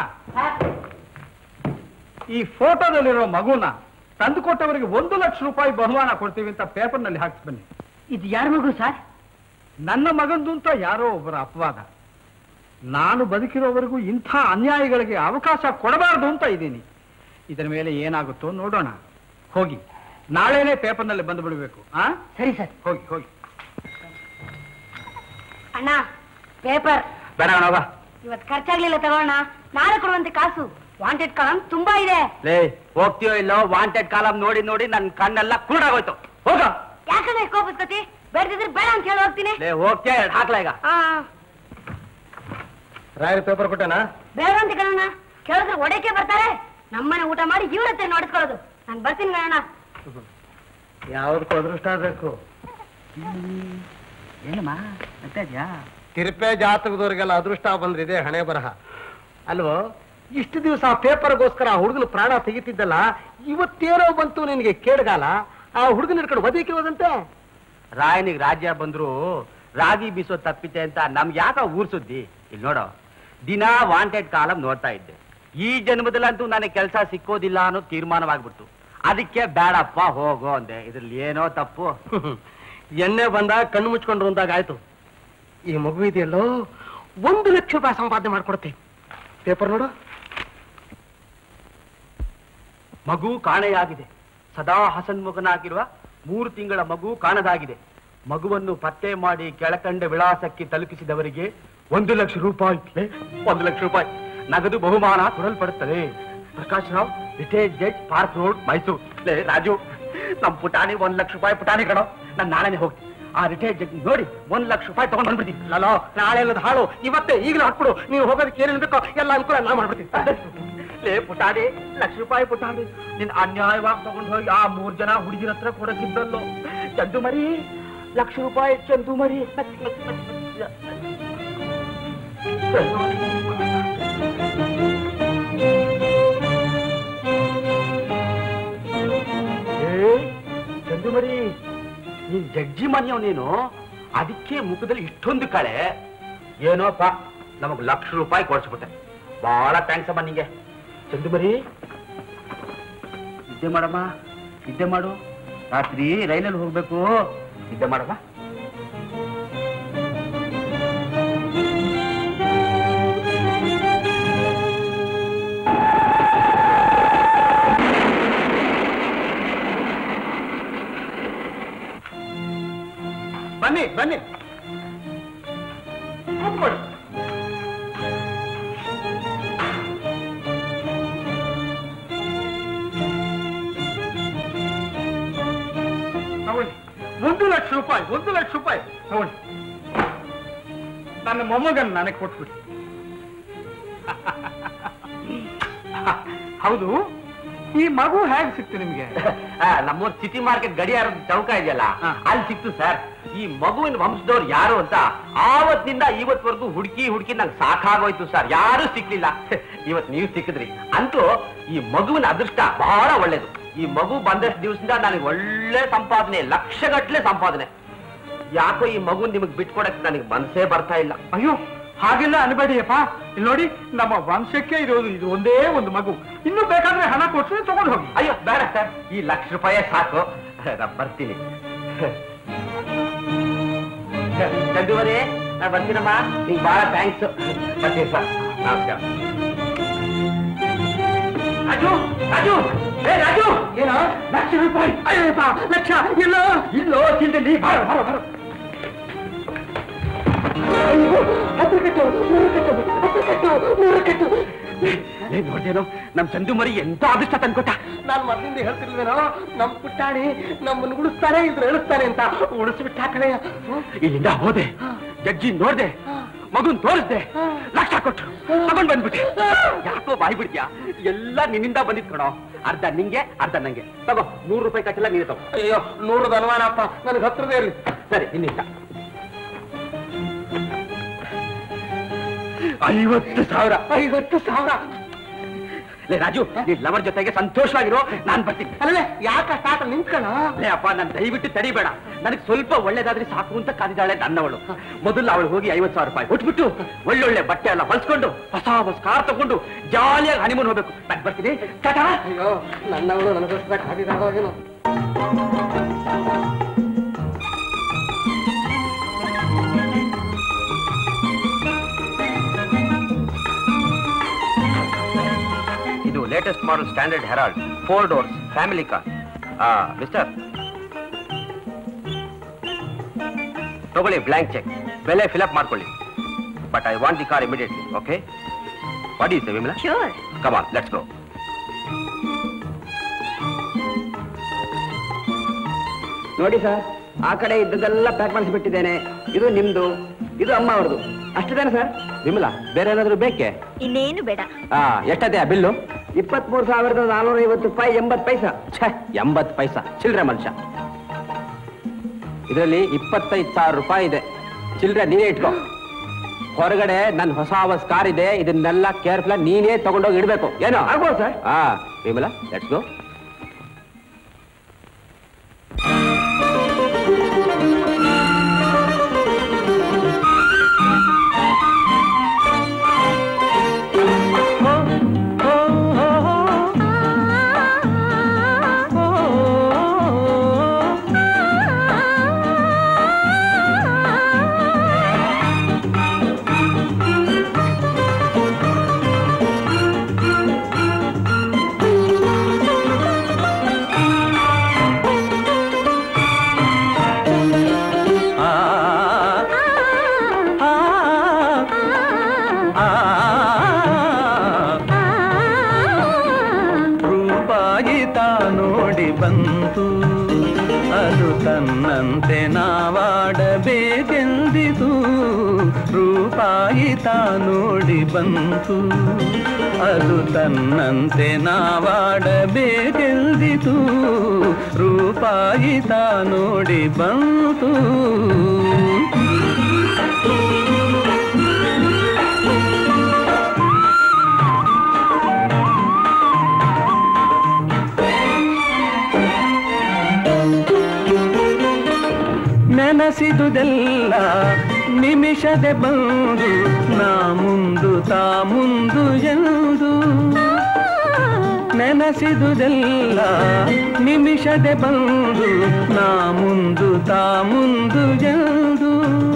Speaker 4: ಈ ಫೋಟೋದಲ್ಲಿರೋ ಮಗುನ ತಂದು ಕೊಟ್ಟವರಿಗೆ ಒಂದು ಲಕ್ಷ ರೂಪಾಯಿ ಬಹುಮಾನ ಕೊಡ್ತೀವಿ ಅಂತ ಪೇಪರ್ನಲ್ಲಿ ಹಾಕ್ಸಿ ಬನ್ನಿ
Speaker 10: ಇದು ಯಾರ ಮಗು ಸರ್
Speaker 4: ನನ್ನ ಮಗಂದು ಅಂತ ಯಾರೋ ಒಬ್ಬರ ಅಪವಾದ ನಾನು ಬದುಕಿರೋವರೆಗೂ ಇಂಥ ಅನ್ಯಾಯಗಳಿಗೆ ಅವಕಾಶ ಕೊಡಬಾರದು ಅಂತ ಇದ್ದೀನಿ ಇದರ ಮೇಲೆ ಏನಾಗುತ್ತೋ ನೋಡೋಣ ಹೋಗಿ ನಾಳೆನೇ ಪೇಪರ್ನಲ್ಲಿ ಬಂದು ಬಿಡಬೇಕು ಆ
Speaker 10: ಸರಿ ಸರ್
Speaker 4: ಹೋಗಿ ಹೋಗಿ
Speaker 5: ಅಣ್ಣ ಪೇಪರ್
Speaker 3: ಬೇಡ ಅಣ್ಣವ್ವ.
Speaker 5: ಇವತ್ ಖರ್ಚಾಗ್ಲಿಲ್ಲ ತಗೋಣ ನಾಳೆ ಕೊಡುವಂತೆ ಕಾಸು ವಾಂಟೆಡ್ ಕಾಲಂ ತುಂಬಾ ಇದೆ
Speaker 3: ಲೇ ಹೋಗ್ತೀಯೋ ಇಲ್ಲೋ ವಾಂಟೆಡ್ ಕಾಲಂ ನೋಡಿ ನೋಡಿ ನನ್ ಕಣ್ಣೆಲ್ಲ ಕುರುಡಾಗೋಯ್ತು ಹೋಗ
Speaker 5: ಯಾಕಂದ್ರೆ ಕೋಪಿಸ್ಕೊತಿ ಬೇಡದಿದ್ರೆ ಬೇಡ ಅಂತ ಹೇಳಿ ಹೋಗ್ತೀನಿ
Speaker 3: ಲೇ ಹೋಗ್ತೀಯ ಎರಡ್ ಹಾಕ್ಲಾ ಈಗ
Speaker 5: ಆ
Speaker 2: ರಾಯರ್ ಪೇಪರ್ ಕೊಟ್ಟೆನಾ
Speaker 5: ಬೇಡ ಅಂತ ಕಣಣ್ಣ ಕೇಳಿದ್ರೆ ಒಡೆಕೆ ಬರ್ತಾರೆ ನಮ್ಮನೆ ಊಟ ಮಾಡಿ ಇವ್ರ ಹತ್ರ ನೋಡಿಸ್ಕೊಳ್ಳೋದು ನಾನು ಬರ್ತೀನಿ ಕಣಣ್ಣ
Speaker 2: ಯಾವ್ದಕ್ಕೂ ಅದೃಷ್ಟ ಬೇಕು
Speaker 3: ಏನಮ್ಮ ಬರ್ತಾ ಇದ್ಯಾ
Speaker 2: ತಿರುಪೆ ಜಾತಕದವ್ರಿಗೆಲ್ಲ ಅದೃಷ್ಟ ಬಂದ್ರಿದೆ ಹಣೆ ಬರಹ ಅಲ್ವೋ ಇಷ್ಟು ದಿವಸ ಪೇಪರ್ಗೋಸ್ಕರ ಆ ಹುಡುಗನ ಪ್ರಾಣ ತೆಗಿತಿದ್ದಲ್ಲ ಇವತ್ತೇನೋ ಬಂತು ನಿನಗೆ ಕೇಡ್ಗಾಲ ಆ ಹುಡುಗನ ಹಿಡ್ಕೊಂಡು ಬದುಕಿ ಹೋದಂತೆ
Speaker 3: ರಾಯನಿಗೆ ರಾಜ್ಯ ಬಂದ್ರು ರಾಗಿ ಬೀಸೋ ತಪ್ಪಿತೆ ಅಂತ ನಮ್ಗೆ ಯಾಕ ಊರ್ ಸುದ್ದಿ ಇಲ್ಲಿ ನೋಡೋ ದಿನ ವಾಂಟೆಡ್ ಕಾಲಂ ನೋಡ್ತಾ ಇದ್ದೆ ಈ ಜನ್ಮದಲ್ಲಂತೂ ನನಗೆ ಕೆಲಸ ಸಿಕ್ಕೋದಿಲ್ಲ ಅನ್ನೋ ತೀರ್ಮಾನವಾಗ್ಬಿಡ್ತು ಅದಕ್ಕೆ ಬೇಡಪ್ಪ ಹೋಗೋ ಅಂದೆ ಇದ್ರಲ್ಲಿ ಏನೋ ತಪ್ಪು
Speaker 2: ಎಣ್ಣೆ ಬಂದಾಗ ಕಣ್ಣು ಮುಚ್ಕೊಂಡ್ರು ಅಂದಾಗ ಆಯ್ತು ಈ ಮಗು ಇದೆಯಲ್ಲೋ ಒಂದು ಲಕ್ಷ ರೂಪಾಯಿ ಸಂಪಾದನೆ ಮಾಡ್ಕೊಡುತ್ತೆ ಪೇಪರ್ ನೋಡು
Speaker 3: ಮಗು ಕಾಣೆಯಾಗಿದೆ ಸದಾ ಹಸನ್ಮುಖನಾಗಿರುವ ಮೂರು ತಿಂಗಳ ಮಗು ಕಾಣದಾಗಿದೆ ಮಗುವನ್ನು ಪತ್ತೆ ಮಾಡಿ ಕೆಳಕಂಡ ವಿಳಾಸಕ್ಕೆ ತಲುಪಿಸಿದವರಿಗೆ ಒಂದು ಲಕ್ಷ ರೂಪಾಯಿ ಲೇ, ಒಂದು ಲಕ್ಷ ರೂಪಾಯಿ ನಗದು ಬಹುಮಾನ ಕೊಡಲ್ಪಡುತ್ತದೆ Prakash Rao retired judge park road Mysore ಲೇ ರಾಜು ನಮ್ ಪುಟಾಣಿ ಒಂದ್ ಲಕ್ಷ ರೂಪಾಯಿ ಪುಟಾಣಿ ಕಣೋ ನಾನು ನಾಳೆನೆ ಹೋಗ್ತೀನಿ ಆ ರಿಟೈರ್ಡ್ ಜಡ್ಜ್ ನೋಡಿ ಒಂದ್ ಲಕ್ಷ ರೂಪಾಯಿ ತಗೊಂಡ್ ಬಂದ್ಬಿಡ್ತೀನಿ
Speaker 2: ಅಲ್ಲೋ ನಾಳೆ ಇಲ್ಲದ ಹಾಳು ಇವತ್ತೇ ಈಗಲೂ ಹಾಕ್ಬಿಡು ನೀವು ಹೋಗೋದಕ್ಕೆ ಏನೇನು ಬೇಕೋ ಎಲ್ಲ ಅನುಕೂಲ ನಾ ಮಾಡ್ಬಿಡ್ತೀನಿ
Speaker 3: ಲೇ ಪುಟಾಣಿ ಲಕ್ಷ ರೂಪಾಯಿ ಪುಟಾಣಿ ನಿನ್ ಅನ್ಯಾಯವಾಗಿ ತಗೊಂಡು ಹೋಗಿ ಆ ಮೂರ್ ಜನ ಹುಡುಗಿರ ಹತ್ರ ಕೊಡಕ್ಕಿದ್ದಲ್ಲೋ ಚಂದು ಮರಿ ಲಕ್ಷ ರೂಪಾಯಿ ಚಂದು ಮರಿ ಏ, ಚಂದು ಮರಿ ನೀನ್ ಜಡ್ಜಿ ಮನೆಯವ್ ನೀನು ಅದಕ್ಕೆ ಮುಖದಲ್ಲಿ ಇಷ್ಟೊಂದು ಕಳೆ ಏನೋಪ್ಪ ನಮಗ್ ಲಕ್ಷ ರೂಪಾಯಿ ಕೊಡ್ಸ್ಬಿಟ್ಟೆ ಬಹಳ ಥ್ಯಾಂಕ್ಸ್ ಅಮ್ಮ ನಿಂಗೆ ಚಂದು ಮರಿ ನಿದ್ದೆ ಮಾಡಮ್ಮ ನಿದ್ದೆ ಮಾಡು ರಾತ್ರಿ ರೈಲಲ್ಲಿ ಹೋಗ್ಬೇಕು ನಿದ್ದೆ ಮಾಡಮ್ಮ
Speaker 2: ಬನ್ನಿ ಬನ್ನಿ ಕೂತ್ಕೊಳ್ಳಿ. ತಗೊಳ್ಳಿ
Speaker 3: ಒಂದು ಲಕ್ಷ ರೂಪಾಯಿ ಒಂದು ಲಕ್ಷ ರೂಪಾಯಿ ತಗೊಳ್ಳಿ ನನ್ನ ಮೊಮ್ಮಗನ್ ನನಗೆ ಕೊಟ್ಬಿಡಿ ಹೌದು ಈ ಮಗು ಹೇಗೆ ಸಿಕ್ತು ನಿಮ್ಗೆ
Speaker 7: ನಮ್ಮೂರ್ ಸಿಟಿ ಮಾರ್ಕೆಟ್ ಗಡಿಯಾರ ಚೌಕ ಇದೆಯಲ್ಲ
Speaker 3: ಹಾ.
Speaker 7: ಅಲ್ಲಿ ಸಿಕ್ತು ಸರ್ ಈ ಮಗುವಿನ ವಂಶದವ್ರು ಯಾರು ಅಂತ ಆವತ್ತಿನಿಂದ ಇವತ್ವರೆಗೂ ಹುಡುಕಿ ಹುಡುಕಿ ನಂಗೆ ಸಾಕಾಗೋಯ್ತು ಸರ್ ಯಾರು ಸಿಕ್ಲಿಲ್ಲ ಇವತ್ ನೀವು ಸಿಕ್ಕಿದ್ರಿ ಅಂತೂ ಈ ಮಗುವಿನ ಅದೃಷ್ಟ ಬಹಳ ಒಳ್ಳೇದು ಈ ಮಗು ಬಂದಷ್ಟು ದಿವಸದಿಂದ ನನಗೆ ಒಳ್ಳೆ ಸಂಪಾದನೆ ಲಕ್ಷಗಟ್ಲೆ ಸಂಪಾದನೆ ಯಾಕೋ ಈ ಮಗು ನಿಮಗೆ ಬಿಟ್ಕೊಡಕ್ ನನಗೆ ಮನಸ್ಸೇ ಬರ್ತಾ ಇಲ್ಲ
Speaker 3: ಅಯ್ಯೋ ಹಾಗೆಲ್ಲ ಅನ್ಬೇಡಿಯಪ್ಪ ಇಲ್ಲಿ ನೋಡಿ ನಮ್ಮ ವಂಶಕ್ಕೆ ಇರೋದು ಇದು ಒಂದೇ ಒಂದು ಮಗು ಇನ್ನು ಬೇಕಾದ್ರೆ ಹಣ ಕೊಟ್ಟು ತಗೊಂಡು ಹೋಗಿ
Speaker 7: ಅಯ್ಯೋ ಬೇಡ ಸರ್ ಈ ಲಕ್ಷ ರೂಪಾಯಿ ಸಾಕು ನಾನ್ ಬರ್ತೀನಿ ಚಂದುವರೇ ನಾನು ಬರ್ತೀನಮ್ಮ ನಿಂಗೆ ಬಹಳ ಥ್ಯಾಂಕ್ಸ್ ಬರ್ತೀನಿ ಸರ್ ನಮಸ್ಕಾರ ರಾಜು ರಾಜು ಏ ರಾಜು
Speaker 3: ಏನೋ
Speaker 7: ಲಕ್ಷ ರೂಪಾಯಿ
Speaker 3: ಅಯ್ಯಪ್ಪ ಲಕ್ಷ ಇಲ್ಲ
Speaker 7: ಇಲ್ಲೋ ಚಿಂತಲಿ ಬಾರ ಬಾರ ಬಾರ ಏನ್ ನೋಡ್ದೇನೋ ನಮ್ ಚಂದು ಮರಿ ಎಂತ ಅದೃಷ್ಟ ತಂದ್ಕೊಟ್ಟ
Speaker 2: ನಾನ್ ಮೊದ್ಲಿಂದ ಹೇಳ್ತಿರ್ಲಿಲ್ವೇನೋ ನಮ್ ಪುಟ್ಟಾಣಿ ನಮ್ಮನ್ನ ಉಳಿಸ್ತಾನೆ ಇದ್ರೆ ಎಳಿಸ್ತಾನೆ ಅಂತ ಉಳಿಸ್ಬಿಟ್ಟ ಕಣಯ್ಯ
Speaker 7: ಇಲ್ಲಿಂದ ಹೋದೆ ಜಡ್ಜಿ ನೋಡ್ದೆ ಮಗುನ್ ತೋರಿಸ್ದೆ ಲಕ್ಷ ಕೊಟ್ಟು ತಗೊಂಡ್ ಬಂದ್ಬಿಟ್ಟೆ ಯಾಕೋ ಬಾಯ್ ಬಿಡ್ತ್ಯಾ ಎಲ್ಲ ನಿನ್ನಿಂದ ಬಂದಿದ್ ಕಣೋ ಅರ್ಧ ನಿಂಗೆ ಅರ್ಧ ನಂಗೆ ತಗೋ ನೂರು ರೂಪಾಯಿ ಕಟ್ಟಲ್ಲ ನೀನೆ ತಗೋ
Speaker 2: ಅಯ್ಯೋ ನೂರದ ಅನುಮಾನಪ್ಪ ನನಗೆ ಹತ್ರದೇ ಇರ್ಲಿ
Speaker 7: ಸರಿ ನಿನ್ನಿಂದ
Speaker 3: ಐವತ್ತು ಸಾವಿರ
Speaker 2: ಐವತ್ತು ಸಾವಿರ
Speaker 7: ಲೇ ರಾಜು ನೀ ಲವರ್ ಜೊತೆಗೆ ಸಂತೋಷವಾಗಿರೋ ನಾನ್ ಬರ್ತೀನಿ
Speaker 2: ಅಲ್ಲೇ ಯಾಕ ಸ್ಟಾರ್ಟ್ ನಿಂತ್ಕಣ
Speaker 7: ಲೇ ಅಪ್ಪ ನಾನು ದಯವಿಟ್ಟು ತಡಿಬೇಡ ನನಗೆ ಸ್ವಲ್ಪ ಒಳ್ಳೇದಾದ್ರೆ ಸಾಕು ಅಂತ ಕಾದಿದ್ದಾಳೆ ನನ್ನವಳು ಮೊದಲು ಅವಳು ಹೋಗಿ ಐವತ್ತು ಸಾವಿರ ರೂಪಾಯಿ ಕೊಟ್ಬಿಟ್ಟು ಒಳ್ಳೊಳ್ಳೆ ಬಟ್ಟೆ ಎಲ್ಲ ಹೊಲ್ಸ್ಕೊಂಡು ಹೊಸ ಹೊಸ ಕಾರ್ ತಗೊಂಡು ಜಾಲಿಯಾಗಿ ಹನಿಮೂನ್ ಹೋಗ್ಬೇಕು ನಾನು ಬರ್ತೀನಿ ಟಾಟಾ
Speaker 2: ಅಯ್ಯೋ ನನ್ನವಳು ನನಗೋಸ್ಕರ ಕಾದಿದ್ದಾಳೇನೋ
Speaker 7: ಇದು latest model standard Herald four doors family car mister ತಗೊಳ್ಳಿ ಬ್ಲಾಂಕ್ ಚೆಕ್ ಬೆಲೆ ಫಿಲಪ್ ಮಾಡ್ಕೊಳ್ಳಿ but I want the car immediately okay what is Vimala
Speaker 1: sure
Speaker 7: come on let's go
Speaker 6: ನೋಡಿ ಸರ್ ಆ ಕಡೆ ಇದ್ದದೆಲ್ಲ ಪ್ಯಾಕ್ ಮಾಡಿಸ್ಬಿಟ್ಟಿದ್ದೇನೆ ಇದು ನಿಮ್ದು ಇದು ಅಮ್ಮ ಅವ್ರದ್ದು ಅಷ್ಟಿದೇನೆ ಸರ್
Speaker 7: ವಿಮಲಾ ಬೇರೆ ಏನಾದ್ರು ಬೇಕೆ
Speaker 1: ಇನ್ನೇನು ಬೇಡ
Speaker 7: ಹಾ ಎಷ್ಟದೇ ಬಿಲ್ಲು
Speaker 6: ಇಪ್ಪತ್ಮೂರು ಸಾವಿರದ ನಾನೂರ ಐವತ್ತು ರೂಪಾಯಿ ಎಂಬತ್ತು ಪೈಸಾ
Speaker 7: ಛೇ ಎಂಬತ್ತು ಪೈಸಾ ಚಿಲ್ಡ್ರೆ ಮನುಷ್ಯ ಇದರಲ್ಲಿ ಇಪ್ಪತ್ತೈದು ಸಾವಿರ ರೂಪಾಯಿ ಇದೆ ಚಿಲ್ಡ್ರೆ ನೀನೇ ಇಟ್ಕೋ ಹೊರಗಡೆ ನನ್ನ ಹೊಸ ಹೊಸ ಕಾರ್ ಇದೆ ಇದನ್ನೆಲ್ಲ ಕೇರ್ಫುಲ್ ನೀನೇ ತಗೊಂಡೋಗಿ ಇಡ್ಬೇಕು ಏನೋ
Speaker 6: ಆಗ್ಬೋದು ಸರ್
Speaker 7: ಹಾ ವಿಮಲಾ ಲೆಟ್ಸ್ ಗೋ
Speaker 11: ರೂಪಾಯಿ ತಾ ನೋಡಿ ಬಂತು ಅದು ತನ್ನಂತೆ ನಾವಾಡಬೇಕೆಂದಿತು ರೂಪಾಯಿ ತಾ ನೋಡಿ ಬಂತು ಅದು ತನ್ನಂತೆ ನಾವಾಡಬೇಕೆಂದಿತು ರೂಪಾಯಿ ತಾ ನೋಡಿ ಬಂತು ನೆನಸಿದುದೆಲ್ಲ ನಿಮಿಷದೆ ಬಂದು ನಾ ಮುಂದು ತಾ ಮುಂದು ಎಂದು ನೆನಸಿದುದೆಲ್ಲ ನಿಮಿಷದೆ ಬಂದು ನಾ ಮುಂದು ತಾ ಮುಂದು ಎಂದು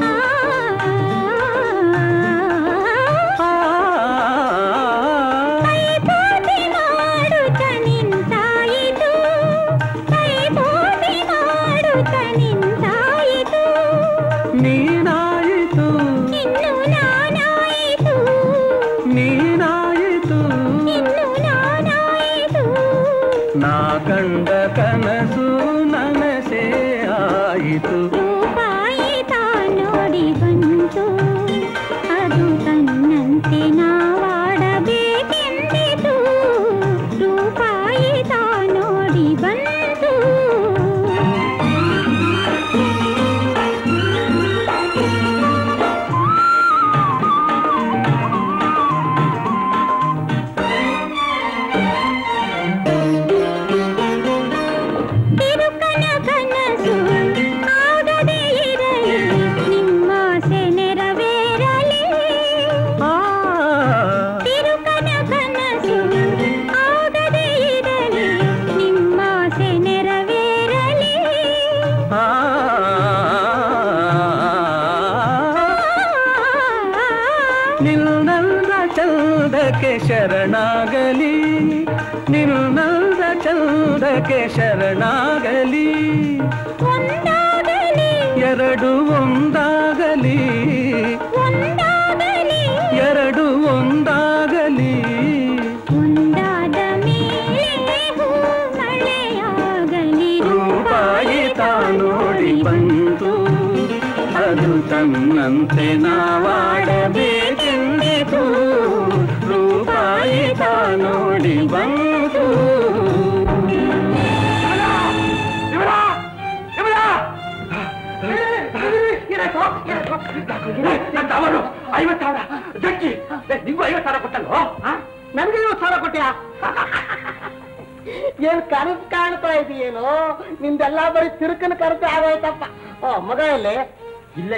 Speaker 11: ಆ ನೀನಾಯಿತು ನೀನಾಯಿತು ನಾ ಕಂಡ ಕನಸು ನನಸೇ ಆಯಿತು ಬಂದಾಯಿತು
Speaker 12: ರೂಪಾಯಿ ತಾ ನೋಡಿ ಬಂತು ಅದು ತನ್ನಂತೆ ನಾವಾಡಬೇಕೆಂದಿತು ರೂಪಾಯಿ ತಾ ನೋಡಿ ಬಂತು ತಿರುಕನ ಕನಸು ಆಗದೇ ಇರಲಿ ನಿಮ್ಮಾಸೆ ನೆರವೇರಲಿ ತಿರುಕನ ಕನಸು ಆಗದೇ ಇರಲಿ ನಿಮ್ಮಾಸೆ ನೆರವೇರಲಿ
Speaker 11: ಆ ನಿಲ್ನಲ್ದ ಚಂದಕ್ಕೆ ಶರಣಾಗಲಿ ನಿಲ್ನಲ್ದ ಚಂದಕ್ಕೆ ಶರಣಾಗಲಿ
Speaker 12: ಒಂದಾಗಲಿ
Speaker 11: ಎರಡು ಒಂದಾಗಲಿ
Speaker 12: ಒಂದಾಗಲಿ
Speaker 11: ಎರಡು ಒಂದಾಗಲಿ
Speaker 12: ಒಂದಾದ ಮೇಲೆ ಹೂ ಮಳೆಯಾಗಲಿ
Speaker 11: ರೂಪಾಯಿ ತಾ ನೋಡಿ ಬಂತು ಅದು ತನ್ನಂತೆ ನಾವಾಡಬೇಕೆಂದಿತು ರೂಪಾಯಿ ತಾ ನೋಡಿ ಬಂತು
Speaker 3: ಅವರು ಐವತ್ತು ಸಾವಿರ ಜಡ್ಜಿ ನಿಂಗೂ ಐವತ್ತು ಸಾವಿರ ಕೊಟ್ಟಲ್ವೋ
Speaker 2: ನನಗೆ ಐವತ್ತು ಸಾವಿರ ಕೊಟ್ಟ್ಯಾ ಏನ್ ಕನಸು ಕಾಣ್ತಾ ಇದೆಯೇನೋ ನಿಂದೆಲ್ಲ ಬರೀ ತಿರುಕನ ಕನಸು ಆಗೋಯ್ತಪ್ಪ ಓ ಮಗ ಎಲ್ಲಿ
Speaker 3: ಇಲ್ಲೇ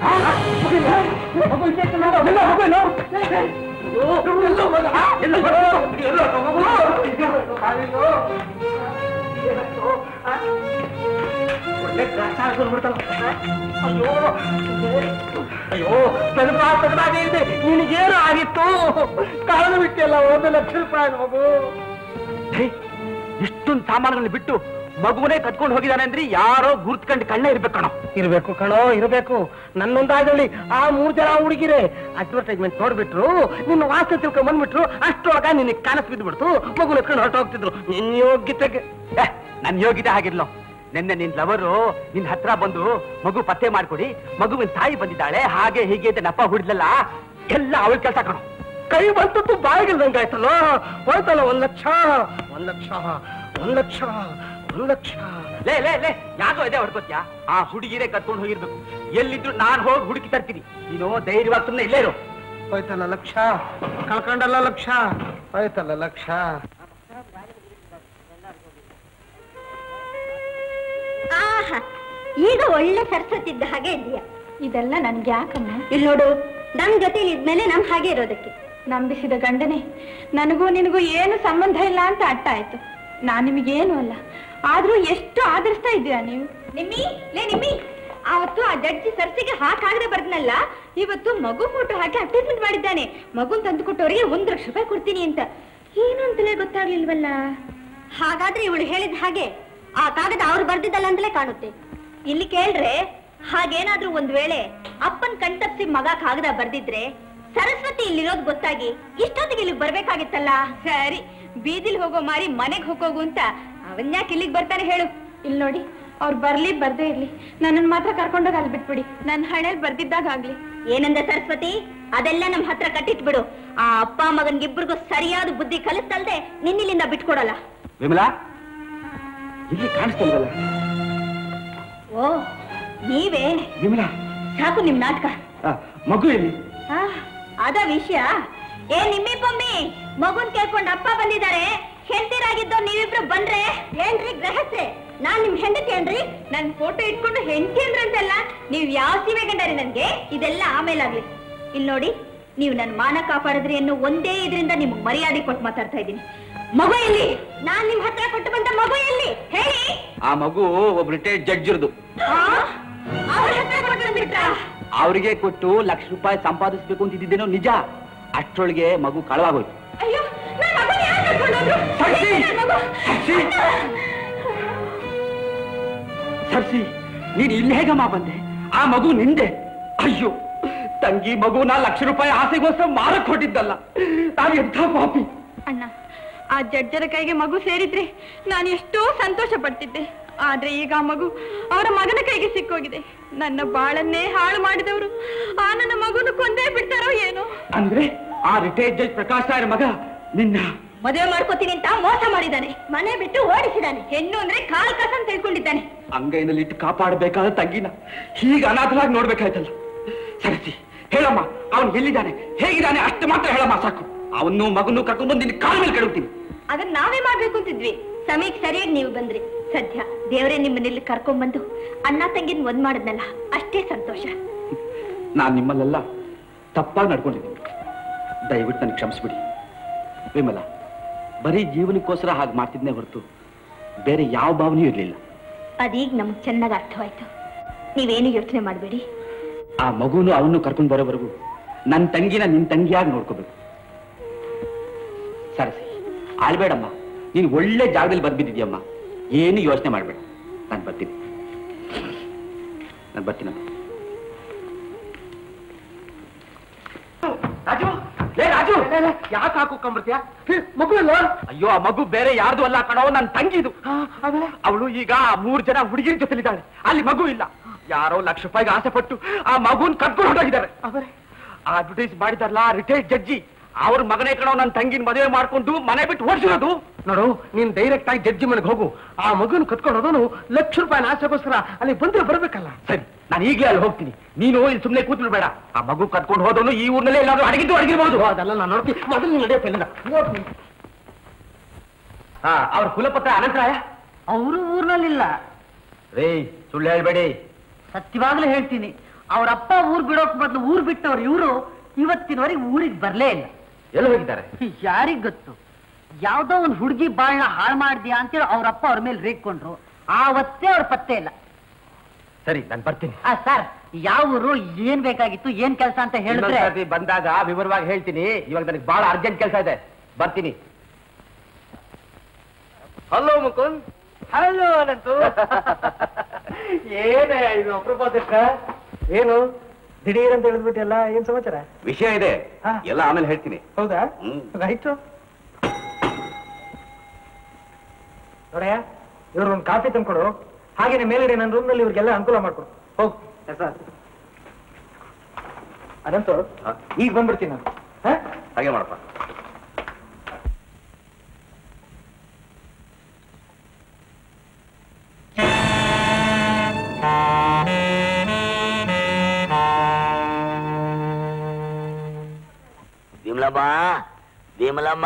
Speaker 2: ಅಯ್ಯೋ ಅಯ್ಯೋ ತಗದಾ ತಗದಾಗೆ ಇದೆ ನಿನಗೇನು ಆಗಿತ್ತು ಕಾರಣ ಬಿಟ್ಟಿಲ್ಲ ಒಂದು ಲಕ್ಷ ರೂಪಾಯಿ ಮಗು
Speaker 3: ಇಷ್ಟೊಂದು ಸಾಮಾನುಗಳನ್ನ ಬಿಟ್ಟು ಮಗುವನೇ ಕತ್ಕೊಂಡು ಹೋಗಿದ್ದಾನೆ ಅಂದ್ರೆ ಯಾರೋ ಗುರ್ತ್ಕೊಂಡು ಕಣ್ಣ ಇರ್ಬೇಕು ಕಣೋ
Speaker 2: ಇರ್ಬೇಕು ಕಣೋ ಇರ್ಬೇಕು ನನ್ನೊಂದಾಗಲಿ ಆ ಮೂರ್ ಜನ ಹುಡುಗಿರೆ ಅಡ್ವರ್ಟೈಸ್ಮೆಂಟ್ ನೋಡ್ಬಿಟ್ರು ನಿನ್ನ ವಾಸ್ತು ತಿಳ್ಕೊಂಡ್ ಬಂದ್ಬಿಟ್ರು ಅಷ್ಟೊಳಗ ನಿನಗೆ ಕನಸು ಬಿದ್ದುಬಿಡ್ತು ಮಗು ಎತ್ಕೊಂಡು ಹೊರಟೋಗ್ತಿದ್ರು ನಿನ್ನ ಯೋಗ್ಯತೆಗೆ
Speaker 3: ಏ, ನನ್ ಯೋಗ್ಯತೆ ಆಗಿರ್ಲೋ ನಿನ್ನೆ ನಿನ್ ಲವರು ನಿನ್ ಹತ್ರ ಬಂದು ಮಗು ಪತ್ತೆ ಮಾಡ್ಕೊಡಿ ಮಗುವಿನ ತಾಯಿ ಬಂದಿದ್ದಾಳೆ ಹಾಗೆ ಹೀಗೆ ಅಂತ ನಪ್ಪ ಹುಡಿದ್ಲಲ್ಲ ಎಲ್ಲ ಅವಳ ಕೆಲಸ ಕಣೋ
Speaker 2: ಕೈ ಬಂತದ್ದು ಬಾಯಿಗಿಲ್ದಂಗೆ ಆಯ್ತಲ್ಲ ಹೋಯ್ತಲ್ಲ ಒಂದ್ ಲಕ್ಷ ಒಂದ್ ಲಕ್ಷ ಒಂದ್ ಲಕ್ಷ ಒಂದ್ ಲಕ್ಷ
Speaker 3: ಲೇ ಲೇ ಲೇ ಯಾಕೋ ಇದೆ ಹೊಡ್ಕೋತ್ಯಾ ಆ ಹುಡುಗಿರೇ ಕರ್ಕೊಂಡು ಹೋಗಿರ್ಬೇಕು ಎಲ್ಲಿದ್ರು ನಾನ್ ಹೋಗಿ ಹುಡುಕಿ ತರ್ತೀನಿ ನೀನು ಧೈರ್ಯವಾಗಿ ಸುಮ್ಮನೆ ಇಲ್ಲೇ ಇರು
Speaker 2: ಹೋಯ್ತಲ್ಲ ಲಕ್ಷ ಕಳ್ಕೊಂಡಲ್ಲ ಲಕ್ಷ ಹೋಯ್ತಲ್ಲ ಲಕ್ಷ
Speaker 1: ಆಹಾ ಈಗ ಒಳ್ಳೆ ಸರಸ್ವತಿದ್ದ ಹಾಗೆ ಇದೆಯಾ
Speaker 9: ಇದೆಲ್ಲ ನನ್ಗೆ ಯಾಕಮ್ಮ
Speaker 1: ಇಲ್ಲಿ ನೋಡು ನಮ್ ಜೊತೆಲಿ ಇದ್ಮೇಲೆ ನಮ್ ಹಾಗೆ ಇರೋದಕ್ಕೆ
Speaker 9: ನಂಬಿಸಿದ ಗಂಡನೆ ನನಗೂ ನಿನಗೂ ಏನು ಸಂಬಂಧ ಇಲ್ಲ ಅಂತ ಅಟ್ಟ ಆಯ್ತು ನಾನ್ ನಿಮಗೇನು ಅಲ್ಲ ಆದ್ರೂ ಎಷ್ಟು ಆದರಿಸ್ತಾ ಇದ್ದೀರಾ ನೀವು
Speaker 1: ನಿಮ್ಮಿ ಲೇ ನಿಮ್ಮಿ ಅವತ್ತು ಆ ಜಡ್ಜಿ ಸರ್ಸಿಗೆ ಹಾಕಾಗದೆ ಬರ್ದ್ನಲ್ಲ ಇವತ್ತು ಮಗು ಫೋಟೋ ಹಾಕಿ ಅಡ್ವರ್ಟೈಸ್ಮೆಂಟ್ ಮಾಡಿದ್ದಾನೆ ಮಗುನ್ ತಂದು ಕೊಟ್ಟವರಿಗೆ ಒಂದ್ ಲಕ್ಷ ರೂಪಾಯಿ ಕೊಡ್ತೀನಿ ಅಂತ ಏನು ಅಂತಲೇ ಗೊತ್ತಾಗ್ಲಿಲ್ವಲ್ಲ ಹಾಗಾದ್ರೆ ಇವಳು ಹೇಳಿದ ಹಾಗೆ ಆ ಕಾಗದ ಅವ್ರು ಬರ್ದಿದ್ದಲ್ಲ ಅಂತಲೇ ಕಾಣುತ್ತೆ ಇಲ್ಲಿ ಕೇಳ್ರೆ ಹಾಗೇನಾದ್ರೂ ಒಂದ್ ವೇಳೆ ಅಪ್ಪನ್ ಕಣ್ತಪ್ಸಿ ಮಗ ಕಾಗದ ಬರ್ದಿದ್ರೆ ಸರಸ್ವತಿ ಇಲ್ಲಿರೋದ್ ಗೊತ್ತಾಗಿ ಇಷ್ಟೊತ್ತಿಗೆ ಇಲ್ಲಿಗೆ ಬರ್ಬೇಕಾಗಿತ್ತಲ್ಲ ಸರಿ ಬೀದಿಲ್ ಹೋಗೋ ಮಾರಿ ಮನೆಗ್ ಹೋಗೋಗು ಅಂತ ಅವನ್ಯಾಕೆ ಇಲ್ಲಿಗೆ ಬರ್ತಾನೆ ಹೇಳು
Speaker 9: ಇಲ್ಲಿ ನೋಡಿ ಅವ್ರು ಬರ್ಲಿ ಬರ್ದೇ ಇರ್ಲಿ ನನ್ನನ್ ಮಾತ್ರ ಕರ್ಕೊಂಡೋಗಿ ಅಲ್ಲಿ ಬಿಟ್ಬಿಡಿ ನನ್ನ ಹಣೆಲ್ ಬರ್ದಿದ್ದಾಗ ಆಗ್ಲಿ
Speaker 1: ಏನಂದ ಸರಸ್ವತಿ ಅದೆಲ್ಲ ನಮ್ ಹತ್ರ ಕಟ್ಟಿಟ್ಬಿಡು ಆ ಅಪ್ಪ ಮಗನ್ಗಿಬ್ರಿಗೂ ಸರಿಯಾದ ಬುದ್ಧಿ ಕಲಿಸ್ತಲ್ದೆ ನಿನ್ನಿಲ್ಲಿಂದ ಬಿಟ್ಕೊಡಲ್ಲ
Speaker 3: ವಿಮಲಾ ಇಲ್ಲಿ ಕಾಣಿಸ್ತಲ್ವಲ್ಲ
Speaker 1: ಓ ನೀವೇ
Speaker 3: ವಿಮಲಾ
Speaker 1: ಸಾಕು ನಿಮ್ ನಾಟಕ
Speaker 3: ಆ, ಮಗು ಎಲ್ಲಿ
Speaker 1: ಆ, ಅದ ವಿಷಯ ಏ ನಿಮ್ಮಿ ಪಮ್ಮಿ ಮಗುನ್ ಕೇಳ್ಕೊಂಡ್ ಅಪ್ಪ ಬಂದಿದ್ದಾರೆ ಹೆಂಡತಿರಾಗಿದ್ದು ನೀವಿಬ್ರು ಬಂದ್ರೆ ಏನ್ರಿ ಗ್ರಹಸ್ರೆ ನಾನ್ ನಿಮ್ ಹೆಂಡತಿ ಏನ್ರಿ ನನ್ ಫೋಟೋ ಇಟ್ಕೊಂಡು ಹೆಂಡತಿ ಅಂದ್ರಂತಲ್ಲ ನೀವ್ ಯಾವ ಸೀಮೆ ಗಂಡರಿ ನನ್ಗೆ ಇದೆಲ್ಲ ಆಮೇಲಾಗ್ಲಿ ಇಲ್ಲಿ ನೋಡಿ ನೀವು ನನ್ ಮಾನ ಕಾಪಾಡಿದ್ರಿ ಅನ್ನೋ ಒಂದೇ ಇದರಿಂದ ನಿಮ್ಗ್ ಮರ್ಯಾದೆ ಕೊಟ್ಟು ಮಾತಾಡ್ತಾ ಇದ್ದೀನಿ ಮಗು ಎಲ್ಲಿ ನಾನ್ ನಿಮ್ ಹತ್ರ ಕೊಟ್ಟು ಬಂದ ಮಗು ಎಲ್ಲಿ ಹೇಳಿ
Speaker 3: ಆ ಮಗು ಒಬ್ಬ ರಿಟೈರ್ಡ್ ಜಡ್ಜ್ ಇರ್ದು
Speaker 1: ಆ? ಅವ್ರ ಹತ್ರ ಕೊಟ್ಟು ಬಂದ್ಬಿಟ್ರಾ?
Speaker 3: ಅವ್ರಿಗೆ ಕೊಟ್ಟು ಲಕ್ಷ ರೂಪಾಯಿ ಸಂಪಾದಿಸ್ಬೇಕು ಅಂತ ಇದ್ದಿದ್ದೇನೋ ನಿಜ ಅಷ್ಟ್ರೊಳಗೆ ಮಗು ಕಳವಾಗೋಯ್ತು
Speaker 1: ಅಯ್ಯೋ ನನ್ ಮಗನ್ ಯಾರ್ ಕರ್ಕೊಂಡ್ ಹೋದ್ರು?
Speaker 3: ಸಾಕ್ಷಿ!
Speaker 1: ನನ್ ಮಗು.
Speaker 3: ಸಾಕ್ಷಿ! ಸರ್ಸಿ ನೀನ್ ಇಲ್ಲಿ ಹೇಗಮ್ಮ ಬಂದೆ ಆ ಮಗು ನಿಂದೆ ಅಯ್ಯೋ ತಂಗಿ ಮಗುನ ಲಕ್ಷ ರೂಪಾಯಿ ಆಸೆಗೋಸ್ಕರ ಮಾರಕ್ ಹೊಟ್ಟಿದ್ದಲ್ಲ ನಾನು ಎಂಥ ಪಾಪಿ
Speaker 9: ಅಣ್ಣ ಆ ಜಡ್ಜರ ಕೈಗೆ ಮಗು ಸೇರಿದ್ರೆ ನಾನು ಎಷ್ಟೋ ಸಂತೋಷ ಪಡ್ತಿದ್ದೆ ಆದ್ರೆ ಈಗ ಆ ಮಗು ಅವರ ಮಗನ ಕೈಗೆ ಸಿಕ್ಕೋಗಿದೆ ನನ್ನ ಬಾಳನ್ನೇ ಹಾಳು ಮಾಡಿದವರು ಆ ನನ್ನ ಮಗುನ ಕೊಂದೇ ಬಿಡ್ತಾರೋ ಏನೋ
Speaker 3: ಅಂದ್ರೆ ಆ ರಿಟೈರ್ಡ್ ಜಡ್ಜ್ ಪ್ರಕಾಶ್ ರಾಯರ ಮಗ ನಿನ್ನ
Speaker 1: ಮದುವೆ ಮಾಡ್ಕೋತೀನಿ ಅಂತ ಮೋಸ ಮಾಡಿದ್ದಾನೆ ಮನೆ ಬಿಟ್ಟು ಓಡಿಸಿದಾನೆ ಹೆಣ್ಣು ಅಂದ್ರೆ ಕಾಲ್ ಕಸ ಅಂತ ತಿಳ್ಕೊಂಡಿದ್ದಾನೆ
Speaker 3: ಅಂಗೈನಲ್ಲಿ ಇಟ್ಟು ಕಾಪಾಡಬೇಕಾದ ತಂಗಿನ ಹೀಗೆ ಅನಾಥರಾಗಿ ನೋಡ್ಬೇಕಾಯ್ತಲ್ಲ ಸರಸಿ ಹೇಳಮ್ಮ ಅವನು ಎಲ್ಲಿದ್ದಾನೆ ಹೇಗಿದ್ದಾನೆ ಅಷ್ಟು ಮಾತ್ರ ಹೇಳಮ್ಮ ಸಾಕು ಅವನು ಮಗನು ಕರ್ಕೊಂಡು ಬಂದು ನಿನ್ನ ಕಾಲ ಮೇಲೆ ಕೆಡುತ್ತೀನಿ
Speaker 1: ಅದನ್ನ ನಾವೇ ಮಾಡ್ಬೇಕು ಅಂತಿದ್ವಿ ಸಮಯಕ್ಕೆ ಸರಿಯಾಗಿ ನೀವು ಬಂದ್ರಿ ಸದ್ಯ ದೇವರೇ ನಿಮ್ಮನ್ನಿಲ್ಲಿ ಕರ್ಕೊಂಡ್ಬಂದು ಅಣ್ಣ ತಂಗಿನ ಒಂದ್ ಮಾಡದ್ನಲ್ಲ ಅಷ್ಟೇ ಸಂತೋಷ
Speaker 3: ನಾನು ನಿಮ್ಮಲ್ಲೆಲ್ಲ ತಪ್ಪಾಗಿ ನಡ್ಕೊಂಡಿದ್ದೀನಿ ದಯವಿಟ್ಟು ನನಗೆ ಕ್ಷಮಿಸ್ಬಿಡಿ ವಿಮಲ ಬರೀ ಜೀವನಕ್ಕೋಸ್ಕರ ಹಾಗೆ ಮಾಡ್ತಿದ್ನೇ ಹೊರತು ಬೇರೆ ಯಾವ ಭಾವನೆಯೂ ಇರಲಿಲ್ಲ
Speaker 1: ಅದೀಗ ನಮಗ್ ಚೆನ್ನಾಗಿ ಅರ್ಥವಾಯ್ತು ನೀವೇನು ಯೋಚನೆ ಮಾಡಬೇಡಿ
Speaker 3: ಆ ಮಗುನು ಅವನು ಕರ್ಕೊಂಡು ಬರೋವರೆಗೂ ನನ್ನ ತಂಗಿನ ನಿನ್ ತಂಗಿಯಾಗಿ ನೋಡ್ಕೋಬೇಕು ಸರಸಿ ಆಳ್ಬೇಡಮ್ಮ ನೀನು ಒಳ್ಳೆ ಜಾಗದಲ್ಲಿ ಬಂದ್ಬಿಟ್ಟಿದ್ಯಮ್ಮ ಏನು ಯೋಚನೆ ಮಾಡಬೇಡ ನಾನು ಬರ್ತೀನಿ ನಾನು ಬರ್ತೀನಮ್ಮ ರಾಜು ಲೇ ರಾಜು
Speaker 2: ಯಾಕೆ ಹಾಕೋಕೊಂಬರ್ತೀಯ ಮಗು ಇಲ್ಲ
Speaker 3: ಅಯ್ಯೋ ಆ ಮಗು ಬೇರೆ ಯಾರ್ದು ಅಲ್ಲ ಕಣೋ ನನ್ನ ತಂಗಿದು ಅವಳು ಈಗ ಆ ಮೂರ್ ಜನ ಹುಡುಗಿರ ಜೊತೆಲಿದ್ದಾಳೆ ಅಲ್ಲಿ ಮಗು ಇಲ್ಲ ಯಾರೋ ಲಕ್ಷ ರೂಪಾಯಿಗೆ ಆಸೆ ಪಟ್ಟು ಆ ಮಗುನ್ ಕರ್ಕೊಂಡು ಹೊರಟೋಗಿದ್ದಾರೆ ಆ ಅಡ್ವರ್ಟೈಸ್ ಮಾಡಿದಾರಲ್ಲ ರಿಟೈರ್ಡ್ ಜಡ್ಜಿ ಅವ್ರ ಮಗನೇ ಕಣೋ ನನ್ನ ತಂಗಿನ ಮದುವೆ ಮಾಡ್ಕೊಂಡು ಮನೆ ಬಿಟ್ಟು ಓಡಿಸಿರೋದು
Speaker 2: ನೋಡು ನೀನ್ ಡೈರೆಕ್ಟ್ ಆಗಿ ಜಡ್ಜಿ ಮನೆಗೆ ಹೋಗು ಆ ಮಗುನ ಕತ್ಕೊಂಡು ಹೋದನು ಲಕ್ಷ ರೂಪಾಯಿ ಆಸೆಗೋಸ್ಕರ ಅಲ್ಲಿ ಬಂದ್ರೆ ಬರ್ಬೇಕಲ್ಲ
Speaker 3: ಸರಿ ನಾನು ಈಗಲೇ ಅಲ್ಲಿ ಹೋಗ್ತೀನಿ ನೀನು ಇಲ್ಲಿ ಸುಮ್ಮನೆ ಕೂತ್ಬಿಡು ಬೇಡ ಆ ಮಗು ಕರ್ಕೊಂಡು ಹೋದವನು ಈ ಊರ್ನಲ್ಲೇ ಎಲ್ಲಾದ್ರೂ ಅಡಗಿದ್ದು ಅಡಗಿರ್ಬೋದು
Speaker 2: ಅದೆಲ್ಲ ನಾನು ನೋಡ್ತೀನಿ ಮೊದಲು ನೀನು ನಡೆಯಪ್ಪ ಇಲ್ಲಿಂದ. ನೋಡ್ತೀನಿ.
Speaker 3: ಹಾ ಅವ್ರ ಕುಲಪತ್ರ ಅನಂತರಾಯ
Speaker 10: ಅವರು ಊರ್ನಲ್ಲಿಲ್ಲ
Speaker 3: ರೇ ಸುಳ್ಳು ಹೇಳ್ಬೇಡಿ
Speaker 10: ಸತ್ಯವಾಗ್ಲೂ ಹೇಳ್ತೀನಿ ಅವರಪ್ಪ ಊರ್ ಬಿಡೋಕ್ ಬದಲು ಊರ್ ಬಿಟ್ಟವ್ರು ಇವರು ಇವತ್ತಿನವರೆಗೆ ಊರಿಗೆ ಬರ್ಲೇ ಇಲ್ಲ
Speaker 3: ಎಲ್ಲಿ ಹೋಗಿದ್ದಾರೆ
Speaker 10: ಯಾರಿಗ್ ಗೊತ್ತು ಯಾವ್ದೋ ಒಂದು ಹುಡುಗಿ ಬಾಳ್ನ ಹಾಳು ಮಾಡ್ದ್ಯಾ ಅಂತೇಳಿ ಅವ್ರಪ್ಪ ಅವ್ರ ಮೇಲೆ ರೇಗ್ಕೊಂಡ್ರು ಆವತ್ತೇ ಅವ್ರ ಪತ್ತೆ ಇಲ್ಲ
Speaker 3: ಸರಿ ನಾನು ಬರ್ತೀನಿ
Speaker 10: ಆ ಸರ್ ಯಾವ ಊರು ಏನ್ ಬೇಕಾಗಿತ್ತು ಏನ್ ಕೆಲಸ ಅಂತ ಹೇಳಿದ್ರೆ
Speaker 3: ಇನ್ನೊಂದ್ಸರ್ತಿ ಬಂದಾಗ ವಿವರವಾಗಿ ಹೇಳ್ತೀನಿ ಇವಾಗ ನನಗೆ ಬಹಳ ಅರ್ಜೆಂಟ್ ಕೆಲಸ ಇದೆ ಬರ್ತೀನಿ
Speaker 2: ಹಲೋ ಮುಕುಂದ್ ಹಲೋ ಅನಂತು ಏನೇ ಇದು ಅಪ್ರಪಾದಕ್ಕ ಏನು ದಿಢೀರ್ ಅಂತ ಹೇಳಿದ್ಬಿಟ್ಟೆಲ್ಲ ಏನ್ ಸಮಾಚಾರ
Speaker 3: ವಿಷಯ ಇದೆ
Speaker 2: ಹಾ.
Speaker 3: ಎಲ್ಲ ಆಮೇಲೆ ಹೇಳ್ತೀನಿ
Speaker 2: ಹೌದಾ
Speaker 3: ಹ್ಮ್.
Speaker 2: ರೈಟು ನೋಡಯ್ಯ ಇವ್ರು ಒಂದು ಕಾಫಿ ತಂದ್ಕೊಡು ಹಾಗೇನೆ ಮೇಲ್ಗಡೆ ನನ್ನ ರೂಮ್ನಲ್ಲಿ ಇವ್ರಿಗೆಲ್ಲ ಅನುಕೂಲ ಮಾಡ್ಕೊಡು ಹೋಗು ಸರ್ ಅದಂತು
Speaker 3: ಹಾ.
Speaker 2: ಈಗ ಬಂದ್ಬಿಡ್ತೀನಿ ನಾನು ಹಾ
Speaker 3: ಹಾಗೆ ಮಾಡಪ್ಪ
Speaker 13: ವಿಮಲಮ್ಮ ವಿಮಲಮ್ಮ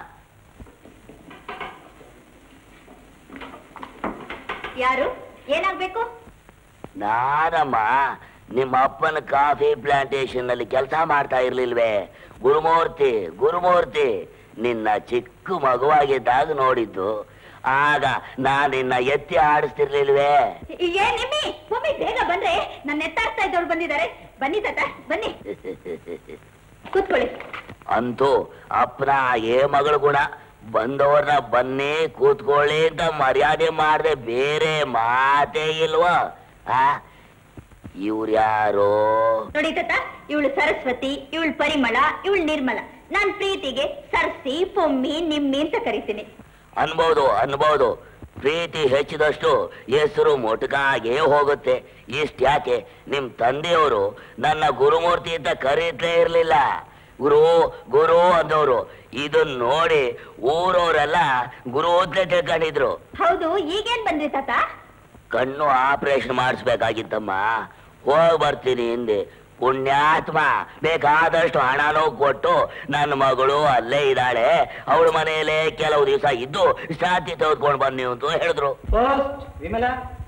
Speaker 1: ಯಾರು ಏನಾಗ್ಬೇಕು
Speaker 13: ನಾನಮ್ಮ ನಿಮ್ಮ ಅಪ್ಪನ ಕಾಫಿ ಪ್ಲಾಂಟೇಶನ್ ನಲ್ಲಿ ಕೆಲಸ ಮಾಡ್ತಾ ಇರ್ಲಿಲ್ವೇ ಗುರುಮೂರ್ತಿ ಗುರುಮೂರ್ತಿ ನಿನ್ನ ಚಿಕ್ಕ ಮಗುವಾಗಿದ್ದಾಗ ನೋಡಿದ್ದು ಆಗ ನಾನು ನಿನ್ನ ಎತ್ತಿ ಆಡಿಸ್ತಿರ್ಲಿಲ್ವೇ
Speaker 1: ಏನ್ ನಿಮ್ಮಿ ಭೂಮಿ ಬೇಗ ಬಂದ್ರೆ ನನ್ನ ಎತ್ತಾಡ್ತಾ ಇದ್ದವ್ರು ಬಂದಿದ್ದಾರೆ ಬನ್ನಿ ತಾತ ಬನ್ನಿ ಕೂತ್ಕೊಳ್ಳಿ
Speaker 13: ಅಂತೂ ಅಪ್ಪನ ಏ ಮಗಳ ಗುಣ ಬಂದವ್ರನ್ನ ಬನ್ನಿ ಕೂತ್ಕೊಳ್ಳಿ ಅಂತ ಮರ್ಯಾದೆ ಮಾಡದೆ ಬೇರೆ ಮಾತೇ ಇಲ್ವಾ ಆ ಇವ್ರ್ಯಾರೋ
Speaker 1: ನೋಡಿ ತಾತ ಇವಳು ಸರಸ್ವತಿ ಇವಳು ಪರಿಮಳ ಇವಳು ನಿರ್ಮಲ ನಾನ್ ಪ್ರೀತಿಗೆ ಸರ್ಸಿ ಪೊಮ್ಮಿ ನಿಮ್ಮಿ ಅಂತ ಕರಿತೀನಿ
Speaker 13: ಅನ್ಬೋದು ಅನ್ಬೋದು ಪ್ರೀತಿ ಹೆಚ್ಚಿದಷ್ಟು ಹೆಸರು ಮೊಟಕಾಗೇ ಹೋಗುತ್ತೆ ಇಷ್ಟ್ಯಾಕೆ ನಿಮ್ ತಂದೆಯವರು ನನ್ನ ಗುರುಮೂರ್ತಿ ಅಂತ ಕರೀತಲೇ ಇರ್ಲಿಲ್ಲ ಗುರು ಗುರು ಅಂದವರು ಇದನ್ನ ನೋಡಿ ಊರವರೆಲ್ಲ ಗುರು ಅಂತಲೇ ತಿಳ್ಕೊಂಡಿದ್ರು
Speaker 1: ಹೌದು ಈಗೇನ್ ಬಂದ್ರಿ ತಾತ
Speaker 13: ಕಣ್ಣು ಆಪರೇಷನ್ ಮಾಡಿಸ್ಬೇಕಾಗಿತ್ತಮ್ಮ ಹೋಗ್ ಬರ್ತೀನಿ ಹಿಂದೆ ಪುಣ್ಯಾತ್ಮ ಬೇಕಾದಷ್ಟು ಹಣನೂ ಕೊಟ್ಟು ನನ್ನ ಮಗಳು ಅಲ್ಲೇ ಇದ್ದಾಳೆ ಅವಳ ಮನೆಯಲ್ಲೇ ಕೆಲವು ದಿವಸ ಇದ್ದು ಶಾಂತಿ ತೆಗೆದುಕೊಂಡು ಬನ್ನಿ ಅಂತ ಹೇಳಿದ್ರು
Speaker 2: ಫಸ್ಟ್ ವಿಮಲ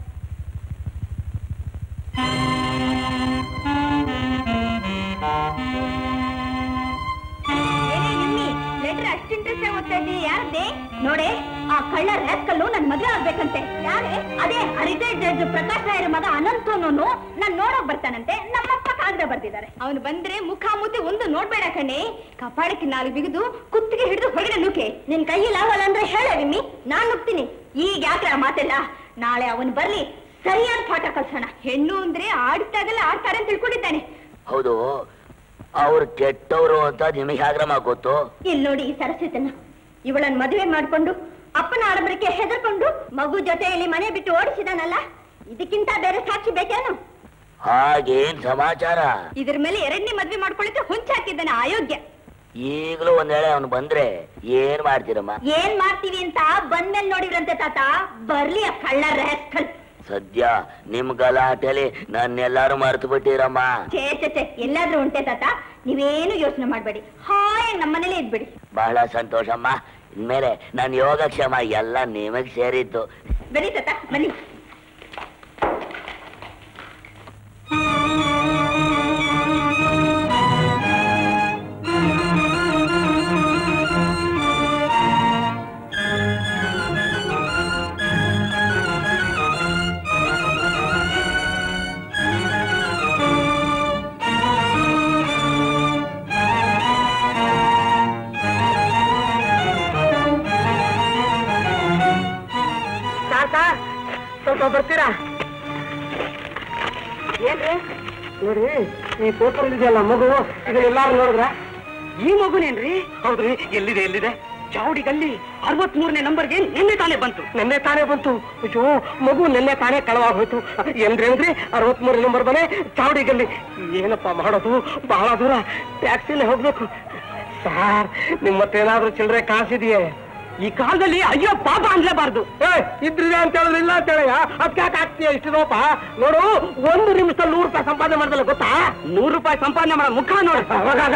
Speaker 1: ಏನೇ ನಿಮ್ಮಿ ಲೆಟರ್ ಅಷ್ಟು ಇಂಟ್ರೆಸ್ಟ್ ಓದ್ತಾ ಇದ್ದೀರಿ ಯಾರದ್ದೇ ನೋಡೆ ಆ ಕಳ್ಳ ರ್ಯಾಸ್ಕಲ್ಲು ನನ್ ಮದ್ವೆ ಆಗ್ಬೇಕಂತೆ ಯಾರೇ ಅದೇ ರಿಟೈರ್ಡ್ ಜಡ್ಜ್ ಪ್ರಕಾಶ್ ರಾಯರ ಮಗ ಅನಂತನು ನಾನ್ ನೋಡೋಕ್ ಬರ್ತಾನಂತೆ ನಮ್ಮಪ್ಪ ಕಾಗದ ಬರ್ತಿದ್ದಾರೆ ಅವನು ಬಂದ್ರೆ ಮುಖ ಮುತಿ ಒಂದು ನೋಡ್ಬೇಡ ಕಣೆ ಕಪಾಳಕ್ಕೆ ನಾಲ್ಕು ಬಿಗಿದು ಕುತ್ತಿಗೆ ಹಿಡಿದು ಹೊರಗಡೆ ನುಕೆ ನಿನ್ ಕೈಯಲ್ಲಿ ಆಗಲ್ಲ ಅಂದ್ರೆ ಹೇಳ ವಿಮ್ಮಿ ನಾನ್ ನುಗ್ತೀನಿ ಈಗ ಯಾಕ್ರ ಆ ಮಾತೆಲ್ಲ ನಾಳೆ ಅವನು ಬರ್ಲಿ ಸರಿಯಾದ ಪಾಠ ಕಲ್ಸೋಣ ಹೆಣ್ಣು ಅಂದ್ರೆ ಆಡ್ತಾಗಲ್ಲ ಆಡ್ತಾರೆ ಅಂತ ತಿಳ್ಕೊಂಡಿದ್ದಾನೆ
Speaker 13: ಹೌದು ಅವ್ರು ಕೆಟ್ಟವರು ಅಂತ ನಿಮಗೆ ಆಗ್ರಮ ಗೊತ್ತು
Speaker 1: ಇಲ್ಲಿ ನೋಡಿ ಈ ಸರಸ್ವತನ ಇವಳನ್ನ ಮದುವೆ ಮಾಡ್ಕೊಂಡು ಅಪ್ಪನ ಆಡಂಬರಕ್ಕೆ ಹೆದರ್ಕೊಂಡು ಮಗು ಜೊತೆಯಲ್ಲಿ ಮನೆ ಬಿಟ್ಟು ಓಡಿಸಿದಾನಲ್ಲ ಇದಕ್ಕಿಂತ ಬೇರೆ ಸಾಕ್ಷಿ ಬೇಕೇನು
Speaker 13: ಹಾಗೇನ್ ಸಮಾಚಾರ
Speaker 1: ಇದ್ರ ಮೇಲೆ ಎರಡನೇ ಮದ್ವೆ ಮಾಡ್ಕೊಳ್ಳಿಕ್ಕೆ ಹುಂಚ ಹಾಕಿದ್ದಾನೆ ಅಯೋಗ್ಯ
Speaker 13: ಈಗಲೂ ಒಂದ್ ವೇಳೆ ಅವನು ಬಂದ್ರೆ ಏನ್ ಮಾಡ್ತೀರಮ್ಮ
Speaker 1: ಏನ್ ಮಾಡ್ತೀವಿ ಅಂತ ಬಂದ್ಮೇಲೆ ನೋಡಿವ್ರಂತೆ ತಾತ ಬರ್ಲಿ ಆ ಕಳ್ಳ ರ್ಯಾಸ್ಕಲ್
Speaker 13: ಸದ್ಯ ನಿಮ್ ಗಲಾಟೆಲಿ ನನ್ನೆಲ್ಲಾರು ಮರ್ತು ಬಿಟ್ಟಿರಮ್ಮ
Speaker 1: ಛೇ ಛೇ ಛೇ ಎಲ್ಲಾದ್ರೂ ಉಂಟೆ ತಾತ ನೀವೇನು ಯೋಚನೆ ಮಾಡ್ಬೇಡಿ ಹಾಯ್ ನಮ್ಮನೇಲೆ ಇದ್ಬಿಡಿ
Speaker 13: ಬಹಳ ಸಂತೋಷಮ್ಮ ಇನ್ಮೇಲೆ ನನ್ನ ಯೋಗಕ್ಷೇಮ ಎಲ್ಲ ನಿಮಗ್ ಸೇರಿದ್ದು
Speaker 1: ಬನ್ನಿ ತಾತ ಬನ್ನಿ
Speaker 2: ಸಾರ್ ಸಾರ್ ಸ್ವಲ್ಪ ಬರ್ತೀರಾ ಏನ್ರಿ ನೋಡಿ ಈ ಪೇಪರ್ ಇದೆಯಲ್ಲ ಮಗು ಇದು ಎಲ್ಲಾರು ನೋಡಿದ್ರ ಈ ಮಗುನೇನ್ರಿ ಹೌದ್ರಿ ಎಲ್ಲಿದೆ ಎಲ್ಲಿದೆ ಚಾವಡಿಗಲ್ಲಿ ಅರವತ್ ಮೂರನೇ ನಂಬರ್ಗೆ ನಿನ್ನೆ ತಾನೇ ಬಂತು ನಿನ್ನೆ ತಾನೇ ಬಂತು ಅಯ್ಯೋ ಮಗು ನಿನ್ನೆ ತಾನೇ ಕಳವಾಗಿ ಹೋಯ್ತು ಏನ್ರಿ ಏನ್ರಿ ಅರವತ್ ಮೂರನೇ ನಂಬರ್ ಬನೆ ಚಾವಡಿಗಲ್ಲಿ ಏನಪ್ಪ ಮಾಡೋದು ಬಹಳ ದೂರ ಟ್ಯಾಕ್ಸಿಲಿ ಹೋಗ್ಬೇಕು ಸಾರ್ ನಿಮ್ಮ ಹತ್ರ ಏನಾದ್ರೂ ಚಿಲ್ಲರೆ ಕಾಸಿದೆಯೇ ಈ ಕಾಲದಲ್ಲಿ ಅಯ್ಯೋ ಪಾಪ ಅನ್ಲೇಬಾರ್ದು ಇದ್ರಿದೆ ಅಂತ ಹೇಳಿದ್ರೆ ಇಲ್ಲ ಅಂತ ಹೇಳಯ್ಯ ಅದಕ್ಕೆ ಯಾಕೆ ಆಗ್ತೀಯ ಇಷ್ಟು ಲೋಪ ನೋಡು ಒಂದು ನಿಮಿಷದಲ್ಲಿ ನೂರು ರೂಪಾಯಿ ಸಂಪಾದನೆ ಮಾಡ್ದಲ್ಲ ಗೊತ್ತಾ ನೂರು ರೂಪಾಯಿ ಸಂಪಾದನೆ ಮಾಡೋ ಮುಖ ನೋಡು ಅವಾಗ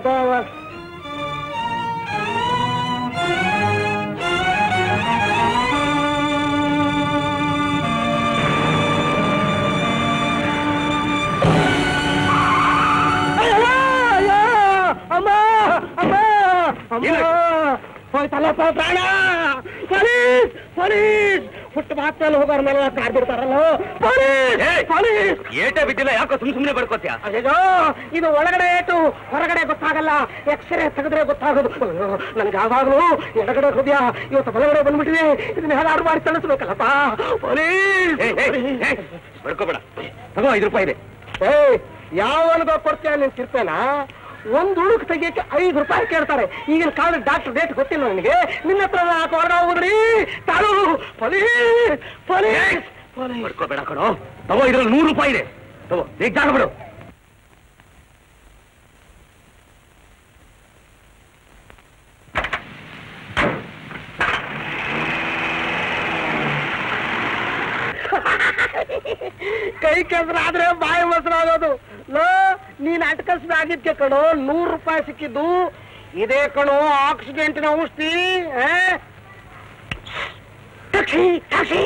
Speaker 2: ಅಮ್ಮ ಅಮ್ಮ ಅಮ್ಮ ಹೋಯ್ತಲ್ಲಪ್ಪ ಪ್ರಾಣ ಪೊಲೀಸ್ ಪೊಲೀಸ್ ಹುಟ್ಟು ಮಾತಲ್ಲಿ ಹೋಗೋರ್ ಮೇಲೆ ಕಾರ್ ಬಿಡ್ತಾರಲ್ಲ ಪೊಲೀಸ್ ಪೊಲೀಸ್
Speaker 3: ಏಟೇ ಬಿದ್ದಿಲ್ಲ ಯಾಕೋ ಸುಮ್ ಸುಮ್ನೆ ಬಡ್ಕೋತ್ಯಾ
Speaker 2: ಅಯ್ಯೋ ಇದು ಒಳಗಡೆ ಏಟು ಹೊರಗಡೆ ಗೊತ್ತಾಗಲ್ಲ ಎಕ್ಸ್ರೇ ತೆಗೆದ್ರೆ ಗೊತ್ತಾಗೋದು ನನ್ಗೆ ಯಾವಾಗಲೂ ಎಡಗಡೆ ಹೃದಯ ಇವತ್ತು ಬಲಗಡೆ ಬಂದ್ಬಿಟ್ಟಿದೆ ಇದನ್ನ ಹೇಗಾದ್ರು ಮಾಡಿ ತಿಳಿಸ್ಬೇಕಲ್ಲಪ್ಪ ಪೊಲೀಸ್
Speaker 3: ಬಡ್ಕೋಬೇಡ ತಗೋ ಐದು ರೂಪಾಯಿ ಇದೆ
Speaker 2: ಏ ಯಾವನಿಗೋ ಕೊಡ್ತೀಯ ನೀನ್ ತಿರ್ಪೇನ ಒಂದ್ ಉಳುಕ್ ತೆಗಿಯಕ್ಕೆ ಐದು ರೂಪಾಯಿ ಕೇಳ್ತಾರೆ ಈಗಿನ ಕಾಲದ ಡಾಕ್ಟರ್ ರೇಟ್ ಗೊತ್ತಿಲ್ಲ ನನಗೆ ನಿನ್ನ ಹತ್ರ ನಾಲ್ಕು ಹೊರಗ ಹೋಗುದ್ರಿ ತಾಳು ಪೊಲೀಸ್ ಪೊಲೀಸ್ ಪೊಲೀಸ್
Speaker 3: ಬಡ್ಕೋಬೇಡ ಕಣೋ ತಗೋ ಇದ್ರಲ್ಲಿ ನೂರು ರೂಪಾಯಿ ಇದೆ ತಗೋ ಬೇಗ ಜಾಗ ಬಿಡು
Speaker 2: ಕೈ ಕೆಸರಾದ್ರೆ ಬಾಯಿ ಮೊಸರಾಗೋದು ಲೋ ನೀನ್ ಅಟ್ಕಲ್ಸ್ದಾಗಿದ್ಕೆ ಕಣೋ ನೂರು ರೂಪಾಯಿ ಸಿಕ್ಕಿದ್ದು ಇದೇ ಕಣೋ ಆಕ್ಸಿಡೆಂಟ್ನ ಔಷಧಿ ಆ? ಟ್ಯಾಕ್ಸಿ ಟ್ಯಾಕ್ಸಿ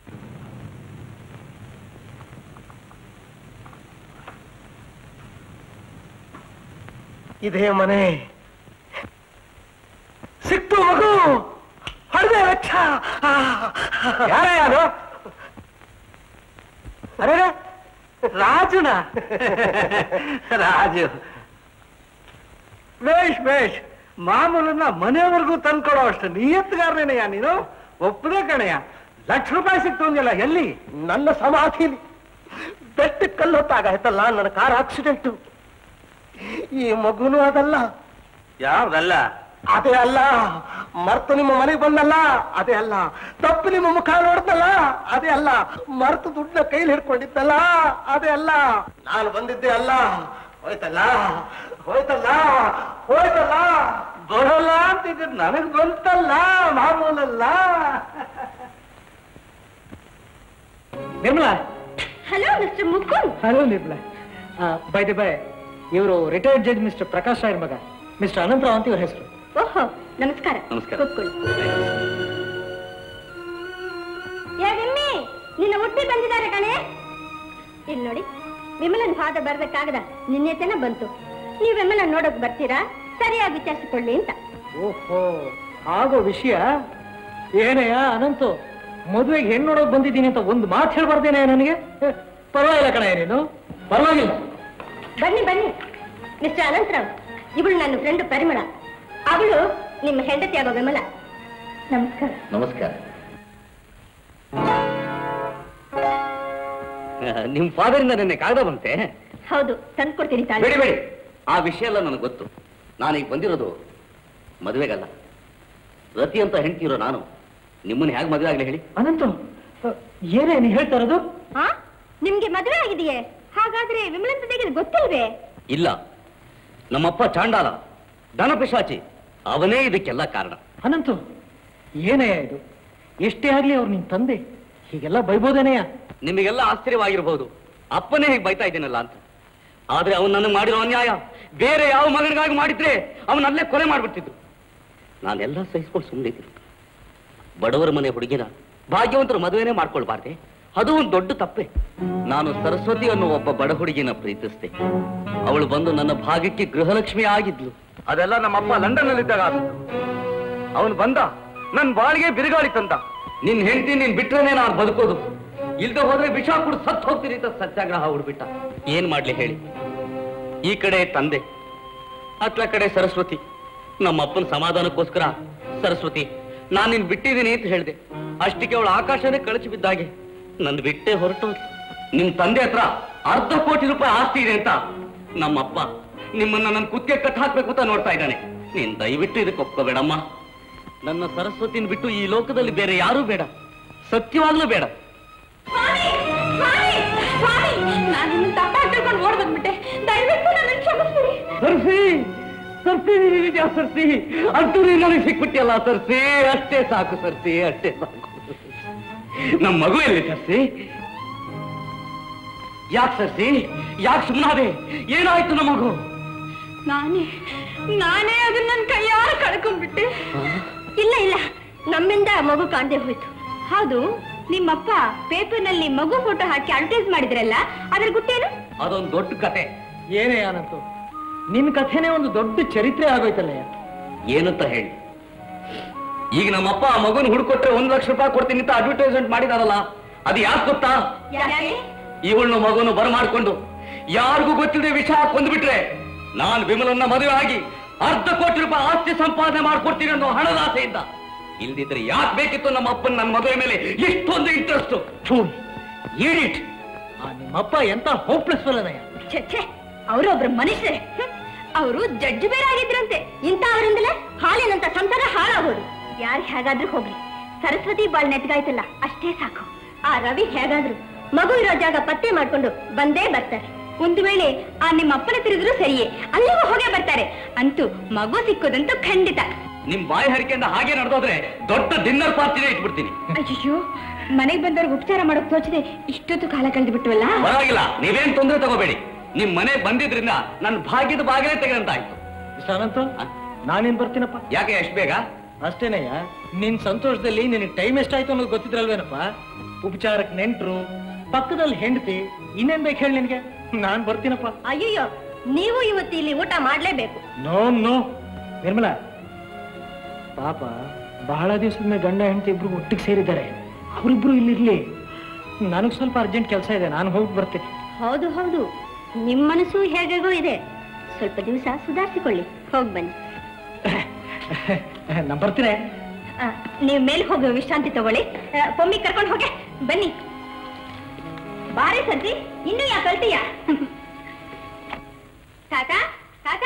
Speaker 2: ಇದೇ ಮನೆ ಸಿಕ್ತು ಮಗು ಹೊಡೆದೆ ಲಕ್ಷ ಯಾರ ಯಾರು ಅರೆ ರಾಜುನ ರಾಜು ಬೇಷ್ ಬೇಷ್ ಮಾಮೂಲನ್ನ ಮನೆಯವರೆಗೂ ತಂದ್ಕೊಡೋ ಅಷ್ಟು ನಿಯತ್ಗಾರನೇನಯ್ಯ ನೀನು ಒಪ್ಪದೆ ಕಣಯ್ಯ ಲಕ್ಷ ರೂಪಾಯಿ ಸಿಕ್ತು ಅಂದಿಲ್ಲ ಎಲ್ಲಿ ನನ್ನ ಸಮಾಧಿಲಿ ಬೆಟ್ಟ ಕಲ್ಲೊತ್ತಾಗಾಯ್ತಲ್ಲ ನನ್ನ ಕಾರ್ ಆಕ್ಸಿಡೆಂಟು ಈ ಮಗುನು ಅದಲ್ಲ
Speaker 3: ಯಾವ್ದಲ್ಲ
Speaker 2: ಅದೇ ಅಲ್ಲ ಮರ್ತು ನಿಮ್ಮ ಮನೆಗೆ ಬಂದಲ್ಲ ಅದೇ ಅಲ್ಲ ತಪ್ಪು ನಿಮ್ಮ ಮುಖ ನೋಡ್ದಲ್ಲ ಅದೇ ಅಲ್ಲ ಮರ್ತು ದುಡ್ಡನ್ನ ಕೈಲಿ ಹಿಡ್ಕೊಂಡಿದ್ದಲ್ಲ ಅದೇ ಅಲ್ಲ ನಾನು ಬಂದಿದ್ದೆ ಅಲ್ಲ ಹೋಯ್ತಲ್ಲ ಹೋಯ್ತಲ್ಲ ಹೋಯ್ತಲ್ಲ ಬರೋಲ್ಲ ಅಂತಿದ್ದು ನನಗ್ ಬಂತಲ್ಲ ಮಾಮೂಲಲ್ಲ
Speaker 10: Nirmala
Speaker 1: hello mister Mukund
Speaker 10: hello Nirmala by the by ಇವರು ರಿಟೈರ್ಡ್ ಜಡ್ಜ್ ಮಿಸ್ಟರ್ ಪ್ರಕಾಶ್ ರಾಯರ್ ಮಗ ಮಿಸ್ಟರ್ ಅನಂತರಾವ್ ಅಂತ ಇವ್ರ ಹೆಸರು
Speaker 1: ಓಹೋ ನಮಸ್ಕಾರ
Speaker 3: ನಮಸ್ಕಾರ.
Speaker 1: ಕೂತ್ಕೊಳ್ಳಿ ಏ ವಿಮ್ಮಿ ನಿನ್ನ ಹುಟ್ಟಿ ಬಂದಿದ್ದಾರೆ ಕಣೆ ಇಲ್ಲಿ ನೋಡಿ ವಿಮಲನ್ ಫಾದರ್ ಬರ್ಬೇಕಾಗದ ನಿನ್ನೆತನ ಬಂತು ನೀವು ವಿಮಲನ್ ನೋಡಕ್ ಬರ್ತೀರಾ ಸರಿಯಾಗಿ ವಿಚಾರಿಸಿಕೊಳ್ಳಿ ಅಂತ
Speaker 10: ಓಹೋ ಆಗೋ ವಿಷಯ ಏನಯ್ಯ ಅನಂತು ಮದುವೆಗೆ ಹೆಣ್ಣು ನೋಡೋಕ್ ಬಂದಿದ್ದೀನಿ ಅಂತ ಒಂದು ಮಾತು ಹೇಳ್ಬಾರ್ದೇನೆ ನನಗೆ ಹೆ, ಪರವಾಗಿಲ್ಲ ಕಣಯ್ಯ ನೀನು ಪರವಾಗಿಲ್ಲ
Speaker 1: ಬನ್ನಿ ಬನ್ನಿ ಮಿಸ್ಟರ್ ಅನಂತರಾವ್ ಇವಳು ನನ್ನ ಫ್ರೆಂಡ್ ಪರಿಮಳ ಅವಳು ನಿಮ್ಮ ಹೆಂಡತಿ ಆಗೋ ವಿಮಲ ನಮಸ್ಕಾರ
Speaker 3: ನಮಸ್ಕಾರ ನಿಮ್ ಫಾದರಿಂದ ನಿನ್ನೆ ಕಾಗದ ಬಂತೆ
Speaker 1: ಹೌದು ತಂದ್ಕೊಡ್ತೀನಿ ತಾಳಿ
Speaker 3: ಬೇಡಿ ಬೇಡಿ ಆ ವಿಷಯ ಎಲ್ಲ ನನಗೆ ಗೊತ್ತು ನಾನೀಗ ಬಂದಿರೋದು ಮದುವೆಗಲ್ಲ ರತಿ ಅಂತ ಹೆಂಡ್ತಿರೋ ನಾನು
Speaker 4: ನಿಮ್ಮನ್ನ ಹೇಗೆ ಮದುವೆ ಆಗ್ಲಿ ಹೇಳಿ
Speaker 10: ಅನಂತ ಏನೇ ನೀ ಹೇಳ್ತಾ ಇರೋದು
Speaker 1: ಆ ನಿಮ್ಗೆ ಮದುವೆ ಆಗಿದೆಯೇ ಹಾಗಾದ್ರೆ ವಿಮಲಂತ ತೆಗೆದು ಗೊತ್ತಿಲ್ವೇ
Speaker 4: ಇಲ್ಲ ನಮ್ಮಪ್ಪ ಚಾಂಡಾಲ ಧನಪಿಶಾಚಿ ಅವನೇ ಇದಕ್ಕೆಲ್ಲ ಕಾರಣ
Speaker 10: ಅನಂತು ಏನೇ ಇದು ಎಷ್ಟೇ ಆಗ್ಲಿ ಅವ್ರು ನಿನ್ ತಂದೆ ಹೀಗೆಲ್ಲ ಬೈಬೋದೇನೆಯ
Speaker 4: ನಿಮಗೆಲ್ಲ ಆಶ್ಚರ್ಯವಾಗಿರ್ಬೋದು ಅಪ್ಪನೇ ಹೀಗೆ ಬೈತಾ ಇದ್ದೀನಲ್ಲ ಅಂತ ಆದ್ರೆ ಅವನು ನನಗೆ ಮಾಡಿರೋ ಅನ್ಯಾಯ ಬೇರೆ ಯಾವ ಮಗನಿಗಾಗಿ ಮಾಡಿದ್ರೆ ಅವನಲ್ಲೇ ಕೊಲೆ ಮಾಡ್ಬಿಡ್ತಿದ್ರು ನಾನೆಲ್ಲ ಸಹಿಸ್ಕೊಂಡು ಸುಮ್ಮನೆ ಇದ್ದೀನಿ ಬಡವರ ಮನೆ ಹುಡುಗಿನ ಭಾಗ್ಯವಂತರ ಮದುವೆನೇ ಮಾಡ್ಕೊಳ್ಬಾರ್ದೆ ಅದು ಒಂದು ದೊಡ್ಡ ತಪ್ಪೆ ನಾನು ಸರಸ್ವತಿ ಅನ್ನೋ ಒಬ್ಬ ಬಡ ಹುಡುಗಿನ ಪ್ರೀತಿಸ್ದೆ ಅವಳು ಬಂದು ನನ್ನ ಭಾಗಕ್ಕೆ ಗೃಹಲಕ್ಷ್ಮಿ ಆಗಿದ್ಲು ಅದೆಲ್ಲ ನಮ್ಮಪ್ಪ ಲಂಡನ್ ನಲ್ಲಿದ್ದಾಗ ಆಗಿತ್ತು ಅವನು ಬಂದ ನನ್ ಬಾಳಿಗೆ ಬಿರುಗಾಳಿ ತಂದ ನಿನ್ ಹೆಂಡತಿ ನೀನ್ ಬಿಟ್ರೇನೆ ನಾನು ಬದುಕೋದು ಇಲ್ದೆ ಹೋದ್ರೆ ವಿಷ ಕುಡ್ ಸತ್ ಹೋಗ್ತೀನಿ ಅಂತ ಸತ್ಯಾಗ್ರಹ ಹುಡ್ಬಿಟ್ಟ ಏನ್ ಮಾಡ್ಲಿ ಹೇಳಿ ಈ ಕಡೆ ತಂದೆ ಅತ್ಲ ಕಡೆ ಸರಸ್ವತಿ ನಮ್ಮ ಅಪ್ಪನ ಸಮಾಧಾನಕ್ಕೋಸ್ಕರ ಸರಸ್ವತಿ ನಾನ್ ನಿನ್ ಬಿಟ್ಟಿದ್ದೀನಿ ಅಂತ ಹೇಳ್ದೆ ಅಷ್ಟಕ್ಕೆ ಅವಳು ಆಕಾಶನೇ ಕಳಚಿ ಬಿದ್ದಾಗೆ ನನ್ ಬಿಟ್ಟೆ ಹೊರಟು ನಿಮ್ ತಂದೆ ಹತ್ರ ಅರ್ಧ ಕೋಟಿ ರೂಪಾಯಿ ಆಸ್ತಿ ಇದೆ ಅಂತ ನಮ್ಮಪ್ಪ ನಿಮ್ಮನ್ನ ನನ್ನ ಕುತ್ತಿಗೆ ಕಟ್ ಹಾಕ್ಬೇಕು ಅಂತ ನೋಡ್ತಾ ಇದ್ದಾನೆ ನೀನ್ ದಯವಿಟ್ಟು ಇದಕ್ಕೆ ಒಪ್ಕೋಬೇಡಮ್ಮ ನನ್ನ ಸರಸ್ವತಿನ ಬಿಟ್ಟು ಈ ಲೋಕದಲ್ಲಿ ಬೇರೆ ಯಾರೂ ಬೇಡ ಸತ್ಯವಾಗ್ಲೂ ಬೇಡ
Speaker 9: ನಾನು ನಿಮ್ಮನ್ನ ತಪ್ಪಾಗಿ ತಿಳ್ಕೊಂಡು ಓಡ್ ಬಂದ್ಬಿಟ್ಟೆ ದಯವಿಟ್ಟು ನನ್ನ ಕ್ಷಮಿಸ್ಬಿಡಿ
Speaker 4: ಸರ್ಸಿ ಸರ್ಸಿ ನಿಜ ಸರ್ಸಿ ಅಂತೂ ನೀನ್ ನನಗೆ ಸಿಕ್ಬಿಟ್ಟಿಯಲ್ಲ ಸರ್ಸಿ ಅಷ್ಟೇ ಸಾಕು ಸರ್ಸಿ ಅಷ್ಟೇ ಸಾಕು ನಮ್ಮ ಮಗು ಎಲ್ಲಿ ಸರ್ಸಿ ಯಾಕೆ ಸರ್ಸಿ ಯಾಕೆ ಸುಮ್ಮನಾದೆ ಏನಾಯ್ತು ನಮ್ಮ ಮಗು
Speaker 9: ನಾನೇ ನಾನೇ ಅದನ್ನ ನನ್ನ ಕೈಯಾರ ಕಳ್ಕೊಂಡ್ಬಿಟ್ಟೆ
Speaker 1: ಇಲ್ಲ ಇಲ್ಲ ನಮ್ಮಿಂದ ಮಗು ಕಾಣದೆ ಹೋಯ್ತು ಹೌದು ನಿಮ್ಮಪ್ಪ ಪೇಪರ್ನಲ್ಲಿ ಮಗು ಫೋಟೋ ಹಾಕಿ ಅಡ್ವರ್ಟೈಸ್ ಮಾಡಿದ್ರಲ್ಲ ಅದ್ರ ಗುಟ್ಟೇನು
Speaker 4: ಅದೊಂದು ದೊಡ್ಡ ಕತೆ
Speaker 10: ಏನೇ ಅನಂತು ನಿನ್ ಕಥೆನೇ ಒಂದು ದೊಡ್ಡ ಚರಿತ್ರೆ ಆಗೋಯ್ತಲ್ಲಯ್ಯ
Speaker 4: ಏನಂತ ಹೇಳಿ ಈಗ ನಮ್ಮಪ್ಪ ಆ ಮಗುನ ಹುಡ್ಕೊಟ್ರೆ ಒಂದ್ ಲಕ್ಷ ರೂಪಾಯಿ ಕೊಡ್ತೀನಿ ಅಂತ ಅಡ್ವರ್ಟೈಸ್ಮೆಂಟ್ ಮಾಡಿದಾರಲ್ಲ ಅದು ಯಾಕೆ ಗೊತ್ತಾ ಇವಳನ್ನ ಮಗುವನ್ನು ಬರಮಾಡ್ಕೊಂಡು ಯಾರಿಗೂ ಗೊತ್ತಿಲ್ಲದೆ ವಿಷ ಕೊಂದ್ಬಿಟ್ರೆ ನಾನ್ ವಿಮಲನ್ನ ಮದುವೆ ಆಗಿ ಅರ್ಧ ಕೋಟಿ ರೂಪಾಯಿ ಆಸ್ತಿ ಸಂಪಾದನೆ ಮಾಡ್ಕೊಡ್ತೀನಿ ಅನ್ನೋ ಹಣದ ಆಸೆಯಿಂದ ಇಲ್ದಿದ್ರೆ ಯಾಕೆ ಬೇಕಿತ್ತು ನಮ್ಮ ಅಪ್ಪನ ನನ್ನ ಮದುವೆ ಮೇಲೆ ಇಷ್ಟೊಂದು ಇಂಟ್ರೆಸ್ಟ್ ಈಡಿಟ್
Speaker 10: ಆ ನಿಮ್ಮಪ್ಪ ಎಂತ ಹೋಪ್ಲೆಸ್ ಫಲನಯ್ಯ
Speaker 1: ಛೆ ಛೆ ಅವರೊಬ್ರು ಮನುಷ್ಯರೇ ಅವರು ಜಡ್ಜ್ ಬೇರೆ ಆಗಿದ್ರಂತೆ ಇಂಥವರಿಂದಲೇ ಹಾಲಿನಂತ ಸಂಸಾರ ಹಾಳಾಗೋದು ಯಾರು ಹೇಗಾದ್ರೂ ಹೋಗ್ಲಿ ಸರಸ್ವತಿ ಬಾಳ್ ನೆಟ್ಗಾಯ್ತಲ್ಲ ಅಷ್ಟೇ ಸಾಕು ಆ ರವಿ ಹೇಗಾದ್ರು ಮಗು ಇರೋ ಜಾಗ ಪತ್ತೆ ಮಾಡ್ಕೊಂಡು ಬಂದೇ ಬರ್ತಾರೆ ಒಂದು ವೇಳೆ ಆ ನಿಮ್ಮ ಅಪ್ಪನ ತಿರುಗಿದ್ರು ಸರಿಯೇ ಅಲ್ಲಿಗೂ ಹೋಗೇ ಬರ್ತಾರೆ ಅಂತೂ ಮಗು ಸಿಕ್ಕೋದಂತೂ ಖಂಡಿತ
Speaker 4: ನಿಮ್ ಬಾಯಿ ಹರಿಕೆಯಿಂದ ಹಾಗೆ ನಡೆದೋದ್ರೆ ದೊಡ್ಡ ಡಿನ್ನರ್ ಪಾರ್ಟಿನೇ ಇಟ್ಬಿಡ್ತೀನಿ
Speaker 1: ಅಯ್ಯೋ ಮನೆಗೆ ಬಂದವ್ರಿಗೆ ಉಪಚಾರ ಮಾಡೋಕ್ ತೋಚದೆ ಇಷ್ಟೊತ್ತು ಕಾಲ ಕಳೆದು ಬಿಟ್ವಲ್ಲ
Speaker 4: ಪರವಾಗಿಲ್ಲ ನೀವೇನ್ ತೊಂದರೆ ತಗೋಬೇಡಿ ನಿಮ್ ಮನೆ ಬಂದಿದ್ರಿಂದ ನನ್ನ ಭಾಗ್ಯದ ಬಾಗಿಲೇ ತೆಗೆದಂತಾಯ್ತು
Speaker 10: ಅನಂತು ನಾನೇನ್ ಬರ್ತೀನಪ್ಪ
Speaker 4: ಯಾಕೆ ಎಷ್ಟು ಬೇಗ
Speaker 10: ಅಷ್ಟೇನಯ್ಯ ನಿನ್ ಸಂತೋಷದಲ್ಲಿ ನಿನಗೆ ಟೈಮ್ ಎಷ್ಟಾಯ್ತು ಅನ್ನೋದು ಗೊತ್ತಿದ್ರಲ್ವೇನಪ್ಪ ಉಪಚಾರಕ್ಕೆ ನೆಂಟ್ರು ಪಕ್ಕದಲ್ಲಿ ಹೆಂಡತಿ ಇನ್ನೇನ್ ಬೇಕು ಹೇಳಿ ನಿನ್ಗೆ ನಾನ್ ಬರ್ತೀನಪ್ಪ
Speaker 1: ಅಯ್ಯಯ್ಯೋ ನೀವು ಇವತ್ತು ಇಲ್ಲಿ ಊಟ ಮಾಡ್ಲೇಬೇಕು
Speaker 10: ನೋ ನೋ ನಿರ್ಮಲಾ ಪಾಪ ಬಹಳ ದಿವಸದ ಮೇಲೆ ಗಂಡ ಹೆಂಡತಿ ಇಬ್ರು ಒಟ್ಟಿಗೆ ಸೇರಿದ್ದಾರೆ ಅವರಿಬ್ರು ಇಲ್ಲಿರ್ಲಿ ನನಗ್ ಸ್ವಲ್ಪ ಅರ್ಜೆಂಟ್ ಕೆಲಸ ಇದೆ ನಾನು ಹೋಗಿ ಬರ್ತೀನಿ
Speaker 1: ಹೌದು ಹೌದು ನಿಮ್ ಮನಸ್ಸು ಹೇಗೋ ಇದೆ ಸ್ವಲ್ಪ ದಿವಸ ಸುಧಾರಿಸಿಕೊಳ್ಳಿ ಹೋಗ್ ಬನ್ನಿ
Speaker 10: ನಾ ಬರ್ತೀನಿ
Speaker 1: ಆ, ನೀವ್ ಮೇಲೆ ಹೋಗಿ ವಿಶ್ರಾಂತಿ ತಗೊಳ್ಳಿ ಆ, ಪೊಮ್ಮಿ ಕರ್ಕೊಂಡು ಹೋಗೆ ಬನ್ನಿ ಬಾರೆ ಸರ್ಜಿ ಇನ್ನು ಯಾ ಕಲ್ತೀಯ ತಾತ ತಾತ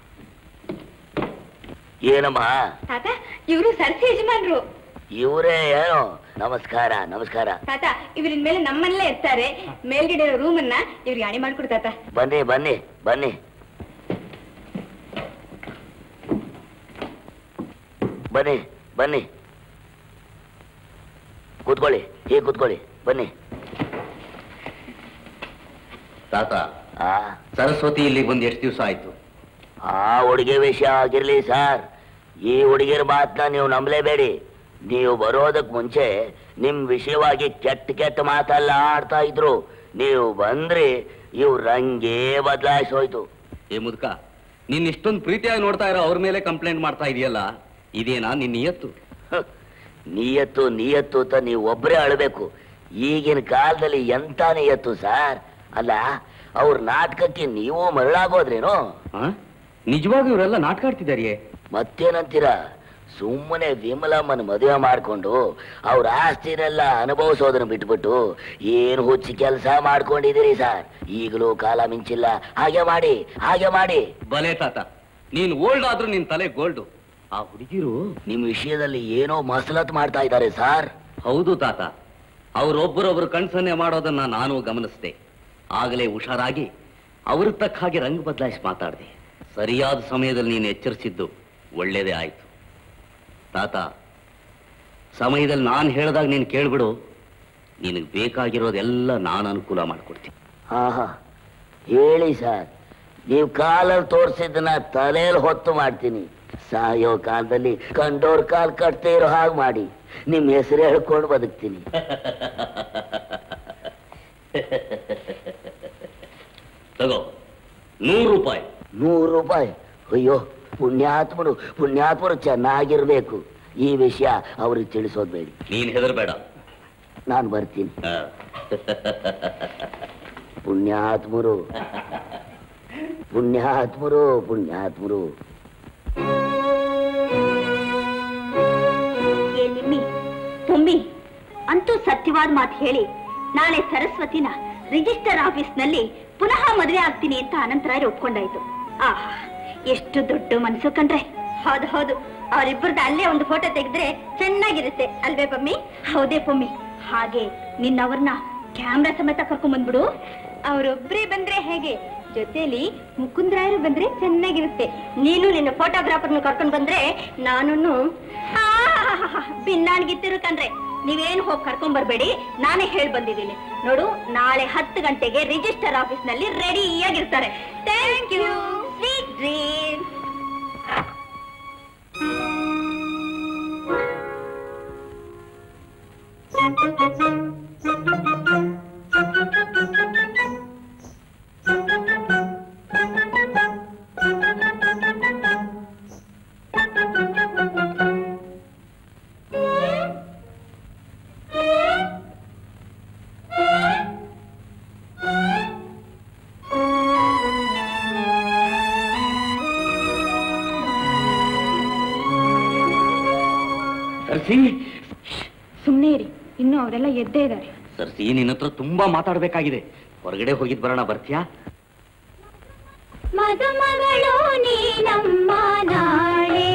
Speaker 13: ಏನಮ್ಮ
Speaker 1: ತಾತ ಇವರು ಸರ್ಸಿ ಯಜಮಾನ್ರು
Speaker 13: ಇವರೇ ಏನು ನಮಸ್ಕಾರ ನಮಸ್ಕಾರ
Speaker 1: ತಾತ ಇವ್ರಿನ ಮೇಲೆ ನಮ್ಮಲ್ಲೇ ಇರ್ತಾರೆ ಮೇಲ್ಗಡೆ ರೂಮ್ ಅನ್ನ ಇವ್ರಿಗೆ ಅಣಿ ಮಾಡ್ಕೊಡು ತಾತ
Speaker 13: ಬನ್ನಿ ಬನ್ನಿ ಬನ್ನಿ ಬನ್ನಿ ಬನ್ನಿ ಕೂತ್ಕೊಳ್ಳಿ ಹೀಗೆ ಕೂತ್ಕೊಳ್ಳಿ ಬನ್ನಿ
Speaker 4: ತಾತ
Speaker 13: ಆ
Speaker 4: ಸರಸ್ವತಿ ಇಲ್ಲಿಗೆ ಬಂದು ಎಷ್ಟು ದಿವಸ ಆಯ್ತು
Speaker 13: ಆ ಹುಡುಗಿ ವಿಷಯ ಆಗಿರ್ಲಿ ಸರ್ ಈ ಹುಡುಗಿರ ಮಾತನ್ನ ನೀವು ನಂಬಲೇಬೇಡಿ ನೀವು ಬರೋದಕ್ ಮುಂಚೆ ನಿಮ್ ವಿಷಯವಾಗಿ ಕೆಟ್ಟ ಕೆಟ್ಟ ಮಾತೆಲ್ಲ ಆಡ್ತಾ ಇದ್ರು ನೀವು ಬಂದ್ರಿ ಇವ್ ರಂಗೇ ಬದಲಾಯಿಸೋಯ್ತು
Speaker 4: ಏ ಮುದ್ಕ ನೀನ್ ಇಷ್ಟೊಂದು ಪ್ರೀತಿಯಾಗಿ ನೋಡ್ತಾ ಇರೋ ಅವ್ರ ಮೇಲೆ ಕಂಪ್ಲೇಂಟ್ ಮಾಡ್ತಾ ಇದೆಯಲ್ಲ ಇದೇನಾ ನಿನ್ನ ನಿಯತ್ತು
Speaker 13: ಹ, ನಿಯತ್ತು ನಿಯತ್ತು ಅಂತ ನೀವು ಒಬ್ಬರೇ ಅಳಬೇಕು ಈಗಿನ ಕಾಲದಲ್ಲಿ ಎಂತ ನಿಯತ್ತು ಸರ್ ಅಲ್ಲ ಅವ್ರ ನಾಟಕಕ್ಕೆ ನೀವು ಮರಳಾಗೋದ್ರೇನೋ
Speaker 4: ನಿಜವಾಗಿ ಇವರೆಲ್ಲ ನಾಟಕ ಆಡ್ತಿದಾರಿಯೇ
Speaker 13: ಮತ್ತೇನಂತೀರಾ ಸುಮ್ಮನೆ ವಿಮಲಮ್ಮನ ಮದುವೆ ಮಾಡ್ಕೊಂಡು ಅವ್ರ ಆಸ್ತಿನೆಲ್ಲ ಅನುಭವಿಸೋದನ್ನ ಬಿಟ್ಬಿಟ್ಟು ಏನು ಹುಚ್ಚಿ ಕೆಲಸ ಮಾಡ್ಕೊಂಡಿದ್ದೀರಿ ಸರ್ ಈಗಲೂ ಕಾಲ ಮಿಂಚಿಲ್ಲ ಹಾಗೆ ಮಾಡಿ ಹಾಗೆ ಮಾಡಿ
Speaker 4: ಬಲೆ ತಾತ ನೀನ್ ಓಲ್ಡ್ ಆದ್ರೂ ನಿನ್ ತಲೆ ಗೋಲ್ಡು
Speaker 13: ಆ ಹುಡುಗಿರು ನಿಮ್ ವಿಷಯದಲ್ಲಿ ಏನೋ ಮಸಲತ್ ಮಾಡ್ತಾ ಇದ್ದಾರೆ ಸರ್
Speaker 14: ಹೌದು ತಾತ ಅವರೊಬ್ಬರೊಬ್ಬರು ಕಣ್ಸನ್ನೆ ಮಾಡೋದನ್ನ ನಾನು ಗಮನಿಸಿದೆ ಆಗಲೇ ಹುಷಾರಾಗಿ ಅವ್ರ ತಕ್ಕ ಹಾಗೆ ರಂಗ ಬದಲಾಯಿಸಿ ಮಾತಾಡಿದೆ ಸರಿಯಾದ ಸಮಯದಲ್ಲಿ ನೀನು ಎಚ್ಚರಿಸಿದ್ದು ಒಳ್ಳೇದೇ ಆಯ್ತು ತಾತ ಸಮಯದಲ್ಲಿ ನಾನು ಹೇಳಿದಾಗ ನೀನು ಕೇಳ್ಬಿಡು ನಿನಗೆ ಬೇಕಾಗಿರೋದೆಲ್ಲ ನಾನು ಅನುಕೂಲ ಮಾಡಿಕೊಡ್ತೀನಿ
Speaker 13: ಹಾ ಹಾ ಹೇಳಿ ಸರ್ ನೀವು ಕಾಲಲ್ಲಿ ತೋರಿಸಿದ್ದನ್ನ ತಲೆಯಲ್ಲಿ ಹೊತ್ತು ಮಾಡ್ತೀನಿ ಸಾಯೋ ಕಾಲದಲ್ಲಿ ಕಂಡೋರ್ ಕಾಲ್ ಕಟ್ತೇ ಇರೋ ಹಾಗೆ ಮಾಡಿ ನಿಮ್ ಹೆಸರು ಹೇಳ್ಕೊಂಡು ಬದುಕ್ತೀನಿ
Speaker 14: ತಗೋ ನೂರು ರೂಪಾಯಿ
Speaker 13: ನೂರು ರೂಪಾಯಿ ಅಯ್ಯೋ ಪುಣ್ಯಾತ್ಮರು ಪುಣ್ಯಾತ್ಮರು ಚೆನ್ನಾಗಿರ್ಬೇಕು ಈ ವಿಷಯ ಅವ್ರಿಗೆ ತಿಳಿಸೋದ್ ಬೇಡಿ
Speaker 14: ನೀನ್ ಹೆದರ್ಬೇಡ
Speaker 13: ನಾನು ಬರ್ತೀನಿ
Speaker 14: ಆ.
Speaker 13: ಪುಣ್ಯಾತ್ಮರು ಪುಣ್ಯಾತ್ಮರು ಪುಣ್ಯಾತ್ಮರು
Speaker 1: ಏ ನಿಮ್ಮಿ ತುಂಬಿ ಅಂತೂ ಸತ್ಯವಾದ ಮಾತು ಹೇಳಿ ನಾಳೆ ಸರಸ್ವತಿನ ರಿಜಿಸ್ಟರ್ ಆಫೀಸ್ನಲ್ಲಿ ಪುನಃ ಮದುವೆ ಆಗ್ತೀನಿ ಅಂತ ಅನಂತರಾಯರು ಒಪ್ಕೊಂಡಾಯ್ತು ಆಹಾ ಎಷ್ಟು ದೊಡ್ಡ ಮನ್ಸು ಕಂಡ್ರೆ ಹೌದು ಹೌದು ಅವರಿಬ್ಬರದ್ದು ಅಲ್ಲೇ ಒಂದು ಫೋಟೋ ತೆಗೆದ್ರೆ ಚೆನ್ನಾಗಿರುತ್ತೆ ಅಲ್ವೇ ಪಮ್ಮಿ ಹೌದೇ ಪಮ್ಮಿ ಹಾಗೆ ನಿನ್ನವ್ರನ್ನ ಕ್ಯಾಮ್ರಾ ಸಮೇತ ಕರ್ಕೊಂಡ್ ಬಂದ್ಬಿಡು ಅವರೊಬ್ಬರೇ ಬಂದ್ರೆ ಹೇಗೆ ಜೊತೆಲಿ ಮುಕುಂದರಾಯರು ಬಂದ್ರೆ ಚೆನ್ನಾಗಿರುತ್ತೆ ನೀನು ನಿನ್ನ ಫೋಟೋಗ್ರಾಫರ್ನ ಕರ್ಕೊಂಡ್ ಬಂದ್ರೆ ನಾನು ಭಿನ್ನಾಣ್ಗಿತ್ತಿರು ಕಣ್ರೆ ನೀವೇನು ಹೋಗಿ ಕರ್ಕೊಂಡ್ ಬರ್ಬೇಡಿ ನಾನೇ ಹೇಳ್ ಬಂದಿದ್ದೀನಿ ನೋಡು ನಾಳೆ ಹತ್ತು ಗಂಟೆಗೆ ರಿಜಿಸ್ಟರ್ ಆಫೀಸ್ ನಲ್ಲಿ ರೆಡಿಯಾಗಿರ್ತಾರೆ ಥ್ಯಾಂಕ್ ಯು ಸ್ವೀಟ್ ಡ್ರೀಮ್
Speaker 14: ಸರ್ಸಿ
Speaker 9: ಸುಮ್ನೆ ಇರಿ ಇನ್ನು ಅವರೆಲ್ಲ ಎದ್ದೇ ಇದ್ದಾರೆ
Speaker 14: ಸರ್ಸಿ ನಿನ್ನ ಹತ್ರ ತುಂಬಾ ಮಾತಾಡ್ಬೇಕಾಗಿದೆ ಹೊರಗಡೆ ಹೋಗಿದ್ ಬರೋಣ ಬರ್ತೀಯಾ
Speaker 12: ಮದುಮಗಳು ನೀನಮ್ಮ ನಾಳೆ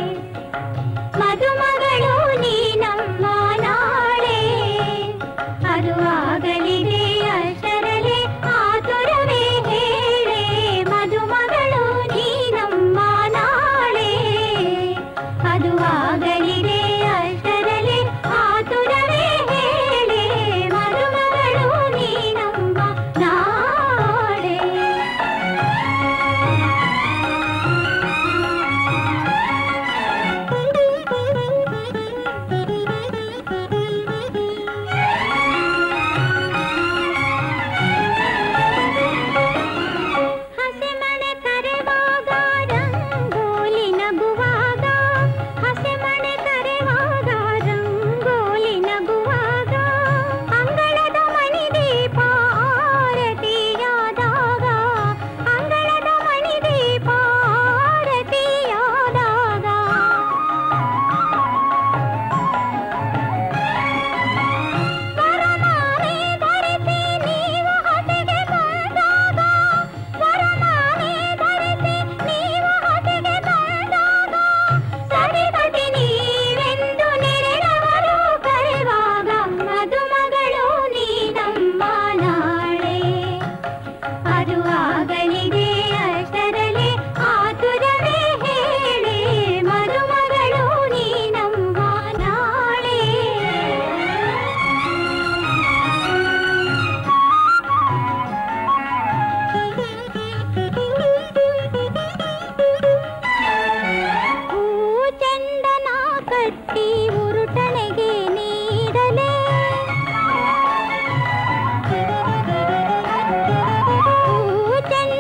Speaker 12: ಮದುಮಗಳು ನೀನಮ್ಮ ನಾಳೆ ಅದು ಆಗಲಿದೆ ಅಷ್ಟರಲೆ ಆತುರವೇ ಹೇಳೆ ಮದುಮಗಳು ನೀನಮ್ಮ ನಾಳೆ ಅದು ಆಗಲಿದೆ ಅಷ್ಟರಲೆ ಆತುರವೇ ಹೇಳೆ ಮದುಮಗಳು ನೀನಮ್ಮ ನಾಳೆ ಹಸೆಮಣೆ ಕರೆವಾಗ ರಂಗೋಲಿ ನಗುವಾಗ ಹಸೆಮಣೆ ಕರೆವಾಗ ರಂಗೋಲಿ ನಗುವಾಗ ಅಂಗಳದ ಮಣಿದೀಪ ಆರತಿಯಾದಾಗ ಅಂಗಳದ ಮಣಿದೀಪ ಆರತಿಯಾದಾಗ ವರಮಾಲೆ ಧರಿಸಿ ನೀವು ಹೊಸೆಗೆ ಬಂದಾಗ ವರಮಾಲೆ ಧರಿಸಿ ನೀವು ಹೊಸೆಗೆ ಬಂದಾಗ ಸರಿಪತಿ ನೀವೆಂದು ನೆರೆದವರು ಕರೆವಾಗ ಮದುಮಗಳು ನೀನಮ್ಮ ನಾಳೆ ಅದು ಆಗಲಿದೆ ಅಷ್ಟರಲೆ ಆತುರವೇ ಹೇಳಿ ಮದುಮಗಳು ನೀನಮ್ಮ ನಾಳೆ ಹೂ ಚಂದನ ಕಟ್ಟಿ ಉರುಟಣೆಗೆ ನೀಡಲೇ ಹೂ ಚಂದ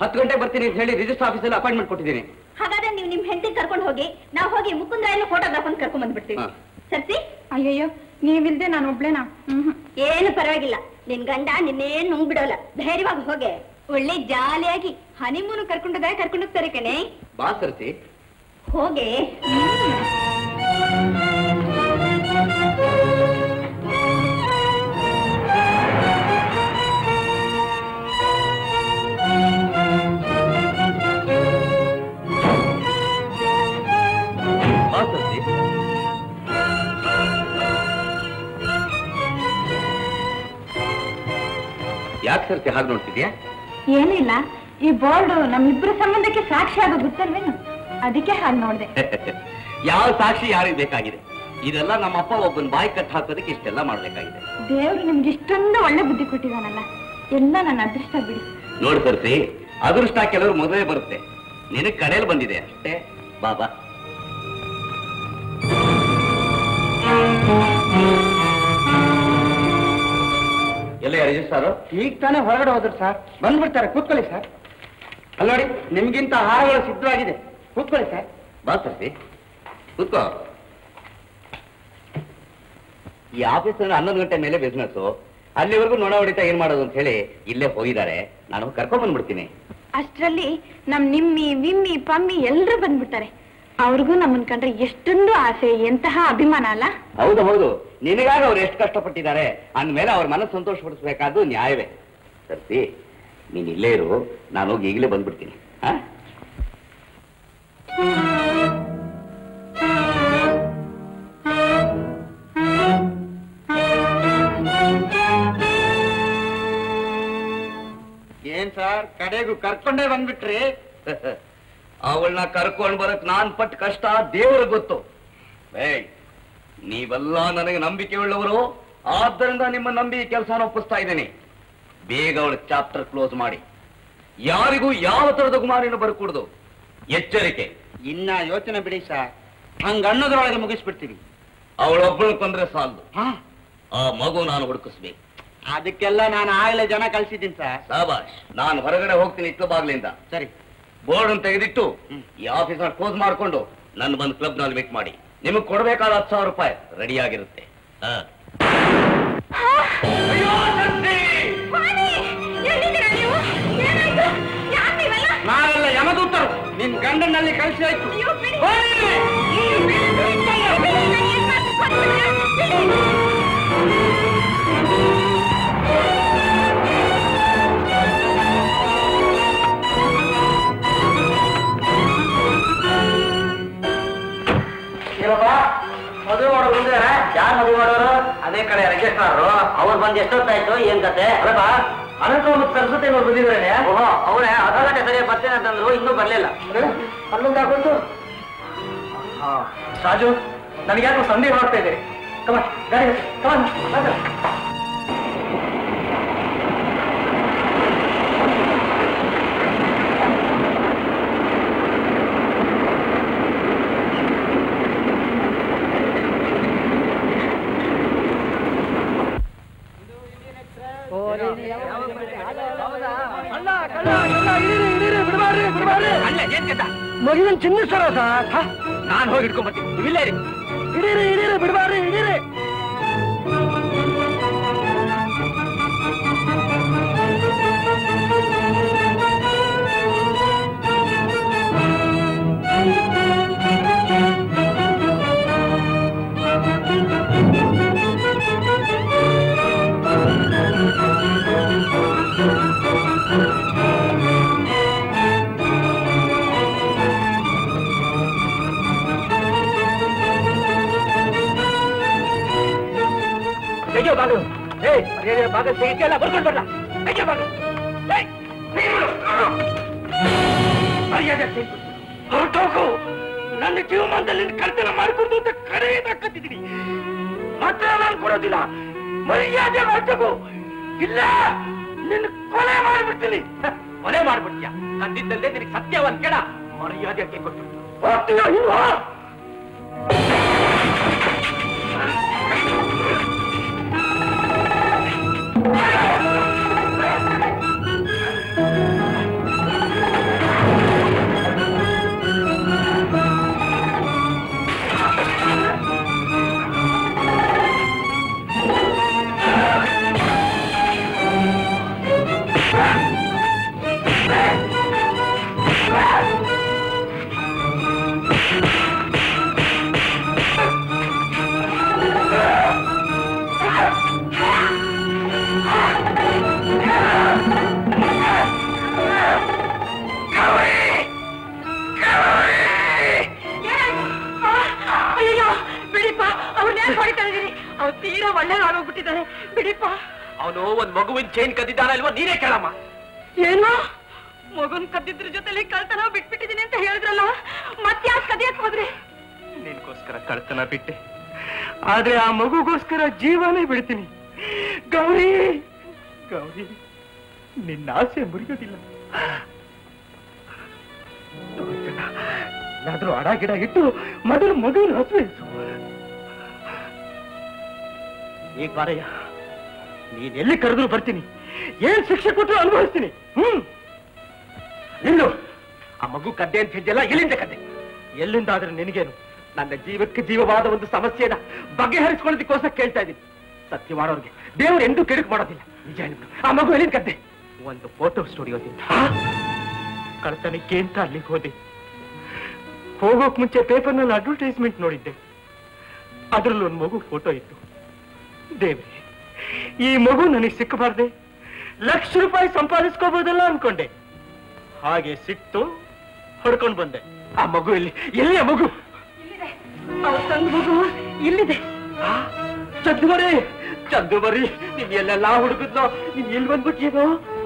Speaker 7: ಹತ್ತು ಗಂಟೆ ಬರ್ತೀನಿ ಅಂತ ಹೇಳಿ ರಿಜಿಸ್ಟರ್ ಆಫೀಸಲ್ಲಿ ಅಪಾಯಿಂಟ್ಮೆಂಟ್ ಕೊಟ್ಟಿದ್ದೀನಿ
Speaker 1: ಹಾಗಾದ್ರೆ ನೀವು ನಿಮ್ ಹೆಂಡತಿ ಕರ್ಕೊಂಡು ಹೋಗಿ ನಾವು ಹೋಗಿ ಮುಕುಂದ್ರಾಯನ ಫೋಟೋಗ್ರಾಫ್ ಅಂತ ಕರ್ಕೊಂಡ್ ಬಂದ್ಬಿಡ್ತೀವಿ
Speaker 7: ಹಾ.
Speaker 1: ಸರ್ಸಿ
Speaker 9: ಅಯ್ಯಯ್ಯೋ ನೀವಿಲ್ದೆ ನಾನು ಒಬ್ಳೇನಾ ಹ್ಮ್
Speaker 1: ಏನು ಪರವಾಗಿಲ್ಲ ನಿನ್ ಗಂಡ ನಿನ್ನೇನ್ ನುಂಗ್ ಬಿಡೋಲ್ಲ ಧೈರ್ಯವಾಗಿ ಹೋಗೆ ಒಳ್ಳೆ ಜಾಲಿಯಾಗಿ ಹನಿಮೂನು ಕರ್ಕೊಂಡೋದಾಗ ಕರ್ಕೊಂಡೋಗ್ತಾರೆ ಕಣೆ
Speaker 7: ಬಾ ಸರ್ಸಿ
Speaker 1: ಹೋಗೆ
Speaker 7: ಬಾ ಸರ್ಸಿ ಯಾಕೆ ಸರ್ಸಿ ಹಾಗೆ ನೋಡ್ತಿದ್ಯಾ
Speaker 9: ಏನಿಲ್ಲ ಈ ಬೋರ್ಡ್ ನಮ್ಮಿಬ್ರ ಸಂಬಂಧಕ್ಕೆ ಸಾಕ್ಷಿ ಆಗೋ ಗೊತ್ತಲ್ವೇನು ಅದಕ್ಕೆ ಹಾಗೆ ನೋಡ್ದೆ
Speaker 7: ಯಾವ ಸಾಕ್ಷಿ ಯಾರಿಗೆ ಬೇಕಾಗಿದೆ ಇದೆಲ್ಲ ನಮ್ಮ ಅಪ್ಪ ಒಬ್ಬನ ಬಾಯಿ ಕಟ್ ಹಾಕೋದಕ್ಕೆ ಇಷ್ಟೆಲ್ಲ ಮಾಡ್ಬೇಕಾಗಿದೆ
Speaker 9: ದೇವ್ರು ನಿಮ್ಗೆ ಇಷ್ಟೊಂದು ಒಳ್ಳೆ ಬುದ್ಧಿ ಕೊಟ್ಟಿದಾನಲ್ಲ ಎಲ್ಲ ನನ್ನ ಅದೃಷ್ಟ ಬಿಡಿ
Speaker 7: ನೋಡು ಸರ್ಸಿ ಅದೃಷ್ಟ ಕೆಲವರು ಮೊದಲೇ ಬರುತ್ತೆ ನಿನಗ್ ಕಡೆಯಲ್ಲಿ ಬಂದಿದೆ ಅಷ್ಟೇ ಬಾಬಾ ಎಲ್ಲ ರಿಜಿಸ್ಟಾರು
Speaker 2: ಈಗ ತಾನೇ ಹೊರಗಡೆ ಹೋದ್ರು ಸರ್ ಬಂದ್ಬಿಡ್ತಾರೆ ಕೂತ್ಕೊಳ್ಳಿ ಸರ್ ಅಲ್ಲಿ ನೋಡಿ ನಿಮ್ಗಿಂತ ಆಹಾರಗಳು ಸಿದ್ಧವಾಗಿದೆ ಕೂತ್ಕೊಳ್ಳಿ ಸರ್
Speaker 7: ಬಾ ಸರ್ಸಿ ಕೂತ್ಕೋ ಈ ಆಫೀಸ್ ಹನ್ನೊಂದು ಗಂಟೆ ಮೇಲೆ ಬಿಸ್ನೆಸ್ ಅಲ್ಲಿವರೆಗೂ ನೊಣ ಹೊಡಿತಾ ಏನ್ ಮಾಡೋದು ಅಂತ ಹೇಳಿ ಇಲ್ಲೇ ಹೋಗಿದ್ದಾರೆ ನಾನು ಕರ್ಕೊಂಡ್ ಬಂದ್ಬಿಡ್ತೀನಿ
Speaker 9: ಅಷ್ಟರಲ್ಲಿ ನಮ್ ನಿಮ್ಮಿ ವಿಮ್ಮಿ ಪಮ್ಮಿ ಎಲ್ರೂ ಬಂದ್ಬಿಡ್ತಾರೆ ಅವ್ರಿಗೂ ನಮ್ಮನ್ ಕಂಡ್ರೆ ಎಷ್ಟೊಂದು ಆಸೆ ಎಂತಹ ಅಭಿಮಾನ ಅಲ್ಲ
Speaker 7: ಹೌದು ಹೌದು ನಿನಗಾಗ ಅವ್ರು ಎಷ್ಟು ಕಷ್ಟಪಟ್ಟಿದ್ದಾರೆ ಅಂದ್ಮೇಲೆ ಅವ್ರ ಮನಸ್ಸು ಸಂತೋಷ ಪಡಿಸ್ಬೇಕಾದ್ದು ನ್ಯಾಯವೇ ಸರ್ಸಿ ನೀನ್ ಇಲ್ಲೇ ಇರು ನಾನು ಹೋಗಿ ಈಗಲೇ ಬಂದ್ಬಿಡ್ತೀನಿ ಹಾ
Speaker 2: ಏನ್ ಸರ್ ಕಡೆಗೂ ಕರ್ಕೊಂಡೇ ಬಂದ್ಬಿಟ್ರಿ
Speaker 7: ಅವಳನ್ನ ಕರ್ಕೊಂಡ್ ಬರಕ್ ನಾನ್ ಪಟ್ಟ ಕಷ್ಟ ದೇವ್ರಿಗೆ ಗೊತ್ತು ಏಯ್ ನೀವೆಲ್ಲ ನನಗೆ ನಂಬಿಕೆ ಉಳ್ಳವರು ಆದ್ದರಿಂದ ನಿಮ್ಮ ನಂಬಿ ಕೆಲಸನ ಒಪ್ಪಿಸ್ತಾ ಇದ್ದೀನಿ ಬೇಗ ಅವಳ ಚಾಪ್ಟರ್ ಕ್ಲೋಸ್ ಮಾಡಿ ಯಾರಿಗೂ ಯಾವ ತರದ ಕುಮಾರಿನ ಬರ್ಕೂಡ್ದು ಎಚ್ಚರಿಕೆ
Speaker 2: ಇನ್ನ ಯೋಚನೆ ಬಿಡಿ ಸರ್ ಹಂಗ ಅನ್ನೋದ್ರೊಳಗೆ ಮುಗಿಸ್ಬಿಡ್ತೀವಿ
Speaker 7: ಅವಳೊಬ್ಬಳು ಕೊಂದ್ರೆ ಸಾಲದು ಆ ಮಗು ನಾನು ಹುಡುಕಿಸ್ಬೇಕು
Speaker 2: ಅದಕ್ಕೆಲ್ಲ ನಾನು ಆಗ್ಲೇ ಜನ ಕಳ್ಸಿದ್ದೀನಿ ಸರ್
Speaker 7: ಸಾಬಾಷ್ ನಾನು ಹೊರಗಡೆ ಹೋಗ್ತೀನಿ ಇಟ್ಲು ಬಾಗ್ಲಿಂದ
Speaker 2: ಸರಿ
Speaker 7: ಬೋರ್ಡ್ ತೆಗೆದಿಟ್ಟು ಈ ಆಫೀಸರ್ ಕ್ಲೋಸ್ ಮಾಡ್ಕೊಂಡು ನನ್ನ ಬಂದು ಕ್ಲಬ್ ನಲ್ಲಿ ಮೀಟ್ ಮಾಡಿ ನಿಮಗೆ ಕೊಡ್ಬೇಕಾದ ಹತ್ತು ಸಾವಿರ ರೂಪಾಯಿ ರೆಡಿ ಆಗಿರುತ್ತೆ ಹಾ.
Speaker 2: ನಾವೆಲ್ಲ ಯಮದೂತರು ನಿನ್ ಗಂಡನಲ್ಲಿ ಕಳಿಸಿ ಆಯ್ತು
Speaker 6: ಇಲ್ಲಪ್ಪ ಮದುವೆ ಮಾಡೋರು ಮುಂದೆ ಯಾರು ಮದುವೆ ಮಾಡೋರು ಅದೇ ಕಡೆ ರಿಜಿಸ್ಟ್ರಾರು ಅವ್ರು ಬಂದು ಎಷ್ಟೊತ್ತಾಯ್ತು ಏನ್ ಕತೆ ಅಲ್ಲಪ್ಪ ಅನಂತ ಮತ್ತು ಸರಸ್ವತಿ ಅವ್ರು ಬಂದಿದ್ರೆ ಓಹೋ ಅವರೇ ಅರ್ಧ ಗಂಟೆ ಸರಿಯಾಗಿ ಬರ್ತೀನಿ ಅಂತಂದ್ರು ಇನ್ನೂ ಬರ್ಲಿಲ್ಲ
Speaker 2: ಅಲ್ಲೊಂದು ಹಾಕೊಂಡು ರಾಜು ನನಗೆ ಯಾಕೋ ಸಂದೇಹ ಆಗ್ತಾ ಇದೆ ಕಮ ಗಾಡಿ ಕಮ ಮಗುವಿನ ಚಿನ್ನ ಸರ ಸರ್
Speaker 7: ನಾನ್ ಹೋಗಿ ಇಟ್ಕೊಂಡ್ಬರ್ತೀನಿ ನೀವಿಲ್ಲೇ ಇರಿ
Speaker 2: ಹಿಡೀರಿ ಹಿಡೀರಿ ಬಿಡಬಾರ್ರಿ ಹಿಡೀರಿ ತೆಗಿಯೋ ಬಾಗಿಲು ಏಯ್ ಮರ್ಯಾದೆ ಬಾಗಿಲು ತೆಗಿತಿಯಲ್ಲ ಬರ್ಕೊಂಡು ಬರ್ಲ ತೆಗಿಯೋ ಬಾಗಿಲು ಏಯ್, ತೆಗಿಬಿಡು. ಮರ್ಯಾದೆ ತೆಗ್ದು ಹೊರಟೋಗು ನನ್ನ ಜೀವಮಾನದಲ್ಲಿ ನಿನ್ನ ಕರ್ತನ ಮಾಡಿಕೊಡ್ತು ಅಂತ ಕಡೆಯಿಂದ ಕತ್ತಿದ್ದೀನಿ ಮಾತ್ರ ನಾನು ಕೊಡೋದಿಲ್ಲ ಮರ್ಯಾದೆ ಹೊರಟೋಗು ಇಲ್ಲ ನಿನ್ನ ಕೊಲೆ ಮಾಡಿಬಿಡ್ತೀನಿ
Speaker 7: ಕೊಲೆ ಮಾಡ್ಬಿಡ್ತೀಯ ಅಂದಿದ್ದಲ್ಲದೆ ನಿನಗೆ ಸತ್ಯವನ್ ಕೇಳ ಮರ್ಯಾದೆ ಕೊಟ್ಟು
Speaker 2: ಹೋಗ್ತೀಯೋ ಇಲ್ವಾ
Speaker 11: ಆ
Speaker 9: ಅವ್ರು ತೀರಾ ಒಳ್ಳೆಯದಾಗೋಗ್ಬಿಟ್ಟಿದ್ದಾರೆ ಬಿಡಿಪ್ಪ
Speaker 3: ಅವನು ಒಂದ್ ಮಗುವಿನ ಚೈನ್ ಕದ್ದಿದ್ದಾನ ಇಲ್ವೋ ನೀನೇ ಕೇಳಮ್ಮ
Speaker 9: ಏನು ಮಗುನ್ ಕದ್ದಿದ್ರ ಜೊತೆಲಿ ಕಳ್ತನ ಬಿಟ್ಬಿಟ್ಟಿದೀನಿ ಅಂತ ಹೇಳಿದ್ರಲ್ಲ ಮತ್ತೆ ಯಾಕೆ ಕದಿಯಕ್ ಹೋದ್ರಿ
Speaker 3: ನಿನ್ಗೋಸ್ಕರ ಕಳ್ತನ ಬಿಟ್ಟೆ ಆದ್ರೆ ಆ ಮಗುಗೋಸ್ಕರ ಜೀವನೇ ಬಿಡ್ತೀನಿ ಗೌರಿ ಗೌರಿ ನಿನ್ನ ಆಸೆ ಮುರಿಯೋದಿಲ್ಲ ಏನಾದ್ರೂ ಅಡ ಗಿಡ ಇಟ್ಟು ಮೊದಲು ಮಗುವಿನ ಹಸುವೆನಿಸು ಈ ಬಾರಯ್ಯ ನೀನ್ ಎಲ್ಲಿ ಕರೆದ್ರು ಬರ್ತೀನಿ ಏನ್ ಶಿಕ್ಷೆ ಕೊಟ್ಟರು ಅನುಭವಿಸ್ತೀನಿ ಹ್ಮ್ ನಿಲ್ಲು ಆ ಮಗು ಕದ್ದೆ ಅಂತ ಹೇಳಿದೆಲ್ಲ ಎಲ್ಲಿಂದ ಕದ್ದೆ ಎಲ್ಲಿಂದ ಆದ್ರೆ ನಿನಗೇನು ನನ್ನ ಜೀವಕ್ಕೆ ಜೀವವಾದ ಒಂದು ಸಮಸ್ಯೆನ ಬಗೆಹರಿಸ್ಕೊಳ್ಳೋದಕ್ಕೋಸ್ಕರ ಕೇಳ್ತಾ ಇದ್ದೀನಿ ಸತ್ಯ ಮಾಡೋರ್ಗೆ ದೇವ್ರು ಎಂದೂ ಕೆಡುಕು ಮಾಡೋದಿಲ್ಲ ನಿಜ ಹೇಳ್ಬಿಡು. ಆ ಮಗು ಎಲ್ಲಿಂದ ಕದ್ದೆ ಒಂದು ಫೋಟೋ ಸ್ಟುಡಿಯೋದಿಂದ ಕಳ್ತನಕ್ಕೆ ಅಂತ ಅಲ್ಲಿಗೆ ಹೋದೆ ಹೋಗೋಕ್ ಮುಂಚೆ ಪೇಪರ್ನಲ್ಲಿ ಅಡ್ವರ್ಟೈಸ್ಮೆಂಟ್ ನೋಡಿದ್ದೆ ಅದ್ರಲ್ಲಿ ಒಂದು ಮಗು ಫೋಟೋ ಇತ್ತು ದೇವ್ರಿ ಈ ಮಗು ನನಗೆ ಸಿಕ್ಕಬಾರ್ದೆ ಲಕ್ಷ ರೂಪಾಯಿ ಸಂಪಾದಿಸ್ಕೋಬಹುದಲ್ಲ ಅನ್ಕೊಂಡೆ ಹಾಗೆ ಸಿಕ್ತು ಹೊಡ್ಕೊಂಡು ಬಂದೆ ಆ ಮಗು ಎಲ್ಲಿ ಎಲ್ಲಿ ಆ ಮಗು
Speaker 9: ಅವ್ರ ತಂದ ಮಗು ಇಲ್ಲಿದೆ
Speaker 3: ಚಂದು ಬರೀ ಚಂದು ಬರೀ ನೀನ್ ಎಲ್ಲೆಲ್ಲಾ ಹುಡುಗಿದ್ನೋ ನೀನ್ ಎಲ್ಲಿ ಬಂದ್ಬಿಟ್ಟಿಯೇನೋ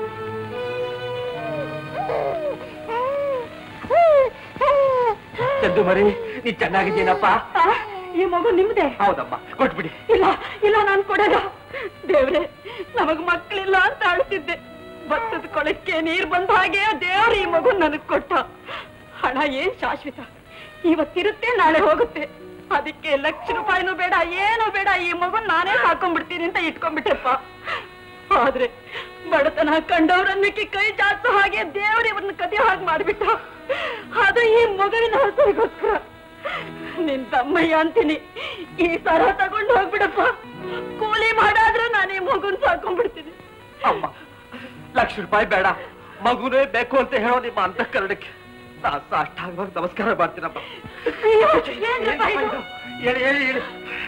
Speaker 3: ಚಂದು ಮರಿ ನೀ ಚೆನ್ನಾಗಿದ್ದೀನಪ್ಪ
Speaker 9: ಆ, ಈ ಮಗು ನಿಮ್ದೆ
Speaker 3: ಹೌದಮ್ಮ ಕೊಟ್ಬಿಡಿ
Speaker 9: ಇಲ್ಲ ಇಲ್ಲ ನಾನ್ ಕೊಡಲ್ಲ ದೇವ್ರೆ ನಮಗ್ ಮಕ್ಳಿಲ್ಲ ಅಂತ ಅಳ್ತಿದ್ದೆ ಭತ್ತದ ಕೊಳಕ್ಕೆ ನೀರ್ ಬಂದ ಹಾಗೆ ದೇವ್ರ ಈ ಮಗು ನನಗ್ ಕೊಟ್ಟ ಹಣ ಏನ್ ಶಾಶ್ವತ ಇವತ್ತಿರುತ್ತೆ ನಾಳೆ ಹೋಗುತ್ತೆ ಅದಕ್ಕೆ ಲಕ್ಷ ರೂಪಾಯಿನೂ ಬೇಡ ಏನು ಬೇಡ ಈ ಮಗು ನಾನೇ ಸಾಕೊಂಡ್ಬಿಡ್ತೀನಿ ಅಂತ ಇಟ್ಕೊಂಡ್ಬಿಟ್ಟೆಪ್ಪ ಆದ್ರೆ ಬಡತನ ಕಂಡವರನ್ನಕ್ಕೆ ಕೈ ಚಾಚೋ ಹಾಗೆ ದೇವ್ರ ಇವ್ರನ್ನ ಕದಿಯೋ ಹಾಗೆ ಮಾಡ್ಬಿಟ್ಟ ಅದು ಈ ಮಗುವಿನ ಹಸಿರಿಗೋಸ್ಕರ ನಿನ್ ತಮ್ಮಯ್ಯ ಅಂತೀನಿ ಈ ಸರ ತಗೊಂಡು ಹೋಗ್ಬಿಡಪ್ಪ ಕೂಲಿ ಮಾಡಾದ್ರೂ ನಾನು ಈ ಮಗುನ್ ಸಾಕೊಂಡ್ಬಿಡ್ತೀನಿ
Speaker 3: ಅಮ್ಮ ಲಕ್ಷ ರೂಪಾಯಿ ಬೇಡ ಮಗುನೇ ಬೇಕು ಅಂತ ಹೇಳೋ ನಿಮ್ಮ ಅಂತಃಕರಣಕ್ಕೆ ನಾನು ಸಾಷ್ಟಾಂಗವಾಗಿ ನಮಸ್ಕಾರ ಮಾಡ್ತೀನಮ್ಮ
Speaker 9: ಅಯ್ಯೋ, ಏನ್ರಪ್ಪ ಇದು?
Speaker 3: ಹೇಳಿ ಹೇಳಿ ಹೇಳಿ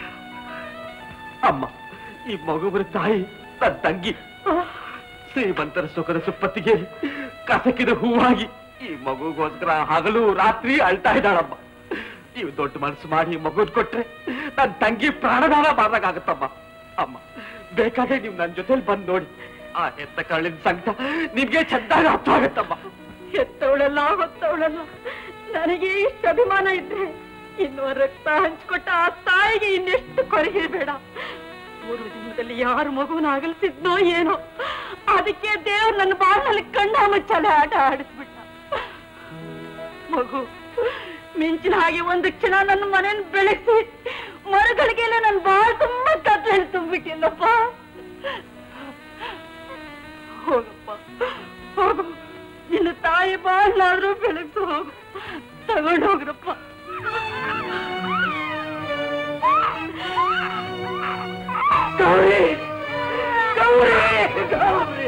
Speaker 3: ಅಮ್ಮ ಈ ಮಗುವಿನ ತಾಯಿ ನನ್ನ ತಂಗಿ ಶ್ರೀಮಂತರ ಸುಖದ ಸುಪ್ಪತ್ತಿಗೆ ಕಸಕಿದ ಹೂವಾಗಿ ಈ ಮಗುಗೋಸ್ಕರ ಹಗಲು ರಾತ್ರಿ ಅಳ್ತಾ ಇದ್ದಾಳಮ್ಮ ನೀವು ದೊಡ್ಡ ಮನಸ್ಸು ಮಾಡಿ ಮಗುನ್ ಕೊಟ್ರೆ ನನ್ನ ತಂಗಿ ಪ್ರಾಣದಾನ ಮಾಡ್ದಾಗತ್ತಮ್ಮ ಅಮ್ಮ ಬೇಕಾದ್ರೆ ನೀವು ನನ್ನ ಜೊತೆಲಿ ಬಂದು ನೋಡಿ ಆ ಹೆತ್ತ ಕಳ್ಳಿನ ಸಂಕಟ ನಿಮ್ಗೆ ಚೆಂದಾಗಿ ಅರ್ಥ ಆಗತ್ತಮ್ಮ
Speaker 9: ಹೆತ್ತವಳಲ್ಲ ಹೊತ್ತವಳಲ್ಲ ನನಗೆ ಇಷ್ಟು ಅಭಿಮಾನ ಇದ್ರೆ ಇನ್ನು ರಕ್ತ ಹಂಚ್ಕೊಟ್ಟ ಆ ತಾಯಿಗೆ ಇನ್ನೆಷ್ಟು ಕೊರಗೆ ಬೇಡ ಪೂರ್ವ ಜನ್ಮದಲ್ಲಿ ಯಾರು ಮಗುವನ್ನ ಅಗಲಿಸಿದ್ನೋ ಏನೋ ಅದಕ್ಕೆ ದೇವ್ರು ನನ್ನ ಬಾಳ್ನಲ್ಲಿ ಕಣ್ಣ ಮುಚ್ಚಾಲೆ ಆಟ ಆಡಿಸ್ಬಿಟ್ಟ ಮಗು ಮಿಂಚಿನ ಹಾಗೆ ಒಂದು ಕ್ಷಣ ನನ್ನ ಮನೆಯನ್ನು ಬೆಳೆಸಿ ಮರುಗಳಿಗೆಲ್ಲ ನನ್ನ ಬಾಳ್ ತುಂಬಾ ಕತ್ಲೆ ತುಂಬಿಟ್ಟಿಲ್ಲಪ್ಪ ಹೋಗಪ್ಪ ಹೋಗು ನಿನ್ನ ತಾಯಿ ಬಾಳ್ನಾದ್ರೂ ಬೆಳಗ್ಸು ಹೋಗು ತಗೊಂಡು ಹೋಗ್ರಪ್ಪ
Speaker 3: ಗೌರಿ ಗೌರಿ ಗೌರಿ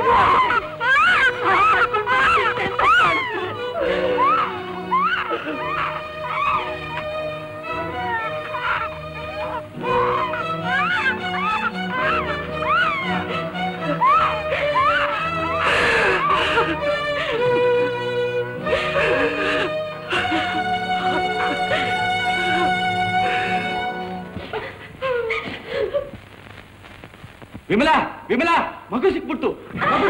Speaker 3: ವಿಮಲಾ ವಿಮಲಾ ಮಗು ಸಿಕ್ಬಿಟ್ಟು ಮಗು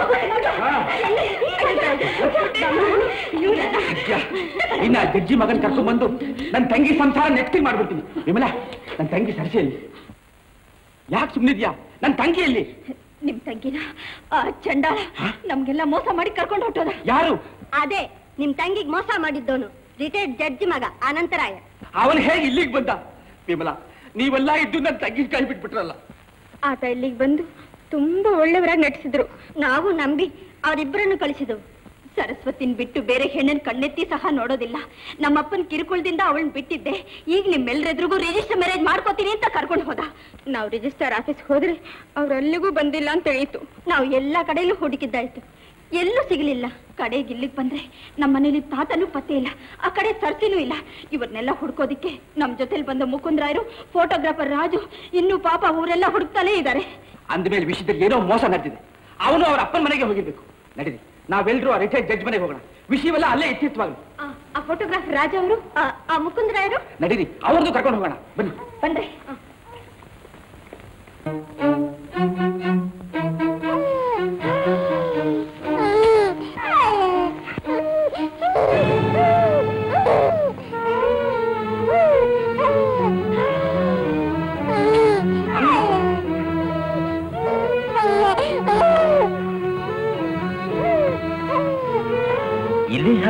Speaker 3: ಸಿಕ್ಬಿಟ್ಟು. ಇನ್ನ ಜಡ್ಜಿ ಮಗನ್ ಕರ್ಕೊಂಡ್ ಬಂದು ನನ್ನ ತಂಗಿ ಸಂಸಾರ ನೆಟ್ಟಿಗೆ ಮಾಡ್ಬಿಡ್ತೀನಿ ವಿಮಲಾ ನನ್ನ ತಂಗಿ ಸರಸಿಯಲ್ಲಿ ಯಾಕೆ ಸುಮ್ಮನಿದ್ಯಾ ನನ್ನ ತಂಗಿಯಲ್ಲಿ
Speaker 1: ನಿಮ್ ತಂಗಿನ ಆ ಚಂಡಾಳ ನಮ್ಗೆಲ್ಲ ಮೋಸ ಮಾಡಿ ಕರ್ಕೊಂಡು ಹೊಟ್ಟೋದ
Speaker 3: ಯಾರು
Speaker 1: ಅದೇ ನಿಮ್ ತಂಗಿಗ್ ಮೋಸ ಮಾಡಿದ್ದವನು ರಿಟೈರ್ಡ್ ಜಡ್ಜಿ ಮಗ ಅನಂತರಾಯ
Speaker 3: ಅವನು ಹೇಗೆ ಇಲ್ಲಿಗೆ ಬಂದ ವಿಮಲಾ ನೀವೆಲ್ಲ ಇದ್ದು ನನ್ನ ತಂಗಿ ಕೈ ಬಿಟ್ಬಿಟ್ರಲ್ಲ
Speaker 1: ಆತ ಇಲ್ಲಿಗೆ ಬಂದು ತುಂಬಾ ಒಳ್ಳೆಯವರಾಗಿ ನಟಿಸಿದ್ರು ನಾವು ನಂಬಿ ಅವರಿಬ್ಬರನ್ನು ಕಳಿಸಿದವು ಸರಸ್ವತಿನ್ ಬಿಟ್ಟು ಬೇರೆ ಹೆಣ್ಣನ್ ಕಣ್ಣೆತ್ತಿ ಸಹ ನೋಡೋದಿಲ್ಲ ನಮ್ಮಪ್ಪನ ಕಿರುಕುಳದಿಂದ ಅವಳನ್ನ ಬಿಟ್ಟಿದ್ದೆ ಈಗ ನಿಮ್ಮೆಲ್ಲರೆದ್ರಿಗೂ ರಿಜಿಸ್ಟರ್ ಮ್ಯಾರೇಜ್ ಮಾಡ್ಕೋತೀನಿ ಅಂತ ಕರ್ಕೊಂಡು ಹೋದ ನಾವು ರಿಜಿಸ್ಟರ್ ಆಫೀಸ್ ಹೋದ್ರೆ ಅವ್ರು ಅಲ್ಲಿಗೂ ಬಂದಿಲ್ಲ ಅಂತ ಹೇಳಿತು ನಾವು ಎಲ್ಲಾ ಕಡೆಯಲ್ಲೂ ಹುಡುಕಿದ್ದಾಯ್ತು ಎಲ್ಲೂ ಸಿಗಲಿಲ್ಲ ಕಡೆಗೆ ಇಲ್ಲಿಗೆ ಬಂದ್ರೆ ನಮ್ಮ ಮನೇಲಿ ತಾತನೂ ಪತ್ತೆ ಇಲ್ಲ ಆ ಕಡೆ ಸರ್ಸಿನೂ ಇಲ್ಲ ಇವ್ರನ್ನೆಲ್ಲ ಹುಡ್ಕೋದಿಕ್ಕೆ ನಮ್ ಜೊತೆಲಿ ಬಂದ ಮುಕುಂದ್ರಾಯರು ಫೋಟೋಗ್ರಾಫರ್ ರಾಜು ಇನ್ನೂ ಪಾಪ ಊರೆಲ್ಲ ಹುಡುಕ್ತಾನೇ ಇದ್ದಾರೆ
Speaker 3: ಅಂದಮೇಲೆ ವಿಷಯದಲ್ಲಿ ಏನೋ ಮೋಸ ನಡೆದಿದೆ ಅವನು ಅವ್ರ ಅಪ್ಪನ ಮನೆಗೆ ಹೋಗಿರ್ಬೇಕು ನಡೀರಿ ನಾವೆಲ್ಲರೂ ಆ ರಿಟೈರ್ಡ್ ಜಡ್ಜ್ ಮನೆಗೆ ಹೋಗೋಣ ವಿಷಯವೆಲ್ಲ ಅಲ್ಲೇ ಇತ್ಯರ್ಥವಾಗಲಿ
Speaker 1: ಆ ಫೋಟೋಗ್ರಾಫರ್ ರಾಜ ಅವರು ಆ ಮುಕುಂದ್ರಾಯರು
Speaker 3: ನಡೀರಿ ಅವ್ರದ್ದು ಕರ್ಕೊಂಡು ಹೋಗೋಣ ಬನ್ನಿ
Speaker 1: ಬಂದ್ರೆ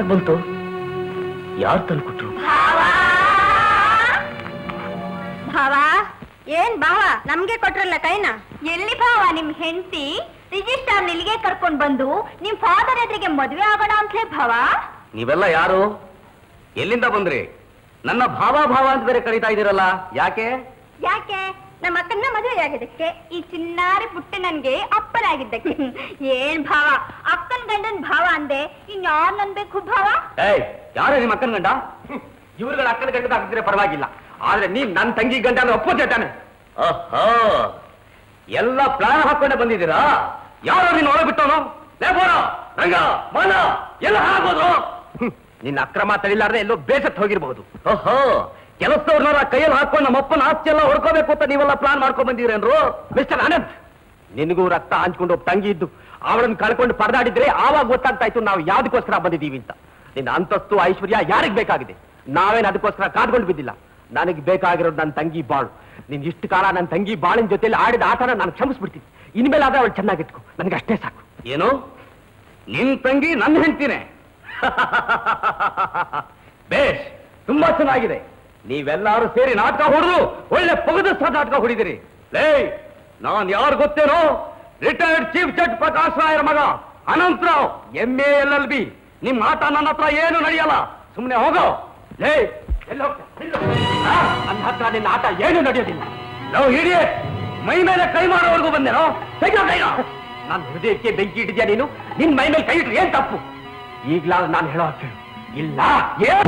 Speaker 6: ಹೇಗೆ ಬಂತು ಯಾರು ತಂದ್ಕೊಟ್ರು
Speaker 1: ಭಾವ ಏನ್ ಭಾವ ನಮ್ಗೆ ಕೊಟ್ರಲ್ಲ ಕೈನ ಎಲ್ಲಿ ಭಾವ ನಿಮ್ ಹೆಂಡತಿ ರಿಜಿಸ್ಟಾರ್ ಇಲ್ಲಿಗೆ ಕರ್ಕೊಂಡ್ ಬಂದು ನಿಮ್ ಫಾದರ್ ಎದುರಿಗೆ ಮದ್ವೆ ಆಗೋಣ ಅಂತಲೇ ಭಾವ
Speaker 14: ನೀವೆಲ್ಲ ಯಾರು ಎಲ್ಲಿಂದ ಬಂದ್ರಿ ನನ್ನ ಭಾವ ಭಾವ ಅಂತ ಬೇರೆ ಕರೀತಾ ಇದ್ದೀರಲ್ಲ ಯಾಕೆ
Speaker 1: ಯಾಕೆ ನಮ್ಮ ಅಕ್ಕನ ಮದುವೆ ಆಗಿದ್ದಕ್ಕೆ ಈ ಚಿನ್ನಾರಿ ಪುಟ್ಟ ನನ್ಗೆ ಅಪ್ಪನಾಗಿದ್ದಕ್ಕೆ ಏನ್ ಭಾವ ಅಕ್ಕನ್ ಗಂಡನ್ ಭಾವ ಅಂದೆ ಇನ್ಯಾರ್ ನನ್ಬೇಕು ಭಾವ
Speaker 14: ಏಯ್ ಯಾರೇ ನಿಮ್ಮ ಅಕ್ಕನ ಗಂಡ ಇವ್ರುಗಳ ಅಕ್ಕನ ಗಂಡ ಹಾಕಿದ್ರೆ ಪರವಾಗಿಲ್ಲ ಆದ್ರೆ ನೀನ್ ನನ್ನ ತಂಗಿ ಗಂಡ ಒಪ್ಪುತ್ತೆ ತಾನೆ ಓಹೋ ಎಲ್ಲ ಪ್ಲಾನ್ ಹಾಕೊಂಡೆ ಬಂದಿದ್ದೀರಾ ಯಾರೋ ನೀನ್ ಒಳಗೆ ಬಿಟ್ಟವನು ಲೇಬೋರ ರಂಗ ಮಾನ ಎಲ್ಲ ಹಾಗೋದು ನಿನ್ನ ಅಕ್ರಮ ತಡಿಲಾರ್ದೆ ಎಲ್ಲೋ ಬೇಸತ್ ಹೋಗಿರ್ಬಹುದು ಓಹೋ ಕೆಲಸದವ್ರನ್ನ ಕೈಯಲ್ಲಿ ಹಾಕೊಂಡು ನಮ್ಮಪ್ಪನ ಆಸ್ತಿ ಎಲ್ಲ ಹೊಡ್ಕೋಬೇಕು ಅಂತ ನೀವೆಲ್ಲ ಪ್ಲಾನ್ ಮಾಡ್ಕೊಂಡ್ ಬಂದಿರೇನ್ರು ಮಿಸ್ಟರ್ ಆನಂದ್ ನಿನಗೂ ರಕ್ತ ಹಂಚ್ಕೊಂಡು ಒಬ್ಬ ತಂಗಿ ಇದ್ದು ಅವಳನ್ನ ಕಳ್ಕೊಂಡು ಪರದಾಡಿದ್ರೆ ಆವಾಗ ಗೊತ್ತಾಗ್ತಾ ಇತ್ತು ನಾವು ಯಾವ್ದಕ್ಕೋಸ್ಕರ ಬಂದಿದ್ದೀವಿ ಅಂತ ನಿನ್ನ ಅಂತಸ್ತು ಐಶ್ವರ್ಯ ಯಾರಿಗ್ ಬೇಕಾಗಿದೆ ನಾವೇನ್ ಅದಕ್ಕೋಸ್ಕರ ಕಾದ್ಕೊಂಡು ಬಿದ್ದಿಲ್ಲ ನನಗೆ ಬೇಕಾಗಿರೋದು ನನ್ನ ತಂಗಿ ಬಾಳು ನಿನ್ ಇಷ್ಟು ಕಾಲ ನನ್ನ ತಂಗಿ ಬಾಳಿನ ಜೊತೆಲಿ ಆಡಿದ ಆಟನ ನಾನು ಕ್ಷಮಿಸ್ಬಿಡ್ತೀನಿ ಇನ್ಮೇಲೆ ಆದ್ರೆ ಅವಳು ಚೆನ್ನಾಗಿಟ್ಕೊ ನನಗೆ ಅಷ್ಟೇ ಸಾಕು ಏನು ನಿನ್ ತಂಗಿ ನನ್ನ ಹೆಂಡ್ತಿನೇ ಬೇಷ್ ತುಂಬಾ ಚೆನ್ನಾಗಿದೆ ನೀವೆಲ್ಲರೂ ಸೇರಿ ನಾಟಕ ಹೊಡೆದು ಒಳ್ಳೆ ಪೊಗದಸ್ಥ ನಾಟಕ ಹೊಡಿದಿರಿ ಲೇ ನಾನ್ ಯಾರು ಗೊತ್ತೇನೋ ರಿಟೈರ್ಡ್ ಚೀಫ್ ಜಡ್ಜ್ ಪ್ರಕಾಶ್ ರಾಯರ ಮಗ Anantharao M A L L B ನಿಮ್ ಆಟ ನನ್ನ ಹತ್ರ ಏನು ನಡೆಯಲ್ಲ ಸುಮ್ಮನೆ ಹೋಗೋ ಲೇ ಎಲ್ಲಿ ಹೋಗ್ತಾ? ನಿಲ್ಲು. ಆ, ನನ್ನ ಹತ್ರ ನಿನ್ನ ಆಟ ಏನು ನಡೆಯೋದಿಲ್ಲ ಲೋ ಇಡಿಯಟ್ ಮೈ ಮೇಲೆ ಕೈ ಮಾಡೋವರೆಗೂ ಬಂದೇನೋ ತೆಗೆಯೋ ಕೈನ ನನ್ನ ಹೃದಯಕ್ಕೆ ಬೆಂಕಿ ಇಟ್ಟಿದ್ಯಾ ನೀನು ನಿನ್ ಮೈ ಮೇಲೆ ಕೈ ಇಟ್ರೆ ಏನ್ ತಪ್ಪು ಈಗ್ಲಾ ನಾನು ಹೇಳೋ ಹಾಗೆ ಕೇಳು. ಇಲ್ಲ ಏನ್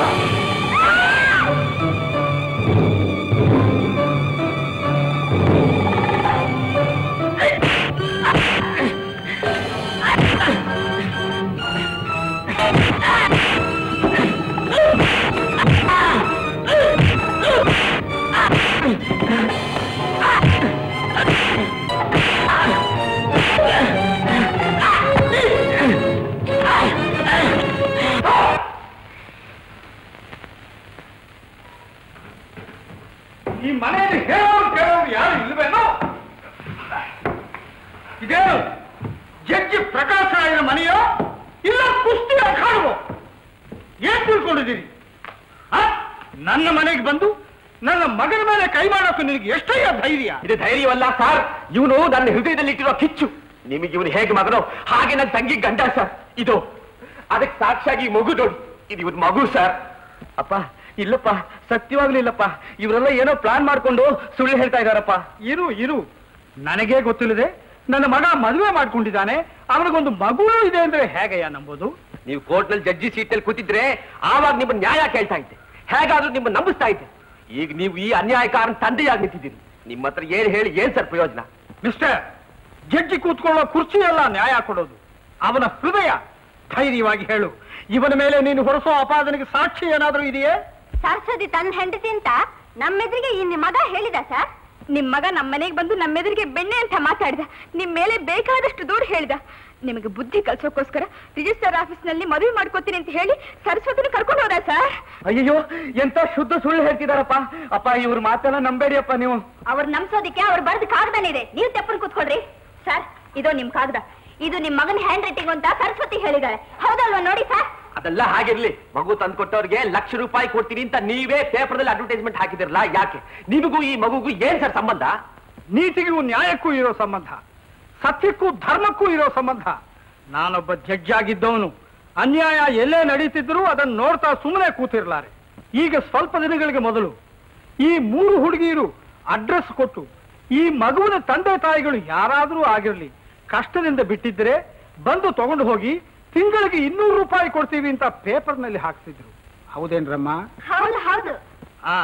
Speaker 3: ಈ ಮನೆಯಲ್ಲಿ ಹೇಳೋರು ಕೇಳೋರು ಯಾರು ಇಲ್ವೇನೋ ಇದೇನು ಜಡ್ಜಿ ಪ್ರಕಾಶ್ ರಾಯನ ಮನೆಯೋ ಇಲ್ಲ ಕುಸ್ತಿ ಅಖಾಡವೋ ಏನ್ ತಿಳ್ಕೊಂಡಿದ್ದೀರಿ ಆ? ನನ್ನ ಮನೆಗೆ ಬಂದು ನನ್ನ ಮಗನ ಮೇಲೆ ಕೈ ಮಾಡೋಕೆ ನಿನಗೆ ಎಷ್ಟಯ್ಯ ಧೈರ್ಯ
Speaker 14: ಇದು ಧೈರ್ಯವಲ್ಲ ಸರ್ ಇವನು ನನ್ನ ಹೃದಯದಲ್ಲಿ ಇಟ್ಟಿರೋ ಕಿಚ್ಚು ನಿಮಗೆ ಇವನು ಹೇಗೆ ಮಗನೋ ಹಾಗೆ ನನ್ನ ತಂಗಿ ಗಂಡ ಸರ್ ಇದು ಅದಕ್ಕೆ ಸಾಕ್ಷಿಯಾಗಿ ಈ ಮಗು ನೋಡಿ ಇದು ಇವನ್ ಮಗು ಸರ್ ಅಪ್ಪ ಇಲ್ಲಪ್ಪ ಸತ್ಯವಾಗ್ಲೂ ಇಲ್ಲಪ್ಪ ಇವರೆಲ್ಲ ಏನೋ ಪ್ಲಾನ್ ಮಾಡ್ಕೊಂಡು ಸುಳ್ಳು ಹೇಳ್ತಾ ಇದಾರಪ್ಪ
Speaker 3: ಇರು ಇರು ನನಗೇ ಗೊತ್ತಿಲ್ಲದೆ ನನ್ನ ಮಗ ಮದುವೆ ಮಾಡ್ಕೊಂಡಿದ್ದಾನೆ ಅವನಿಗೊಂದು ಮಗುವೂ ಇದೆ ಅಂದ್ರೆ ಹೇಗಯ್ಯ ನಂಬೋದು
Speaker 14: ನೀವು ಕೋರ್ಟ್ನಲ್ಲಿ ಜಡ್ಜಿ ಸೀಟಲ್ಲಿ ಕೂತಿದ್ರೆ ಆವಾಗ ನಿಮ್ಮ ನ್ಯಾಯ ಕೇಳ್ತಾ ಇದ್ದೆ ಹೇಗಾದ್ರೂ ನಿಮ್ಮ ನಂಬಿಸ್ತಾ ಇದ್ದೆ ಈಗ ನೀವು ಈ ಅನ್ಯಾಯಕಾರನ ತಂದೆಯಾಗಿ ನಿಂತಿದ್ದೀರಿ ನಿಮ್ಮ ಹತ್ರ ಏನ್ ಹೇಳಿ ಏನ್ ಸರ್ ಪ್ರಯೋಜನ
Speaker 3: ಮಿಸ್ಟರ್ ಜಡ್ಜಿ ಕೂತ್ಕೊಳ್ಳೋ ಕುರ್ಚಿ ಎಲ್ಲ ನ್ಯಾಯ ಕೊಡೋದು ಅವನ ಹೃದಯ ಧೈರ್ಯವಾಗಿ ಹೇಳು ಇವನ ಮೇಲೆ ನೀನು ಹೊರಸೋ ಅಪಾದನೆಗೆ ಸಾಕ್ಷಿ ಏನಾದ್ರೂ ಇದೆಯೇ
Speaker 1: ಸರಸ್ವತಿ ತನ್ನ ಹೆಂಡತಿ ಅಂತ ನಮ್ಮೆದುರಿಗೆ ಈ ನಿಮ್ ಮಗ ಹೇಳಿದ ಸರ್ ನಿಮ್ ಮಗ ನಮ್ಮ ಮನೆಗೆ ಬಂದು ನಮ್ಮೆದುರಿಗೆ ಬೆಣ್ಣೆ ಅಂತ ಮಾತಾಡಿದ ನಿಮ್ ಮೇಲೆ ಬೇಕಾದಷ್ಟು ದೂರ ಹೇಳಿದ ನಿಮಗೆ ಬುದ್ಧಿ ಕಲ್ಸೋಕೋಸ್ಕರ ರಿಜಿಸ್ಟರ್ ಆಫೀಸ್ನಲ್ಲಿ ಮದುವೆ ಮಾಡ್ಕೋತೀನಿ ಅಂತ ಹೇಳಿ ಸರಸ್ವತಿನ ಕರ್ಕೊಂಡು ಹೋದ ಸರ್
Speaker 14: ಅಯ್ಯೋ ಎಂತ ಶುದ್ಧ ಸುಳ್ಳು ಹೇಳ್ತಿದಾರಪ್ಪ ಅಪ್ಪ ಇವ್ರ ಮಾತೆಲ್ಲ ನಂಬೇಡಿ ಅಪ್ಪ ನೀವು
Speaker 1: ಅವ್ರು ನಂಬ್ಸೋದಿಕ್ಕೆ ಅವ್ರು ಬರ್ದ ಕಾಗದನಿದೆ ನೀವು ತೆಪ್ಪನ್ ಕೂತ್ಕೊಳ್ರಿ ಸರ್ ಇದೋ ನಿಮ್ ಕಾಗದ ಇದು ನಿಮ್ ಮಗನ ಹ್ಯಾಂಡ್ ರೈಟಿಂಗ್ ಅಂತ ಸರಸ್ವತಿ ಹೇಳಿದಾಳೆ ಹೌದಲ್ವಾ ನೋಡಿ ಸರ್
Speaker 14: ಅದೆಲ್ಲ ಹಾಗಿರ್ಲಿ ಮಗು ತಂದ್ಕೊಟ್ಟವ್ರಿಗೆ ಲಕ್ಷ ರೂಪಾಯಿ ಕೊಡ್ತೀನಿ ಅಂತ ನೀವೇ ಪೇಪರ್ದಲ್ಲಿ ಅಡ್ವರ್ಟೈಸ್ಮೆಂಟ್ ಹಾಕಿದಿರಲ್ಲ ಯಾಕೆ ನಿಮಗೂ ಈ ಮಗುಗೂ ಏನ್ ಸರ್ ಸಂಬಂಧ
Speaker 3: ನೀತಿಗೂ ನ್ಯಾಯಕ್ಕೂ ಇರೋ ಸಂಬಂಧ ಸತ್ಯಕ್ಕೂ ಧರ್ಮಕ್ಕೂ ಇರೋ ಸಂಬಂಧ ನಾನೊಬ್ಬ ಜಡ್ಜ್ ಆಗಿದ್ದವನು ಅನ್ಯಾಯ ಎಲ್ಲೇ ನಡೀತಿದ್ರು ಅದನ್ನು ನೋಡ್ತಾ ಸುಮ್ಮನೆ ಕೂತಿರ್ಲಾರೆ ಈಗ ಸ್ವಲ್ಪ ದಿನಗಳಿಗೆ ಮೊದಲು ಈ ಮೂರು ಹುಡುಗಿಯರು ಅಡ್ರೆಸ್ ಕೊಟ್ಟು ಈ ಮಗುವಿನ ತಂದೆ ತಾಯಿಗಳು ಯಾರಾದರೂ ಆಗಿರ್ಲಿ ಕಷ್ಟದಿಂದ ಬಿಟ್ಟಿದ್ರೆ ಬಂದು ತಗೊಂಡು ಹೋಗಿ ತಿಂಗಳಿಗೆ ಇನ್ನೂರು ರೂಪಾಯಿ ಕೊಡ್ತೀವಿ ಅಂತ ಪೇಪರ್ನಲ್ಲಿ ಹಾಕ್ತಿದ್ರು ಹೌದೇನ್ರಮ್ಮ
Speaker 1: ಹೌದು ಹೌದು
Speaker 3: ಆ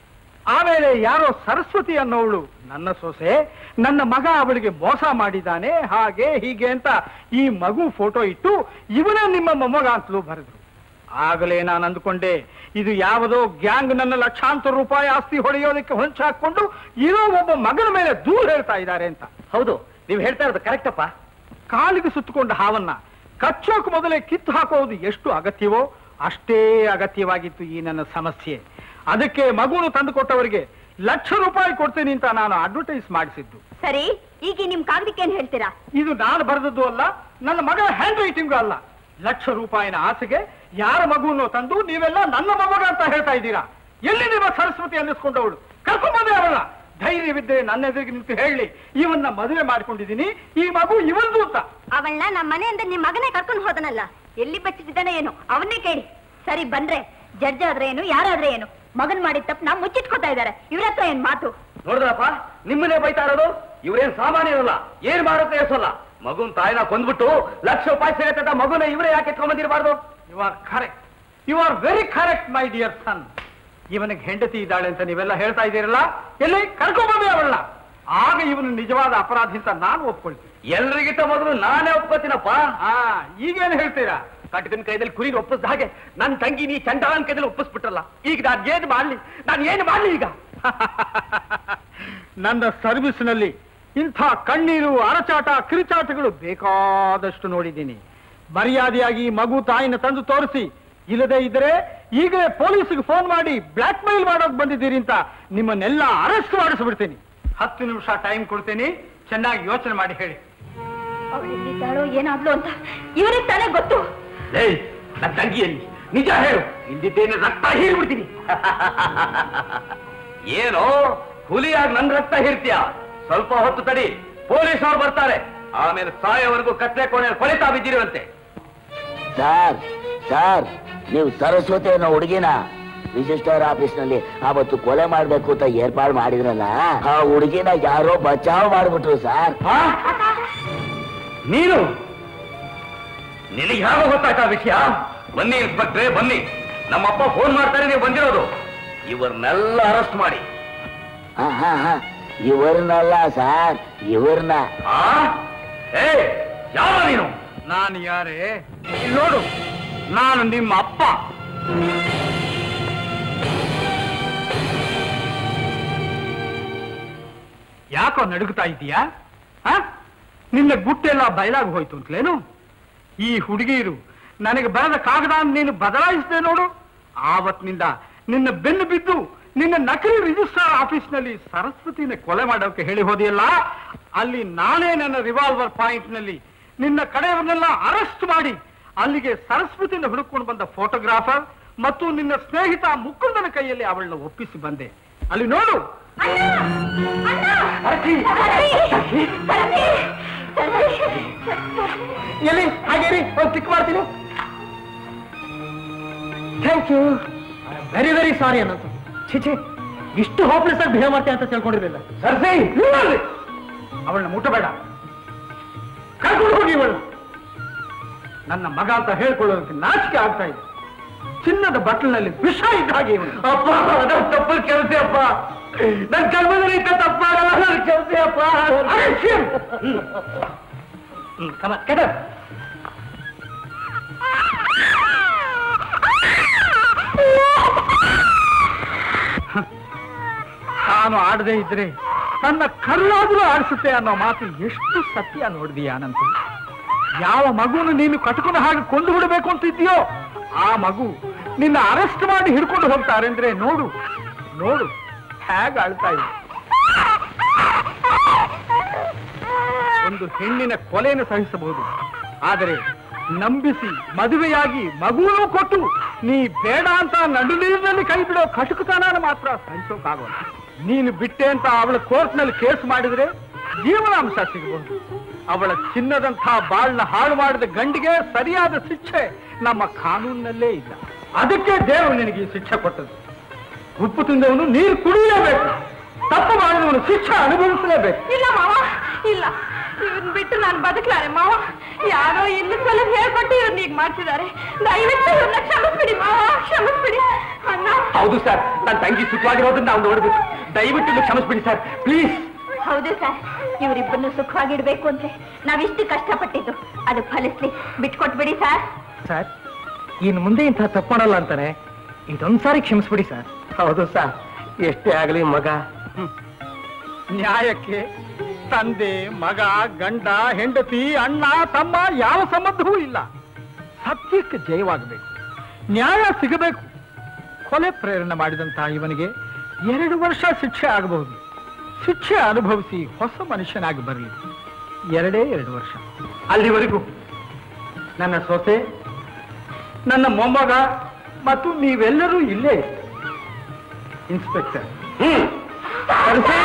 Speaker 3: ಆಮೇಲೆ ಯಾರೋ ಸರಸ್ವತಿ ಅನ್ನೋವಳು ನನ್ನ ಸೊಸೆ ನನ್ನ ಮಗ ಅವಳಿಗೆ ಮೋಸ ಮಾಡಿದ್ದಾನೆ ಹಾಗೆ ಹೀಗೆ ಅಂತ ಈ ಮಗು ಫೋಟೋ ಇಟ್ಟು ಇವನೇ ನಿಮ್ಮ ಮೊಮ್ಮಗ ಅಂತಲೂ ಬರೆದ್ರು ಆಗಲೇ ನಾನು ಅಂದ್ಕೊಂಡೆ ಇದು ಯಾವುದೋ ಗ್ಯಾಂಗ್ ನನ್ನ ಲಕ್ಷಾಂತರ ರೂಪಾಯಿ ಆಸ್ತಿ ಹೊಡೆಯೋದಕ್ಕೆ ಹೊಂಚ ಹಾಕೊಂಡು ಇರೋ ಒಬ್ಬ ಮಗನ ಮೇಲೆ ದೂರ ಹೇಳ್ತಾ ಇದ್ದಾರೆ ಅಂತ
Speaker 14: ಹೌದು ನೀವು ಹೇಳ್ತಾ ಇರೋದು ಕರೆಕ್ಟ್ ಅಪ್ಪ
Speaker 3: ಕಾಲಿಗೆ ಸುತ್ತಕೊಂಡ ಹಾವನ್ನ ಕಚ್ಚೋಕ್ ಮೊದಲೇ ಕಿತ್ತು ಹಾಕೋದು ಎಷ್ಟು ಅಗತ್ಯವೋ ಅಷ್ಟೇ ಅಗತ್ಯವಾಗಿತ್ತು ಈ ನನ್ನ ಸಮಸ್ಯೆ ಅದಕ್ಕೆ ಮಗುನು ತಂದುಕೊಟ್ಟವರಿಗೆ ಲಕ್ಷ ರೂಪಾಯಿ ಕೊಡ್ತೀನಿ ಅಂತ ನಾನು ಅಡ್ವರ್ಟೈಸ್ ಮಾಡಿಸಿದ್ದು
Speaker 1: ಸರಿ ಈಗ ನಿಮ್ ಕಾಗದಕ್ಕೆ ಏನ್ ಹೇಳ್ತೀರಾ
Speaker 3: ಇದು ನಾನು ಬರೆದದ್ದು ಅಲ್ಲ ನನ್ನ ಮಗಳ ಹ್ಯಾಂಡ್ ರೈಟಿಂಗು ಅಲ್ಲ
Speaker 15: ಲಕ್ಷ ರೂಪಾಯಿನ ಆಸೆಗೆ ಯಾರ ಮಗುವನ್ನು ತಂದು ನೀವೆಲ್ಲ ನನ್ನ ಮಗ ಅಂತ ಹೇಳ್ತಾ ಇದ್ದೀರಾ ಎಲ್ಲಿ ನಿಮ್ಮ ಸರಸ್ವತಿ ಅನ್ನಿಸ್ಕೊಂಡವಳು ಕರ್ಕೊಂಬಂದೆ ಅವಳ ಧೈರ್ಯವಿದ್ದರೆ ನನ್ನ ಎದುರಿಗೆ ನಿಂತು ಹೇಳಿ ಇವನ್ನ ಮದುವೆ ಮಾಡ್ಕೊಂಡಿದ್ದೀನಿ ಈ ಮಗು ಇವಂದು ಅಂತ
Speaker 1: ಅವಳನ್ನ ನಮ್ಮ ಮನೆಯಿಂದ ನಿಮ್ ಮಗನೇ ಕರ್ಕೊಂಡು ಹೋದನಲ್ಲ ಎಲ್ಲಿ ಬಚ್ಚಿದ್ದಾನೆ ಏನು ಅವನ್ನೇ ಕೇಳಿ ಸರಿ ಬಂದ್ರೆ ಜಡ್ಜ್ ಆದ್ರೆ ಏನು ಯಾರಾದ್ರೆ ಏನು ಮಗನ್ ಮಾಡಿದ ತಪ್ಪು ನಾವು ಮುಚ್ಚಿಟ್ಕೊತಾ ಇದಾರೆ ಇವ್ರ ಹತ್ರ ಏನ್ ಮಾತು
Speaker 3: ನೋಡಿದ್ರಪ್ಪ ನಿಮ್ಮನ್ನೇ ಬೈತಾ ಇರೋದು ಇವ್ರೇನ್ ಸಾಮಾನ್ಯರಲ್ಲ ಏನ್ ಮಾಡುತ್ತೆ ಎಸಲ್ಲ ಮಗುನ್ ತಾಯಿನ ಕೊಂದ್ಬಿಟ್ಟು ಲಕ್ಷ ರೂಪಾಯಿ ಸಿಗತ್ತೆ ಅಂತ ಮಗುನ ಇವರೇ ಯಾಕೆ ಎತ್ಕೊಂಡ್ಬಂದಿರಬಾರ್ದು
Speaker 15: you are correct you are very correct my dear son ಇವನಿಗೆ ಹೆಂಡತಿ ಇದ್ದಾಳೆ ಅಂತ ನೀವೆಲ್ಲ ಹೇಳ್ತಾ ಇದ್ದೀರಲ್ಲ ಎಲ್ಲಿ ಕರ್ಕೊಂಬಂದೆ ಅವಳನ್ನ ಆಗ ಇವನು ನಿಜವಾದ ಅಪರಾಧಿ ಅಂತ ನಾನು ಒಪ್ಕೊಳ್ತೀನಿ
Speaker 3: ಎಲ್ರಿಗಿಂತ ಮೊದಲು ನಾನೇ ಒಪ್ಕೋತೀನಪ್ಪ
Speaker 15: ಆ ಈಗೇನು ಹೇಳ್ತೀರಾ
Speaker 3: ಕಟಕನ ಕೈದಲ್ಲಿ ಕುರಿ ಒಪ್ಪಿಸ್ದ ಹಾಗೆ ನನ್ ತಂಗಿ ನೀ ಚಂಡಾಳನ್ ಕೈದಲ್ಲಿ ಒಪ್ಪಿಸ್ಬಿಟ್ರಲ್ಲ ಈಗ ನಾನು ಏನ್ ಮಾಡ್ಲಿ ನಾನು ಏನ್ ಮಾಡ್ಲಿ ಈಗ
Speaker 15: ನನ್ನ ಸರ್ವಿಸ್ನಲ್ಲಿ ಇಂಥ ಕಣ್ಣೀರು ಅರಚಾಟ ಕಿರುಚಾಟಗಳು ಬೇಕಾದಷ್ಟು ನೋಡಿದ್ದೀನಿ ಮರ್ಯಾದೆಯಾಗಿ ಈ ಮಗು ತಾಯಿನ ತಂದು ತೋರಿಸಿ ಇಲ್ಲದೆ ಇದ್ರೆ ಈಗಲೇ ಪೊಲೀಸ್ಗೆ ಫೋನ್ ಮಾಡಿ ಬ್ಲಾಕ್ ಮೇಲ್ ಮಾಡೋಕ್ ಬಂದಿದ್ದೀರಿ ಅಂತ ನಿಮ್ಮನ್ನೆಲ್ಲ ಅರೆಸ್ಟ್ ಮಾಡಿಸ್ಬಿಡ್ತೀನಿ ಹತ್ತು ನಿಮಿಷ ಟೈಮ್ ಕೊಡ್ತೀನಿ ಚೆನ್ನಾಗಿ ಯೋಚನೆ ಮಾಡಿ ಹೇಳಿ
Speaker 1: ಅವಳೆಲ್ಲಿದ್ದಾಳೋ ಏನಾದ್ಲು ಅಂತ ಇವ್ರಿಗೆ ತಾನೇ ಗೊತ್ತು
Speaker 3: ಏಯ್ ನನ್ನ ತಂಗಿಯಲ್ಲಿ ನಿಜ ಹೇಳು ಇಲ್ಲಿದ್ದೇನೆ ರಕ್ತ ಹೀರ್ಬಿಡ್ತೀನಿ ಏನೋ ಹುಲಿಯಾಗಿ ನನ್ ರಕ್ತ ಹೀರ್ತೀಯ ಸ್ವಲ್ಪ ಹೊತ್ತು ತಡಿ ಪೊಲೀಸವ್ರು ಬರ್ತಾರೆ ಆಮೇಲೆ ಸಾಯೋವರೆಗೂ ಕತ್ಲೆ ಕೋಣೆ ಕೊಳಿತಾ ಬಿದ್ದಿರುವಂತೆ
Speaker 13: ಸರ್ ಸರ್ ನೀವು ಸರಸ್ವತಿ ಅನ್ನೋ ಹುಡುಗಿನ ರಿಜಿಸ್ಟರ್ ಆಫೀಸ್ ನಲ್ಲಿ ಅವತ್ತು ಕೊಲೆ ಮಾಡ್ಬೇಕು ಅಂತ ಏರ್ಪಾಡು ಮಾಡಿದ್ರಲ್ಲ ಆ ಹುಡುಗಿನ ಯಾರೋ ಬಚಾವ್ ಮಾಡ್ಬಿಟ್ರು ಸರ್
Speaker 3: ನೀನು ನಿನಗೆ ಯಾವ ಗೊತ್ತಾಯ್ತಾ ವಿಷಯ ಬನ್ನಿ ಇನ್ಸ್ಪೆಕ್ಟ್ರೆ ಬನ್ನಿ ನಮ್ಮಪ್ಪ ಫೋನ್ ಮಾಡ್ತಾರೆ ನೀವು ಬಂದಿರೋದು ಇವರನ್ನೆಲ್ಲ ಅರೆಸ್ಟ್ ಮಾಡಿ
Speaker 13: ಹಾ ಹಾ ಹಾ ಇವ್ರನ್ನಲ್ಲ ಸರ್ ಇವ್ರನ್ನ
Speaker 3: ಆ ಏ ಯಾವ ನೀನು
Speaker 15: ನಾನು ಯಾರೇ ಇಲ್ಲಿ ನೋಡು ನಾನು ನಿಮ್ಮ ಅಪ್ಪ ಯಾಕೋ ನಡುಗುತ್ತಾ ಇದ್ದೀಯಾ ಆ? ನಿನ್ನ ಗುಟ್ಟೆಲ್ಲ ಬಯಲಾಗಿ ಹೋಯ್ತು ಅಂತಲೇನು ಈ ಹುಡುಗಿಯರು ನನಗೆ ಬರದ ಕಾಗದ ನೀನು ಬದಲಾಯಿಸಿದೆ ನೋಡು ಆವತ್ತಿನಿಂದ ನಿನ್ನ ಬೆನ್ನು ಬಿದ್ದು ನಿನ್ನ ನಕಲಿ ರಿಜಿಸ್ಟ್ರಾರ್ ಆಫೀಸ್ನಲ್ಲಿ ಸರಸ್ವತಿನ ಕೊಲೆ ಮಾಡೋಕೆ ಹೇಳಿ ಹೋದಿಯಲ್ಲ ಅಲ್ಲಿ ನಾನೇ ನನ್ನ ರಿವಾಲ್ವರ್ ಪಾಯಿಂಟ್ ನಲ್ಲಿ ನಿನ್ನ ಕಡೆಯವನ್ನೆಲ್ಲ ಅರೆಸ್ಟ್ ಮಾಡಿ ಅಲ್ಲಿಗೆ ಸರಸ್ವತಿನ ಹುಡುಕೊಂಡು ಬಂದ ಫೋಟೋಗ್ರಾಫರ್ ಮತ್ತು ನಿನ್ನ ಸ್ನೇಹಿತ ಮುಕುಂದನ ಕೈಯಲ್ಲಿ ಅವಳನ್ನ ಒಪ್ಪಿಸಿ ಬಂದೆ ಅಲ್ಲಿ ನೋಡು ಎಲ್ಲಿ ಹಾಗೆ ರೀ ಒಂದು ಟಿಕ್ ಮಾಡ್ತೀನಿ thank you very very sorry ಅನ್ನೋದು ಛೀ ಇಷ್ಟು ಹೋಪ್ಲೆಸ್ ಆಗಿ ಬಿಹೇವ್ ಮಾಡ್ತೀಯ ಅಂತ ತಿಳ್ಕೊಂಡಿರ್ಲಿಲ್ಲ ಸರ್ಸಿ ಅವಳನ್ನ ಮುಟ್ಟಬೇಡ ಕರ್ಕೊಂಡು ಹೋಗಿ ಇವಳು ನನ್ನ ಮಗ ಅಂತ ಹೇಳ್ಕೊಳ್ಳೋದಕ್ಕೆ ನಾಚಿಕೆ ಆಗ್ತಾ ಇದೆ ಚಿನ್ನದ ಬಟ್ಲಿನಲ್ಲಿ ವಿಷ ಇದ್ದ ಹಾಗೆ ಇವನು ಅಪ್ಪ ಅದು ತಪ್ಪು ಕೆಲಸ ಅಪ್ಪ ನನ್ನ ಕರ್ಮದಲ್ಲಿ ಇದ್ದ ತಪ್ಪಾಗಲ್ಲ ನನ್ನ ಕೆಲಸ ಅಪ್ಪ ಹ್ಮ್ ಕಮ ಕೆದ ನಾನು ಆಡದೆ ಇದ್ರೆ ನನ್ನ ಕರುಳಾದ್ರೂ ಆಡಿಸುತ್ತೆ ಅನ್ನೋ ಮಾತು ಎಷ್ಟು ಸತ್ಯ ನೋಡಿದೀಯ ಅನಂತ ಯಾವ ಮಗುವನ್ನು ನೀನು ಕಟ್ಕೊಂಡು ಹಾಗೆ ಕೊಂದು ಬಿಡಬೇಕು ಅಂತಿದ್ಯೋ ಆ ಮಗು ನಿನ್ನ ಅರೆಸ್ಟ್ ಮಾಡಿ ಹಿಡ್ಕೊಂಡು ಹೋಗ್ತಾರೆ ಅಂದ್ರೆ ನೋಡು ನೋಡು ಹೇಗೆ ಅಳ್ತಾ ಇದೆ ಒಂದು ಹೆಣ್ಣಿನ ಕೊಲೆಯನ್ನು ಸಹಿಸಬಹುದು ಆದರೆ ನಂಬಿಸಿ ಮದುವೆಯಾಗಿ ಮಗುವನ್ನು ಕೊಟ್ಟು ನೀ ಬೇಡ ಅಂತ ನಡು ನೀರಿನಲ್ಲಿ ಕೈ ಬಿಡೋ ಕಟುಕತನ ಮಾತ್ರ ಸಹಿಸೋಕ್ಕಾಗೋಲ್ಲ ನೀನು ಬಿಟ್ಟೆ ಅಂತ ಅವಳ ಕೋರ್ಟ್ನಲ್ಲಿ ಕೇಸ್ ಮಾಡಿದ್ರೆ ಜೀವನಾಂಶ ಸಿಗಬಹುದು ಅವಳ ಚಿನ್ನದಂಥ ಬಾಳ್ನ ಹಾಳು ಮಾಡಿದ ಗಂಡಿಗೆ ಸರಿಯಾದ ಶಿಕ್ಷೆ ನಮ್ಮ ಕಾನೂನಿನಲ್ಲೇ ಇಲ್ಲ ಅದಕ್ಕೆ ದೇವರು ನಿನಗೆ ಈ ಶಿಕ್ಷೆ ಕೊಟ್ಟದ್ದು ಉಪ್ಪು ತಿಂದವನು ನೀರು ಕುಡಿಯಲೇಬೇಕು ತಪ್ಪು ಮಾಡಿದವನು ಶಿಕ್ಷೆ ಅನುಭವಿಸಲೇಬೇಕು
Speaker 9: ಇಲ್ಲ ಮಾವ ಇಲ್ಲ ಇವನ್ ಬಿಟ್ಟು ನಾನು ಬದುಕ್ಲಾರೆ ಮಾವ ಯಾರೋ ಇಲ್ಲಿ ಸಲ ಹೇಳ್ಕೊಟ್ಟು ಇವ್ರನ್ನ ಈಗ ಮಾಡ್ತಿದ್ದಾರೆ ದಯವಿಟ್ಟು ಇವ್ರನ್ನ ಕ್ಷಮಿಸ್ಬಿಡಿ ಮಾವ ಕ್ಷಮಿಸ್ಬಿಡಿ ಅಣ್ಣ
Speaker 3: ಹೌದು ಸರ್ ನನ್ನ ತಂಗಿ ಸುಖವಾಗಿರೋದನ್ನ ನಾವು ನೋಡ್ಬೇಕು ದಯವಿಟ್ಟು ನೀವು ಕ್ಷಮಿಸ್ಬಿಡಿ ಸರ್ ಪ್ಲೀಸ್
Speaker 1: ಹೌದು ಸರ್ ಇವರಿಬ್ಬರನ್ನು ಸುಖವಾಗಿಡ್ಬೇಕು ಅಂತ ನಾವಿಷ್ಟು ಕಷ್ಟಪಟ್ಟಿದ್ದು ಅದು ಫಲಿಸ್ಲಿ ಬಿಟ್ಕೊಟ್ಬಿಡಿ ಸರ್
Speaker 15: ಸರ್ ಇನ್ನು ಮುಂದೆ ಇಂಥ ತಪ್ಪು ಮಾಡಲ್ಲ ಅಂತಾನೆ ಇದೊಂದ್ಸಾರಿ ಕ್ಷಮಿಸ್ಬಿಡಿ ಸರ್
Speaker 2: ಹೌದು ಸರ್ ಎಷ್ಟೇ ಆಗಲಿ ಮಗ
Speaker 15: ನ್ಯಾಯಕ್ಕೆ ತಂದೆ ಮಗ ಗಂಡ ಹೆಂಡತಿ ಅಣ್ಣ ತಮ್ಮ ಯಾವ ಸಂಬಂಧವೂ ಇಲ್ಲ ಸತ್ಯಕ್ಕೆ ಜಯವಾಗಬೇಕು ನ್ಯಾಯ ಸಿಗಬೇಕು ಕೊಲೆ ಪ್ರೇರಣೆ ಮಾಡಿದಂತಹ ಇವನಿಗೆ ಎರಡು ವರ್ಷ ಶಿಕ್ಷೆ ಆಗಬಹುದು ಶಿಕ್ಷೆ ಅನುಭವಿಸಿ ಹೊಸ ಮನುಷ್ಯನಾಗಿ ಬರಲಿ ಎರಡೇ ಎರಡು ವರ್ಷ ಅಲ್ಲಿವರೆಗೂ ನನ್ನ ಸೊಸೆ ನನ್ನ ಮೊಮ್ಮಗ ಮತ್ತು ನೀವೆಲ್ಲರೂ ಇಲ್ಲೇ ಇನ್ಸ್ಪೆಕ್ಟರ್ ಕರೆಸಿ